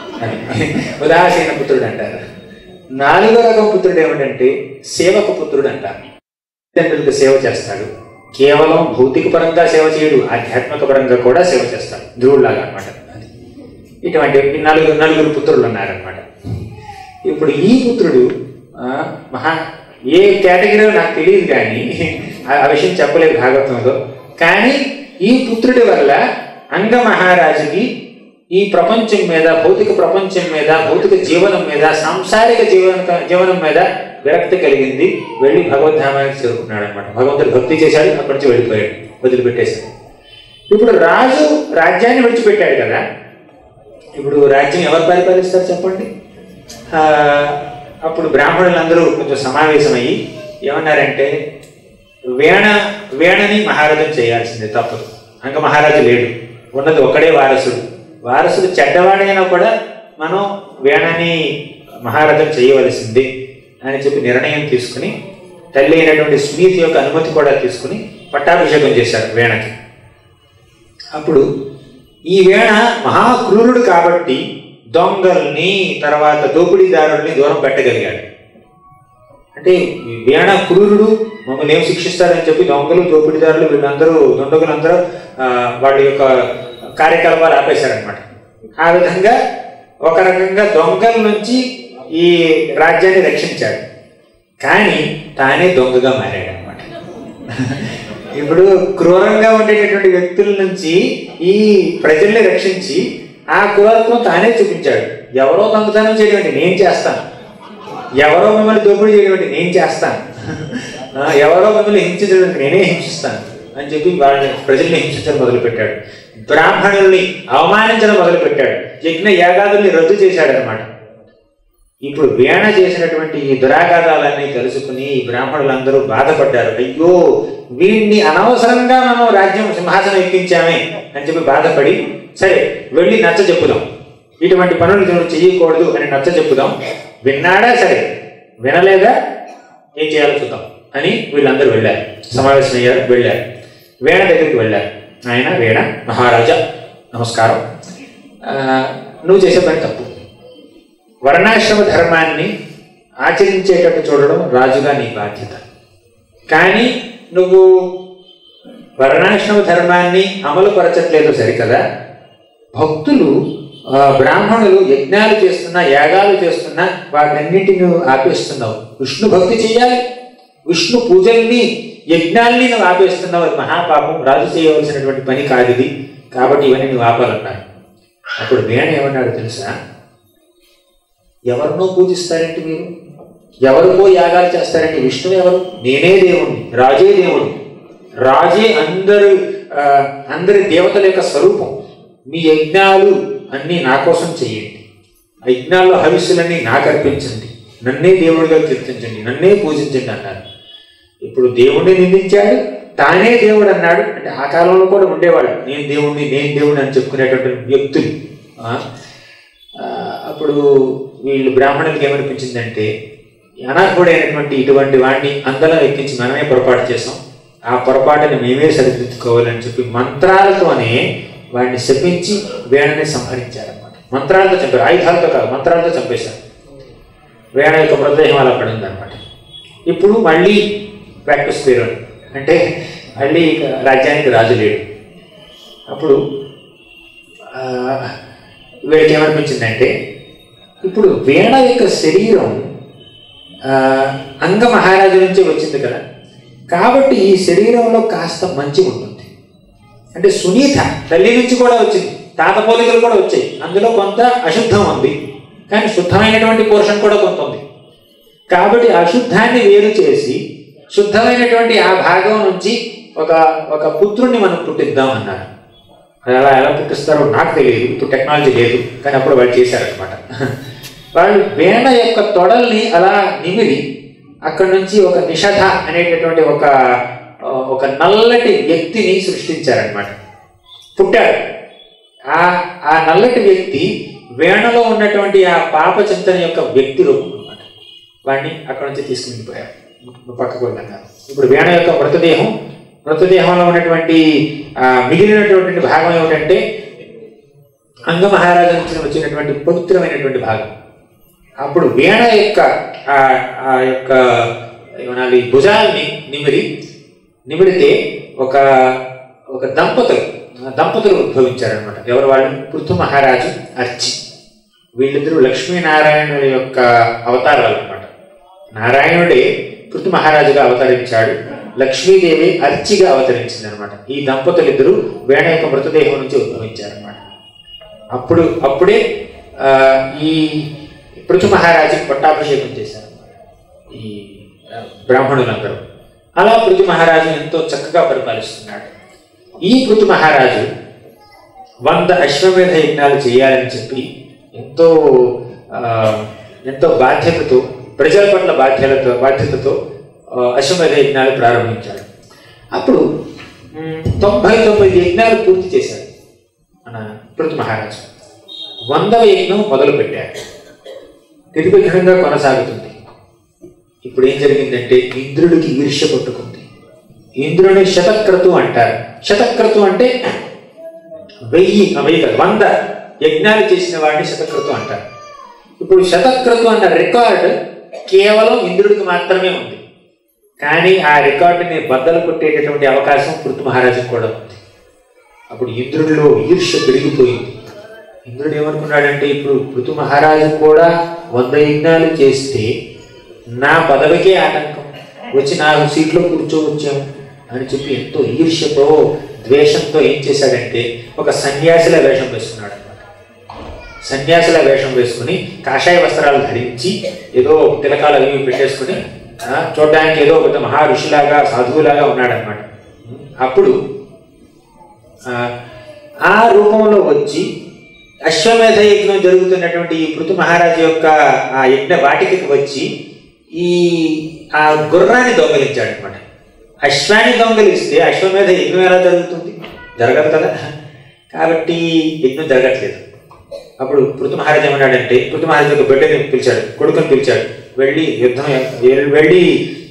ఉదాసీన పుత్రుడు అంటారు నాలుగో రకం పుత్రుడు ఏమిటంటే సేవక పుత్రుడు అంటారు తల్లిదండ్రులకు సేవ చేస్తాడు కేవలం భౌతిక పరంగా సేవ చేయడు ఆధ్యాత్మిక పరంగా కూడా సేవ చేస్తాడు ధ్రువుడిలాగా అనమాట ఇటువంటి ఈ నలుగురు నలుగురు పుత్రులు ఉన్నారనమాట ఇప్పుడు ఈ పుత్రుడు ఆ, మహా ఏ కేటగిరీలో నాకు తెలియదు కానీ ఆ- ఆ విషయం చెప్పలేదు భాగవతంలో కానీ ఈ పుత్రుడి వల్ల అంగ మహారాజుకి ఈ ప్రపంచం మీద భౌతిక ప్రపంచం మీద భౌతిక జీవనం మీద సాంసారిక జీవన జీవనం మీద విరక్తి కలిగింది వెళ్ళి భగవద్ధామానికి చేరుకున్నాడు అనమాట భగవంతుడు భక్తి చేశాడు అక్కడి నుంచి వెళ్ళిపోయాడు వదిలిపెట్టేశాడు ఇప్పుడు రాజు రాజ్యాన్ని విడిచిపెట్టాడు కదా ఇప్పుడు రాజ్యం ఎవరు పరిపాలిస్తారు చెప్పండి ఆ, అప్పుడు బ్రాహ్మణులందరూ కొంచెం సమావేశమయ్యి ఏమన్నారంటే వీణ వీణని మహారాజం చేయాల్సిందే తప్పదు అంగ మహారాజు లేడు ఉన్నది ఒక్కడే వారసుడు వారసుడు చెడ్డవాడైనా కూడా మనం వీణని మహారాజం చేయవలసిందే అని చెప్పి నిర్ణయం తీసుకుని తల్లి అయినటువంటి సునీతి యొక్క అనుమతి కూడా తీసుకుని పట్టాభిషేకం చేశారు వీణకి అప్పుడు ఈ వీణ మహాక్రూరుడు కాబట్టి దొంగల్ని తర్వాత దోపిడీదారుల్ని దూరం పెట్టగలిగాడు అంటే ఈ వీణ క్రూరుడు మమ్మల్ని ఏం శిక్షిస్తారని చెప్పి దొంగలు దోపిడీదారులు వీళ్ళందరూ దుండగులందరూ ఆ, వాళ్ళ యొక్క కార్యకలాపాలు ఆపేశారనమాట ఆ విధంగా ఒక రకంగా దొంగల నుంచి ఈ రాజ్యాన్ని రక్షించాడు కానీ తానే దొంగగా మారాడు అనమాట ఇప్పుడు క్రూరంగా ఉండేటటువంటి వ్యక్తుల నుంచి ఈ ప్రజల్ని రక్షించి ఆ క్రూరత్వం తానే చూపించాడు ఎవరో దొంగతనం చేయడం నేను చేస్తాను ఎవరో మిమ్మల్ని దోపిడీ చేయడం నేను చేస్తాను ఆ, ఎవరో మిమ్మల్ని హింసించడం నేనే హింసిస్తాను అని చెప్పి వాళ్ళని ప్రజల్ని హింసించడం మొదలుపెట్టాడు బ్రాహ్మణుల్ని అవమానించడం మొదలుపెట్టాడు యజ్ఞ యాగాదుల్ని రద్దు చేశాడు అనమాట ఇప్పుడు వీణ చేసినటువంటి ఈ దురాఘాతాలన్నీ తెలుసుకుని ఈ బ్రాహ్మణులందరూ బాధపడ్డారు అయ్యో వీడిని అనవసరంగా మనం రాజ్యం సింహాసనం ఎక్కించామే అని చెప్పి బాధపడి సరే వెళ్ళి నచ్చ చెప్పుదాం ఇటువంటి పనులు నువ్వు చెయ్యకూడదు అని నచ్చ చెప్పుదాం విన్నాడా సరే వినలేదా ఏం చేయాలో చూద్దాం అని వీళ్ళందరూ వెళ్ళారు సమావేశం అయ్యారు వెళ్ళారు వీణ దగ్గరికి వెళ్ళారు ఆయన వీణ మహారాజా నమస్కారం ఆ, నువ్వు చేసే పని తప్పు వర్ణాశ్రమ ధర్మాన్ని ఆచరించేటట్టు చూడడం రాజుగా నీ బాధ్యత కానీ నువ్వు వర్ణాశ్రమ ధర్మాన్ని అమలు పరచట్లేదు సరికదా భక్తులు ఆ, బ్రాహ్మణులు యజ్ఞాలు చేస్తున్నా యాగాలు చేస్తున్నా వాటన్నింటిని నువ్వు ఆపేస్తున్నావు విష్ణు భక్తి చేయాలి విష్ణు పూజల్ని యజ్ఞాల్ని నువ్వు ఆపేస్తున్నావు అది మహాపాపం రాజు చేయవలసినటువంటి పని కాదు ఇది కాబట్టి ఇవన్నీ నువ్వు ఆపాలన్నాడు అప్పుడు వేణ ఏమన్నాడు తెలుసా ఎవరినో పూజిస్తారంటే మీరు ఎవరికో యాగాలు చేస్తారంటే విష్ణువు ఎవరు నేనే దేవుణ్ణి రాజే దేవుడు రాజే అందరు ఆ, అందరి దేవతల యొక్క స్వరూపం మీ యజ్ఞాలు అన్నీ నా కోసం చేయండి ఆ యజ్ఞాల్లో హవిస్సులన్నీ నాకు అర్పించండి నన్నే దేవుడిగా కీర్తించండి నన్నే పూజించండి అన్నారు ఇప్పుడు దేవుణ్ణి నిందించాడు తానే దేవుడు అన్నాడు అంటే ఆ కాలంలో కూడా ఉండేవాడు నేను దేవుణ్ణి నేను దేవుడిని అని చెప్పుకునేటువంటి వ్యక్తులు ఆ, ఆ, అప్పుడు వీళ్ళు బ్రాహ్మణులకి ఏమనిపించిందంటే అనాథుడైనటువంటి ఇటువంటి వాడిని అందరం ఎక్కించి మనమే పొరపాటు చేసాం ఆ పొరపాటుని మేమే సరిదిద్దుకోవాలని చెప్పి మంత్రాలతోనే వాడిని శపించి వేణని సంహరించారన్నమాట మంత్రాలతో చంపారు ఆయుధాలతో కాదు మంత్రాలతో చంపేశారు వేణ యొక్క మృతదేహం అలా పడింది అనమాట ఇప్పుడు మళ్ళీ బ్యాక్ టు స్క్వేర్ వన్ అంటే మళ్ళీ ఇక రాజ్యానికి రాజు లేడు అప్పుడు ఆ, వీళ్ళకి ఏమనిపించిందంటే ఇప్పుడు వీణ యొక్క శరీరం ఆ, అంగ మహారాజు నుంచే వచ్చింది కదా కాబట్టి ఈ శరీరంలో కాస్త మంచి ఉంటుంది అంటే సునీత తల్లి నుంచి కూడా వచ్చింది తాత పోలికలు కూడా వచ్చాయి అందులో కొంత అశుద్ధం ఉంది కానీ శుద్ధమైనటువంటి పోర్షన్ కూడా కొంత ఉంది కాబట్టి అశుద్ధాన్ని వేరు చేసి శుద్ధమైనటువంటి ఆ భాగం నుంచి ఒక ఒక పుత్రుణ్ణి మనం పుట్టిద్దాం అన్నారు అది అలా ఎలా పుట్టిస్తారో నాకు తెలియదు ఇప్పుడు టెక్నాలజీ లేదు కానీ అప్పుడు వాళ్ళు చేశారనమాట వాళ్ళు వీణ యొక్క తొడల్ని అలా నిమిరి అక్కడ నుంచి ఒక నిషధ అనేటటువంటి ఒక ఒక నల్లటి వ్యక్తిని సృష్టించారనమాట పుట్టాడు ఆ ఆ నల్లటి వ్యక్తి వీణలో ఉన్నటువంటి ఆ పాప చింతన యొక్క వ్యక్తి రూపం అనమాట వాడిని అక్కడ నుంచి తీసుకుని పోయారు పక్కకు వెళ్ళాక ఇప్పుడు వీణ యొక్క మృతదేహం మృతదేహంలో ఉన్నటువంటి ఆ, మిగిలినటువంటి భాగం ఏమిటంటే అంగమహారాజు నుంచి వచ్చినటువంటి పవిత్రమైనటువంటి భాగం అప్పుడు వీణ యొక్క ఆ ఆ యొక్క ఏమనాలి భుజాల్ని నిమిరి నిమిరితే ఒక ఒక దంపతులు ఆ దంపతులు ఉద్భవించారనమాట ఎవరు వాళ్ళు పృథు మహారాజు అర్చి వీళ్ళిద్దరూ లక్ష్మీనారాయణుల యొక్క అవతారాలు అనమాట నారాయణుడే పృథు మహారాజుగా అవతరించాడు లక్ష్మీదేవి అర్చిగా అవతరించింది అనమాట ఈ దంపతులు ఇద్దరు వేణ యొక్క మృతదేహం నుంచి ఉద్భవించారనమాట అప్పుడు అప్పుడే ఆ, ఈ పృథు మహారాజుకి పట్టాభిషేకం చేశారు ఈ ఆ, బ్రాహ్మణులందరూ అలా పృథు మహారాజు ఎంతో చక్కగా పరిపాలిస్తున్నాడు ఈ పృథు మహారాజు వంద అశ్వమేధ యజ్ఞాలు చేయాలని చెప్పి ఎంతో ఆ, ఎంతో బాధ్యతతో ప్రజల పట్ల బాధ్యతతో బాధ్యతతో ఆ, అశ్వమేధ యజ్ఞాలు ప్రారంభించాడు అప్పుడు మ్, తొంభై తొమ్మిది యజ్ఞాలు పూర్తి చేశాడు మన పృథు మహారాజు వందవ యజ్ఞం మొదలు పెట్టాడు నిర్విఘ్నంగా కొనసాగుతుంది ఇప్పుడు ఏం జరిగిందంటే ఇంద్రుడికి ఈర్ష్య పట్టుకుంది ఇంద్రుని శతక్రతు అంటారు శతక్రతు అంటే వెయ్యి ఆ, వెయ్యి కాదు వంద యజ్ఞాలు చేసిన వాడిని శతక్రతు అంటారు ఇప్పుడు శతక్రతు అన్న రికార్డ్ కేవలం ఇంద్రుడికి మాత్రమే ఉంది కానీ ఆ రికార్డుని బద్దలు కొట్టేటటువంటి అవకాశం పృథు మహారాజుకు కూడా ఉంది అప్పుడు ఇంద్రుడిలో ఈర్ష్య పెరిగిపోయింది ఇంద్రుడు ఏమనుకున్నాడంటే ఇప్పుడు పృథు మహారాజు కూడా వంద యజ్ఞాలు చేస్తే నా పదవికే ఆటంకం వచ్చి నాలుగు సీట్లో కూర్చోవచ్చాము అని చెప్పి ఎంతో ఈర్ష్యతో ద్వేషంతో ఏం చేశాడంటే ఒక సన్యాసిల వేషం వేసుకున్నాడు అనమాట సన్యాసిల వేషం వేసుకుని కాషాయ వస్త్రాలు ధరించి ఏదో తిలకాలు అవి ఇవి పెట్టేసుకుని ఆ, చూడడానికి ఏదో పెద్ద మహా ఋషిలాగా సాధువులాగా ఉన్నాడనమాట అప్పుడు ఆ, ఆ రూపంలో వచ్చి అశ్వమేధ యజ్ఞం జరుగుతున్నటువంటి ఈ పృథు మహారాజు యొక్క ఆ యజ్ఞ వాటికి వచ్చి ఈ ఆ గుర్రాన్ని దొంగలించాడు అనమాట అశ్వాన్ని దొంగలిస్తే అశ్వమేధ యజ్ఞం ఎలా జరుగుతుంది జరగదు కదా కాబట్టి యజ్ఞం జరగట్లేదు అప్పుడు పృథు మహారాజు ఏమన్నాడంటే పృథు మహారాజు యొక్క బిడ్డని పిలిచాడు కొడుకుని పిలిచాడు వెళ్ళి యుద్ధం వెళ్ళి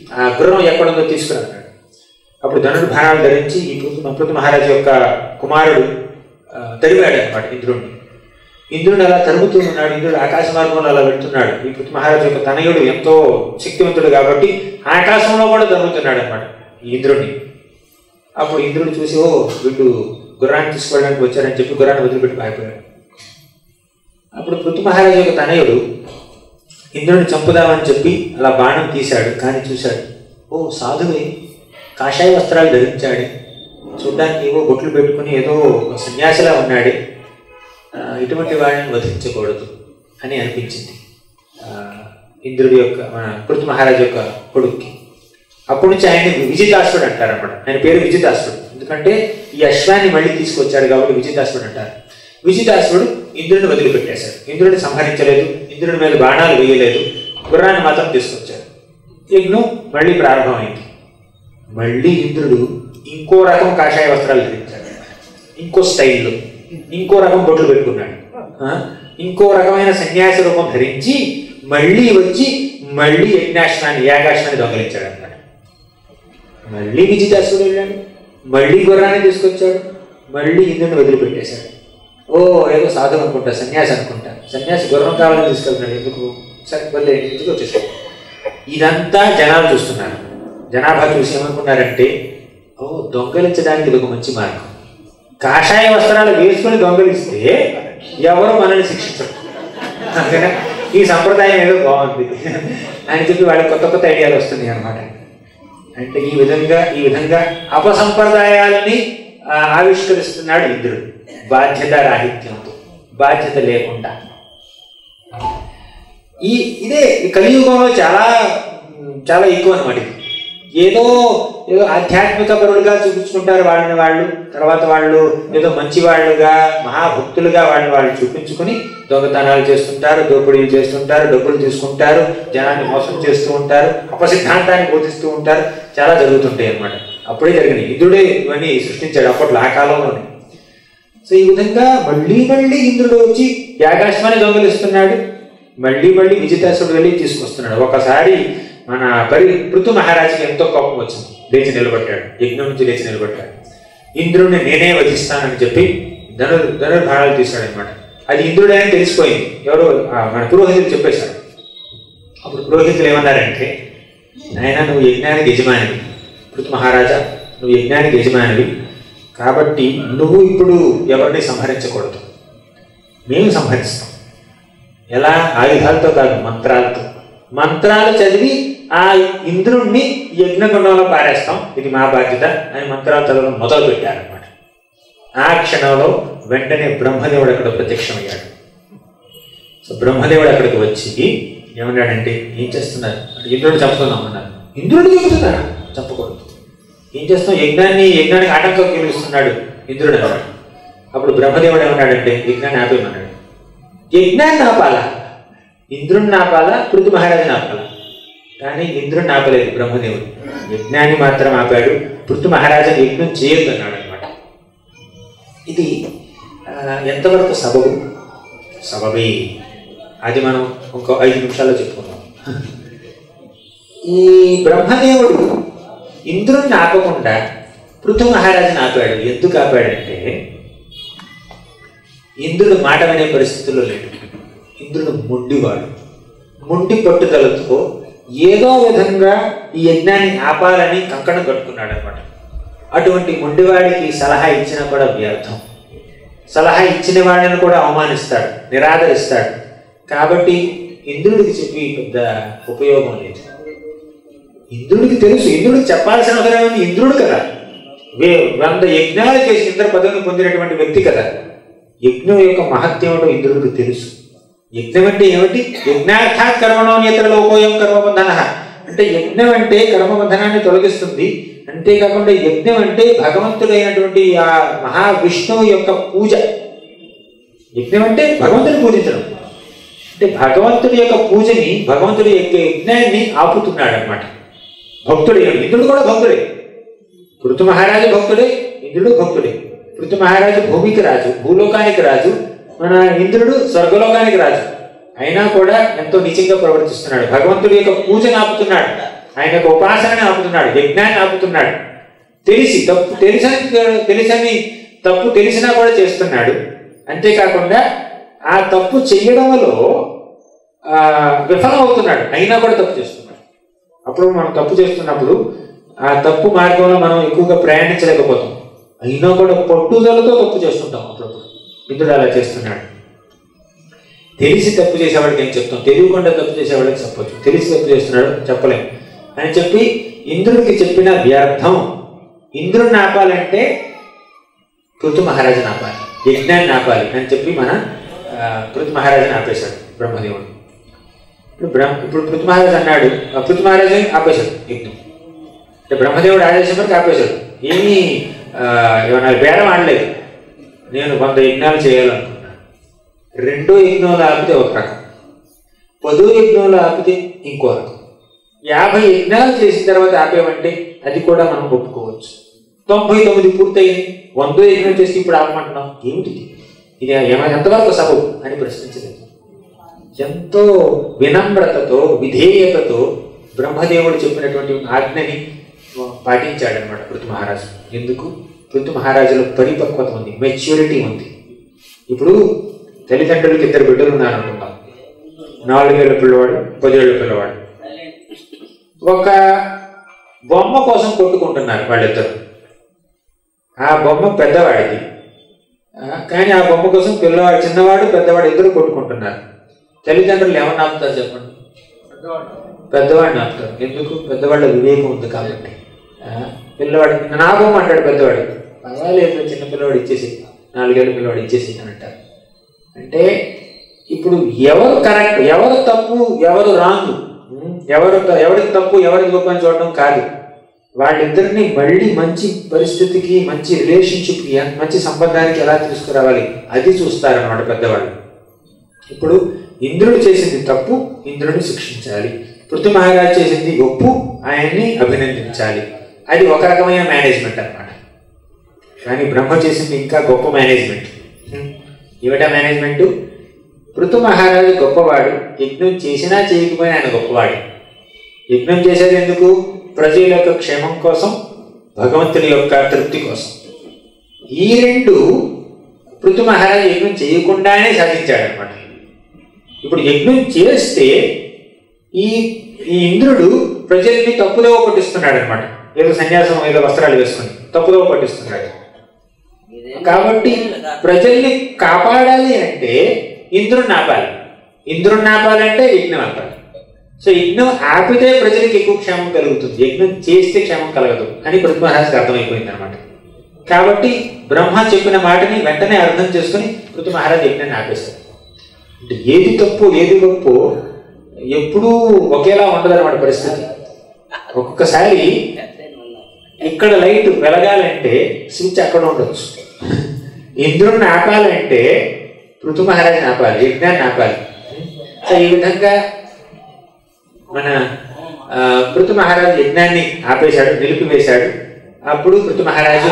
ఆ గుర్రం ఎక్కడుందో తీసుకురా అన్నాడు అప్పుడు ధనుడు బాణాలు ధరించి ఈ పృథు పృథు మహారాజు యొక్క కుమారుడు ఆ, తరివాడు అనమాట ఇంద్రుడిని ఇంద్రుడు అలా తరుముతూ ఉన్నాడు ఇంద్రుడు ఆకాశ మార్గంలో అలా వెళ్తున్నాడు ఈ పృథు మహారాజు యొక్క తనయుడు ఎంతో శక్తివంతుడు కాబట్టి ఆకాశంలో కూడా తరుగుతున్నాడు అనమాట ఈ ఇంద్రుడిని అప్పుడు ఇంద్రుడు చూసి ఓ వీళ్ళు గుర్రాన్ని తీసుకెళ్ళడానికి వచ్చారని చెప్పి గుర్రాన్ని వదిలిపెట్టి పారిపోయాడు అప్పుడు పృథు మహారాజు యొక్క తనయుడు ఇంద్రుడిని చంపుదామని చెప్పి అలా బాణం తీశాడు కానీ చూశాడు ఓ సాధువే కాషాయ వస్త్రాలు ధరించాడే చూడ్డానికి ఏవో బొట్లు పెట్టుకుని ఏదో ఒక సన్యాసిలా ఉన్నాడే ఆ, ఇటువంటి వాడిని వధించకూడదు అని అనిపించింది ఆ, ఇంద్రుడి యొక్క మన పృథు మహారాజు యొక్క కొడుక్కి అప్పటి నుంచి ఆయన్ని విజితాసుడు అంటారు అనమాట ఆయన పేరు విజితాసుడు ఎందుకంటే ఈ అశ్వాన్ని మళ్ళీ తీసుకొచ్చాడు కాబట్టి విజితాసుడు అంటారు విజితాసుడు ఇంద్రుడిని వదిలిపెట్టేశాడు ఇంద్రుడిని సంహరించలేదు ఇంద్రుడి మీద బాణాలు వేయలేదు గుర్రాన్ని మాత్రం తీసుకొచ్చాడు యజ్ఞం మళ్ళీ ప్రారంభమైంది మళ్ళీ ఇంద్రుడు ఇంకో రకం కాషాయ వస్త్రాలు ధరించాడు ఇంకో స్టైల్లో ఇంకో రకం బొట్లు పెట్టుకున్నాడు ఆ? ఇంకో రకమైన సన్యాసి రూపం ధరించి మళ్ళీ వచ్చి మళ్ళీ యజ్ఞాశ్వాన్ని యాగాశ్వాన్ని దొంగలించాడు అన్నమాట మళ్ళీ విజితాసుడు వెళ్ళాడు మళ్ళీ గుర్రాన్ని తీసుకొచ్చాడు మళ్ళీ ఇంద్రుని వదిలిపెట్టేశాడు ఓ ఏదో సాధు అనుకుంటా సన్యాసి అనుకుంటా సన్యాసి గుర్రం కావాలని తీసుకెళ్తున్నాడు ఎందుకు సరే వల్లే ఎందుకు వచ్చేసాడు ఇదంతా జనాలు చూస్తున్నారు జనాభా చూసి ఏమనుకున్నారంటే ఓ దొంగలించడానికి ఇది ఒక మంచి మార్గం కాషాయ వస్త్రాలు వేసుకుని దొంగలిస్తే ఎవరు మనల్ని శిక్షించరు అందుకనే ఈ సంప్రదాయం ఏదో బాగుంది అని చెప్పి వాళ్ళకి కొత్త కొత్త ఐడియాలు వస్తున్నాయి అన్నమాట అంటే ఈ విధంగా ఈ విధంగా అపసంప్రదాయాలని ఆ, ఆవిష్కరిస్తున్నాడు ఇంద్రుడు బాధ్యత రాహిత్యంతో బాధ్యత లేకుండా ఈ ఇదే ఈ కలియుగంలో చాలా ఉమ్, చాలా ఎక్కువ అనమాట ఇది ఏదో ఏదో ఆధ్యాత్మిక పరులుగా చూపించుకుంటారు వాళ్ళని వాళ్ళు తర్వాత వాళ్ళు ఏదో మంచి వాళ్ళుగా మహాభక్తులుగా వాళ్ళని వాళ్ళు చూపించుకుని దొంగతనాలు చేస్తుంటారు దోపిడీలు చేస్తుంటారు డబ్బులు తీసుకుంటారు జనాన్ని మోసం చేస్తూ ఉంటారు అపసిద్ధాంతాన్ని బోధిస్తూ ఉంటారు చాలా జరుగుతుంటాయి అన్నమాట అప్పుడే జరిగినాయి ఇంద్రుడే ఇవన్నీ సృష్టించాడు అప్పట్లో ఆ కాలంలోనే సో ఈ విధంగా మళ్ళీ మళ్ళీ ఇంద్రుడు వచ్చి యాగాశ్వాన్ని దొంగలిస్తున్నాడు మళ్ళీ మళ్ళీ విజితాసుడు వెళ్ళి తీసుకొస్తున్నాడు ఒకసారి మన పరి పృథు మహారాజుకి ఎంతో కోపం వచ్చింది లేచి నిలబడ్డాడు యజ్ఞం నుంచి లేచి నిలబడ్డాడు ఇంద్రుడిని నేనే వధిస్తానని చెప్పి ధను ధనుర్బాణాలు తీశాడు అనమాట అది ఇంద్రుడే అని తెలిసిపోయింది ఎవరో ఆ, మన పురోహితులు చెప్పేశాడు అప్పుడు పురోహితులు ఏమన్నారంటే నాయన నువ్వు యజ్ఞానికి యజమానివి పృథు మహారాజా నువ్వు యజ్ఞానికి యజమానివి కాబట్టి నువ్వు ఇప్పుడు ఎవరిని సంహరించకూడదు మేము సంహరిస్తాం ఎలా ఆయుధాలతో కాదు మంత్రాలతో మంత్రాలు చదివి ఆ ఇంద్రుణ్ణి యజ్ఞగుండంలో పారేస్తాం ఇది మా బాధ్యత అని మంత్రాలు చదవడం మొదలు పెట్టారనమాట ఆ క్షణంలో వెంటనే బ్రహ్మదేవుడు అక్కడ ప్రత్యక్షమయ్యాడు సో బ్రహ్మదేవుడు అక్కడికి వచ్చి ఏమన్నాడంటే ఏం చేస్తున్నారు అంటే ఇంద్రుడిని చంపుతున్నాం అన్నారు ఇంద్రుడిని చంపుతున్నారా చంపకూడదు ఏం చేస్తాం యజ్ఞాన్ని యజ్ఞానికి ఆటంకం కలిగిస్తున్నాడు ఇంద్రుడు అన్నాడు అప్పుడు బ్రహ్మదేవుడు ఏమన్నాడంటే యజ్ఞాన్ని ఆపేయమన్నాడు యజ్ఞాన్ని ఆపాలా ఇంద్రుడిని ఆపాలా పృథు మహారాజుని ఆపాలా కానీ ఇంద్రుడిని ఆపలేదు బ్రహ్మదేవుడు యజ్ఞాన్ని మాత్రం ఆపాడు పృథు మహారాజుని యజ్ఞం చేయొద్దు అన్నాడు అనమాట ఇది ఆ, ఎంతవరకు సబబు సబబే అది మనం ఇంకో ఐదు నిమిషాల్లో చెప్పుకుందాం ఈ బ్రహ్మదేవుడు ఇంద్రుణ్ణి ఆపకుండా పృథు మహారాజుని ఆపాడు ఎందుకు ఆపాడంటే ఇంద్రుడు మాట వినే పరిస్థితుల్లో లేడు ఇంద్రుడు మొండివాడు మొండి పట్టుదలతో ఏదో విధంగా ఈ యజ్ఞాన్ని ఆపాలని కంకణం కట్టుకున్నాడు అనమాట అటువంటి మొండివాడికి సలహా ఇచ్చినా కూడా వ్యర్థం సలహా ఇచ్చిన వాడిని కూడా అవమానిస్తాడు నిరాదరిస్తాడు కాబట్టి ఇంద్రుడికి చెప్పి పెద్ద ఉపయోగం లేదు ఇంద్రుడికి తెలుసు ఇంద్రుడికి చెప్పాల్సిన అవసరం ఏముంది ఇంద్రుడు కదా వే- వంద యజ్ఞాలు చేసి ఇంద్ర పదవిని పొందినటువంటి వ్యక్తి కదా యజ్ఞం యొక్క మహత్యం ఏమిటో ఇంద్రుడికి తెలుసు యజ్ఞం అంటే ఏమిటి యజ్ఞార్థాత్ కర్మణో నేత్ర లోకోయం కర్మబంధన అంటే యజ్ఞం అంటే కర్మబంధనాన్ని తొలగిస్తుంది అంతేకాకుండా యజ్ఞం అంటే భగవంతుడైనటువంటి ఆ మహావిష్ణువు యొక్క పూజ యజ్ఞం అంటే భగవంతుని పూజించడం అంటే భగవంతుడి యొక్క పూజని భగవంతుడి యొక్క యజ్ఞాన్ని ఆపుతున్నాడు అనమాట భక్తుడే ఇంద్రుడు కూడా భక్తుడే పృథు మహారాజు భక్తుడే ఇంద్రుడు భక్తుడే పృథు మహారాజు భూమికి రాజు భూలోకానికి రాజు మన ఇంద్రుడు స్వర్గలోకానికి రాజు అయినా కూడా ఎంతో నిజంగా ప్రవర్తిస్తున్నాడు భగవంతుడి యొక్క పూజను ఆపుతున్నాడు ఆయన యొక్క ఉపాసనని ఆపుతున్నాడు యజ్ఞాన్ని ఆపుతున్నాడు తెలిసి తప్పు తెలిసని తెలిసని తప్పు తెలిసినా కూడా చేస్తున్నాడు అంతేకాకుండా ఆ తప్పు చెయ్యడంలో ఆ, విఫలం అవుతున్నాడు అయినా కూడా తప్పు చేస్తున్నాడు అప్పుడు మనం తప్పు చేస్తున్నప్పుడు ఆ తప్పు మార్గంలో మనం ఎక్కువగా ప్రయాణించలేకపోతాం అయినా కూడా పట్టుదలతో తప్పు చేస్తుంటాం అప్పుడప్పుడు ఇంద్రుడు అలా చేస్తున్నాడు తెలిసి తప్పు చేసేవాడికి ఏం చెప్తాం తెలియకుండా తప్పు చేసేవాడికి చెప్పొచ్చు తెలిసి తప్పు చేస్తున్నాడు చెప్పలేం అని చెప్పి ఇంద్రుడికి చెప్పిన వ్యర్థం ఇంద్రుడిని ఆపాలంటే పృథు మహారాజుని ఆపాలి యజ్ఞాన్ని ఆపాలి అని చెప్పి మన ఆ, పృథు మహారాజుని ఆపేశాడు బ్రహ్మదేవుడు ఇప్పుడు బ్రహ్మ ఇప్పుడు పృథు మహారాజు అన్నాడు ఆ పృథు మహారాజు ఆపేశాడు యజ్ఞం అంటే బ్రహ్మదేవుడు ఆదేశం వరకు ఆపేశాడు ఏమీ ఆ, ఏమన్నా బేరం ఆడలేదు నేను వంద యజ్ఞాలు చేయాలనుకున్నాను రెండో యజ్ఞంలో ఆపితే ఒక రకం పదో యజ్ఞంలో ఆపితే ఇంకో రకం యాభై యజ్ఞాలు చేసిన తర్వాత ఆపేమంటే అది కూడా మనం ఒప్పుకోవచ్చు తొంభై తొమ్మిది పూర్తయింది వందో యజ్ఞం చేసి ఇప్పుడు ఆపమంటున్నాం ఏమిటి ఇది? ఇది ఏమైనా ఎంతవరకు సబు అని ప్రశ్నించలేదు ఎంతో వినమ్రతతో విధేయతతో బ్రహ్మదేవుడు చెప్పినటువంటి ఆజ్ఞని పాటించాడనమాట పృథు మహారాజు ఎందుకు పృథు మహారాజులో పరిపక్వత ఉంది మెచ్యూరిటీ ఉంది ఇప్పుడు తల్లిదండ్రులకి ఇద్దరు బిడ్డలు ఉన్నారు అనుకుందాం నాలుగేళ్ల పిల్లవాడు పదేళ్ల పిల్లవాడు ఒక బొమ్మ కోసం కొట్టుకుంటున్నారు వాళ్ళిద్దరు ఆ బొమ్మ పెద్దవాడిది ఆ, కానీ ఆ బొమ్మ కోసం పిల్లవాడు చిన్నవాడు పెద్దవాడు ఇద్దరు కొట్టుకుంటున్నారు తల్లిదండ్రులు ఏమన్నా ఆపుతారు చెప్పండి పెద్దవాడిని ఆపుతారు ఎందుకు పెద్దవాళ్ళ వివేకం ఉంది కాబట్టి ఆ, పిల్లవాడు నా బొమ్మ అంటాడు పెద్దవాడు పర్వాలేదు చిన్న పిల్లవాడు ఇచ్చేసి నాలుగేళ్ళ పిల్లవాడు ఇచ్చేసి అని అంటారు అంటే ఇప్పుడు ఎవరు కరెక్ట్ ఎవరు తప్పు ఎవరు రాంగ్ ఎవరు ఎవరికి తప్పు ఎవరికి గొప్ప అని చూడడం కాదు వాళ్ళిద్దరిని మళ్ళీ మంచి పరిస్థితికి మంచి రిలేషన్షిప్కి మంచి సంబంధానికి ఎలా తీసుకురావాలి అది చూస్తారన్నమాట పెద్దవాళ్ళు ఇప్పుడు ఇంద్రుడు చేసింది తప్పు ఇంద్రుడిని శిక్షించాలి పృథు మహారాజు చేసింది ఒప్పు ఆయన్ని అభినందించాలి అది ఒక రకమైన మేనేజ్మెంట్ అన్నమాట కానీ బ్రహ్మ చేసింది ఇంకా గొప్ప మేనేజ్మెంట్ ఏమిటా మేనేజ్మెంట్ పృథు మహారాజు గొప్పవాడు యజ్ఞం చేసినా చేయకపోయినా ఆయన గొప్పవాడు యజ్ఞం చేసేది ఎందుకు ప్రజల యొక్క క్షేమం కోసం భగవంతుని యొక్క తృప్తి కోసం ఈ రెండు పృథు మహారాజు యజ్ఞం చేయకుండానే సాధించాడనమాట ఇప్పుడు యజ్ఞం చేస్తే ఈ ఈ ఇంద్రుడు ప్రజల్ని తప్పుదోవ పట్టిస్తున్నాడు అనమాట ఏదో సన్యాసం ఏదో వస్త్రాలు వేసుకొని తప్పుదోవ పట్టిస్తున్నాడు కాబట్టి ప్రజల్ని కాపాడాలి అంటే ఇంద్రుడిని ఆపాలి ఇంద్రుడిని ఆపాలంటే యజ్ఞం ఆపాలి సో యజ్ఞం ఆపితే ప్రజలకు ఎక్కువ క్షేమం కలుగుతుంది యజ్ఞం చేస్తే క్షేమం కలగదు అని పృథ్వీ మహారాజుకి అర్థమైపోయింది అనమాట కాబట్టి బ్రహ్మ చెప్పిన మాటని వెంటనే అర్థం చేసుకుని పృథ్వీ మహారాజు యజ్ఞాన్ని ఆపేశారు అంటే ఏది తప్పు ఏది గొప్ప ఎప్పుడూ ఒకేలా ఉండదన్నమాట పరిస్థితి ఒక్కొక్కసారి ఇక్కడ లైట్ వెలగాలంటే స్విచ్ అక్కడ ఉండొచ్చు ఇంద్రుడిని ఆపాలంటే పృథు మహారాజుని ఆపాలి యజ్ఞాన్ని ఆపాలి సో ఈ విధంగా మన ఆ, పృథు మహారాజు యజ్ఞాన్ని ఆపేశాడు నిలిపివేశాడు అప్పుడు పృథు మహారాజు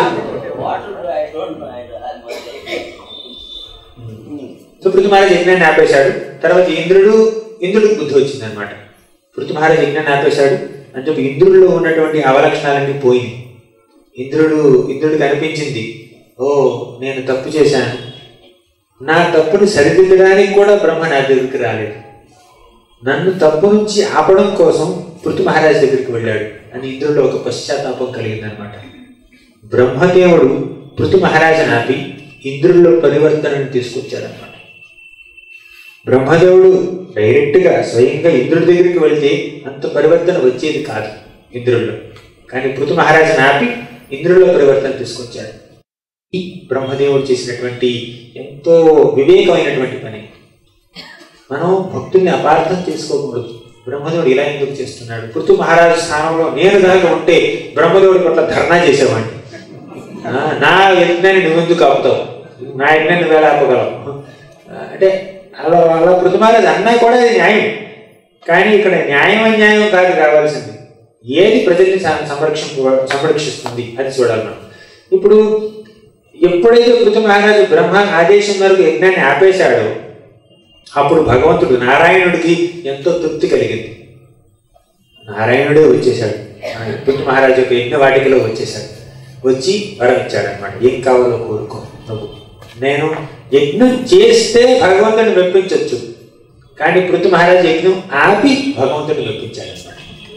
సో పృథు మహారాజు యజ్ఞాన్ని ఆపేశాడు తర్వాత ఇంద్రుడు ఇంద్రుడికి బుద్ధి వచ్చింది అనమాట పృథు మహారాజు యజ్ఞాన్ని ఆపేశాడు అని చెప్పి ఇంద్రుడిలో ఉన్నటువంటి అవలక్షణాలన్నీ పోయి ఇంద్రుడు ఇంద్రుడికి అనిపించింది ఓ నేను తప్పు చేశాను నా తప్పుని సరిదిద్దడానికి కూడా బ్రహ్మ నా దగ్గరికి రాలేదు నన్ను తప్పు నుంచి ఆపడం కోసం పృథు మహారాజు దగ్గరికి వెళ్ళాడు అని ఇంద్రుడిలో ఒక పశ్చాత్తాపం కలిగిందనమాట బ్రహ్మదేవుడు పృథు మహారాజుని ఆపి ఇంద్రుడిలో పరివర్తనను తీసుకొచ్చాడనమాట బ్రహ్మదేవుడు డైరెక్ట్గా స్వయంగా ఇంద్రుడి దగ్గరికి వెళ్తే అంత పరివర్తన వచ్చేది కాదు ఇంద్రుడిలో కానీ పృథు మహారాజుని ఆపి ఇంద్రుడిలో పరివర్తన తీసుకొచ్చాడు ఈ బ్రహ్మదేవుడు చేసినటువంటి ఎంతో వివేకమైనటువంటి పని మనం భక్తుల్ని అపార్థం చేసుకోకూడదు బ్రహ్మదేవుడు ఇలా ఎందుకు చేస్తున్నాడు పృథు మహారాజు స్థానంలో నేను కనుక ఉంటే బ్రహ్మదేవుడి పట్ల ధర్నా చేసేవాడిని ఆ, నా యజ్ఞాన్ని నువ్వెందుకు ఆపుతావు నా యజ్ఞాన్ని నువ్వు ఎలా ఆపగలవు ఆ, అంటే అలా అలా పృథు మహారాజు అన్నది కూడా ఇది న్యాయం కానీ ఇక్కడ న్యాయం అన్యాయం కాదు కావాల్సింది ఏది ప్రజల్ని సం- సంరక్షింపు సంరక్షిస్తుంది అది చూడాలి మనం ఇప్పుడు ఎప్పుడైతే పృథు మహారాజు బ్రహ్మ ఆదేశం మేరకు యజ్ఞాన్ని ఆపేశాడో అప్పుడు భగవంతుడు నారాయణుడికి ఎంతో తృప్తి కలిగింది నారాయణుడే వచ్చేసాడు పృథు మహారాజు యొక్క యజ్ఞ వాటికలో వచ్చేసాడు వచ్చి వరం ఇచ్చాడు అనమాట ఏం కావాలో కోరుకో నువ్వు నేను యజ్ఞం చేస్తే భగవంతుని మెప్పించవచ్చు కానీ పృథు మహారాజు యజ్ఞం ఆపి భగవంతుని మెప్పించాడు అనమాట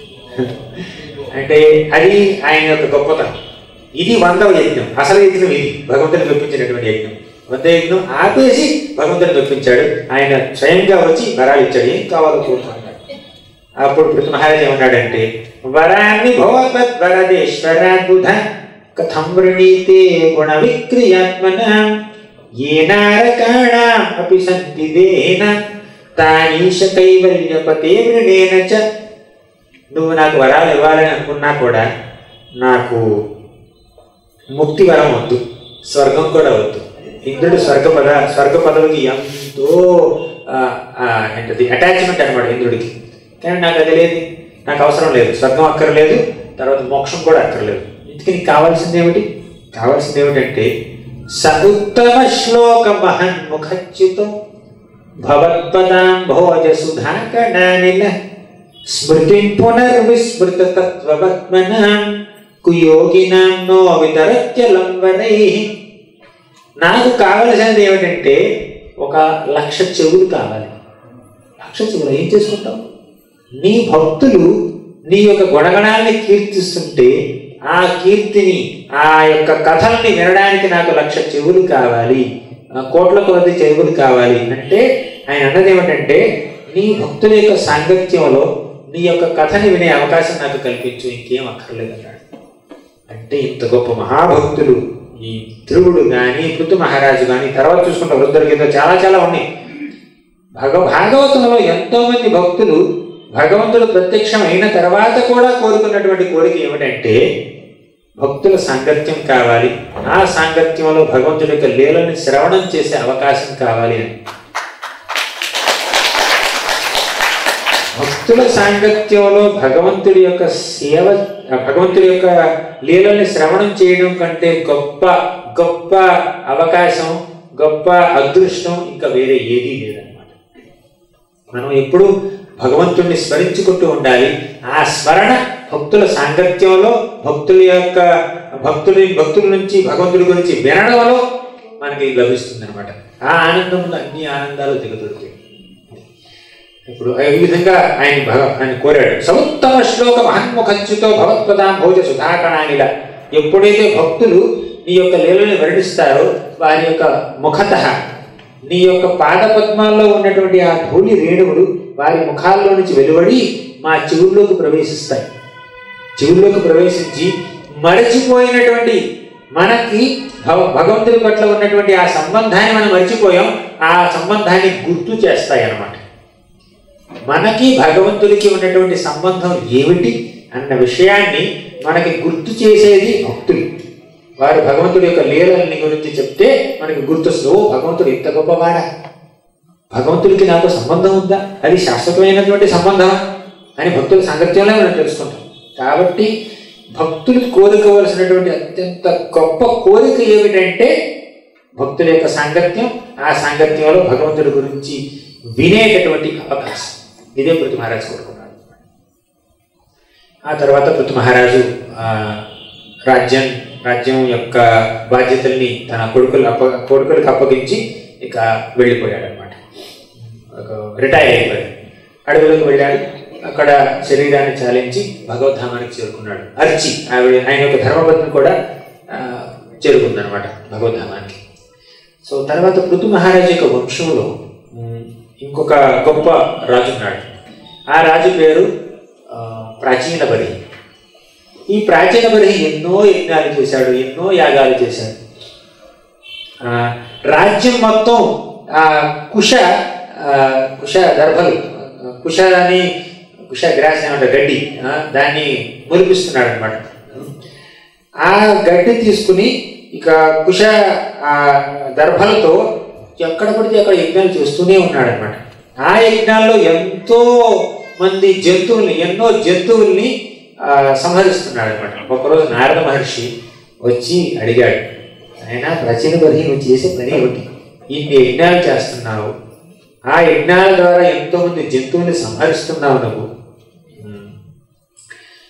అంటే అది ఆయన యొక్క గొప్పతనం ఇది వందవ యజ్ఞం అసలు యజ్ఞం ఇది భగవంతుని మెప్పించినటువంటి యజ్ఞం వంద యజ్ఞం ఆపేసి భగవంతుని మెప్పించాడు ఆయన స్వయంగా వచ్చి వరాలు ఇచ్చాడు ఏం కావాలో కోరుకున్నాడు అప్పుడు పృథు మహారాజ్ ఏమన్నాడంటే వరాన్ని భవద్వద్ వరదేశ్వరాద్భుత కథం వృణీతే గుణ విక్రియాత్మన ఏనారకాణాం అపి సంతి దేన తానీశ కైవల్యపతే వృణేన చ నువ్వు నాకు వరాలు ఇవ్వాలని అనుకున్నా కూడా నాకు ముక్తి వరం వద్దు స్వర్గం కూడా వద్దు ఇంద్రుడు స్వర్గ పద స్వర్గ పదవికి ఎంతో ఆ, ఆ, ఏంటది అటాచ్మెంట్ అనమాట ఇంద్రుడికి కానీ నాకు అది లేదు నాకు అవసరం లేదు స్వర్గం అక్కర్లేదు తర్వాత మోక్షం కూడా అక్కర్లేదు ఇందుకు నీకు కావాల్సింది ఏమిటి కావాల్సింది ఏమిటంటే స ఉత్తమ శ్లోక మహన్ముఖచ్యుతం భవత్పదాం భోజ సుధాకణానిల స్మృతిం పునర్విస్మృత తత్వవత్మనాం కుయోగినాం నో వితరత్యలంబనై నాకు కావలసినది ఏమిటంటే ఒక లక్ష చెవులు కావాలి లక్ష చెవులు ఏం చేసుకుంటావు నీ భక్తులు నీ యొక్క గుణగణాన్ని కీర్తిస్తుంటే ఆ కీర్తిని ఆ యొక్క కథల్ని వినడానికి నాకు లక్ష చెవులు కావాలి ఆ కోట్ల కొలది చెవులు కావాలి అంటే ఆయన అన్నది ఏమిటంటే నీ భక్తుల యొక్క సాంగత్యంలో నీ యొక్క కథని వినే అవకాశం నాకు కల్పించు ఇంకేం అక్కర్లేదు అన్నాడు అంటే ఇంత గొప్ప మహాభక్తులు ఈ ధ్రువుడు కానీ పృథు మహారాజు కానీ తర్వాత చూసుకుంటే వృద్ధుల చాలా చాలా ఉన్నాయి భగ భాగవతంలో ఎంతో మంది భక్తులు భగవంతుడు ప్రత్యక్షం అయిన తర్వాత కూడా కోరుకున్నటువంటి కోరిక ఏమిటంటే భక్తుల సాంగత్యం కావాలి ఆ సాంగత్యంలో భగవంతుడి యొక్క లీలని శ్రవణం చేసే అవకాశం కావాలి అని భక్తుల సాంగత్యంలో భగవంతుడి యొక్క సేవ భగవంతుడి యొక్క లీలని శ్రవణం చేయడం కంటే గొప్ప గొప్ప అవకాశం గొప్ప అదృష్టం ఇంకా వేరే ఏదీ లేదన్నమాట మనం ఎప్పుడు భగవంతుణ్ణి స్మరించుకుంటూ ఉండాలి ఆ స్మరణ భక్తుల సాంగత్యంలో భక్తుల యొక్క భక్తుడి భక్తుల నుంచి భగవంతుడి గురించి వినడంలో మనకి లభిస్తుంది అనమాట ఆ ఆనందంలో అన్ని ఆనందాలు దిగదొరుకుతాయి ఇప్పుడు ఈ విధంగా ఆయన భగ ఆయన కోరాడు సముత్తమ శ్లోక మహన్ముఖంచుతో భగవత్పదాం భోజ సుధాకణానిల ఎప్పుడైతే భక్తులు నీ యొక్క లీలని వర్ణిస్తారో వారి యొక్క ముఖత నీ యొక్క పాద పద్మాల్లో ఉన్నటువంటి ఆ ధూళి రేణువులు వారి ముఖాల్లో నుంచి వెలువడి మా చెవుల్లోకి ప్రవేశిస్తాయి చెవుల్లోకి ప్రవేశించి మరచిపోయినటువంటి మనకి భగ- భగవంతుడి పట్ల ఉన్నటువంటి ఆ సంబంధాన్ని మనం మర్చిపోయాం ఆ సంబంధాన్ని గుర్తు చేస్తాయి అన్నమాట మనకి భగవంతుడికి ఉన్నటువంటి సంబంధం ఏమిటి అన్న విషయాన్ని మనకి గుర్తు చేసేది భక్తులు వారు భగవంతుడి యొక్క లీలల్ని గురించి చెప్తే మనకి గుర్తొస్తుంది ఓ భగవంతుడు ఇంత గొప్పవాడా భగవంతుడికి నాకు సంబంధం ఉందా అది శాశ్వతమైనటువంటి సంబంధం అని భక్తుల సాంగత్యంలో మనం తెలుసుకుంటాం కాబట్టి భక్తులు కోరుకోవలసినటువంటి అత్యంత గొప్ప కోరిక ఏమిటంటే భక్తుల యొక్క సాంగత్యం ఆ సాంగత్యంలో భగవంతుడి గురించి వినేటటువంటి అవకాశం ఇదే పృథు మహారాజు కోరుకున్నాడు ఆ తర్వాత పృథు మహారాజు ఆ, రాజ్యం రాజ్యం యొక్క బాధ్యతల్ని తన కొడుకులు అప్ప కొడుకులకు అప్పగించి ఇక వెళ్ళిపోయాడు అనమాట రిటైర్ అయిపోయాడు అడవులకు వెళ్ళాడు అక్కడ శరీరాన్ని చాలించి భగవద్ధామానికి చేరుకున్నాడు అర్చి ఆవిడ ఆయన యొక్క ధర్మపత్ని కూడా ఆ, చేరుకుందనమాట భగవద్ధామానికి సో తర్వాత పృథు మహారాజు యొక్క వంశంలో ఉమ్, ఇంకొక గొప్ప రాజు ఉన్నాడు ఆ రాజు పేరు ఆ, ప్రాచీన బలి ఈ ప్రాచీన బలి ఎన్నో యజ్ఞాలు చేశాడు ఎన్నో యాగాలు చేశాడు ఆ, రాజ్యం మొత్తం ఆ కుష ఆ, కుష దర్భలు ఆ, కుష అని కుష గ్రాస్ ఏమంటారు గడ్డి ఆ, దాన్ని మురిపిస్తున్నాడు అనమాట ఆ గడ్డి తీసుకుని ఇక కుష ఆ దర్భలతో ఎక్కడ పడితే అక్కడ యజ్ఞాలు చేస్తూనే ఉన్నాడు అనమాట ఆ యజ్ఞాల్లో ఎంతో మంది జంతువుల్ని ఎన్నో జంతువుల్ని ఆ, సంహరిస్తున్నాడు అనమాట ఒకరోజు నారద మహర్షి వచ్చి అడిగాడు ఆయన ప్రాచీన బలి నువ్వు చేసే పని ఏమిటి ఇన్ని యజ్ఞాలు చేస్తున్నావు ఆ యజ్ఞాల ద్వారా ఎంతో మంది జంతువుల్ని సంహరిస్తున్నావు నువ్వు ఉమ్,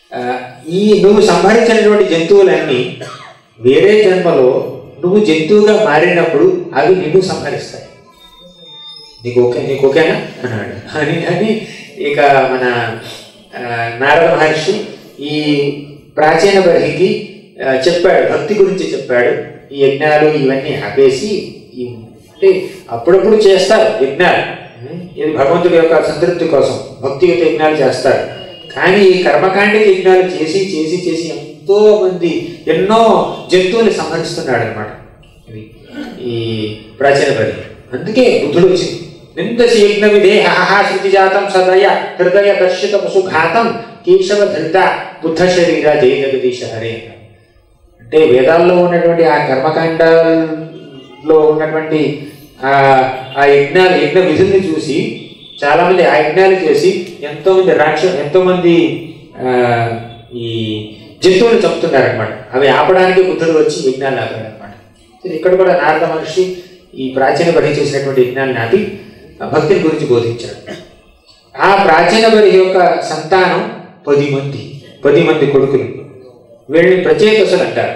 ఆ, ఈ నువ్వు సంహరించినటువంటి జంతువులన్నీ వేరే జన్మలో నువ్వు జంతువుగా మారినప్పుడు అవి నిన్ను సంహరిస్తాయి నీకు ఓకే నీకు ఓకేనా అన్నాడు అని అని ఇక మన ఆ, నారద మహర్షి ఈ ప్రాచీన బర్హికి ఆ, చెప్పాడు భక్తి గురించి చెప్పాడు ఈ యజ్ఞాలు ఇవన్నీ ఆపేసి ఈ అంటే అప్పుడప్పుడు చేస్తారు యజ్ఞాలు ఉం? ఇది భగవంతుడి యొక్క సంతృప్తి కోసం భక్తియుత యజ్ఞాలు చేస్తారు కానీ ఈ కర్మకాండిక యజ్ఞాలు చేసి చేసి చేసి ఎంతో మంది ఎన్నో జంతువులు సంహరిస్తున్నాడు అనమాట ఇది ఈ ప్రాచీన బలి అందుకే బుద్ధుడు వచ్చింది నిందసి యజ్ఞ విధేహ శృతి జాతం సదయ హృదయ దర్శిత పశుఘాతం కేశవ ధృత బుద్ధ శరీర జయ జగదీశ హరే అన్నాడు. అంటే వేదాల్లో ఉన్నటువంటి ఆ కర్మకాండలో ఉన్నటువంటి ఆ ఆ యజ్ఞాలు యజ్ఞ విధుల్ని చూసి చాలా మంది ఆ యజ్ఞాలు చేసి ఎంతో మంది రాక్ష ఎంతో మంది ఆ, ఈ జంతువులు చంపుతున్నారనమాట అవి ఆపడానికి బుద్ధుడు వచ్చి యజ్ఞాలు ఆపాడు అనమాట ఇక్కడ కూడా నారద మహర్షి ఈ ప్రాచీన బలి చేసినటువంటి యజ్ఞాలను ఆపి ఆ భక్తిని గురించి బోధించాడు ఆ ప్రాచీన బలి యొక్క సంతానం పది మంది పది మంది కొడుకులు వీళ్ళని ప్రచేతసులు అంటారు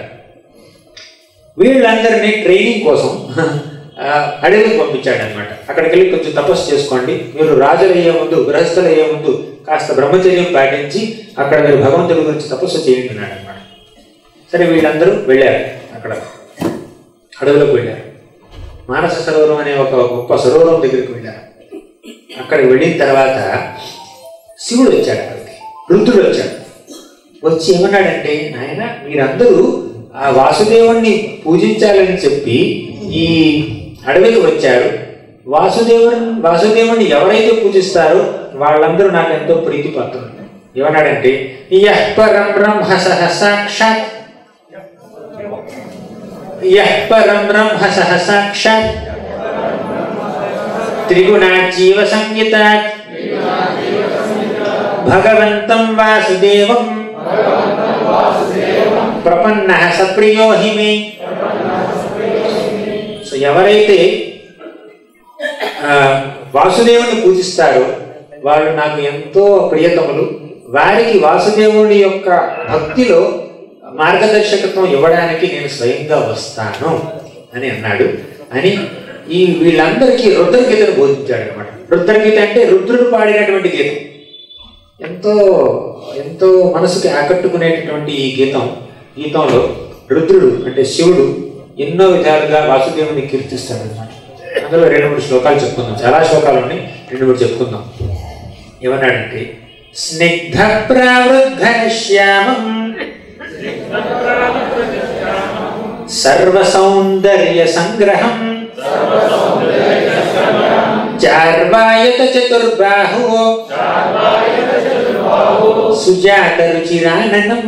వీళ్ళందరినీ ట్రైనింగ్ కోసం ఆ, అడవికి పంపించాడు అనమాట అక్కడికి వెళ్ళి కొంచెం తపస్సు చేసుకోండి మీరు రాజులు అయ్యే ముందు గృహస్థులు అయ్యే ముందు కాస్త బ్రహ్మచర్యం పాటించి అక్కడ మీరు భగవంతుడి గురించి తపస్సు చేయండి అన్నాడు అనమాట సరే వీళ్ళందరూ వెళ్ళారు అక్కడ అడవిలోకి వెళ్ళారు మానస సరోవరం అనే ఒక గొప్ప సరోవరం దగ్గరికి వెళ్ళారు అక్కడికి వెళ్ళిన తర్వాత శివుడు వచ్చాడు అక్కడికి రుద్రుడు వచ్చాడు వచ్చి ఏమన్నాడంటే నాయన మీరందరూ ఆ వాసుదేవుణ్ణి పూజించాలని చెప్పి ఈ అడవికి వచ్చారు వాసుదేవుని వాసుదేవుణ్ణి ఎవరైతే పూజిస్తారో వాళ్ళందరూ నాకు ఎంతో ప్రీతి పడుతున్నారు ఏమన్నాడంటే యః పరం బ్రహ్మ సహ సాక్షాత్ యః పరం బ్రహ్మ సహ సాక్షాత్ త్రిగుణాజీవ సంహితాత్ భగవంతం వాసుదేవం ప్రపన్న సప్రియో హి మే సో ఎవరైతే ఆ, వాసుదేవుని పూజిస్తారో వాళ్ళు నాకు ఎంతో ప్రియతములు వారికి వాసుదేవుడి యొక్క భక్తిలో మార్గదర్శకత్వం ఇవ్వడానికి నేను స్వయంగా వస్తాను అని అన్నాడు అని ఈ వీళ్ళందరికీ రుద్రగీతను బోధించాడు అనమాట రుద్రగీత అంటే రుద్రుడు పాడినటువంటి గీతం ఎంతో ఎంతో మనసుకి ఆకట్టుకునేటటువంటి ఈ గీతం గీతంలో రుద్రుడు అంటే శివుడు ఎన్నో విధాలుగా వాసుదేవుని కీర్తిస్తాడు అనమాట అందులో రెండు మూడు శ్లోకాలు చెప్పుకుందాం చాలా శ్లోకాలు ఉన్నాయి రెండు మూడు చెప్పుకుందాం ఏమన్నాడంటే స్నిగ్ధ ప్రవృద్ధ శ్యామం సర్వ సౌందర్య సంగ్రహం చార్వాయత చతుర్బాహు సుజాత రుచిరాననం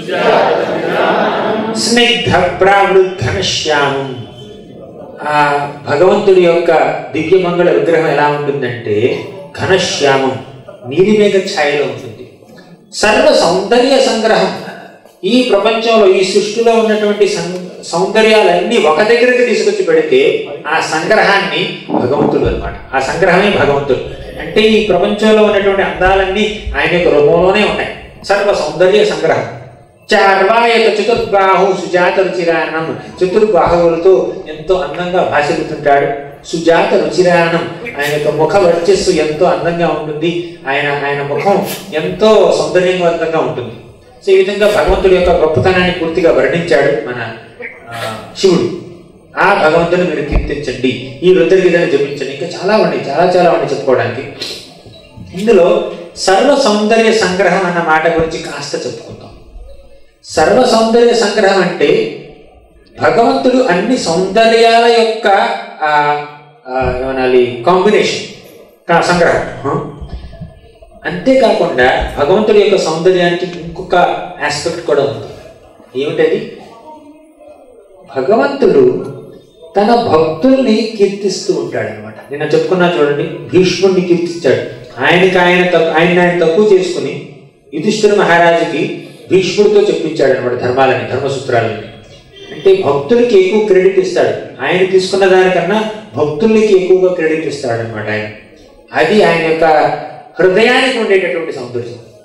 స్నిగ్ధ ప్రావృద్ధన శ్యామం ఆ భగవంతుడి యొక్క దివ్యమంగళ విగ్రహం ఎలా ఉంటుందంటే ఘనశ్యామం నీలిమేఘ ఛాయలో ఉంటుంది సర్వ సౌందర్య సంగ్రహం ఈ ప్రపంచంలో ఈ సృష్టిలో ఉన్నటువంటి సం- సౌందర్యాలన్నీ ఒక దగ్గరికి తీసుకొచ్చి పెడితే ఆ సంగ్రహాన్ని భగవంతుడు అన్నమాట ఆ సంగ్రహమే భగవంతుడు అంటే ఈ ప్రపంచంలో ఉన్నటువంటి అందాలన్నీ ఆయన యొక్క రూపంలోనే ఉన్నాయి సర్వ సౌందర్య సంగ్రహం చార్వాయక చతుర్బాహు సుజాత రుచిరానం చతుర్బాహువులతో ఎంతో అందంగా భాషిస్తుంటాడు సుజాత రుచిరానం ఆయన యొక్క ముఖ వర్చస్సు ఎంతో అందంగా ఉంటుంది ఆయన ఆయన ముఖం ఎంతో సౌందర్యవంతంగా ఉంటుంది సో ఈ విధంగా భగవంతుడి యొక్క గొప్పతనాన్ని పూర్తిగా వర్ణించాడు మన ఆ, శివుడు ఆ భగవంతుని మీరు కీర్తించండి ఈ రుద్రగీతను జపించండి ఇంకా చాలా ఉన్నాయి చాలా చాలా ఉన్నాయి చెప్పుకోవడానికి ఇందులో సర్వ సౌందర్య సంగ్రహం అన్న మాట గురించి కాస్త చెప్పుకుందాం సర్వ సౌందర్య సంగ్రహం అంటే భగవంతుడు అన్ని సౌందర్యాల యొక్క ఆ, ఆ, ఏమనాలి కాంబినేషన్ కా- సంగ్రహం హ? అంతేకాకుండా భగవంతుడి యొక్క సౌందర్యానికి ఇంకొక ఆస్పెక్ట్ కూడా ఉంది ఏమిటది భగవంతుడు తన భక్తుల్ని కీర్తిస్తూ ఉంటాడు అనమాట నిన్న చెప్పుకున్నా చూడండి భీష్ముడిని కీర్తించాడు ఆయనకి ఆయన తక్కు- ఆయన ఆయన తక్కువ చేసుకుని యుధిష్ఠిర మహారాజుకి భీష్ముడితో చెప్పించాడు అనమాట ధర్మాలని ధర్మసూత్రాలని అంటే భక్తులకి ఎక్కువ క్రెడిట్ ఇస్తాడు ఆయన తీసుకున్న దానికన్నా భక్తులకి ఎక్కువగా క్రెడిట్ ఇస్తాడు అనమాట ఆయన అది ఆయన యొక్క హృదయానికి ఉండేటటువంటి సౌందర్యం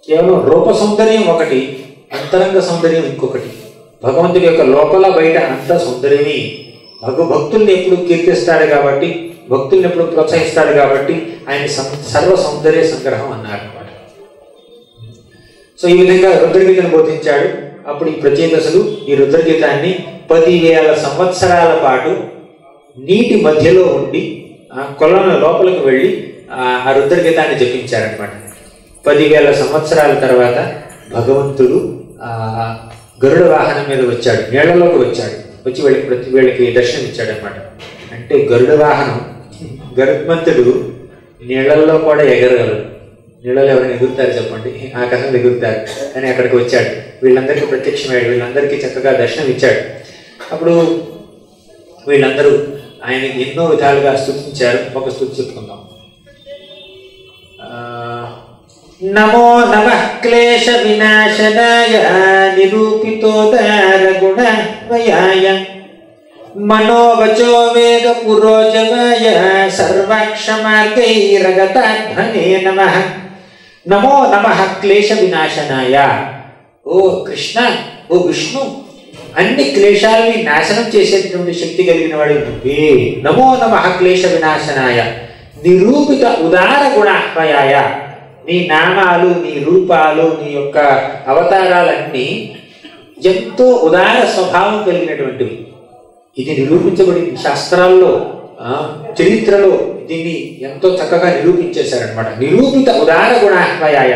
కేవలం రూప సౌందర్యం ఒకటి అంతరంగ సౌందర్యం ఇంకొకటి భగవంతుడి యొక్క లోపల బయట అంత సౌందర్యమే భగ భక్తుల్ని ఎప్పుడు కీర్తిస్తాడు కాబట్టి భక్తుల్ని ఎప్పుడు ప్రోత్సహిస్తాడు కాబట్టి ఆయన సం- సర్వ సౌందర్య సంగ్రహం అన్నారు అనమాట సో ఈ విధంగా రుద్రగీతను బోధించాడు అప్పుడు ఈ ప్రచేతసులు ఈ రుద్రగీతాన్ని పదివేల సంవత్సరాల పాటు నీటి మధ్యలో ఉండి ఆ కొలను లోపలికి వెళ్ళి ఆ ఆ రుద్రగీతాన్ని జపించారనమాట పదివేల సంవత్సరాల తర్వాత భగవంతుడు ఆ గరుడ వాహనం మీద వచ్చాడు నీళ్లలోకి వచ్చాడు వచ్చి వీళ్ళకి ప్రతి వీళ్ళకి దర్శనం ఇచ్చాడు అనమాట అంటే గరుడ వాహనం గరుత్మంతుడు నీళ్లలో కూడా ఎగరగలడు నీళ్ళలో ఎవరైనా ఎగురుతారు చెప్పండి ఆకాశంలో ఎగురుతారు అని అక్కడికి వచ్చాడు వీళ్ళందరికీ ప్రత్యక్షమయ్యాడు వీళ్ళందరికీ చక్కగా దర్శనం ఇచ్చాడు అప్పుడు వీళ్ళందరూ ఆయనకి ఎన్నో విధాలుగా స్తుతించారు ఒక స్తుతి చెప్పుకుందాం ఆ, నమో నమ క్లేశ వినాశనాయ నిరూపితోదార గుణ వయాయ మనోవచో వేగ పురోజవాయ సర్వాక్ష మార్గైరగతాధ్వనే నమ నమో నమ క్లేశ వినాశనాయ ఓ కృష్ణ ఓ విష్ణు అన్ని క్లేశాలని నాశనం చేసేటటువంటి శక్తి కలిగిన వాడు నువ్వే నమో నమ క్లేశ వినాశనాయ నిరూపిత ఉదార గుణాహ్వయాయ నీ నామాలు నీ రూపాలు నీ యొక్క అవతారాలన్నీ ఎంతో ఉదార స్వభావం కలిగినటువంటివి ఇది నిరూపించబడింది శాస్త్రాల్లో ఆ, చరిత్రలో దీన్ని ఎంతో చక్కగా నిరూపించేశారనమాట నిరూపిత ఉదార గుణాహ్వయాయ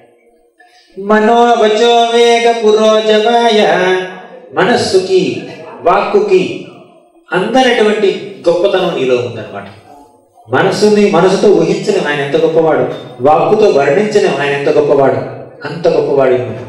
మనోవచో వేగ పురోజవాయ మనస్సుకి వాక్కుకి అందనటువంటి గొప్పతనం నీలో ఉందన్నమాట మనస్సుని మనసుతో ఊహించలేం ఆయన ఎంత గొప్పవాడు వాక్కుతో వర్ణించలేం ఆయన ఎంత గొప్పవాడు అంత గొప్పవాడు ఈయన.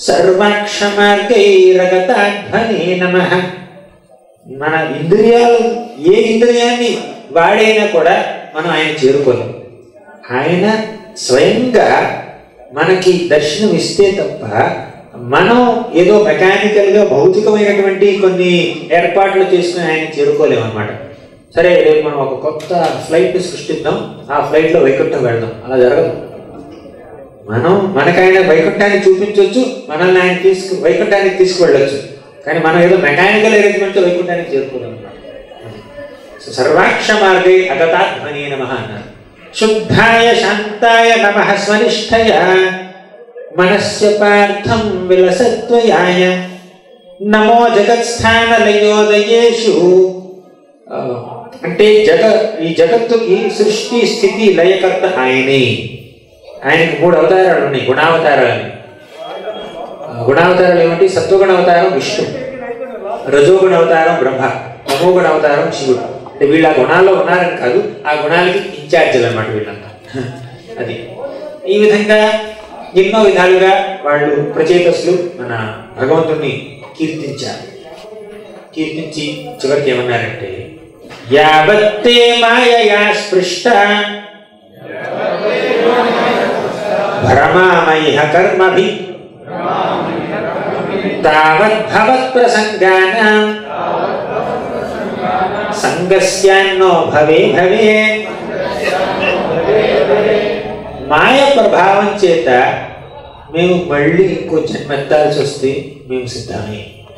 సర్వాక్షమార్గైరగతాధ్వనే నమ మన ఇంద్రియాలు ఏ ఇంద్రియాన్ని వాడైనా కూడా మనం ఆయన చేరుకోలేం ఆయన స్వయంగా మనకి దర్శనం ఇస్తే తప్ప మనం ఏదో మెకానికల్గా భౌతికమైనటువంటి కొన్ని ఏర్పాట్లు చేసుకుని ఆయన చేరుకోలేము అనమాట సరే రేపు మనం ఒక కొత్త ఫ్లైట్ సృష్టిద్దాం ఆ ఫ్లైట్లో వైకుంఠం వెళ్దాం అలా జరగదు మనం మనకైనా వైకుంఠాన్ని చూపించవచ్చు మనల్ని ఆయన తీసుకు వైకుంఠానికి తీసుకువెళ్ళొచ్చు కానీ మనం ఏదో మెకానికల్ అరేంజ్మెంట్ వైకుంఠానికి చేరుకోలేము సో సర్వాక్ష మార్గే అగతాత్మనే నమ అన్నారు శుద్ధాయ శాంతాయ నమ స్వనిష్టయ మనస్య పార్థం విలసత్వయాయ నమో జగత్స్థాన లయోదయేషు ఆ, అంటే జగ ఈ జగత్తుకి సృష్టి స్థితి లయకర్త ఆయనే ఆయనకి మూడు అవతారాలు ఉన్నాయి గుణావతారాలు ఆ, గుణావతారాలు ఏమిటి సత్వగుణ అవతారం విష్ణు రజోగుణ అవతారం బ్రహ్మ తమోగుణ అవతారం శివుడు అంటే వీళ్ళు ఆ గుణాల్లో ఉన్నారని కాదు ఆ గుణాలకి ఇన్ఛార్జీలు అనమాట వీళ్ళంతా అది ఈ విధంగా ఎన్నో విధాలుగా వాళ్ళు ప్రచేతసులు మన భగవంతుణ్ణి కీర్తించారు కీర్తించి చివరికి ఏమన్నారంటే యావత్తే మాయయా స్పృష్ట భ్రమామయిహ కర్మభి తావద్భవత్ ప్రసంగానాం సంగస్యాన్నో భవే భవే మాయ ప్రభావం చేత మేము మళ్ళీ ఇంకో జన్మెత్తాల్సి వస్తే మేము సిద్ధమే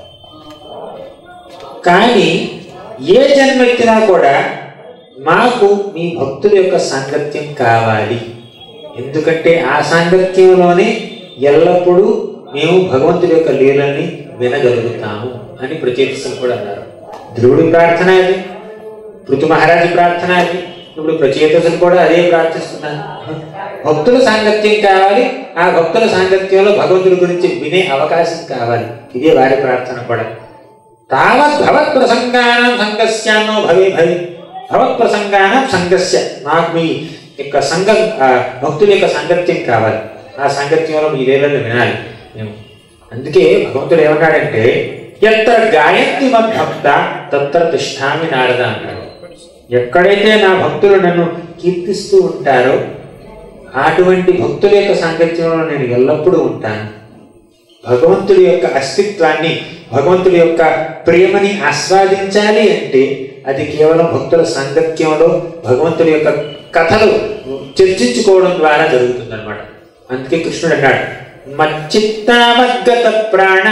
కానీ ఏ జన్మెత్తినా కూడా మాకు మీ భక్తుల యొక్క సాంగత్యం కావాలి ఎందుకంటే ఆ సాంగత్యంలోనే ఎల్లప్పుడూ మేము భగవంతుడి యొక్క లీలని వినగలుగుతాము అని ప్రచేతసులు కూడా అన్నారు ధ్రువుడి ప్రార్థన అది పృథు మహారాజు ప్రార్థన అది ఇప్పుడు ప్రచేతసులు కూడా అదే ప్రార్థిస్తున్నారు భక్తుల సాంగత్యం కావాలి ఆ భక్తుల సాంగత్యంలో భగవంతుడి గురించి వినే అవకాశం కావాలి ఇదే వారి ప్రార్థన కూడా తావత్ భవత్ ప్రసంగానం సంగస్యాన్నో భవే భవి భవత్ ప్రసంగానం సంగస్య నాకు మీ యొక్క సంఘం ఆ భక్తుల యొక్క సాంగత్యం కావాలి ఆ సాంగత్యంలో మీ లీలను వినాలి మేము అందుకే భగవంతుడు ఏమన్నాడంటే ఎత్ర గాయత్రి మద్భక్త తత్ర తిష్టామి నారద అన్నాడు ఎక్కడైతే నా భక్తులు నన్ను కీర్తిస్తూ ఉంటారో అటువంటి భక్తుల యొక్క సాంగత్యంలో నేను ఎల్లప్పుడూ ఉంటాను భగవంతుడి యొక్క అస్తిత్వాన్ని భగవంతుడి యొక్క ప్రేమని ఆస్వాదించాలి అంటే అది కేవలం భక్తుల సాంగత్యంలో భగవంతుడి యొక్క కథలు చర్చించుకోవడం ద్వారా జరుగుతుందన్నమాట అందుకే కృష్ణుడు అన్నాడు మచ్చిత్తామద్గత ప్రాణ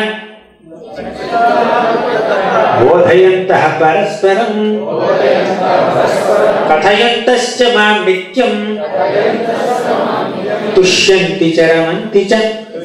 బోధయంత పరస్పరం కథయంతశ్చ మాం నిత్యం తుష్యంతి చరమంతి చ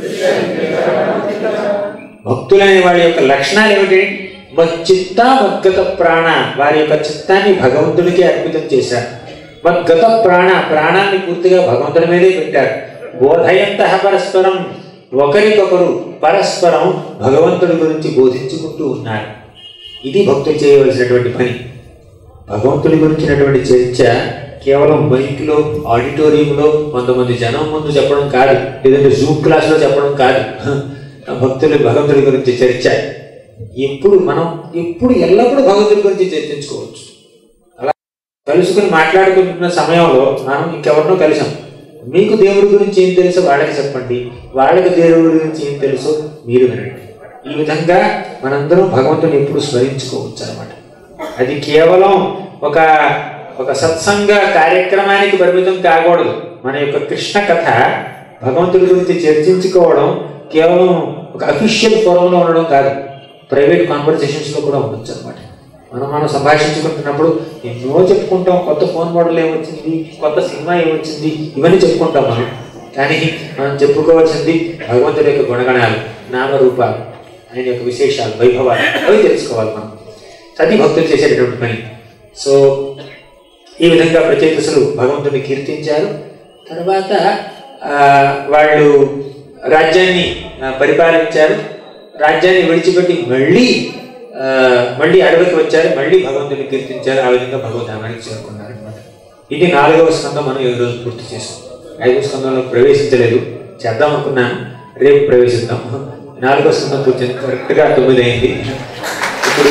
భక్తులనే వాళ్ళ యొక్క లక్షణాలు ఏమిటి మచ్చిత్త మద్గత ప్రాణ వారి యొక్క చిత్తాన్ని భగవంతుడికి అర్పితం చేశారు మద్గత ప్రాణ ప్రాణాన్ని పూర్తిగా భగవంతుడి మీదే పెట్టారు బోధయంత పరస్పరం ఒకరికొకరు పరస్పరం భగవంతుడి గురించి బోధించుకుంటూ ఉన్నారు ఇది భక్తులు చేయవలసినటువంటి పని భగవంతుడి గురించినటువంటి చర్చ కేవలం మైక్లో ఆడిటోరియంలో కొంతమంది జనం ముందు చెప్పడం కాదు లేదంటే జూమ్ క్లాస్లో చెప్పడం కాదు భక్తులు భగవంతుడి గురించి చర్చ ఎప్పుడు మనం ఎప్పుడు ఎల్లప్పుడూ భగవంతుడి గురించి చర్చించుకోవచ్చు అలా కలుసుకుని మాట్లాడుకుంటున్న సమయంలో మనం ఇంకెవరినో కలిసాం మీకు దేవుడి గురించి ఏం తెలుసో వాళ్ళకి చెప్పండి వాళ్ళకి దేవుడి గురించి ఏం తెలుసో మీరు వినండి ఈ విధంగా మనందరం భగవంతుని ఎప్పుడు స్మరించుకోవచ్చు అనమాట అది కేవలం ఒక ఒక సత్సంగ కార్యక్రమానికి పరిమితం కాకూడదు మన యొక్క కృష్ణ కథ భగవంతుడి గురించి చర్చించుకోవడం కేవలం ఒక అఫీషియల్ ఫోరంలో ఉండడం కాదు ప్రైవేట్ కాన్వర్సేషన్స్లో కూడా ఉండొచ్చు అనమాట మనం మనం సంభాషించుకుంటున్నప్పుడు ఎన్నో చెప్పుకుంటాం కొత్త ఫోన్ మోడల్ ఏమొచ్చింది కొత్త సినిమా ఏమొచ్చింది ఇవన్నీ చెప్పుకుంటాం మనం కానీ మనం చెప్పుకోవాల్సింది భగవంతుడి యొక్క గుణగణాలు నామరూపాలు ఆయన యొక్క విశేషాలు వైభవాలు అవి తెలుసుకోవాలి మనం అది భక్తులు చేసేటటువంటి పని సో ఈ విధంగా ప్రచేతసులు భగవంతుని కీర్తించారు తర్వాత ఆ, వాళ్ళు రాజ్యాన్ని ఆ, పరిపాలించారు రాజ్యాన్ని విడిచిపెట్టి మళ్ళీ ఆ, మళ్ళీ అడవికి వచ్చారు మళ్ళీ భగవంతుని కీర్తించారు ఆ విధంగా భగవద్ధామానికి చేరుకున్నారు అనమాట ఇది నాలుగవ స్కందం మనం ఈ రోజు పూర్తి చేసాం ఐదవ స్కందంలో ప్రవేశించలేదు చేద్దాం అనుకున్నాను రేపు ప్రవేశిద్దాం నాలుగవ స్కందం పూర్తి కరెక్ట్గా తొమ్మిది అయింది ఇప్పుడు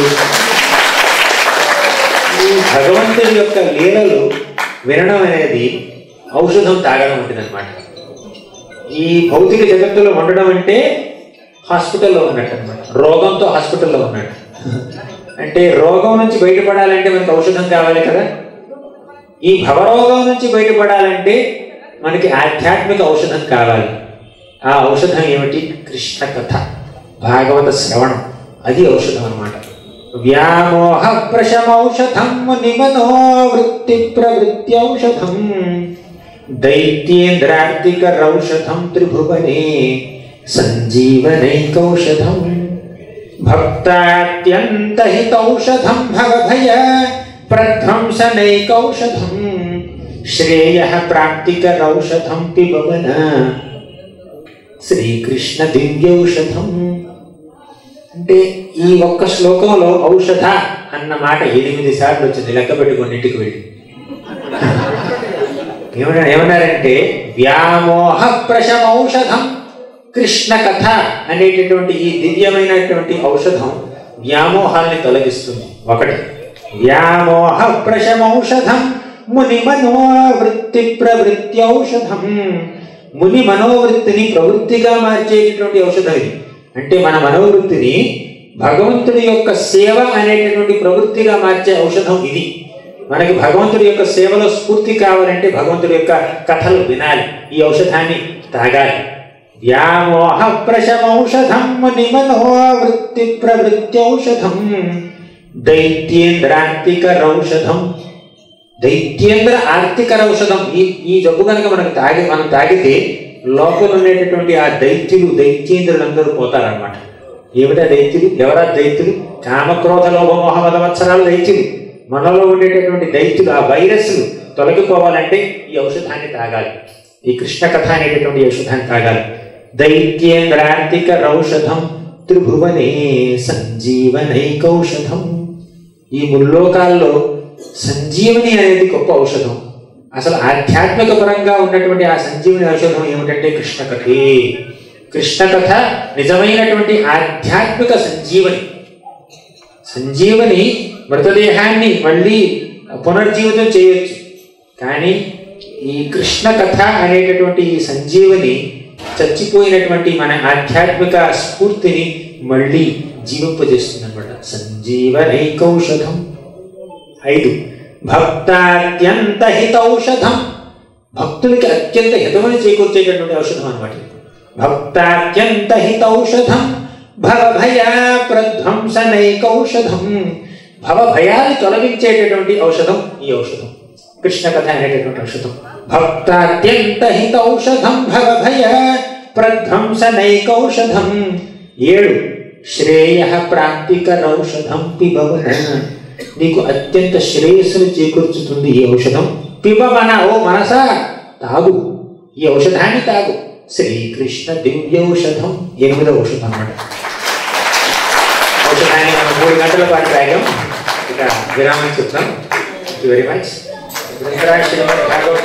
ఈ భగవంతుడి యొక్క లీలలు వినడం అనేది ఔషధం తాగడం వంటిది అనమాట ఈ భౌతిక జగత్తులో ఉండడం అంటే హాస్పిటల్లో ఉన్నట్టు అనమాట రోగంతో హాస్పిటల్లో ఉన్నట్టు అంటే రోగం నుంచి బయటపడాలంటే మనకి ఔషధం కావాలి కదా ఈ భవరోగం నుంచి బయటపడాలంటే మనకి ఆధ్యాత్మిక ఔషధం కావాలి ఆ ఔషధం ఏమిటి కృష్ణ కథ భాగవత శ్రవణం అది ఔషధం అన్నమాట వ్యామోహ ప్రశమౌషధం నిమనో వృత్తి ప్రవృత్యౌషధం దైత్యేంద్రార్తికరౌషధం త్రిభువనే సంజీవనైకౌషధం భక్తాత్యంతహితౌషధం భవభయ ప్రధ్వంసనైకౌషధం శ్రేయ ప్రాప్తికరౌషధం పిబవన శ్రీకృష్ణ దివ్యౌషధం అంటే ఈ ఒక్క శ్లోకంలో ఔషధ అన్న మాట ఎనిమిది సార్లు వచ్చింది లెక్క పెట్టుకొని ఇంటికి వెళ్ళి ఏమన్నా ఏమన్నారంటే వ్యామోహ ప్రశమౌషధం కృష్ణ కథ అనేటటువంటి ఈ దివ్యమైనటువంటి ఔషధం వ్యామోహాల్ని తొలగిస్తుంది ఒకటి వ్యామోహ ప్రశమౌషధం ముని మనోవృత్తి ప్రవృత్తి ఔషధం ముని మనోవృత్తిని ప్రవృత్తిగా మార్చేటటువంటి ఔషధం ఇది అంటే మన మనోవృత్తిని భగవంతుడి యొక్క సేవ అనేటటువంటి ప్రవృత్తిగా మార్చే ఔషధం ఇది మనకి భగవంతుడి యొక్క సేవలో స్ఫూర్తి కావాలంటే భగవంతుడి యొక్క కథలు వినాలి ఈ ఔషధాన్ని తాగాలి వ్యామోహ ప్రశమౌషధం నిమనోవృత్తి ప్రవృత్యౌషధం దైత్యేంద్రాంతికరౌషధం దైత్యేంద్ర ఆర్తికర ఔషధం ఈ ఈ జబ్బు కనుక మనకు తాగి మనం తాగితే లోపల ఉండేటటువంటి ఆ దైత్యులు దైత్యేంద్రులందరూ పోతారన్నమాట ఏమిటా దైత్యులు ఎవరా దైత్యులు కామక్రోధ లోభ మోహ మదవత్సరాలు దైత్యులు మనలో ఉండేటటువంటి దైత్యులు ఆ వైరస్లు తొలగిపోవాలంటే ఈ ఔషధాన్ని తాగాలి ఈ కృష్ణ కథ అనేటటువంటి ఔషధాన్ని తాగాలి దైత్యేంద్రాంతిక రౌషధం త్రిభువనే సంజీవనైకౌషధం ఈ ముల్లోకాల్లో సంజీవని అనేది గొప్ప ఔషధం అసలు ఆధ్యాత్మిక పరంగా ఉన్నటువంటి ఆ సంజీవని ఔషధం ఏమిటంటే కృష్ణ కథే కృష్ణ కథ నిజమైనటువంటి ఆధ్యాత్మిక సంజీవని సంజీవని మృతదేహాన్ని మళ్ళీ పునర్జీవితం చేయొచ్చు కానీ ఈ కృష్ణ కథ అనేటటువంటి ఈ సంజీవని చచ్చిపోయినటువంటి మన ఆధ్యాత్మిక స్ఫూర్తిని మళ్ళీ జీవింపజేస్తుంది అనమాట సంజీవనైకౌషధం ఐదు భక్తాత్యంత హితౌషధం భక్తులకి అత్యంత హితమని చేకూర్చేటటువంటి ఔషధం అనమాట భక్తాత్యంత హితౌషధం భవ భయ ప్రధ్వంసనైకౌషధం భవ భయాన్ని తొలగించేటటువంటి ఔషధం ఈ ఔషధం కృష్ణ కథ అనేటటువంటి ఔషధం భక్తాత్యంత హితౌషధం భవ భయ ప్రధ్వంసనైకౌషధం ఏడు శ్రేయ ప్రాప్తికరౌషధం పిబవన నీకు అత్యంత శ్రేయస్సును చేకూర్చుతుంది ఈ ఔషధం పిబవన ఓ మనసా తాగు ఈ ఔషధాన్ని తాగు శ్రీకృష్ణ దివ్యౌషధం ఎనిమిదో ఔషధం అన్నమాట ఔషధాన్ని మనం మూడు గంటల పాటు తాగాం ఇక విరామం చెప్తాం వెరీ మచ్ శ్రీమద్ భాగవత